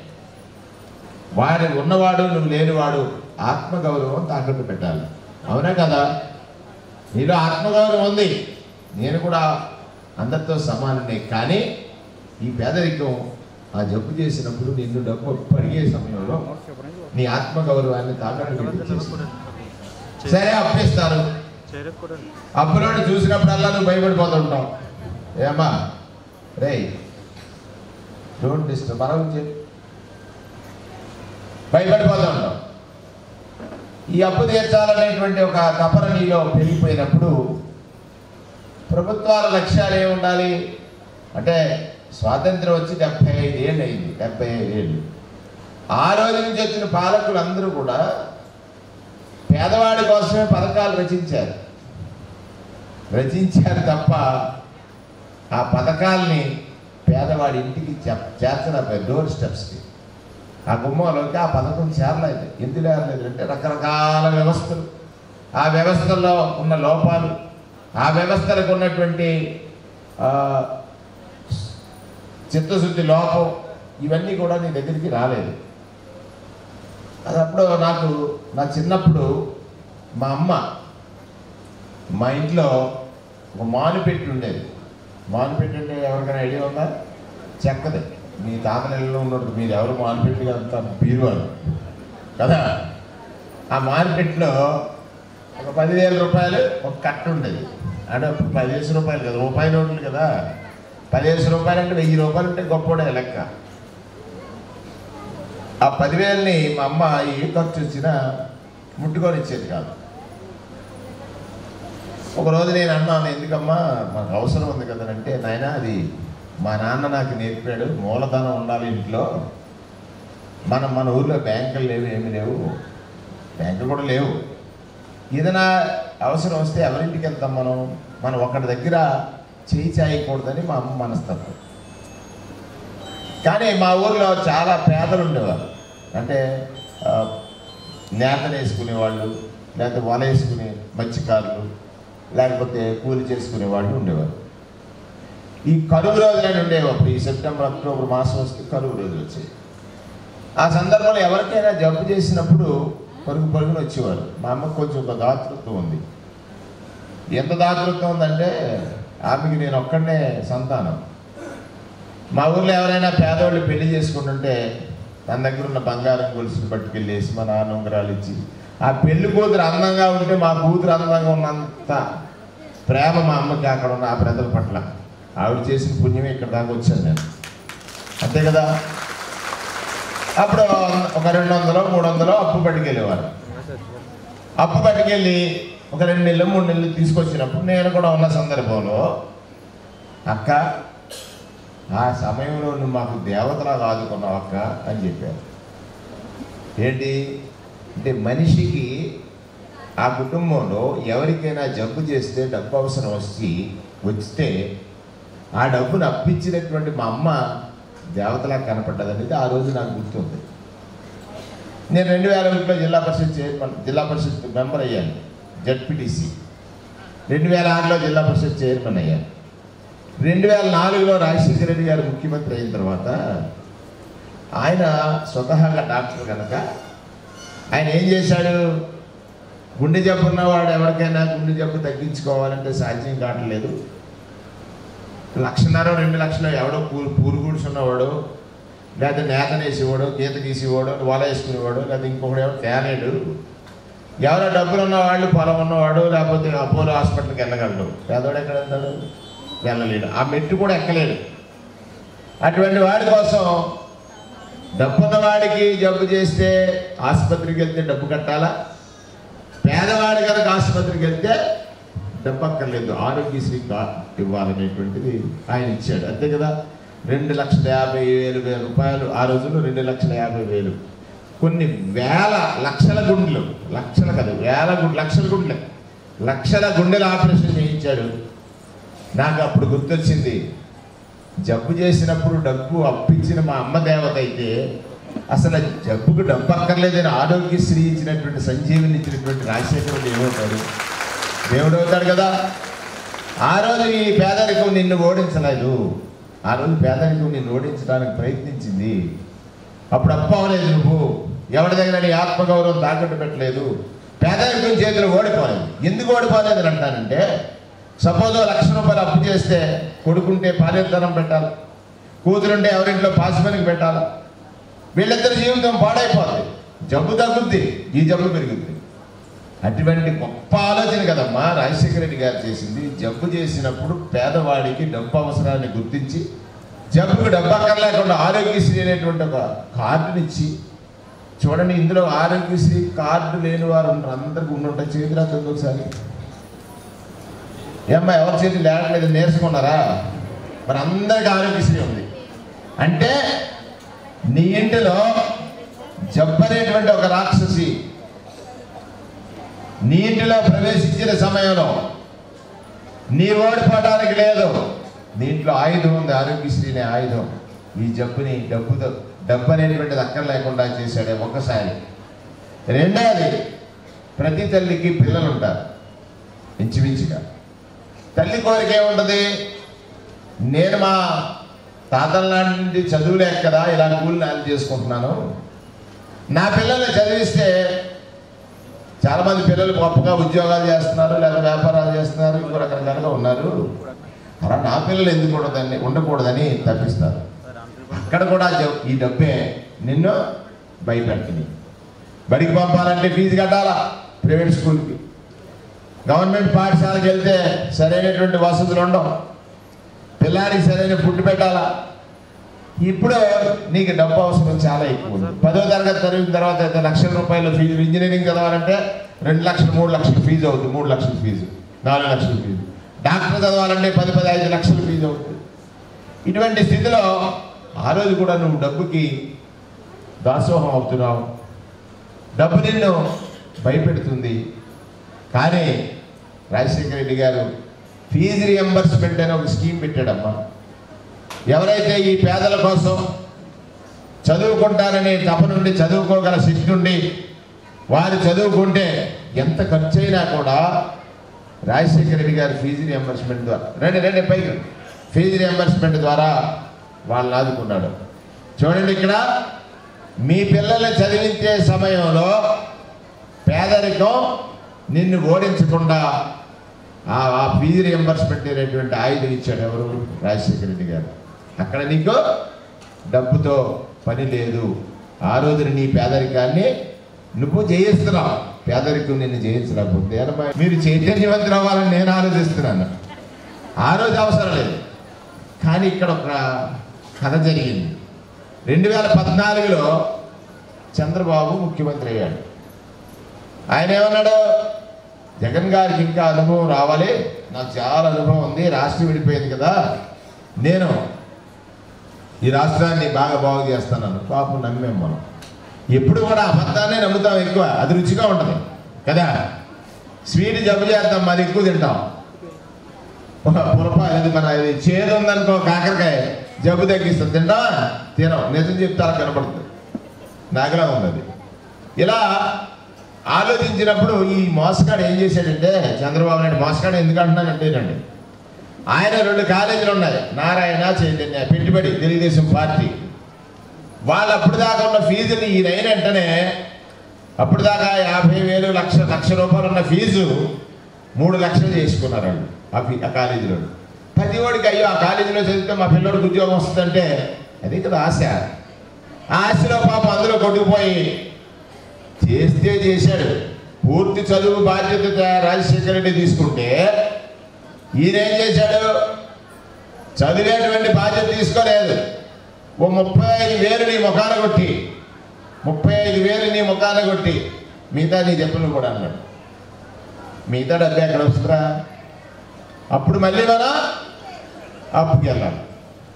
వాడి ఉన్నవాడు నువ్వు లేనివాడు ఆత్మగౌరవం తాకట్టు పెట్టాలి అవునా కదా నీలో ఆత్మగౌరవం ఉంది నేను కూడా అందరితో సమానమే కానీ ఈ పేదరికం ఆ జబ్బు చేసినప్పుడు నిన్ను డబ్బు పడిగే సమయంలో నీ ఆత్మగౌరవాన్ని తాకట్టు పెట్టించేస్తుంది సరే అప్పిస్తారు అప్పులోని చూసినప్పుడల్లా నువ్వు భయపడిపోతుంటావు ఏమ్మా రే డోంట్ డిస్టర్బ్ మనం చెప్పు భయపడిపోతూ ఉంటాం ఈ అప్పు తీర్చాలనేటువంటి ఒక తపన నీలో పెరిగిపోయినప్పుడు ప్రభుత్వాల లక్ష్యాలు ఏమి ఉండాలి అంటే స్వాతంత్రం వచ్చి డెబ్బై ఐదు ఏళ్ళు అయింది డెబ్బై ఐదు ఏళ్ళు ఆ రోజు నుంచి వచ్చిన పాలకులు అందరూ కూడా పేదవాడి కోసమే పథకాలు రచించారు రచించారు తప్ప ఆ పథకాల్ని పేదవాడి ఇంటికి చెప్ చేర్చలేకపోయారు డోర్ స్టెప్స్కి ఆ గుమ్మంలోకి ఆ పథకం చేరలేదు ఎందుకు చేరలేదు అంటే రకరకాల వ్యవస్థలు ఆ వ్యవస్థల్లో ఉన్న లోపాలు ఆ వ్యవస్థలకు ఉన్నటువంటి ఆ, చిత్తశుద్ధి లోపం ఇవన్నీ కూడా నీ దగ్గరికి రాలేదు అది అప్పుడు నాకు నా చిన్నప్పుడు మా అమ్మ మా ఇంట్లో ఒక మానుపెట్టి ఉండేది మానుపెట్టి అంటే ఎవరికైనా ఐడియా ఉందా చెక్కది మీ తాత నెలలో ఉన్నట్టు మీరు ఎవరు మానుపెట్టి అంత బీరువాలు కదా ఆ మార్కెట్లో ఒక పదివేల రూపాయలు ఒక కట్ట ఉండేది అంటే అప్పుడు పదివేసి రూపాయలు కదా రూపాయి నోట్లు కదా పదివేసి రూపాయలు అంటే వెయ్యి రూపాయలు అంటే గొప్పడే లెక్క ఆ పదివేలని మా అమ్మ ఏ ఖర్చు వచ్చినా ముట్టుకొని ఇచ్చేది కాదు ఒక రోజు నేను అన్నాను ఎందుకమ్మా మాకు అవసరం ఉంది కదనంటే నాయన అది మా నాన్న నాకు నేర్పాడు మూలధనం ఉండాలి ఇంట్లో మనం మన ఊర్లో బ్యాంకులు లేవు ఏమి లేవు బ్యాంకులు కూడా లేవు ఏదైనా అవసరం వస్తే ఎవరింటికి వెళ్తాం మనం మనం ఒకటి దగ్గర చేయి చాయకూడదని మా అమ్మ మనస్తత్వం కానీ మా ఊర్లో చాలా పేదలు ఉండేవారు అంటే ఆ, నేతలు వేసుకునేవాళ్ళు లేకపోతే వల వేసుకునే మత్స్యకారులు లేకపోతే కూలి చేసుకునే వాళ్ళు ఉండేవారు ఈ కరువు రోజులని ఉండేవి అప్పుడు ఈ సెప్టెంబర్ అక్టోబర్ మాసం వస్తే కరువు రోజులు వచ్చాయి ఆ సందర్భంలో ఎవరికైనా జబ్బు చేసినప్పుడు పరుగు పరుగున వచ్చేవారు మా అమ్మకు కొంచెం ఒక దాతృత్వం ఉంది ఎంత దాతృత్వం ఉందంటే ఆమెకి నేను ఒక్కడనే సంతానం మా ఊర్లో ఎవరైనా పేదవాళ్ళు పెళ్లి చేసుకుంటుంటే తన దగ్గర ఉన్న బంగారం గొలుసుని పట్టుకెళ్ళేసి మా నాన్న ఉంగరాలు ఇచ్చి ఆ పెళ్లి కూతురు అందంగా ఉంటే మా కూతురు అందంగా ఉన్నంత ప్రేమ మా అమ్మకి అక్కడ ఉన్న ఆ ప్రజల పట్ల ఆవిడ చేసిన పుణ్యమే ఇక్కడ దాకా వచ్చాను నేను అంతే కదా అప్పుడు ఒక రెండు వందలు మూడు వందలు అప్పు పట్టుకెళ్ళేవారు అప్పు పట్టుకెళ్ళి ఒక రెండు నెలలు మూడు నెలలు తీసుకొచ్చినప్పుడు నేను కూడా ఉన్న సందర్భంలో అక్క ఆ సమయంలో నువ్వు మాకు దేవతలా ఆదుకున్నావు అక్క అని చెప్పారు ఏంటి అంటే మనిషికి ఆ కుటుంబంలో ఎవరికైనా జబ్బు చేస్తే డబ్బు అవసరం వచ్చి వస్తే ఆ డబ్బును అప్పించినటువంటి మా అమ్మ దేవతలా కనపడ్డదనేది ఆ రోజు నాకు గుర్తుంది నేను రెండు వేల ఒకటిలో జిల్లా పరిషత్ చైర్మన్ జిల్లా పరిషత్ మెంబర్ అయ్యాను జడ్పీటీసీ రెండు వేల ఆరులో జిల్లా పరిషత్ చైర్మన్ అయ్యాను రెండు వేల నాలుగులో రాజశేఖర రెడ్డి గారు ముఖ్యమంత్రి అయిన తర్వాత ఆయన స్వతహాగా డాక్టర్ కనుక ఆయన ఏం చేశాడు గుండె జబ్బు ఉన్నవాడు ఎవరికైనా గుండె జబ్బు తగ్గించుకోవాలంటే సాధ్యం కావట్లేదు లక్షన్నర రెండు లక్షలు ఎవడో పూరు పూరు కూర్చున్నవాడు లేదా నేత వేసేవాడు గీత గీసేవాడు వల వేసుకునేవాడు లేదా ఇంకొకడు ఎవరు తేలేడు ఎవరో డబ్బులు ఉన్నవాళ్ళు పొలం ఉన్నవాడు లేకపోతే అపోలో హాస్పిటల్కి వెళ్ళగలడు పేదవాడు ఎక్కడ వెళ్తాడు వెళ్ళలేడు ఆ మెట్టు కూడా ఎక్కలేడు అటువంటి వాడి కోసం డబ్బున్న వాడికి జబ్బు చేస్తే ఆసుపత్రికి వెళ్తే డబ్బు కట్టాలా పేదవాడి కనుక ఆసుపత్రికి వెళ్తే డబ్బు అక్కర్లేదు ఆరోగ్యశ్రీ కార్డు ఇవ్వాలనేటువంటిది ఆయన ఇచ్చాడు అంతే కదా రెండు లక్షల యాభై వేలు వేల రూపాయలు ఆ రోజుల్లో రెండు లక్షల యాభై వేలు కొన్ని వేల లక్షల గుండెలు లక్షల కాదు వేల గుండె లక్షల గుండెలు లక్షల గుండెల ఆపరేషన్ చేయించాడు నాకు అప్పుడు గుర్తొచ్చింది జబ్బు చేసినప్పుడు డబ్బు అప్పించిన మా అమ్మ దేవత అయితే అసలు జబ్బుకు డబ్బు అక్కర్లేదని ఆరోగ్యశ్రీ ఇచ్చినటువంటి సంజీవిని ఇచ్చినటువంటి రాజశేఖరుడు ఏమవుతాడు దేవుడు అవుతాడు కదా ఆ రోజు ఈ పేదరికం నిన్ను ఓడించలేదు ఆ రోజు పేదరికం నిన్ను ఓడించడానికి ప్రయత్నించింది అప్పుడు అప్పవలేదు నువ్వు ఎవరి దగ్గర నీ ఆత్మగౌరవం తాకట్టు పెట్టలేదు పేదరికం చేతిలో ఓడిపోలేదు ఎందుకు ఓడిపోలేదు అని అంటానంటే సపోజ్ లక్ష రూపాయలు అప్పు చేస్తే కొడుకుంటే పాలేతనం పెట్టాలి కూతురుంటే ఎవరింట్లో పాసిపనికి పెట్టాలి వీళ్ళిద్దరి జీవితం పాడైపోతుంది జబ్బు తగ్గుద్ది ఈ జబ్బు పెరుగుద్ది అటువంటి గొప్ప ఆలోచన కదమ్మా రాజశేఖర రెడ్డి గారు చేసింది జబ్బు చేసినప్పుడు పేదవాడికి డబ్బు అవసరాన్ని గుర్తించి జబ్బుకు డబ్బు అక్కర్లేకుండా ఆరోగ్యశ్రీ అనేటువంటి ఒక కార్డునిచ్చి చూడండి ఇందులో ఆరోగ్యశ్రీ కార్డు లేని వారు ఉంటారు అందరికి ఉండుంటాయి చేతిరా చదువు ఒకసారి ఏమ్మా ఎవరి చేతి లేకలేదు నేర్చుకున్నారా మరి అందరికి ఆరోగ్యశ్రీ ఉంది అంటే నీ ఇంటిలో జబ్బు అనేటువంటి ఒక రాక్షసి నీ ఇంటిలో ప్రవేశించిన సమయంలో నీ ఓడిపోవడానికి లేదు దీంట్లో ఆయుధం ఉంది ఆరోగ్యశ్రీ అనే ఆయుధం ఈ జబ్బుని డబ్బుతో డబ్బు అనేటువంటిది అక్కర్ లేకుండా చేశాడే ఒక్కసారి రెండవది ప్రతి తల్లికి పిల్లలు ఉంటారు ఇంచుమించుగా తల్లి కోరిక ఏముంటుంది నేను మా తాతల నాటి నుండి చదువులేక కదా ఇలా కూలి నాలు చేసుకుంటున్నాను నా పిల్లల్ని చదివిస్తే చాలా మంది పిల్లలు గొప్పగా ఉద్యోగాలు చేస్తున్నారు లేదా వ్యాపారాలు చేస్తున్నారు ఇంకో రకరకాలుగా ఉన్నారు అలా నా పిల్లలు ఎందుకు ఉండదని ఉండకూడదని తప్పిస్తారు అక్కడ కూడా జ- ఈ డబ్బే నిన్ను భయపెడుతుంది బడికి పంపాలంటే ఫీజు కట్టాలా ప్రైవేట్ స్కూల్కి గవర్నమెంట్ పాఠశాలకు వెళ్తే సరైనటువంటి వసతులు ఉండవు పిల్లాడికి సరైన ఫుడ్ పెట్టాలా ఇప్పుడు నీకు డబ్బు అవసరం చాలా ఎక్కువ ఉంది పదో తరగతి చదివిన తర్వాత అయితే లక్షల రూపాయల ఫీజు ఇంజనీరింగ్ చదవాలంటే రెండు లక్షలు మూడు లక్షల ఫీజు అవుతుంది మూడు లక్షల ఫీజు నాలుగు లక్షల ఫీజు డాక్టర్ చదవాలంటే పది పది ఐదు లక్షల ఫీజు అవుతుంది ఇటువంటి స్థితిలో ఆ రోజు కూడా నువ్వు డబ్బుకి దాసోహం అవుతున్నావు డబ్బు నిన్ను భయపెడుతుంది కానీ రాజశేఖర రెడ్డి గారు ఫీజు రియంబర్స్మెంట్ అనే ఒక స్కీమ్ పెట్టాడమ్మా ఎవరైతే ఈ పేదల కోసం చదువుకుంటారనే తప నుండి చదువుకోగల శక్తి నుండి వారు చదువుకుంటే ఎంత ఖర్చు అయినా కూడా రాజశేఖర రెడ్డి గారి ఫీజు రియంబర్స్మెంట్ ద్వారా రండి రండి పైకి రండి. ఫీజు రియంబర్స్మెంట్ ద్వారా వాళ్ళని ఆదుకున్నాడు చూడండి ఇక్కడ మీ పిల్లల్ని చదివించే సమయంలో పేదరికం నిన్ను ఓడించకుండా ఆ ఆ ఫీజు రియంబర్స్మెంట్ అనేటువంటి ఆయుధం ఇచ్చాడు ఎవరు రాజశేఖర రెడ్డి గారు అక్కడ నీకు డబ్బుతో పని లేదు ఆ రోజున నీ పేదరికాన్ని నువ్వు జయిస్తున్నావు పేదరికం నిన్ను జయించలేకపోతే ఎనభై మీరు చైతన్యవంతులు అవ్వాలని నేను ఆలోచిస్తున్నాను ఆ రోజు అవసరం లేదు కానీ ఇక్కడ ఒక కథ జరిగింది రెండు వేల పద్నాలుగులో చంద్రబాబు ముఖ్యమంత్రి అయ్యాడు ఆయన ఏమన్నాడు జగన్ గారికి ఇంకా అనుభవం రావాలి నాకు చాలా అనుభవం ఉంది రాష్ట్రం విడిపోయింది కదా నేను ఈ రాష్ట్రాన్ని బాగా బాగు చేస్తానని పాపం నమ్మాం మనం ఎప్పుడు కూడా అబద్ధాన్ని నమ్ముతాం ఎక్కువ అది రుచిగా ఉంటుంది కదా స్వీట్ జబ్బు చేద్దాం మరి ఎక్కువ తింటాం పులప ఇది మన ఇది చేదు ఉందనుకో కాకరకాయ జబ్బు తగ్గిస్తుంది తింటావా తినం నిజం చెప్తారా కనపడుతుంది నాకులా ఉంది అది ఇలా ఆలోచించినప్పుడు ఈ మోసగాడు ఏం చేశాడంటే చంద్రబాబు నాయుడు మోసగాడు ఎందుకు అంటున్నానంటేనండి ఆయన రెండు కాలేజీలు ఉన్నాయి నారాయణ చైతన్య పెట్టుబడి తెలుగుదేశం పార్టీ వాళ్ళు అప్పుడు దాకా ఉన్న ఫీజుని ఈయన అయిన వెంటనే అప్పుడు దాకా యాభై వేలు లక్ష లక్ష రూపాయలు ఉన్న ఫీజు మూడు లక్షలు చేసుకున్నారు వాళ్ళు ఆ ఫీ ఆ కాలేజీలో ప్రతి వాడికి అయ్యో ఆ కాలేజీలో చదివితే మా పిల్లోడికి ఉద్యోగం వస్తుందంటే అది కదా ఆశ ఆ ఆశలో పాపం అందులో కొట్టుకుపోయి చేస్తే చేశాడు పూర్తి చదువు బాధ్యత రాజశేఖర రెడ్డి తీసుకుంటే ఈయన ఏం చేశాడు చదివేటువంటి బాధ్యత తీసుకోలేదు ఓ ముప్పై ఐదు వేలు నీ ముఖాన కొట్టి ముప్పై ఐదు వేలు నీ ముఖాన కొట్టి మిగతా నీ చెప్పులు కూడా అన్నాడు మిగతా డబ్బు ఎక్కడ వస్తుందా అప్పుడు మళ్ళీ మనం అప్పుకి వెళ్ళాలి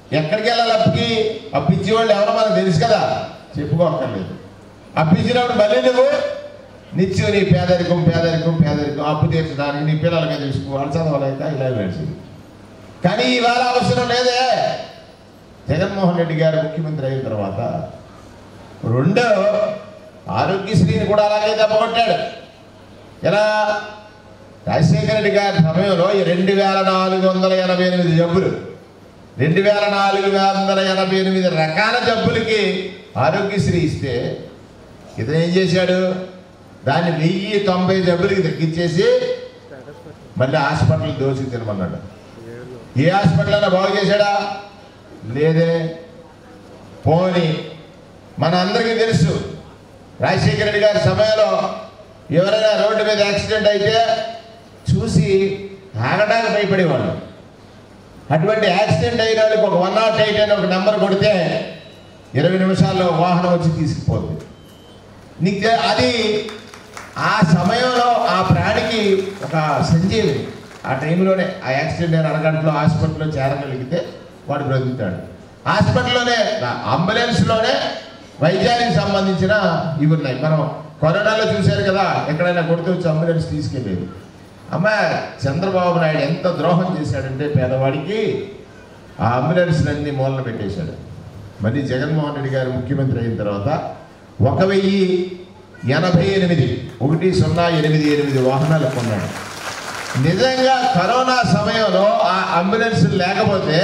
ఎక్కడికి వెళ్ళాలి అప్పుకి అప్పు ఇచ్చేవాళ్ళు ఎవరో మనకు తెలుసు కదా చెప్పుకోక్కర్లేదు అప్పు ఇచ్చినప్పుడు మళ్ళీ నువ్వు నిత్యం నీ పేదరికం పేదరికం పేదరికం అప్పు తీర్చడానికి నీ పిల్లలకి చూసుకోవాలి చదవలేక ఇలా నడిచింది కానీ ఇవాళ అవసరం లేదే జగన్మోహన్ రెడ్డి గారు ముఖ్యమంత్రి అయిన తర్వాత రెండో ఆరోగ్యశ్రీని కూడా అలాగే దెబ్బకొట్టాడు ఎలా రాజశేఖర రెడ్డి గారి సమయంలో ఈ రెండు వేల నాలుగు వందల ఎనభై ఎనిమిది జబ్బులు రెండు వేల నాలుగు వందల ఎనభై ఎనిమిది రకాల జబ్బులకి ఆరోగ్యశ్రీ ఇస్తే ఇతను ఏం చేశాడు దాన్ని వెయ్యి తొంభై జబ్బులకి తగ్గించేసి మళ్ళీ హాస్పిటల్ దోచుకు తినమన్నాడు ఏ హాస్పిటల్ అయినా బాగు చేశాడా లేదే పోని మన అందరికీ తెలుసు రాజశేఖర రెడ్డి గారి సమయంలో ఎవరైనా రోడ్డు మీద యాక్సిడెంట్ అయితే చూసి ఆగడానికి భయపడేవాళ్ళు అటువంటి యాక్సిడెంట్ అయిన వాళ్ళకి ఒక వన్ నాట్ ఎయిట్ అని ఒక నెంబర్ కొడితే ఇరవై నిమిషాల్లో వాహనం వచ్చి తీసుకుపోతుంది నీకు తె- అది ఆ సమయంలో ఆ ప్రాణికి ఒక సంజీవిని ఆ టైంలోనే ఆ యాక్సిడెంట్ అయిన అరగంటలో హాస్పిటల్లో చేరగలిగితే వాడు బ్రతుకుతాడు హాస్పిటల్లోనే అంబులెన్స్లోనే వైద్యానికి సంబంధించిన ఇవి ఉన్నాయి మనం కరోనాలో చూశారు కదా ఎక్కడైనా కొడితే వచ్చి అంబులెన్స్ తీసుకెళ్ళేది అమ్మ చంద్రబాబు నాయుడు ఎంత ద్రోహం చేశాడంటే పేదవాడికి ఆ అంబులెన్స్లన్నీ మూలన పెట్టేశాడు మళ్ళీ జగన్మోహన్ రెడ్డి గారు ముఖ్యమంత్రి అయిన తర్వాత ఒక వెయ్యి ఎనభై ఎనిమిది ఒకటి సున్నా ఎనిమిది ఎనిమిది వాహనాలు కొన్నాడు నిజంగా కరోనా సమయంలో ఆ అంబులెన్స్ లేకపోతే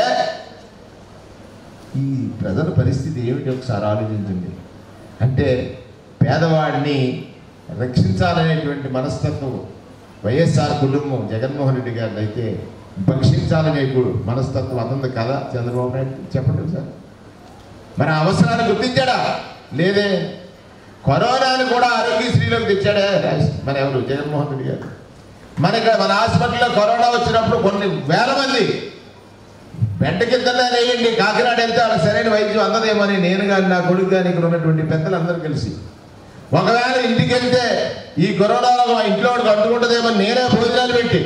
ఈ ప్రజల పరిస్థితి ఏమిటి ఒకసారి ఆలోచించండి అంటే పేదవాడిని రక్షించాలనేటువంటి మనస్తత్వం వైఎస్ఆర్ కుటుంబం జగన్మోహన్ రెడ్డి గారిని అయితే భక్షించాలనే గు- మనస్తత్వం అతంది కదా చంద్రబాబు నాయుడు చెప్పండి సార్ మరి ఆ అవసరాన్ని గుర్తించాడా లేదే కరోనాను కూడా ఆరోగ్యశ్రీలోకి తెచ్చాడే రాజ్- మన ఎవరు జగన్మోహన్ రెడ్డి గారు మన ఇక్కడ మన హాస్పిటల్లో కరోనా వచ్చినప్పుడు కొన్ని వేల మంది బెడ్ కిందనే వేయండి కాకినాడ వెళ్తే వాళ్ళకి సరైన వైద్యం అందదేమని నేను కానీ నా కొడుకు కానీ ఇక్కడ ఉన్నటువంటి పెద్దలందరూ కలిసి ఒకవేళ ఇంటికి వెళ్తే ఈ కరోనాలో మా ఇంట్లో వాడికి అంటుకుంటుందేమో నేనే భోజనాలు పెట్టి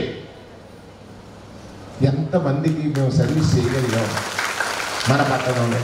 ఎంతమందికి మేము సర్వీస్ చేయగలిగాం మన పట్టణంలో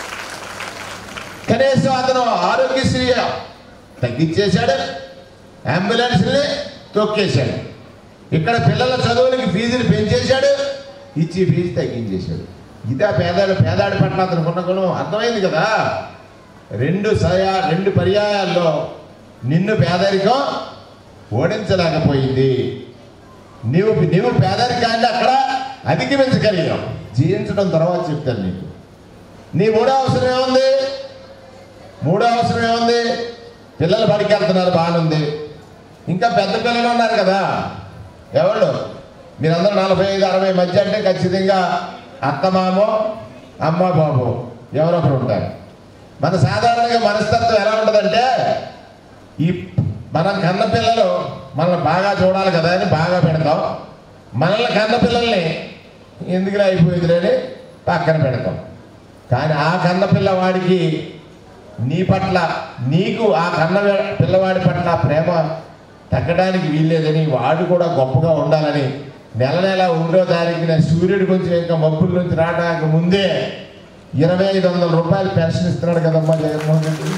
కనీసం అతను ఆరోగ్యశ్రీ తగ్గించేశాడు అంబులెన్స్ని తొక్కేశాడు ఇక్కడ పిల్లల చదువులకి ఫీజులు పెంచేశాడు ఇచ్చి ఫీజు తగ్గించేశాడు ఇదా పేదాడు పేదాడి పట్ల అతను ఉన్న గుణం అర్థమైంది కదా రెండు సయా రెండు పర్యాయాల్లో నిన్ను పేదరికం ఓడించలేకపోయింది నీవు నీవు పేదరికాన్ని అక్కడ అధిగమించగలిగావు జీవించడం తర్వాత చెప్తాను నీకు నీ మూడో అవసరం ఏముంది మూడో అవసరం ఏముంది పిల్లలు బడికి వెళ్తున్నారు బాగానుంది ఇంకా పెద్ద పిల్లలు ఉన్నారు కదా ఎవరు మీరందరూ నలభై ఐదు అరవై మధ్య అంటే ఖచ్చితంగా అత్తమామో అమ్మ బాబు ఎవరొకరు ఉంటారు మన సాధారణంగా మనస్తత్వం ఎలా ఉంటుందంటే ఈ మన కన్న పిల్లలు మనల్ని బాగా చూడాలి కదా అని బాగా పెడతాం మనల్ని కన్న పిల్లల్ని ఎందుకులా అయిపోయింది అని పక్కన పెడతాం కానీ ఆ కన్న పిల్లవాడికి నీ పట్ల నీకు ఆ కన్న వే- పిల్లవాడి పట్ల ప్రేమ తగ్గడానికి వీల్లేదని వాడు కూడా గొప్పగా ఉండాలని నెల నెల ఒకటో తారీఖున సూర్యుడి కొంచెం ఇంకా మబ్బుల నుంచి రావడానికి ముందే ఇరవై ఐదు వందల రూపాయలు పెన్షన్ ఇస్తున్నాడు కదమ్మా జగన్మోహన్ రెడ్డి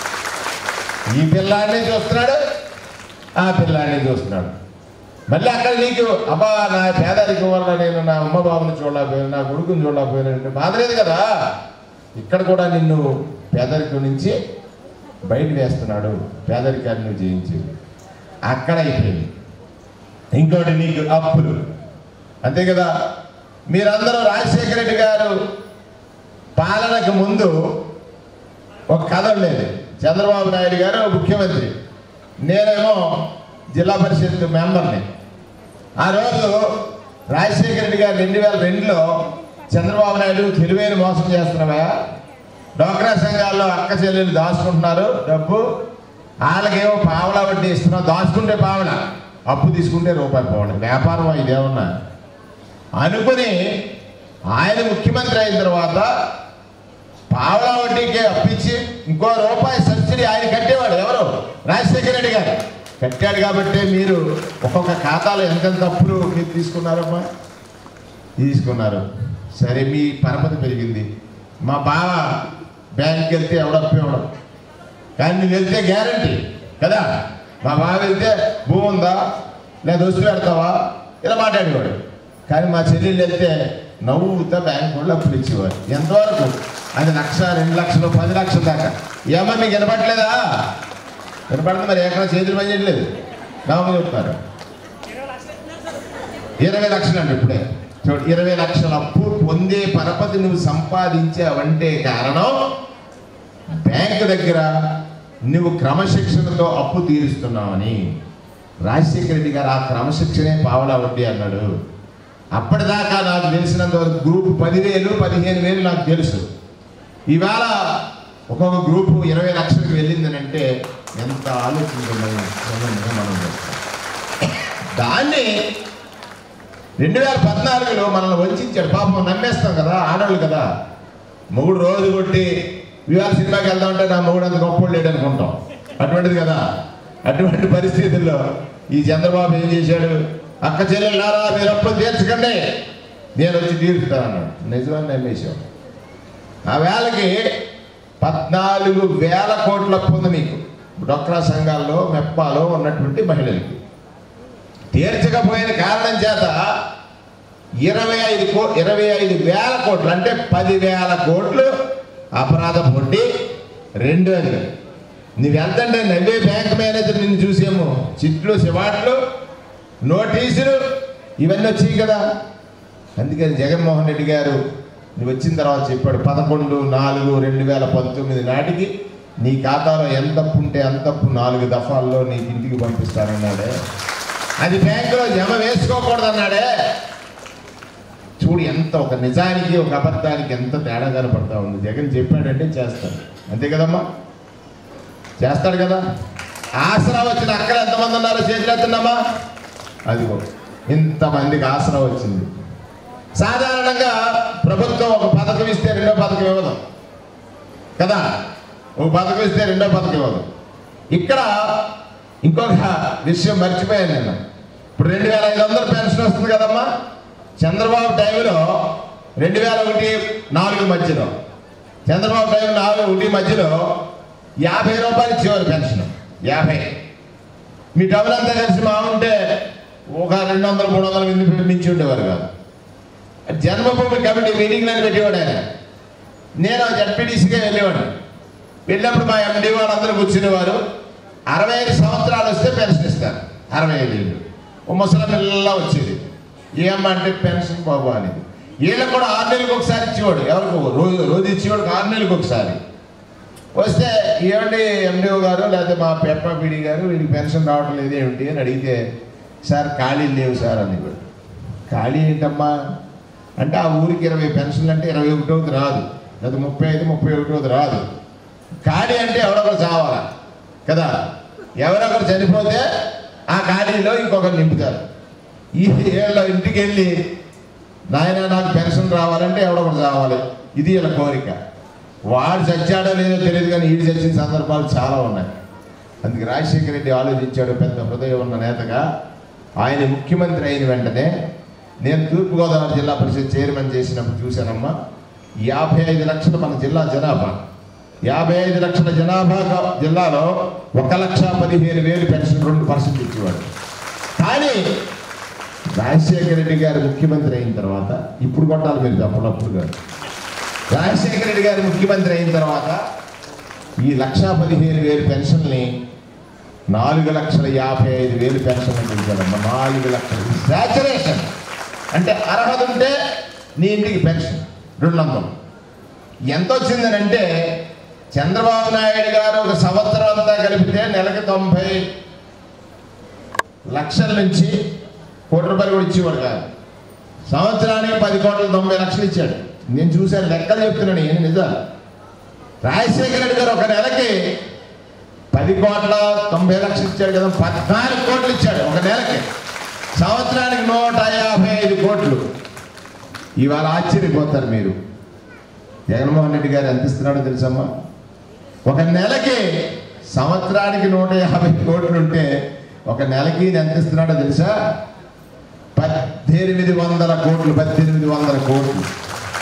ఈ పిల్లాడిని చూస్తున్నాడు ఆ పిల్లాడిని చూస్తున్నాడు మళ్ళీ అక్కడ నీకు అబ్బా నా పేదరికం వల్ల నేను నా అమ్మ బాబుని చూడలేకపోయాను నా కొడుకుని చూడలేకపోయాను అంటే బాధ లేదు కదా ఇక్కడ కూడా నిన్ను పేదరికం నుంచి బయట వేస్తున్నాడు పేదరికాన్ని నువ్వు జయించేది అక్కడ అయిపోయింది ఇంకోటి నీకు అప్పులు అంతే కదా మీరందరూ రాజశేఖర రెడ్డి గారు పాలనకు ముందు ఒక కథ ఉండేది చంద్రబాబు నాయుడు గారు ముఖ్యమంత్రి నేనేమో జిల్లా పరిషత్ మెంబర్ని ఆ రోజు రాజశేఖర రెడ్డి గారు రెండు వేల రెండులో చంద్రబాబు నాయుడు తెలివైన మోసం చేస్తున్నావా డోక్రా సంఘాల్లో అక్క చెల్లెలు దాచుకుంటున్నారు డబ్బు వాళ్ళకేమో పావలా వడ్డీ ఇస్తున్నావు దాచుకుంటే పావల అప్పు తీసుకుంటే రూపాయి పోవడం వ్యాపారం ఇదేమన్నా అనుకుని ఆయన ముఖ్యమంత్రి అయిన తర్వాత పావలా వడ్డీకి అప్పించి ఇంకో రూపాయి సబ్సిడీ ఆయన కట్టేవాడు ఎవరు రాజశేఖర రెడ్డి గారు కట్టాడు కాబట్టి మీరు ఒక్కొక్క ఖాతాలో ఎంతెంత అప్పులు మీరు తీసుకున్నారమ్మా తీసుకున్నారు సరే మీ పరపతి పెరిగింది మా బావ బ్యాంక్కి వెళ్తే ఎవడప్పు ఇవ్వడం కానీ నువ్వు వెళ్తే గ్యారంటీ కదా మా బావ వెళ్తే భూమి ఉందా లేదా వస్తు పెడతావా ఇలా మాట్లాడేవాడు కానీ మా చెల్లెళ్ళు వెళ్తే నవ్వుతా బ్యాంక్ వాళ్ళు అప్పులు ఇచ్చేవారు ఎంతవరకు అది లక్ష రెండు లక్షలు పది లక్షల దాకా ఏమన్నా మీకు వినపట్లేదా వినపడుతుంది మరి ఎక్కడ చేతులు పని చేయట్లేదు నామని చెప్తున్నారు ఇరవై లక్షలు అండి ఇప్పుడే చూడు ఇరవై లక్షల అప్పు పొందే పరపతి నువ్వు సంపాదించావంటే కారణం బ్యాంక్ దగ్గర నువ్వు క్రమశిక్షణతో అప్పు తీరుస్తున్నావని రాజశేఖర రెడ్డి గారు ఆ క్రమశిక్షణే పావలా వడ్డీ అన్నాడు అప్పటిదాకా నాకు తెలిసినంత వరకు గ్రూప్ పదివేలు పదిహేను వేలు నాకు తెలుసు ఇవాళ ఒక్కొక్క గ్రూపు ఇరవై లక్షలకు వెళ్ళిందని అంటే ఎంత ఆలోచించమని మనం చేస్తాం. దాన్ని రెండు వేల పద్నాలుగులో మనల్ని వంచాడు పాపం నమ్మేస్తాం కదా ఆడవాళ్ళు కదా మొగుడు రోజు కొట్టి ఇవాళ సినిమాకి వెళ్దామంటే నా మొగుడు అంత గొప్ప లేడు అనుకుంటాం అటువంటిది కదా అటువంటి పరిస్థితుల్లో ఈ చంద్రబాబు ఏం చేశాడు అక్క చెల్లెళ్ళారా మీరు అప్పులు తీర్చకండి నేను వచ్చి తీరుస్తానన్నాడు నిజమని నమ్మేశాం ఆ వేళకి పద్నాలుగు వేల కోట్ల అప్పు ఉంది మీకు డొక్రా సంఘాల్లో మెప్పాలో ఉన్నటువంటి మహిళలకి తీర్చకపోయిన కారణం చేత ఇరవై ఐదు కో ఇరవై ఐదు వేల కోట్లు అంటే పదివేల కోట్లు అపరాధ వడ్డీ రెండు అని నువ్వు వెళ్తంటే నవ్వే బ్యాంక్ మేనేజర్ నిన్ను చూసేమో చిట్లు శివాట్లు నోటీసులు ఇవన్నీ వచ్చాయి కదా అందుకని జగన్మోహన్ రెడ్డి గారు నువ్వు వచ్చిన తర్వాత చెప్పాడు పదకొండు నాలుగు రెండు వేల పంతొమ్మిది నాటికి నీ ఖాతాలో ఎంత అప్పు ఉంటే అంత అప్పు నాలుగు దఫాల్లో నీకు ఇంటికి పంపిస్తానన్నాడే అది బ్యాంకులో జమ వేసుకోకూడదన్నాడే చూడు ఎంత ఒక నిజానికి ఒక అబద్ధానికి ఎంత తేడా కనపడతా ఉంది జగన్ చెప్పాడంటే చేస్తాడు అంతే కదమ్మా చేస్తాడు కదా ఆసరా వచ్చిన అక్కడ ఎంతమంది ఉన్నారో చేతులెత్తున్నామా అదిగో ఇంతమందికి ఆసరా వచ్చింది సాధారణంగా ప్రభుత్వం ఒక పథకం ఇస్తే రెండో పథకం ఇవ్వదు కదా ఒక పథకం ఇస్తే రెండో పథకం ఇవ్వదు ఇక్కడ ఇంకొక విషయం మర్చిపోయాను నేను ఇప్పుడు రెండు వేల ఐదు వందలు పెన్షన్ వస్తుంది కదమ్మా చంద్రబాబు టైంలో రెండు వేల ఒకటి నాలుగు మధ్యలో చంద్రబాబు టైం నాలుగు ఒకటి మధ్యలో యాభై రూపాయలు ఇచ్చేవారు పెన్షన్ యాభై మీ డబ్బులు అంతా కలిసి మా ఉంటే ఒక రెండు వందలు మూడు వందల మంది మించి ఉండేవారు కాదు జన్మభూమి కమిటీ మీటింగ్లు అని పెట్టేవాడు ఆయన నేను జడ్పీటీసీగా వెళ్ళేవాడు వెళ్ళినప్పుడు మా ఎండి వాళ్ళందరూ కూర్చునేవారు అరవై ఐదు సంవత్సరాలు వస్తే పెన్షన్ ఇస్తారు అరవై ఐదు ఏళ్ళు ఓ ముసలి పిల్ల వచ్చేది ఏమంటే పెన్షన్ బాబు అనేది వీళ్ళకి కూడా ఆరు నెలలకు ఒకసారి ఇచ్చేవాడు ఎవరికి రోజు రోజు ఇచ్చేవాడు ఆరు నెలలకు ఒకసారి వస్తే ఏమండి ఎండిఓ గారు లేకపోతే మా పెప్పపీడి గారు వీడికి పెన్షన్ రావడం లేదు ఏమిటి అని అడిగితే సార్ ఖాళీలు లేవు సార్ అనేవాడు ఖాళీ ఏంటమ్మా అంటే ఆ ఊరికి ఇరవై పెన్షన్లు అంటే ఇరవై ఒకటోది రాదు లేదా ముప్పై ఐదు ముప్పై ఒకటోది రాదు ఖాళీ అంటే ఎవరొకరు చావాలా కదా ఎవరొకరు చనిపోతే ఆ ఖాళీలో ఇంకొకరు నింపుతారు ఈ ఏళ్ళ ఇంటికి వెళ్ళి నాయన నాకు పెన్షన్ రావాలంటే ఎవడొకరు చావాలి ఇది వీళ్ళ కోరిక వాడు చచ్చాడో లేదో తెలియదు కానీ ఈడు చచ్చిన సందర్భాలు చాలా ఉన్నాయి అందుకే రాజశేఖర రెడ్డి ఆలోచించాడు పెద్ద హృదయం ఉన్న నేతగా ఆయన ముఖ్యమంత్రి అయిన వెంటనే నేను తూర్పుగోదావరి జిల్లా పరిషత్ చైర్మన్ చేసినప్పుడు చూశానమ్మా యాభై ఐదు లక్షలు మన జిల్లా జనాభా యాభై ఐదు లక్షల జనాభా క- జిల్లాలో ఒక లక్ష పదిహేను వేలు పెన్షన్ రెండు పర్సెంట్ ఇచ్చేవాడు కానీ రాజశేఖర రెడ్డి గారు ముఖ్యమంత్రి అయిన తర్వాత ఇప్పుడు కొట్టాలి మీరు అప్పుడప్పుడు కాదు రాజశేఖర రెడ్డి గారు ముఖ్యమంత్రి అయిన తర్వాత ఈ లక్షా పదిహేను వేలు పెన్షన్ని నాలుగు లక్షల యాభై ఐదు వేలు పెన్షన్ పెంచారమ్మా నాలుగు లక్షలు సాచురేషన్ అంటే అర్హత ఉంటే నీ ఇంటికి పెన్షన్ రెండు వందలు ఎంత వచ్చిందని అంటే చంద్రబాబు నాయుడు గారు ఒక సంవత్సరం అంతా కలిపితే నెలకి తొంభై లక్షల నుంచి కోటి రూపాయలు కూడా ఇచ్చేవాడు కాదు సంవత్సరానికి పది కోట్ల తొంభై లక్షలు ఇచ్చాడు నేను చూశాను లెక్కలు చెప్తున్నాను ఏం నిజాలు రాజశేఖర రెడ్డి గారు ఒక నెలకి పది కోట్ల తొంభై లక్షలు ఇచ్చాడు కదా పద్నాలుగు కోట్లు ఇచ్చాడు ఒక నెలకి సంవత్సరానికి నూట యాభై ఐదు కోట్లు ఇవాళ ఆశ్చర్యపోతారు మీరు జగన్మోహన్ రెడ్డి గారు ఎంత ఇస్తున్నాడో తెలుసమ్మా ఒక నెలకి సంవత్సరానికి నూట యాభై కోట్లు ఉంటే ఒక నెలకి ఈయన ఎంత ఇస్తున్నాడో తెలుసా పద్దెనిమిది వందల కోట్లు పద్దెనిమిది వందల కోట్లు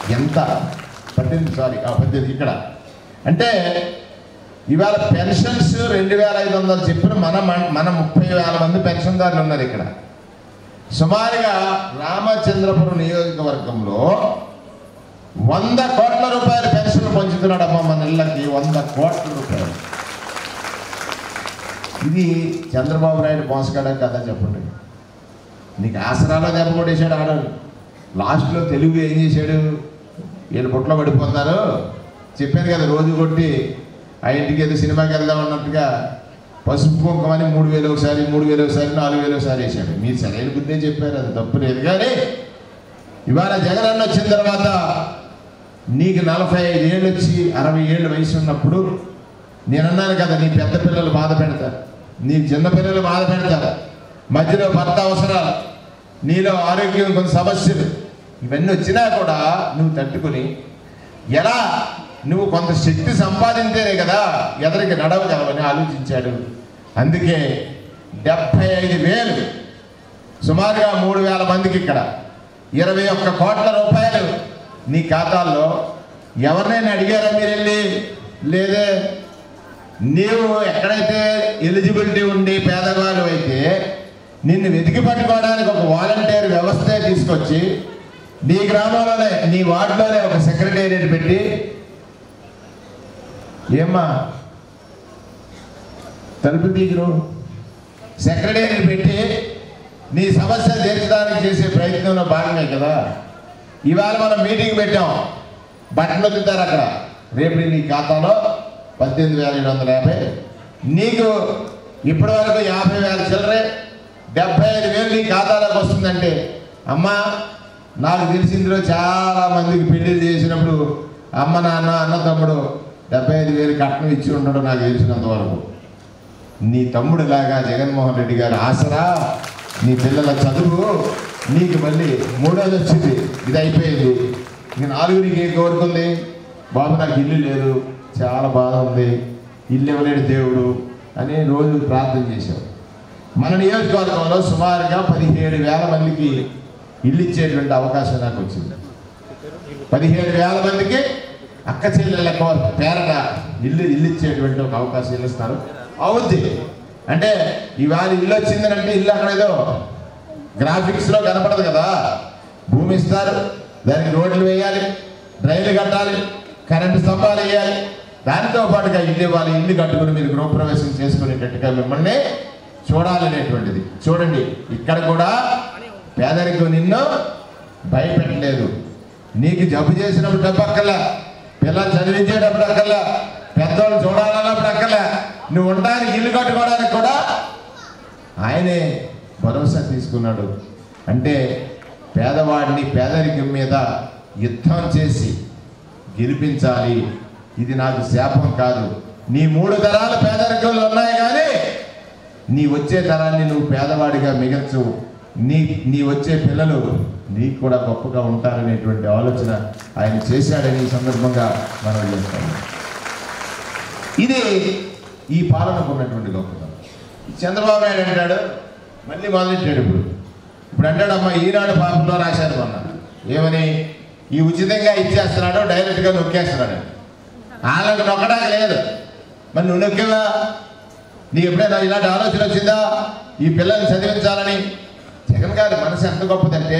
ఎంత పద్దెనిమిది సారీ ఆ, పద్దెనిమిది ఇక్కడ అంటే ఇవాళ పెన్షన్స్ రెండు వేల ఐదు వందలు చెప్పిన మన మన- మన ముప్పై వేల మంది పెన్షన్దారులు ఉన్నారు ఇక్కడ సుమారుగా రామచంద్రపురం నియోజకవర్గంలో వంద కోట్ల రూపాయల పెన్షన్లు పంచుతున్నాడమ్మా మన ఇళ్ళకి వంద కోట్ల రూపాయలు ఇది చంద్రబాబు నాయుడు మోసగాడే కదా చెప్పండి నీకు ఆసరాలో దెబ్బ కొట్టేశాడు ఆడ లాస్ట్లో తెలుగు ఏం చేశాడు వీళ్ళు పుట్లో పడిపోతున్నారు చెప్పాను కదా రోజు కొట్టి ఆ ఇంటికి ఏదో సినిమాకి వెళ్దాం అన్నట్టుగా పసుపు కుంకమని మూడు వేలు ఒకసారి మూడు వేలు ఒకసారి నాలుగు వేలు ఒకసారి వేసాడు మీరు సరైన బుద్ధే చెప్పారు అది తప్పు లేదు కానీ ఇవాళ జగన్ అన్న వచ్చిన తర్వాత నీకు నలభై ఐదు ఏళ్ళు వచ్చి అరవై ఏళ్ళు వయసు ఉన్నప్పుడు నేను అన్నాను కదా నీ పెద్ద పిల్లలు బాధ పెడతారు నీ చిన్న పిల్లలు బాధ పెడతారు మధ్యలో భర్త అవసరాలు నీలో ఆరోగ్యం కొన్ని సమస్యలు ఇవన్నీ వచ్చినా కూడా నువ్వు తట్టుకుని ఎలా నువ్వు కొంత శక్తి సంపాదించేనే కదా ఎదరికి నడవగలవని ఆలోచించాడు అందుకే డెబ్భై ఐదు వేలు సుమారుగా మూడు వేల మందికి ఇక్కడ ఇరవై ఒక్క కోట్ల రూపాయలు నీ ఖాతాల్లో ఎవరినైనా అడిగారా మీరు వెళ్ళి లేదే నీవు ఎక్కడైతే ఎలిజిబిలిటీ ఉండి పేదవాళ్ళు అయితే నిన్ను వెతికి పట్టుకోవడానికి ఒక వాలంటీర్ వ్యవస్థే తీసుకొచ్చి నీ గ్రామంలోనే నీ వార్డులోనే ఒక సెక్రటేరియట్ పెట్టి ఏమ్మా తలుపు తీగురు సెక్రటేరియట్ పెట్టి నీ సమస్య తీర్చడానికి చేసే ప్రయత్నంలో భాగమే కదా ఇవాళ మనం మీటింగ్ పెట్టాం బట్టలు వదులుతారు అక్కడ రేపు నీ ఖాతాలో పద్దెనిమిది వేల ఏడు వందల యాభై నీకు ఇప్పటి వరకు యాభై వేల చిల్లరే డెబ్బై ఐదు వేలు నీ ఖాతాలోకి వస్తుందంటే అమ్మా నాకు తెలిసిందిలో చాలా మందికి పెళ్లిళ్ళు చేసినప్పుడు అమ్మ నాన్న అన్న తమ్ముడు డెబ్బై ఐదు వేలు కట్నం ఇచ్చి ఉండడం నాకు తెలిసినంత వరకు నీ తమ్ముడిలాగా జగన్మోహన్ రెడ్డి గారు ఆసరా నీ పిల్లల చదువు నీకు మళ్ళీ మూడోది వచ్చింది ఇది అయిపోయింది ఇంక నాలుగురికి ఏం కోరుకుంది బాబు నాకు ఇల్లు లేదు చాలా బాధ ఉంది ఇల్లు ఇవ్వలేడు దేవుడు అని రోజు ప్రార్థన చేశావు మన నియోజకవర్గంలో సుమారుగా పదిహేడు వేల మందికి ఇల్లు ఇచ్చేటువంటి అవకాశం నాకు వచ్చింది పదిహేడు వేల మందికి అక్క చెల్లెళ్ళ కో- పేరట ఇల్లు ఇల్లు ఇచ్చేటువంటి ఒక అవకాశం ఇల్లు ఇస్తారు అవుద్ది అంటే ఇవాళ ఇల్లు వచ్చిందనంటే ఇల్లు అక్కడ ఏదో గ్రాఫిక్స్లో కనపడదు కదా భూమి ఇస్తారు దానికి రోడ్లు వేయాలి డ్రైన్లు కట్టాలి కరెంటు స్తంభాలు వేయాలి దానితో పాటుగా ఇల్లు ఇవ్వాలి ఇల్లు కట్టుకుని మీరు గృహప్రవేశం చేసుకునేటట్టుగా మిమ్మల్ని చూడాలనేటువంటిది చూడండి ఇక్కడ కూడా పేదరికం నిన్ను భయపెట్టలేదు నీకు జబ్బు చేసినప్పుడు డబ్బు అక్కర్లా పిల్లలు చదివించేటప్పుడు అక్కర్లా పెద్దవాళ్ళు చూడాలన్నప్పుడు అక్కర్లా నువ్వు ఉండడానికి ఇల్లు కట్టుకోవడానికి కూడా ఆయనే భరోసా తీసుకున్నాడు అంటే పేదవాడిని పేదరికం మీద యుద్ధం చేసి గెలిపించాలి ఇది నాకు శాపం కాదు నీ మూడు తరాలు పేదరికంలో ఉన్నాయి కానీ నీ వచ్చే తరాన్ని నువ్వు పేదవాడిగా మిగల్చు నీ నీ వచ్చే పిల్లలు నీకు కూడా గొప్పగా ఉంటారనేటువంటి ఆలోచన ఆయన చేశాడని ఈ సందర్భంగా మనం చేస్తాము ఇది ఈ పాలనకు ఉన్నటువంటి గొప్పతనం చంద్రబాబు నాయుడు అంటాడు మళ్ళీ మొదలెట్టాడు ఇప్పుడు ఇప్పుడు అంటాడు అమ్మ ఈనాడు పాపంలో రాశారు మొన్న ఏమని ఈ ఉచితంగా ఇచ్చేస్తున్నాడు డైరెక్ట్గా నొక్కేస్తున్నాడు వాళ్ళకి నొక్కడానికి లేదు మరి నువ్వు నొక్కేవా నీకు ఎప్పుడైనా ఇలాంటి ఆలోచన వచ్చిందా ఈ పిల్లల్ని చదివించాలని జగన్ గారి మనసు ఎంత గొప్పదంటే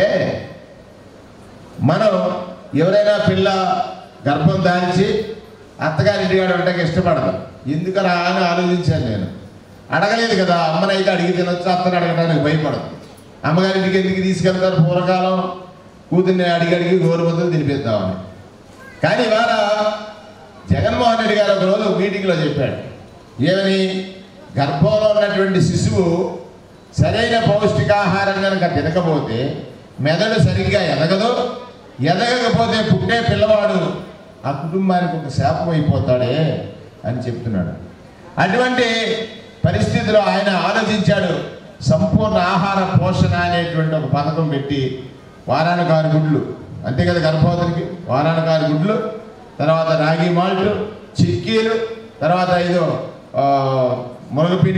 మనం ఎవరైనా పిల్ల గర్భం దాల్చి అత్తగారి ఇంటికాడ ఉండడానికి ఇష్టపడదు ఎందుకలా అని ఆలోచించాను నేను అడగలేదు కదా అమ్మనైతే అడిగి తినొచ్చు అత్తని అడగడానికి భయపడదు అమ్మగారి ఇంటికి ఎందుకు తీసుకెళ్తారు పూర్వకాలం కూతుర్ని అడిగి అడిగి గోరుబందులు తినిపిద్దామని కానీ ఇవాళ జగన్మోహన్ రెడ్డి గారు ఒక రోజు మీటింగ్లో చెప్పాడు ఏమని గర్భంలో ఉన్నటువంటి శిశువు సరైన పౌష్టికాహారం కనుక తినకపోతే మెదడు సరిగ్గా ఎదగదు ఎదగకపోతే పుట్టే పిల్లవాడు ఆ కుటుంబానికి ఒక శాపం అయిపోతాడే అని చెప్తున్నాడు అటువంటి పరిస్థితిలో ఆయన ఆలోచించాడు సంపూర్ణ ఆహార పోషణ అనేటువంటి ఒక పథకం పెట్టి వారానికి ఆరు గుడ్లు అంతే కదా గర్భవతులకి వారానికి ఆరు గుడ్లు తర్వాత రాగి మాల్ట్ చిక్కీలు తర్వాత ఇదో ఆ,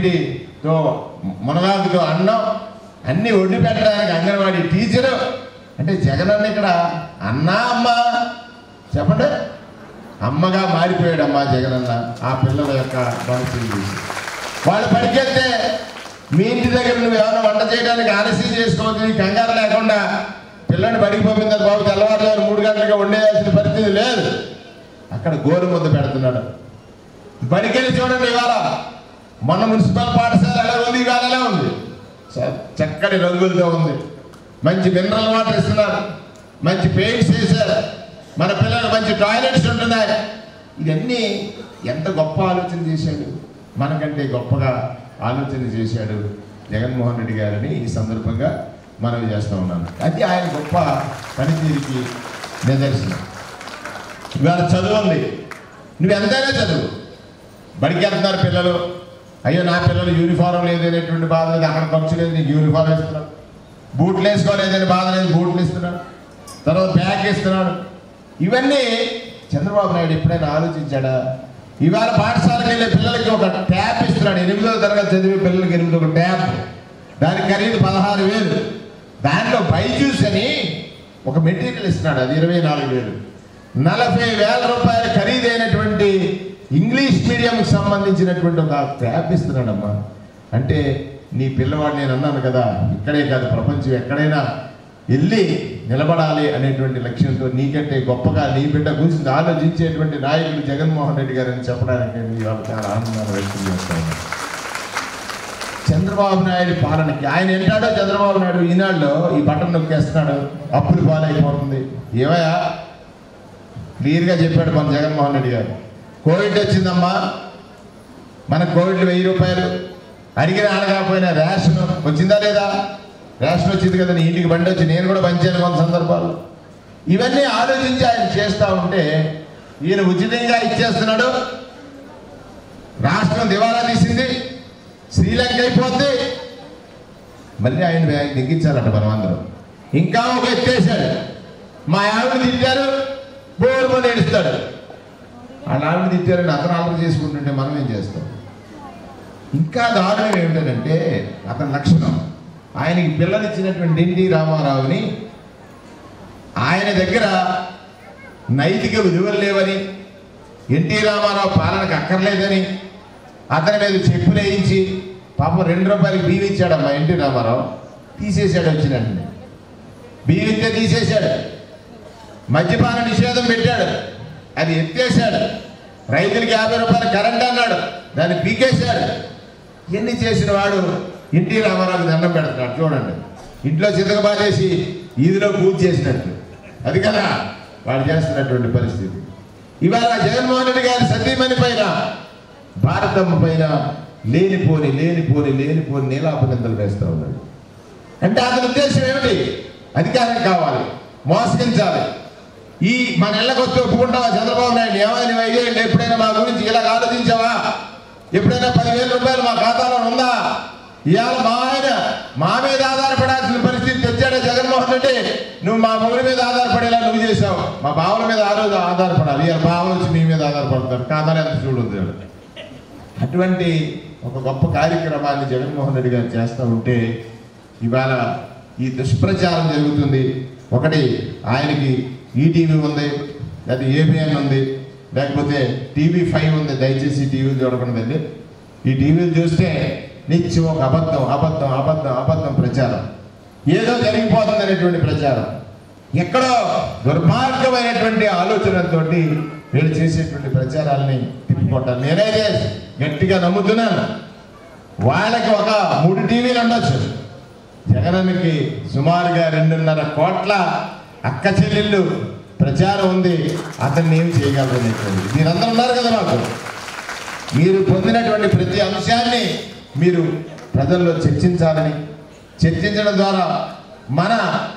మునగపిండితో మునగాకుతో అన్నం అన్నీ వండి పెట్టడానికి అంగన్వాడీ టీచరు అంటే జగన్ అన్న ఇక్కడ అన్నా అమ్మ చెప్పండి అమ్మగా మారిపోయాడమ్మా జగన్ అన్న ఆ పిల్లల యొక్క మనసుని చూసి వాళ్ళు పడికెళ్తే మీ ఇంటి దగ్గర నువ్వు ఏమైనా వంట చేయడానికి ఆలస్యం చేసుకోవద్దు నీ కంగారు లేకుండా పిల్లని బడికి పంపిందని బాబు తెల్లవారుజాము మూడు గంటలుగా వండేయాల్సిన పరిస్థితి లేదు అక్కడ గోరు ముద్ద పెడుతున్నాడు బడికెళ్ళి చూడండి ఇవాళ మొన్న మున్సిపల్ పాఠశాల ఎలా ఉంది ఇవాళ ఎలా ఉంది చ- చక్కటి రంగులతో ఉంది మంచి మినరల్ వాటర్ ఇస్తున్నారు మంచి పెయింట్స్ వేశారు మన పిల్లలకు మంచి టాయిలెట్స్ ఉంటున్నాయి ఇవన్నీ ఎంత గొప్ప ఆలోచన చేశాడు మనకంటే గొప్పగా ఆలోచన చేశాడు జగన్మోహన్ రెడ్డి గారని ఈ సందర్భంగా మనవి చేస్తూ ఉన్నాను అది ఆయన గొప్ప పనితీరుకి నిదర్శనం ఇవాళ చదువు ఉంది నువ్వు ఎంతైనా చదువు బడికి వెళ్తున్నారు పిల్లలు అయ్యో నా పిల్లలు యూనిఫారం లేదు అనేటువంటి బాధ లేదు అక్కడ ఖర్చు లేదు నీకు యూనిఫారం ఇస్తున్నాడు బూట్లు వేసుకోలేదని బాధ లేదు బూట్లు ఇస్తున్నాడు తర్వాత బ్యాగ్ ఇస్తున్నాడు ఇవన్నీ చంద్రబాబు నాయుడు ఎప్పుడైనా ఆలోచించాడా ఇవాళ పాఠశాలకు వెళ్ళే పిల్లలకి ఒక ట్యాబ్ ఇస్తున్నాడు ఎనిమిదో తరగతి చదివే పిల్లలకి ఎనిమిది ఒక ట్యాబ్ దాని ఖరీదు పదహారు వేలు దాంట్లో బైజూస్ అని ఒక మెటీరియల్ ఇస్తున్నాడు అది ఇరవై నాలుగు వేలు నలభై వేల రూపాయల ఖరీదైనటువంటి ఇంగ్లీష్ మీడియంకి సంబంధించినటువంటి ఒక ట్యాబ్ ఇస్తున్నాడమ్మా అంటే నీ పిల్లవాడు నేను అన్నాను కదా ఇక్కడే కాదు ప్రపంచం ఎక్కడైనా వెళ్ళి నిలబడాలి అనేటువంటి లక్ష్యంతో నీకంటే గొప్పగా నీ బిడ్డ గురించి ఆలోచించేటువంటి నాయకుడు జగన్మోహన్ రెడ్డి గారని చెప్పడానికి నేను ఇవాళ చాలా ఆనందాన్ని వ్యక్తం చేస్తాను చంద్రబాబు నాయుడు పాలనకి ఆయన ఏంటాడో చంద్రబాబు నాయుడు ఈనాడులో ఈ బటన్ నొక్కేస్తున్నాడు అప్పులు పాలైపోతుంది ఏమయ్యా క్లియర్గా చెప్పాడు మన జగన్మోహన్ రెడ్డి గారు కోవిడ్ వచ్చిందమ్మా మన కోవిడ్ వెయ్యి రూపాయలు అడిగిన అడగకపోయినా రేషన్ వచ్చిందా లేదా రేషన్ వచ్చింది కదా నీ ఇంటికి బండి వచ్చి నేను కూడా పంచాను కొంత సందర్భాల్లో ఇవన్నీ ఆలోచించి ఆయన చేస్తూ ఉంటే ఈయన ఉచితంగా ఇచ్చేస్తున్నాడు రాష్ట్రం దివాలా తీసింది శ్రీలంక అయిపోద్ది మళ్ళీ ఆయన బ్యాగ్ దిగ్గించాలట మనం అందరం ఇంకా ఒక ఎత్తేసాడు మా ఆవిడ తిట్టారు బోరు పని ఏడుస్తాడు వాళ్ళ ఆవిడ తిట్టారని అతను ఆలోచన చేసుకుంటుంటే మనం ఏం చేస్తాం ఇంకా దారుణం ఏమిటంటే అతని లక్షణం ఆయనకి పిల్లనిచ్చినటువంటి ఎన్టీ రామారావుని ఆయన దగ్గర నైతిక విలువలు లేవని ఎన్టీ రామారావు పాలనకు అక్కర్లేదని అతని మీద చెప్పులు వేయించి పాపం రెండు రూపాయలకి బియ్యం ఇచ్చాడమ్మా ఎన్టీ రామారావు తీసేశాడు వచ్చినట్టు బియ్యం ఇస్తే తీసేశాడు మద్యపాన నిషేధం పెట్టాడు అది ఎత్తేసాడు రైతులకి యాభై రూపాయలు కరెంట్ అన్నాడు దాన్ని పీకేశాడు ఎన్ని చేసిన వాడు ఎన్టీ రామారావుకి దండం పెడుతున్నాడు చూడండి ఇంట్లో చితక బాధేసి ఈదిలో పూజ చేసినట్టు అది కదా వాడు చేస్తున్నటువంటి పరిస్థితి ఇవాళ జగన్మోహన్ రెడ్డి గారి సతీమణి పైన భారతమ్మ పైన లేనిపోని లేనిపోని లేనిపోని నీలాపనిందలు వేస్తూ ఉన్నాడు అంటే అతని ఉద్దేశం ఏమిటి అధికారం కావాలి మోసగించాలి ఈ మన ఇళ్ళకి వస్తే ఒప్పుకుంటావా చంద్రబాబు నాయుడు ఏమైనా నువ్వు అయ్యేయండి ఎప్పుడైనా మా గురించి ఇలా ఆలోచించావా ఎప్పుడైనా పదివేల రూపాయలు మా ఖాతాలో ఉందా ఇవాళ మా ఆయన మా మీద ఆధారపడాల్సిన పరిస్థితి తెచ్చాడే జగన్మోహన్ రెడ్డి నువ్వు మా మొగుడి మీద ఆధారపడేలా నువ్వు చేసావు మా బావుల మీద ఆ రోజు ఆధారపడాలి ఇవాళ బావులు వచ్చి మీ మీద ఆధారపడతారు ఖాతాలో ఎంత చూడొద్దు అటువంటి ఒక గొప్ప కార్యక్రమాన్ని జగన్మోహన్ రెడ్డి గారు చేస్తూ ఉంటే ఇవాళ ఈ దుష్ప్రచారం జరుగుతుంది ఒకటి ఆయనకి ఈటీవీ ఉంది లేదా ఏబిఎన్ ఉంది లేకపోతే టీవీ ఫైవ్ ఉంది దయచేసి టీవీ చూడకుండా ఈ టీవీలు చూస్తే నిత్యం ఒక అబద్ధం అబద్ధం అబద్ధం అబద్ధం ప్రచారం ఏదో జరిగిపోతుంది అనేటువంటి ప్రచారం ఎక్కడో దుర్మార్గమైనటువంటి ఆలోచనలతోటి వీళ్ళు చేసేటువంటి ప్రచారాలని తిప్పికొట్టాలి నేనైతే గట్టిగా నమ్ముతున్నాను వాళ్ళకి ఒక మూడు టీవీలు ఉండొచ్చు జగనన్నకి సుమారుగా రెండున్నర కోట్ల అక్క చెల్లెళ్ళు ప్రచారం ఉంది అతన్ని ఏమి చేయగలరు అనేటువంటి మీరందరూ ఉన్నారు కదా మాకు మీరు పొందినటువంటి ప్రతి అంశాన్ని మీరు ప్రజల్లో చర్చించాలని చర్చించడం ద్వారా మన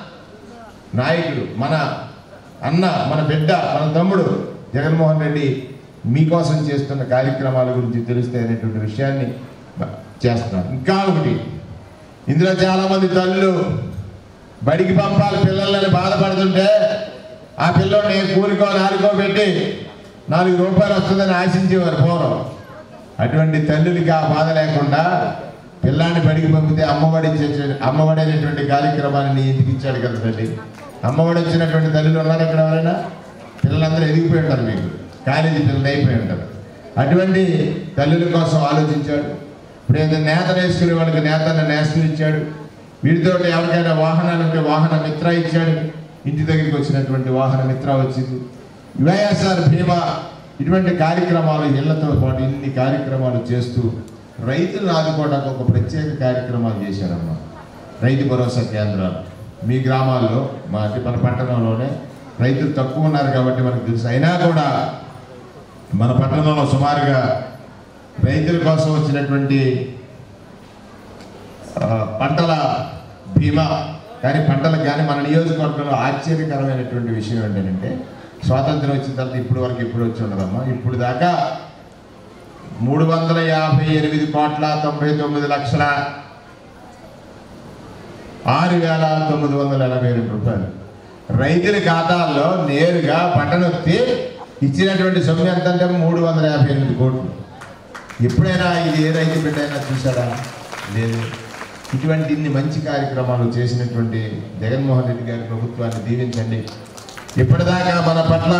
నాయకుడు మన అన్న మన బిడ్డ మన తమ్ముడు జగన్మోహన్ రెడ్డి మీకోసం చేస్తున్న కార్యక్రమాల గురించి తెలుస్తాయి అనేటువంటి విషయాన్ని చేస్తున్నారు ఇంకా ఒకటి ఇందులో చాలామంది తల్లులు బడికి పంపాలి పిల్లలని బాధపడుతుంటే ఆ పిల్లోడిని కూలికో నాలుగో పెట్టి నాలుగు రూపాయలు వస్తుందని ఆశించేవారు పూర్వం అటువంటి తల్లులకి ఆ బాధ లేకుండా పిల్లాన్ని బడికి పంపితే అమ్మఒడి ఇచ్చే అమ్మఒడి అనేటువంటి కార్యక్రమాన్ని నీ ఇంటికి ఇచ్చాడు కదా తల్లి అమ్మఒడి వచ్చినటువంటి తల్లులు ఉన్నారు ఇక్కడ ఎవరైనా పిల్లలందరూ ఎదిగిపోయి ఉంటారు మీకు కాలేజీ పిల్లలు అయిపోయి ఉంటారు అటువంటి తల్లుల కోసం ఆలోచించాడు ఇప్పుడు ఏదైనా నేత నేసుకునే వాళ్ళకి నేతన్న నేస్తం ఇచ్చాడు వీటితో ఎవరికైనా వాహనాలు ఉంటే వాహన మిత్ర ఇచ్చాడు ఇంటి దగ్గరికి వచ్చినటువంటి వాహన మిత్ర వచ్చింది వైఎస్ఆర్ బీమా ఇటువంటి కార్యక్రమాలు ఇళ్లతో పాటు ఇన్ని కార్యక్రమాలు చేస్తూ రైతులను ఆదుకోవడానికి ఒక ప్రత్యేక కార్యక్రమాలు చేశారమ్మా రైతు భరోసా కేంద్రాలు మీ గ్రామాల్లో మా మన పట్టణంలోనే రైతులు తక్కువ ఉన్నారు కాబట్టి మనకు తెలుసు అయినా కూడా మన పట్టణంలో సుమారుగా రైతుల కోసం వచ్చినటువంటి ఆ, పంటల బీమా కానీ పంటలకు కానీ మన నియోజకవర్గంలో ఆశ్చర్యకరమైనటువంటి విషయం ఏంటంటే స్వాతంత్రం వచ్చిన తర్వాత ఇప్పుడు వరకు ఇప్పుడు వచ్చి ఉండదమ్మా ఇప్పుడు దాకా మూడు వందల యాభై ఎనిమిది కోట్ల తొంభై తొమ్మిది లక్షల ఆరు వేల తొమ్మిది వందల ఎనభై రెండు రూపాయలు రైతుల ఖాతాల్లో నేరుగా పట్టణొత్తి ఇచ్చినటువంటి సొమ్ము ఎంత అంటే మూడు వందల యాభై ఎనిమిది కోట్లు ఎప్పుడైనా ఇది ఏ రైతు బిడ్డ అయినా చూసాడా లేదు ఇటువంటి ఇన్ని మంచి కార్యక్రమాలు చేసినటువంటి జగన్మోహన్ రెడ్డి గారి ప్రభుత్వాన్ని దీవించండి ఇప్పటిదాకా మన పట్ల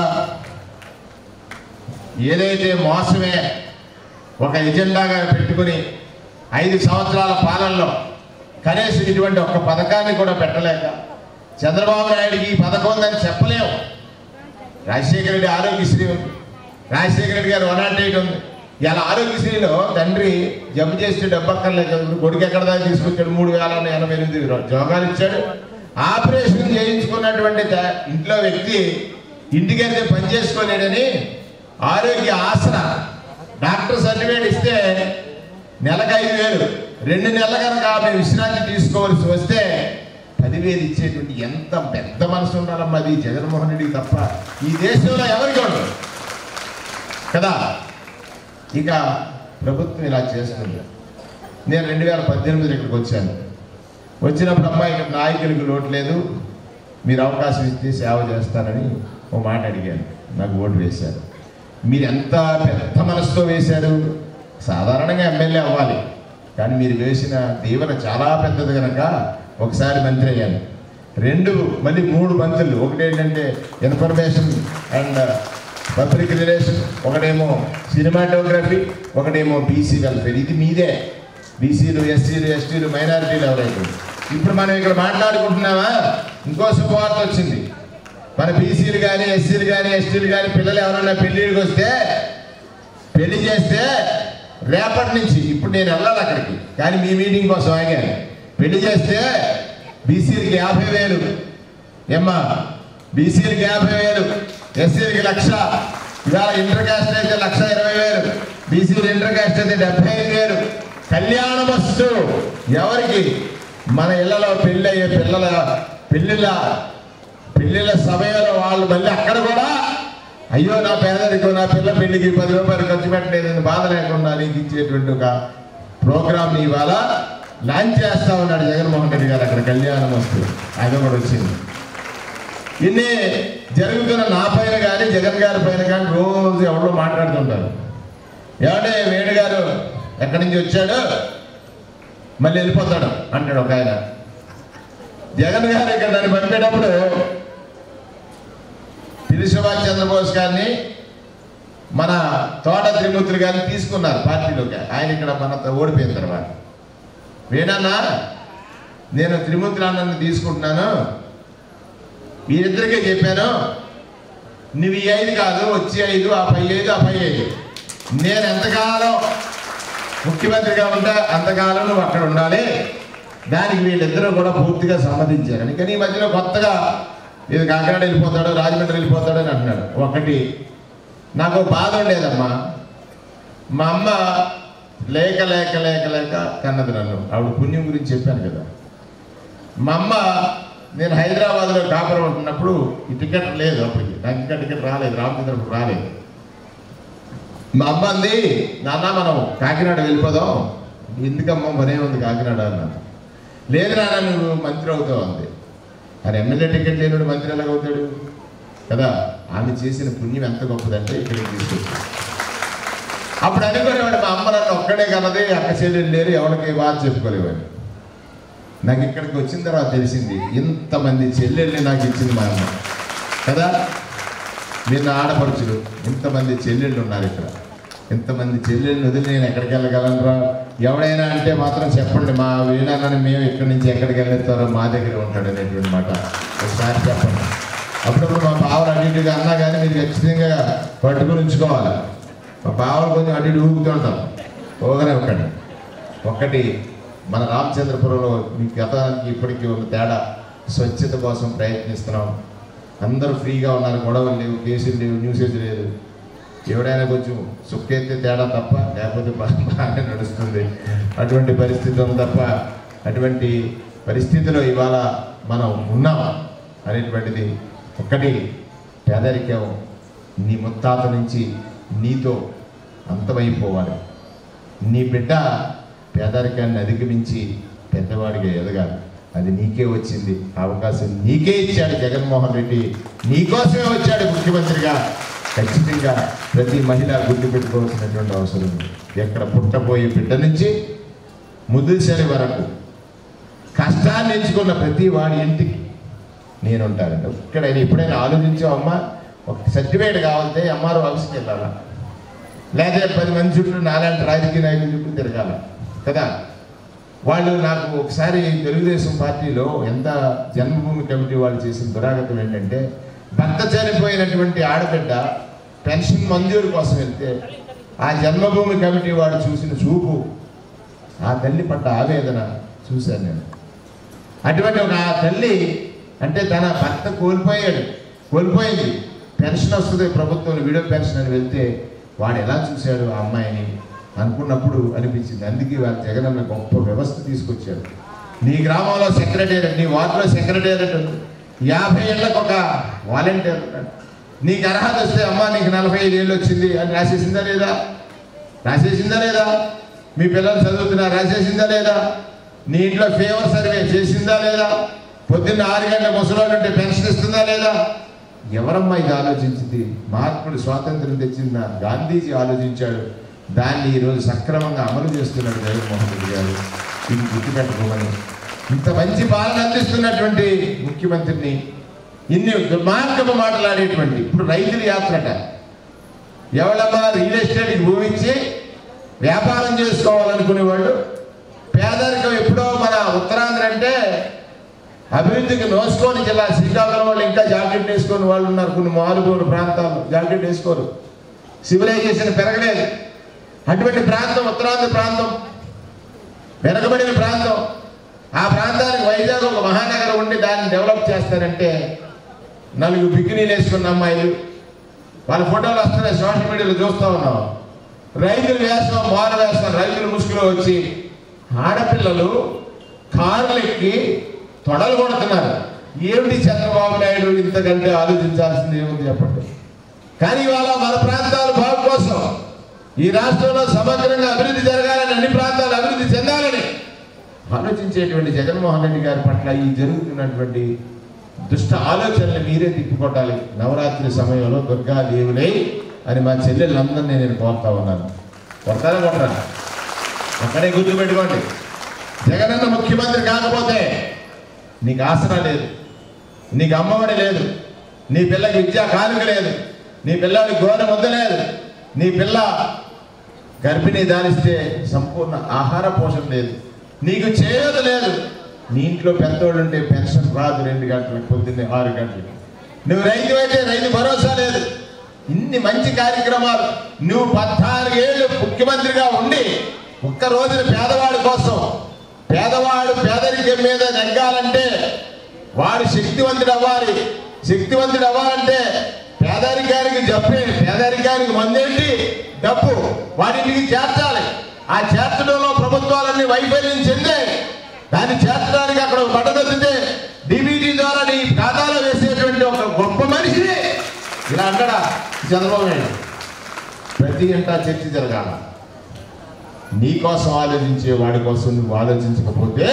ఏదైతే మోసమే ఒక ఎజెండాగా పెట్టుకుని ఐదు సంవత్సరాల పాలనలో కనీసం ఇటువంటి ఒక్క పథకాన్ని కూడా పెట్టలేక చంద్రబాబు నాయుడికి ఈ పథకం ఉందని చెప్పలేము రాజశేఖర రెడ్డి ఆరోగ్యశ్రీ ఉంది రాజశేఖర రెడ్డి గారు వన్ నాట్ ఎయిట్ ఉంది ఇలా ఆరోగ్యశ్రీలో తండ్రి జబ్బు చేస్తే డబ్బక్కర్లేదు కొడుకు ఎక్కడ దాకా తీసుకొచ్చాడు మూడు వేల ఎనభై ఎనిమిది జోగాలు ఇచ్చాడు ఆపరేషన్ చేయించుకున్నటువంటి త- ఇంట్లో వ్యక్తి ఇంటికి వెళ్తే పని చేసుకోలేడని ఆరోగ్య ఆసన డాక్టర్ సర్టిఫికేట్ ఇస్తే నెలకు ఐదు వేలు రెండు నెలల కనుక ఆమె విశ్రాంతి తీసుకోవాల్సి వస్తే పదివేలు ఇచ్చేటువంటి ఎంత పెద్ద మనసు ఉండాలమ్మా అది జగన్మోహన్ రెడ్డికి తప్ప ఈ దేశంలో ఎవరికి ఉండదు కదా ఇక ప్రభుత్వం ఇలా చేస్తుంది నేను రెండు వేల పద్దెనిమిదిలో ఇక్కడికి వచ్చాను వచ్చినప్పుడు అమ్మా ఇక్కడ నాయకులకు లోటు లేదు మీరు అవకాశం ఇస్తే సేవ చేస్తానని ఓ మాట అడిగాను నాకు ఓటు వేశారు మీరు ఎంత పెద్ద మనసుతో వేశారు సాధారణంగా ఎమ్మెల్యే అవ్వాలి కానీ మీరు వేసిన దీవెన చాలా పెద్దది కనుక ఒకసారి మంత్రి అయ్యాను రెండు మళ్ళీ మూడు మంత్రులు ఒకటి ఏంటంటే ఇన్ఫర్మేషన్ అండ్ పబ్లిక్ రిలేషన్ ఒకటేమో సినిమాటోగ్రఫీ ఒకటేమో బీసీ వెల్ఫేర్ ఇది మీదే బీసీలు ఎస్సీలు ఎస్టీలు మైనారిటీలు ఎవరైతే ఇప్పుడు మనం ఇక్కడ మాట్లాడుకుంటున్నామా ఇంకో శుభవార్త వచ్చింది మన బీసీలు కానీ ఎస్సీలు కానీ ఎస్టీలు కానీ పిల్లలు ఎవరన్నా పెళ్ళిళ్ళకి వస్తే పెళ్లి చేస్తే రేపటి నుంచి ఇప్పుడు నేను వెళ్ళాలి అక్కడికి కానీ మీ మీటింగ్ కోసం ఆగాను పెళ్లి చేస్తే బీసీలకి యాభై వేలు ఏమ్మా బీసీలకి యాభై వేలు ఎస్సీలకి లక్ష ఇవాళ ఇంటర్ కాస్ట్ అయితే లక్ష ఇరవై వేలు బీసీలు ఇంటర్ కాస్ట్ అయితే డెబ్బై ఐదు వేలు కళ్యాణ వస్తు ఎవరికి మన ఇళ్లలో పెళ్ళి అయ్యే పిల్లల పెళ్ళిళ్ళ పెళ్ళిళ్ళ సమయంలో వాళ్ళు మళ్ళీ అక్కడ కూడా అయ్యో నా పేదరికం నా పిల్ల పెళ్లికి పది రూపాయలు ఖర్చు పెట్టలేదని బాధ లేకుండా నీకు ఇచ్చేటువంటి ఒక ప్రోగ్రామ్ ఇవాళ లాంచ్ చేస్తా ఉన్నాడు జగన్మోహన్ రెడ్డి గారు అక్కడ కళ్యాణం వస్తు అది కూడా వచ్చింది ఇన్ని జరుగుతున్న నా పైన కానీ జగన్ గారి పైన కానీ రోజు ఎవరో మాట్లాడుతుంటారు ఏమంటే వేణు గారు ఎక్కడి నుంచి వచ్చాడు మళ్ళీ వెళ్ళిపోతాడు అంటాడు ఒక ఆయన జగన్ గారు ఇక్కడ నన్ను పంపేటప్పుడు పిల్లి సుభాష్ చంద్రబోస్ గారిని మన తోట త్రిమూర్తులు గారిని తీసుకున్నారు పార్టీలోకి ఆయన ఇక్కడ మన ఓడిపోయిన తర్వాత వేణన్నా నేను త్రిమూర్తులు అన్నని తీసుకుంటున్నాను మీరిద్దరికే చెప్పాను నువ్వు ఈ ఐదు కాదు వచ్చే ఐదు ఆ పై ఐదు ఆ పై ఐదు నేను ఎంతకాలం ముఖ్యమంత్రిగా ఉంటే అంతకాలం నువ్వు అక్కడ ఉండాలి దానికి వీళ్ళిద్దరూ కూడా పూర్తిగా సమ్మతించారు కానీ ఈ మధ్యలో కొత్తగా ఇది కాకినాడ వెళ్ళిపోతాడు రాజమండ్రి వెళ్ళిపోతాడు అని అంటున్నాడు ఒకటి నాకు బాధ ఉండేదమ్మా మా అమ్మ లేక లేక లేక లేక కన్నది నన్ను ఆవిడ పుణ్యం గురించి చెప్పాను కదా మా అమ్మ నేను హైదరాబాద్లో కాపురం ఉంటున్నప్పుడు ఈ టికెట్ లేదు అప్పటికి నాకు ఇంకా టికెట్ రాలేదు రామచంద్రపురం రాలేదు మా అమ్మ అంది నాన్న మనం కాకినాడ వెళ్ళిపోదాం ఎందుకమ్మా మరే ఉంది కాకినాడ అన్నాను లేదు నాన్న నువ్వు మంత్రి అవుతావు అంది అది ఎమ్మెల్యే టికెట్ లేనివాడు మంత్రి ఎలాగవుతాడు కదా ఆమె చేసిన పుణ్యం ఎంత గొప్పదంటే ఇక్కడికి తీసుకొచ్చింది అప్పుడు అనుకునేవాడు మా అమ్మ నన్ను ఒక్కడే కన్నది అక్క చెల్లెలు లేరు ఎవరికి బాధ చెప్పుకోలేవాడు నాకు ఇక్కడికి వచ్చిన తర్వాత తెలిసింది ఇంతమంది చెల్లెల్ని నాకు ఇచ్చింది మా అమ్మ కదా నిన్న ఆడపడుచులు ఇంతమంది చెల్లెళ్ళు ఉన్నారు ఇక్కడ ఇంతమంది చెల్లెళ్ళు వదిలి నేను ఎక్కడికి వెళ్ళగలనురా ఎవడైనా అంటే మాత్రం చెప్పండి మా వీణాన్ని మేము ఇక్కడి నుంచి ఎక్కడికి వెళ్ళేస్తారో మా దగ్గర ఉంటాడు అనేటువంటి మాట ఒకసారి చెప్పండి అప్పుడప్పుడు మా బావలు అటు ఇటుగా అన్నా కానీ మీరు ఖచ్చితంగా పట్టుకుని ఉంచుకోవాలి మా బావలు కొంచెం అటు ఇటు ఊపుతుంటాం పోగానే ఒక్కటి ఒక్కటి మన రామచంద్రపురంలో మీ గతానికి ఇప్పటికీ ఉన్న తేడా స్వచ్ఛత కోసం ప్రయత్నిస్తున్నాం అందరూ ఫ్రీగా ఉన్నారు గొడవలు లేవు కేసులు లేవు న్యూసెస్ లేదు ఎవడైనా కొంచెం సుక్కెత్తే తేడా తప్ప లేకపోతే బా- బాగానే నడుస్తుంది అటువంటి పరిస్థితి ఉంది తప్ప అటువంటి పరిస్థితిలో ఇవాళ మనం ఉన్నాం అనేటువంటిది ఒక్కటి పేదరికం నీ ముత్తాత నుంచి నీతో అంతమైపోవాలి నీ బిడ్డ పేదరికాన్ని అధిగమించి పెద్దవాడిగా ఎదగాలి అది నీకే వచ్చింది ఆ అవకాశం నీకే ఇచ్చాడు జగన్మోహన్ రెడ్డి నీకోసమే వచ్చాడు ముఖ్యమంత్రిగా ఖచ్చితంగా ప్రతి మహిళ గుర్తు పెట్టుకోవాల్సినటువంటి అవసరం ఉంది ఎక్కడ పుట్టబోయే బిడ్డ నుంచి ముద్దుసరి వరకు కష్టాన్ని ఎంచుకున్న ప్రతి వాడి ఇంటికి నేను ఉంటానండి ఎక్కడైనా ఎప్పుడైనా ఆలోచించావు అమ్మ ఒక సర్టిఫికేట్ కావాలంటే ఎంఆర్ఓ ఆఫీస్కి వెళ్ళాలా లేదా పది మంది చుట్టూ నాలాంటి రాజకీయ నాయకుల చుట్టూ తిరగాల కదా వాళ్ళు నాకు ఒకసారి తెలుగుదేశం పార్టీలో ఎంత జన్మభూమి కమిటీ వాళ్ళు చేసిన దురాగతం ఏంటంటే భర్త చనిపోయినటువంటి ఆడబిడ్డ పెన్షన్ మంజూరు కోసం వెళ్తే ఆ జన్మభూమి కమిటీ వాడు చూసిన చూపు ఆ తల్లి పడ్డ ఆవేదన చూశాను నేను అటువంటి ఒక ఆ తల్లి అంటే తన భర్త కోల్పోయాడు కోల్పోయింది పెన్షన్ వస్తుంది ప్రభుత్వం విడో పెన్షన్ అని వెళ్తే వాడు ఎలా చూశాడు ఆ అమ్మాయిని అనుకున్నప్పుడు అనిపించింది అందుకే వాళ్ళ జగనన్న గొప్ప వ్యవస్థ తీసుకొచ్చాడు నీ గ్రామంలో సెక్రటేరియట్ నీ వార్డులో సెక్రటేరియట్ ఉంది యాభై ఏళ్ళకు ఒక వాలంటీర్ ఉన్నాడు నీకు అర్హత వస్తే అమ్మా నీకు నలభై ఐదు ఏళ్ళు వచ్చింది అని రాసేసిందా లేదా రాసేసిందా లేదా మీ పిల్లలు చదువుతున్నా రాసేసిందా లేదా నీ ఇంట్లో ఫేవర్ సర్వే చేసిందా లేదా పొద్దున్న ఆరు గంటల ముసలోడు ఉంటే పెన్షన్ ఇస్తుందా లేదా ఎవరమ్మా ఇది ఆలోచించింది మహాత్ముడు స్వాతంత్రం తెచ్చిన గాంధీజీ ఆలోచించాడు దాన్ని ఈరోజు సక్రమంగా అమలు చేస్తున్నాడు జగన్మోహన్ రెడ్డి గారు ఇది గుర్తుపెట్టుకోమని ఇంత మంచి పాలన అందిస్తున్నటువంటి ముఖ్యమంత్రిని ఇన్ని దుర్మార్గపు మాట్లాడేటువంటి ఇప్పుడు రైతుల యాత్రట ఎవడమ్మా రియల్ ఎస్టేట్కి భూమి ఇచ్చి వ్యాపారం చేసుకోవాలనుకునే వాళ్ళు పేదరికం ఎప్పుడో మన ఉత్తరాంధ్ర అంటే అభివృద్ధికి నోసుకొని జిల్లా శ్రీకాకుళం వాళ్ళు ఇంకా జాకెట్ వేసుకొని వాళ్ళు ఉన్నారు కొన్ని మారుమూల ప్రాంతాలు జాకెట్ వేసుకోరు సివిలైజేషన్ పెరగలేదు అటువంటి ప్రాంతం ఉత్తరాంధ్ర ప్రాంతం వెనకబడిన ప్రాంతం ఆ ప్రాంతానికి వైజాగ్ ఒక మహానగరం ఉండి దాన్ని డెవలప్ చేస్తారంటే నలుగురు బికినీలు వేసుకున్న అమ్మాయిలు వాళ్ళ ఫోటోలు వస్తున్నాయి సోషల్ మీడియాలో చూస్తూ ఉన్నాం రైతులు వేస్తాం మారు వేస్తాం రైతులు ముసుగులో వచ్చి ఆడపిల్లలు కార్లు ఎక్కి తొడలు కొడుతున్నారు ఏమిటి చంద్రబాబు నాయుడు ఇంతకంటే ఆలోచించాల్సింది ఏముంది చెప్పండి కానీ ఇవాళ మన ప్రాంతాల బాగు కోసం ఈ రాష్ట్రంలో సమగ్రంగా అభివృద్ధి జరగాలని అన్ని ప్రాంతాలు అభివృద్ధి చెందాలని ఆలోచించేటువంటి జగన్మోహన్ రెడ్డి గారి పట్ల ఈ జరుగుతున్నటువంటి దుష్ట ఆలోచనలు మీరే తిప్పికొట్టాలి నవరాత్రి సమయంలో దుర్గా దేవులై అని మా చెల్లెళ్ళందరినీ నేను కోరుతా ఉన్నాను కొడతారా కొట్టరా అక్కడే గుర్తుపెట్టుకోండి జగనన్న ముఖ్యమంత్రి కాకపోతే నీకు ఆసరా లేదు నీకు అమ్మఒడి లేదు నీ పిల్లకి విద్యా కానుక లేదు నీ పిల్లకి గోర ముద్ద లేదు నీ పిల్ల గర్భిణీ దానిస్తే సంపూర్ణ ఆహార పోషణ లేదు నీకు చేయదు లేదు నీ ఇంట్లో పెద్దోళ్ళు ఉంటే పెన్షన్ రాదు రెండు గంటలకు పొద్దున్నే ఆరు గంటలకు నువ్వు రైతు అయితే రైతు భరోసా లేదు ఇన్ని మంచి కార్యక్రమాలు నువ్వు పద్నాలుగేళ్ళు ముఖ్యమంత్రిగా ఉండి ఒక్క రోజున పేదవాడి కోసం పేదవాడు పేదరికం మీద నెగ్గాలంటే వాడు శక్తివంతుడు అవ్వాలి శక్తివంతుడు అవ్వాలంటే పేదరికానికి జబ్బే పేదరికానికి మందేంటి డబ్బు వాటికి చేర్చాలి ఆ చేర్చడంలో ప్రభుత్వాలన్నీ వైఫల్యం చెందాయి దాన్ని చేర్చడానికి అక్కడ ఒక బటన్ వస్తుంది డిబిటీ ద్వారా నీ ఖాతాలో వేసేటువంటి ఒక గొప్ప మనిషి ఇలా అంటాడా చంద్రబాబు నాయుడు ప్రతి గంట చర్చ జరగాల నీ కోసం ఆలోచించే వాడి కోసం నువ్వు ఆలోచించకపోతే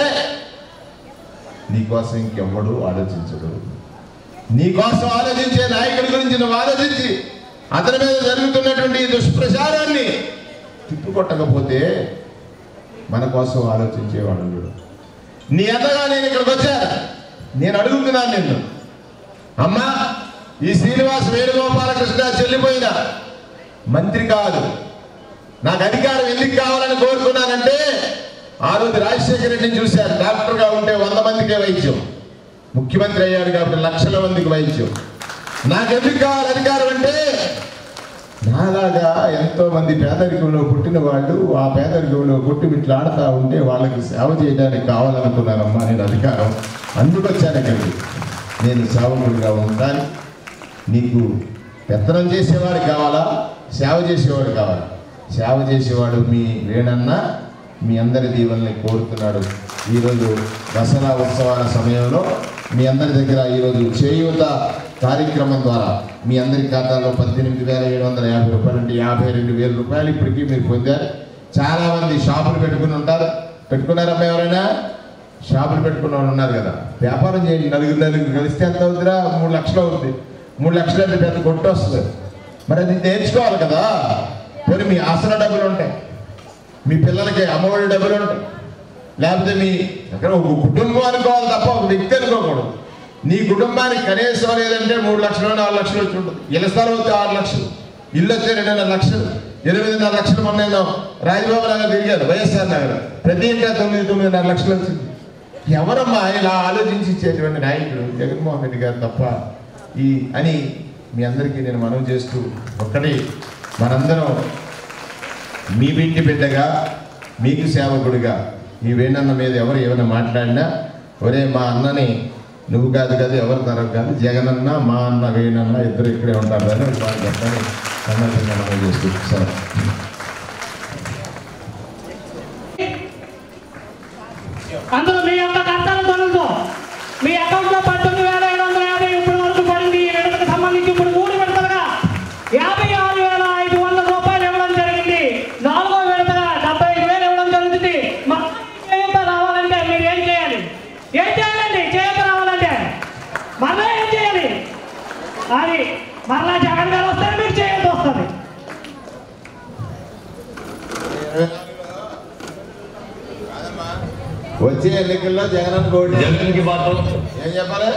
నీ కోసం ఇంకెవ్వడు ఆలోచించడు నీ కోసం ఆలోచించే నాయకుడి గురించి నువ్వు ఆలోచించి అతని మీద జరుగుతున్నటువంటి ఈ దుష్ప్రచారాన్ని తిప్పుకొట్టకపోతే మన కోసం ఆలోచించేవాడు లేడు. నీ అంతగా నేను ఇక్కడికి వచ్చాను నేను అడుగుతున్నాను నిన్ను అమ్మా ఈ శ్రీనివాస్ వేణుగోపాలకృష్ణ చెల్లిపోయిన మంత్రి కాదు నాకు అధికారం ఎందుకు కావాలని కోరుకున్నానంటే ఆ రోజు రాజశేఖర రెడ్డిని చూశాను డాక్టర్గా ఉంటే వంద మందికే వైద్యం ముఖ్యమంత్రి అయ్యాడు కాబట్టి లక్షల మందికి వైద్యం నాకెందుకు కావాలి అధికారం అంటే నాలాగా ఎంతో మంది పేదరికంలో పుట్టిన వాళ్ళు ఆ పేదరికంలో పుట్టి ఇట్లా ఆడుతూ ఉంటే వాళ్ళకి సేవ చేయడానికి కావాలనుకున్నానమ్మా నేను అధికారం అందుకు వచ్చాను ఇక్కడికి నేను సేవకుడిగా ఉంటాను నీకు పెత్తనం చేసేవాడు కావాలా సేవ చేసేవాడు కావాలా సేవ చేసేవాడు మీ వేణన్న మీ అందరి దీవెనని కోరుతున్నాడు ఈరోజు దసరా ఉత్సవాల సమయంలో మీ అందరి దగ్గర ఈరోజు చేయూత కార్యక్రమం ద్వారా మీ అందరి ఖాతాలో పద్దెనిమిది వేల ఏడు వందల యాభై రూపాయలు అంటే యాభై రెండు వేల రూపాయలు ఇప్పటికీ మీరు పొందారు చాలామంది షాపులు పెట్టుకుని ఉంటారు పెట్టుకున్నారమ్మా ఎవరైనా షాపులు పెట్టుకున్న వాళ్ళు ఉన్నారు కదా వ్యాపారం చేయండి నలుగురు నలుగురు కలిస్తే ఎంత అవుతుందిరా మూడు లక్షలు అవుతుంది మూడు లక్షలు అంటే పెద్ద కొట్టు వస్తుంది మరి అది నేర్చుకోవాలి కదా పోనీ మీ ఆసన డబ్బులు ఉంటాయి మీ పిల్లలకి అమ్మఒడి డబ్బులు ఉంటాయి లేకపోతే మీ ఎక్కడ ఒక కుటుంబం అనుకోవాలి తప్ప ఒక వ్యక్తి అనుకోకూడదు నీ కుటుంబానికి కనీసం లేదంటే మూడు లక్షలు నాలుగు లక్షలు వచ్చి ఉంటుంది ఇళ్ళ స్థలం వస్తే ఆరు లక్షలు ఇల్లు వచ్చే రెండున్నర లక్షలు ఎనిమిదిన్నర లక్షలు మొన్న నేను రాజబాబు నగర్ తిరిగాను వైఎస్ఆర్ నగర్ ప్రతి ఇంటా తొమ్మిది తొమ్మిదిన్నర లక్షలు వచ్చింది ఎవరమ్మా ఇలా ఆలోచించి ఇచ్చేటువంటి నాయకుడు జగన్మోహన్ రెడ్డి గారు తప్ప ఈ అని మీ అందరికీ నేను మనవి చేస్తూ ఒక్కటి మనందరం మీ బిడ్డి బిడ్డగా మీకు సేవకుడిగా ఈ వేణన్న మీద ఎవరు ఏమైనా మాట్లాడినా ఒరే మా అన్నని నువ్వు కాదు కదా ఎవరు తరగ కాదు జగనన్న మా అన్న వేణన్న ఇద్దరు ఇక్కడే ఉంటారు అని వాళ్ళు చెప్పని సందర్భంగా మనం చేస్తూ సరే అందులో మీ యొక్క ఖర్చాల పనులతో మీ అకౌంట్ లో పద్దెనిమిది వేల ఏడు వందల యాభై ఇప్పటి వరకు పడింది ఈ విడతకు సంబంధించి ఇప్పుడు మూడు విడతలుగా యాభై ఆరు వేల ఐదు వందల రూపాయలు ఇవ్వడం జరిగింది నాలుగో విడతగా డెబ్బై ఐదు వేలు ఇవ్వడం జరుగుతుంది మన చేయూత రావాలంటే మీరు ఏం చేయాలి ఏం చేయాలండి చేయూత రావాలంటే మరలా ఏం చేయాలి అది మరలా జగన్ గారు వస్తే మీకు చేయూత వస్తుంది వచ్చే ఎన్నికల్లో జగన్ కోటి జగన్ కి బాతో ఏం చెప్పాలి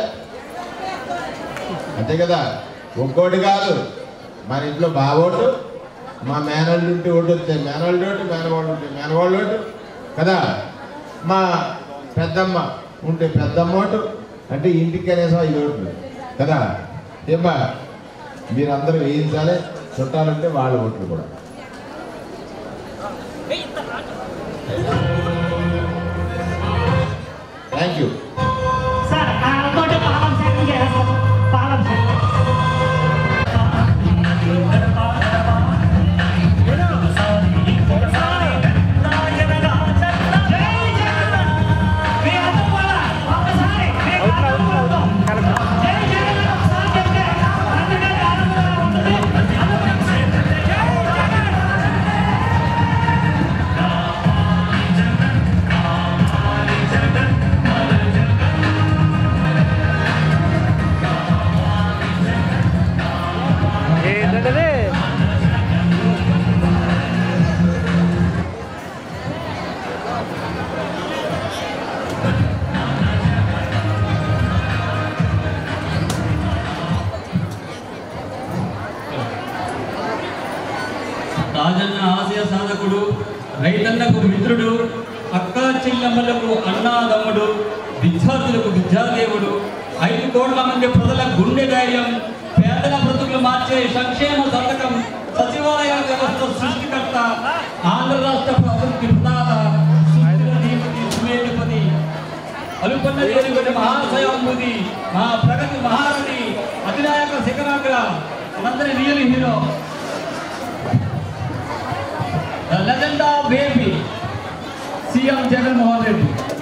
అంతే కదా ఒక్కోటి కాదు మన ఇంట్లో బావోటు మా మేనల్డ్ ఉంటే ఓటు వస్తే మేనల్డ్ ఓటు మేనవాళ్ళు ఉంటే మేనవాళ్ళు ఓటు కదా మా పెద్దమ్మ ఉంటే పెద్దమ్మ ఓటు అంటే ఇంటికి కనీసం ఐదు ఓట్లు కదా ఏమ్మా మీరందరూ వేయించాలి చుట్టాలంటే వాళ్ళ ఓట్లు కూడా థ్యాంక్ యూ సార్ కాళ్ళతోటి పాలం సేకరణ చేస్తాం పాలం సేకరణ రాజన్న ఆశయ సాధకుడు రైతన్నకు మిత్రుడు అక్క చెల్లెమ్మలకు అన్నాదమ్ముడు విద్యార్థులకు విద్యాదేవుడు ఐదు కోట్ల మంది ప్రజల గుండె ధైర్యం పేదల బ్రతుకులు మార్చే సంక్షేమ సంతకం సచివాలయ వ్యవస్థ సృష్టికర్త ఆంధ్ర రాష్ట్ర అభివృద్ధి ప్రదాత సుస్థిర ధీమతి సుమేధిపతి అలుపన్న దేవుడి మహాశయోన్ముది మా ప్రగతి మహారథి అధినాయక శిఖరాగ్ర మనందరి real hero The legend of baby, CM Jagan Mohan Reddy.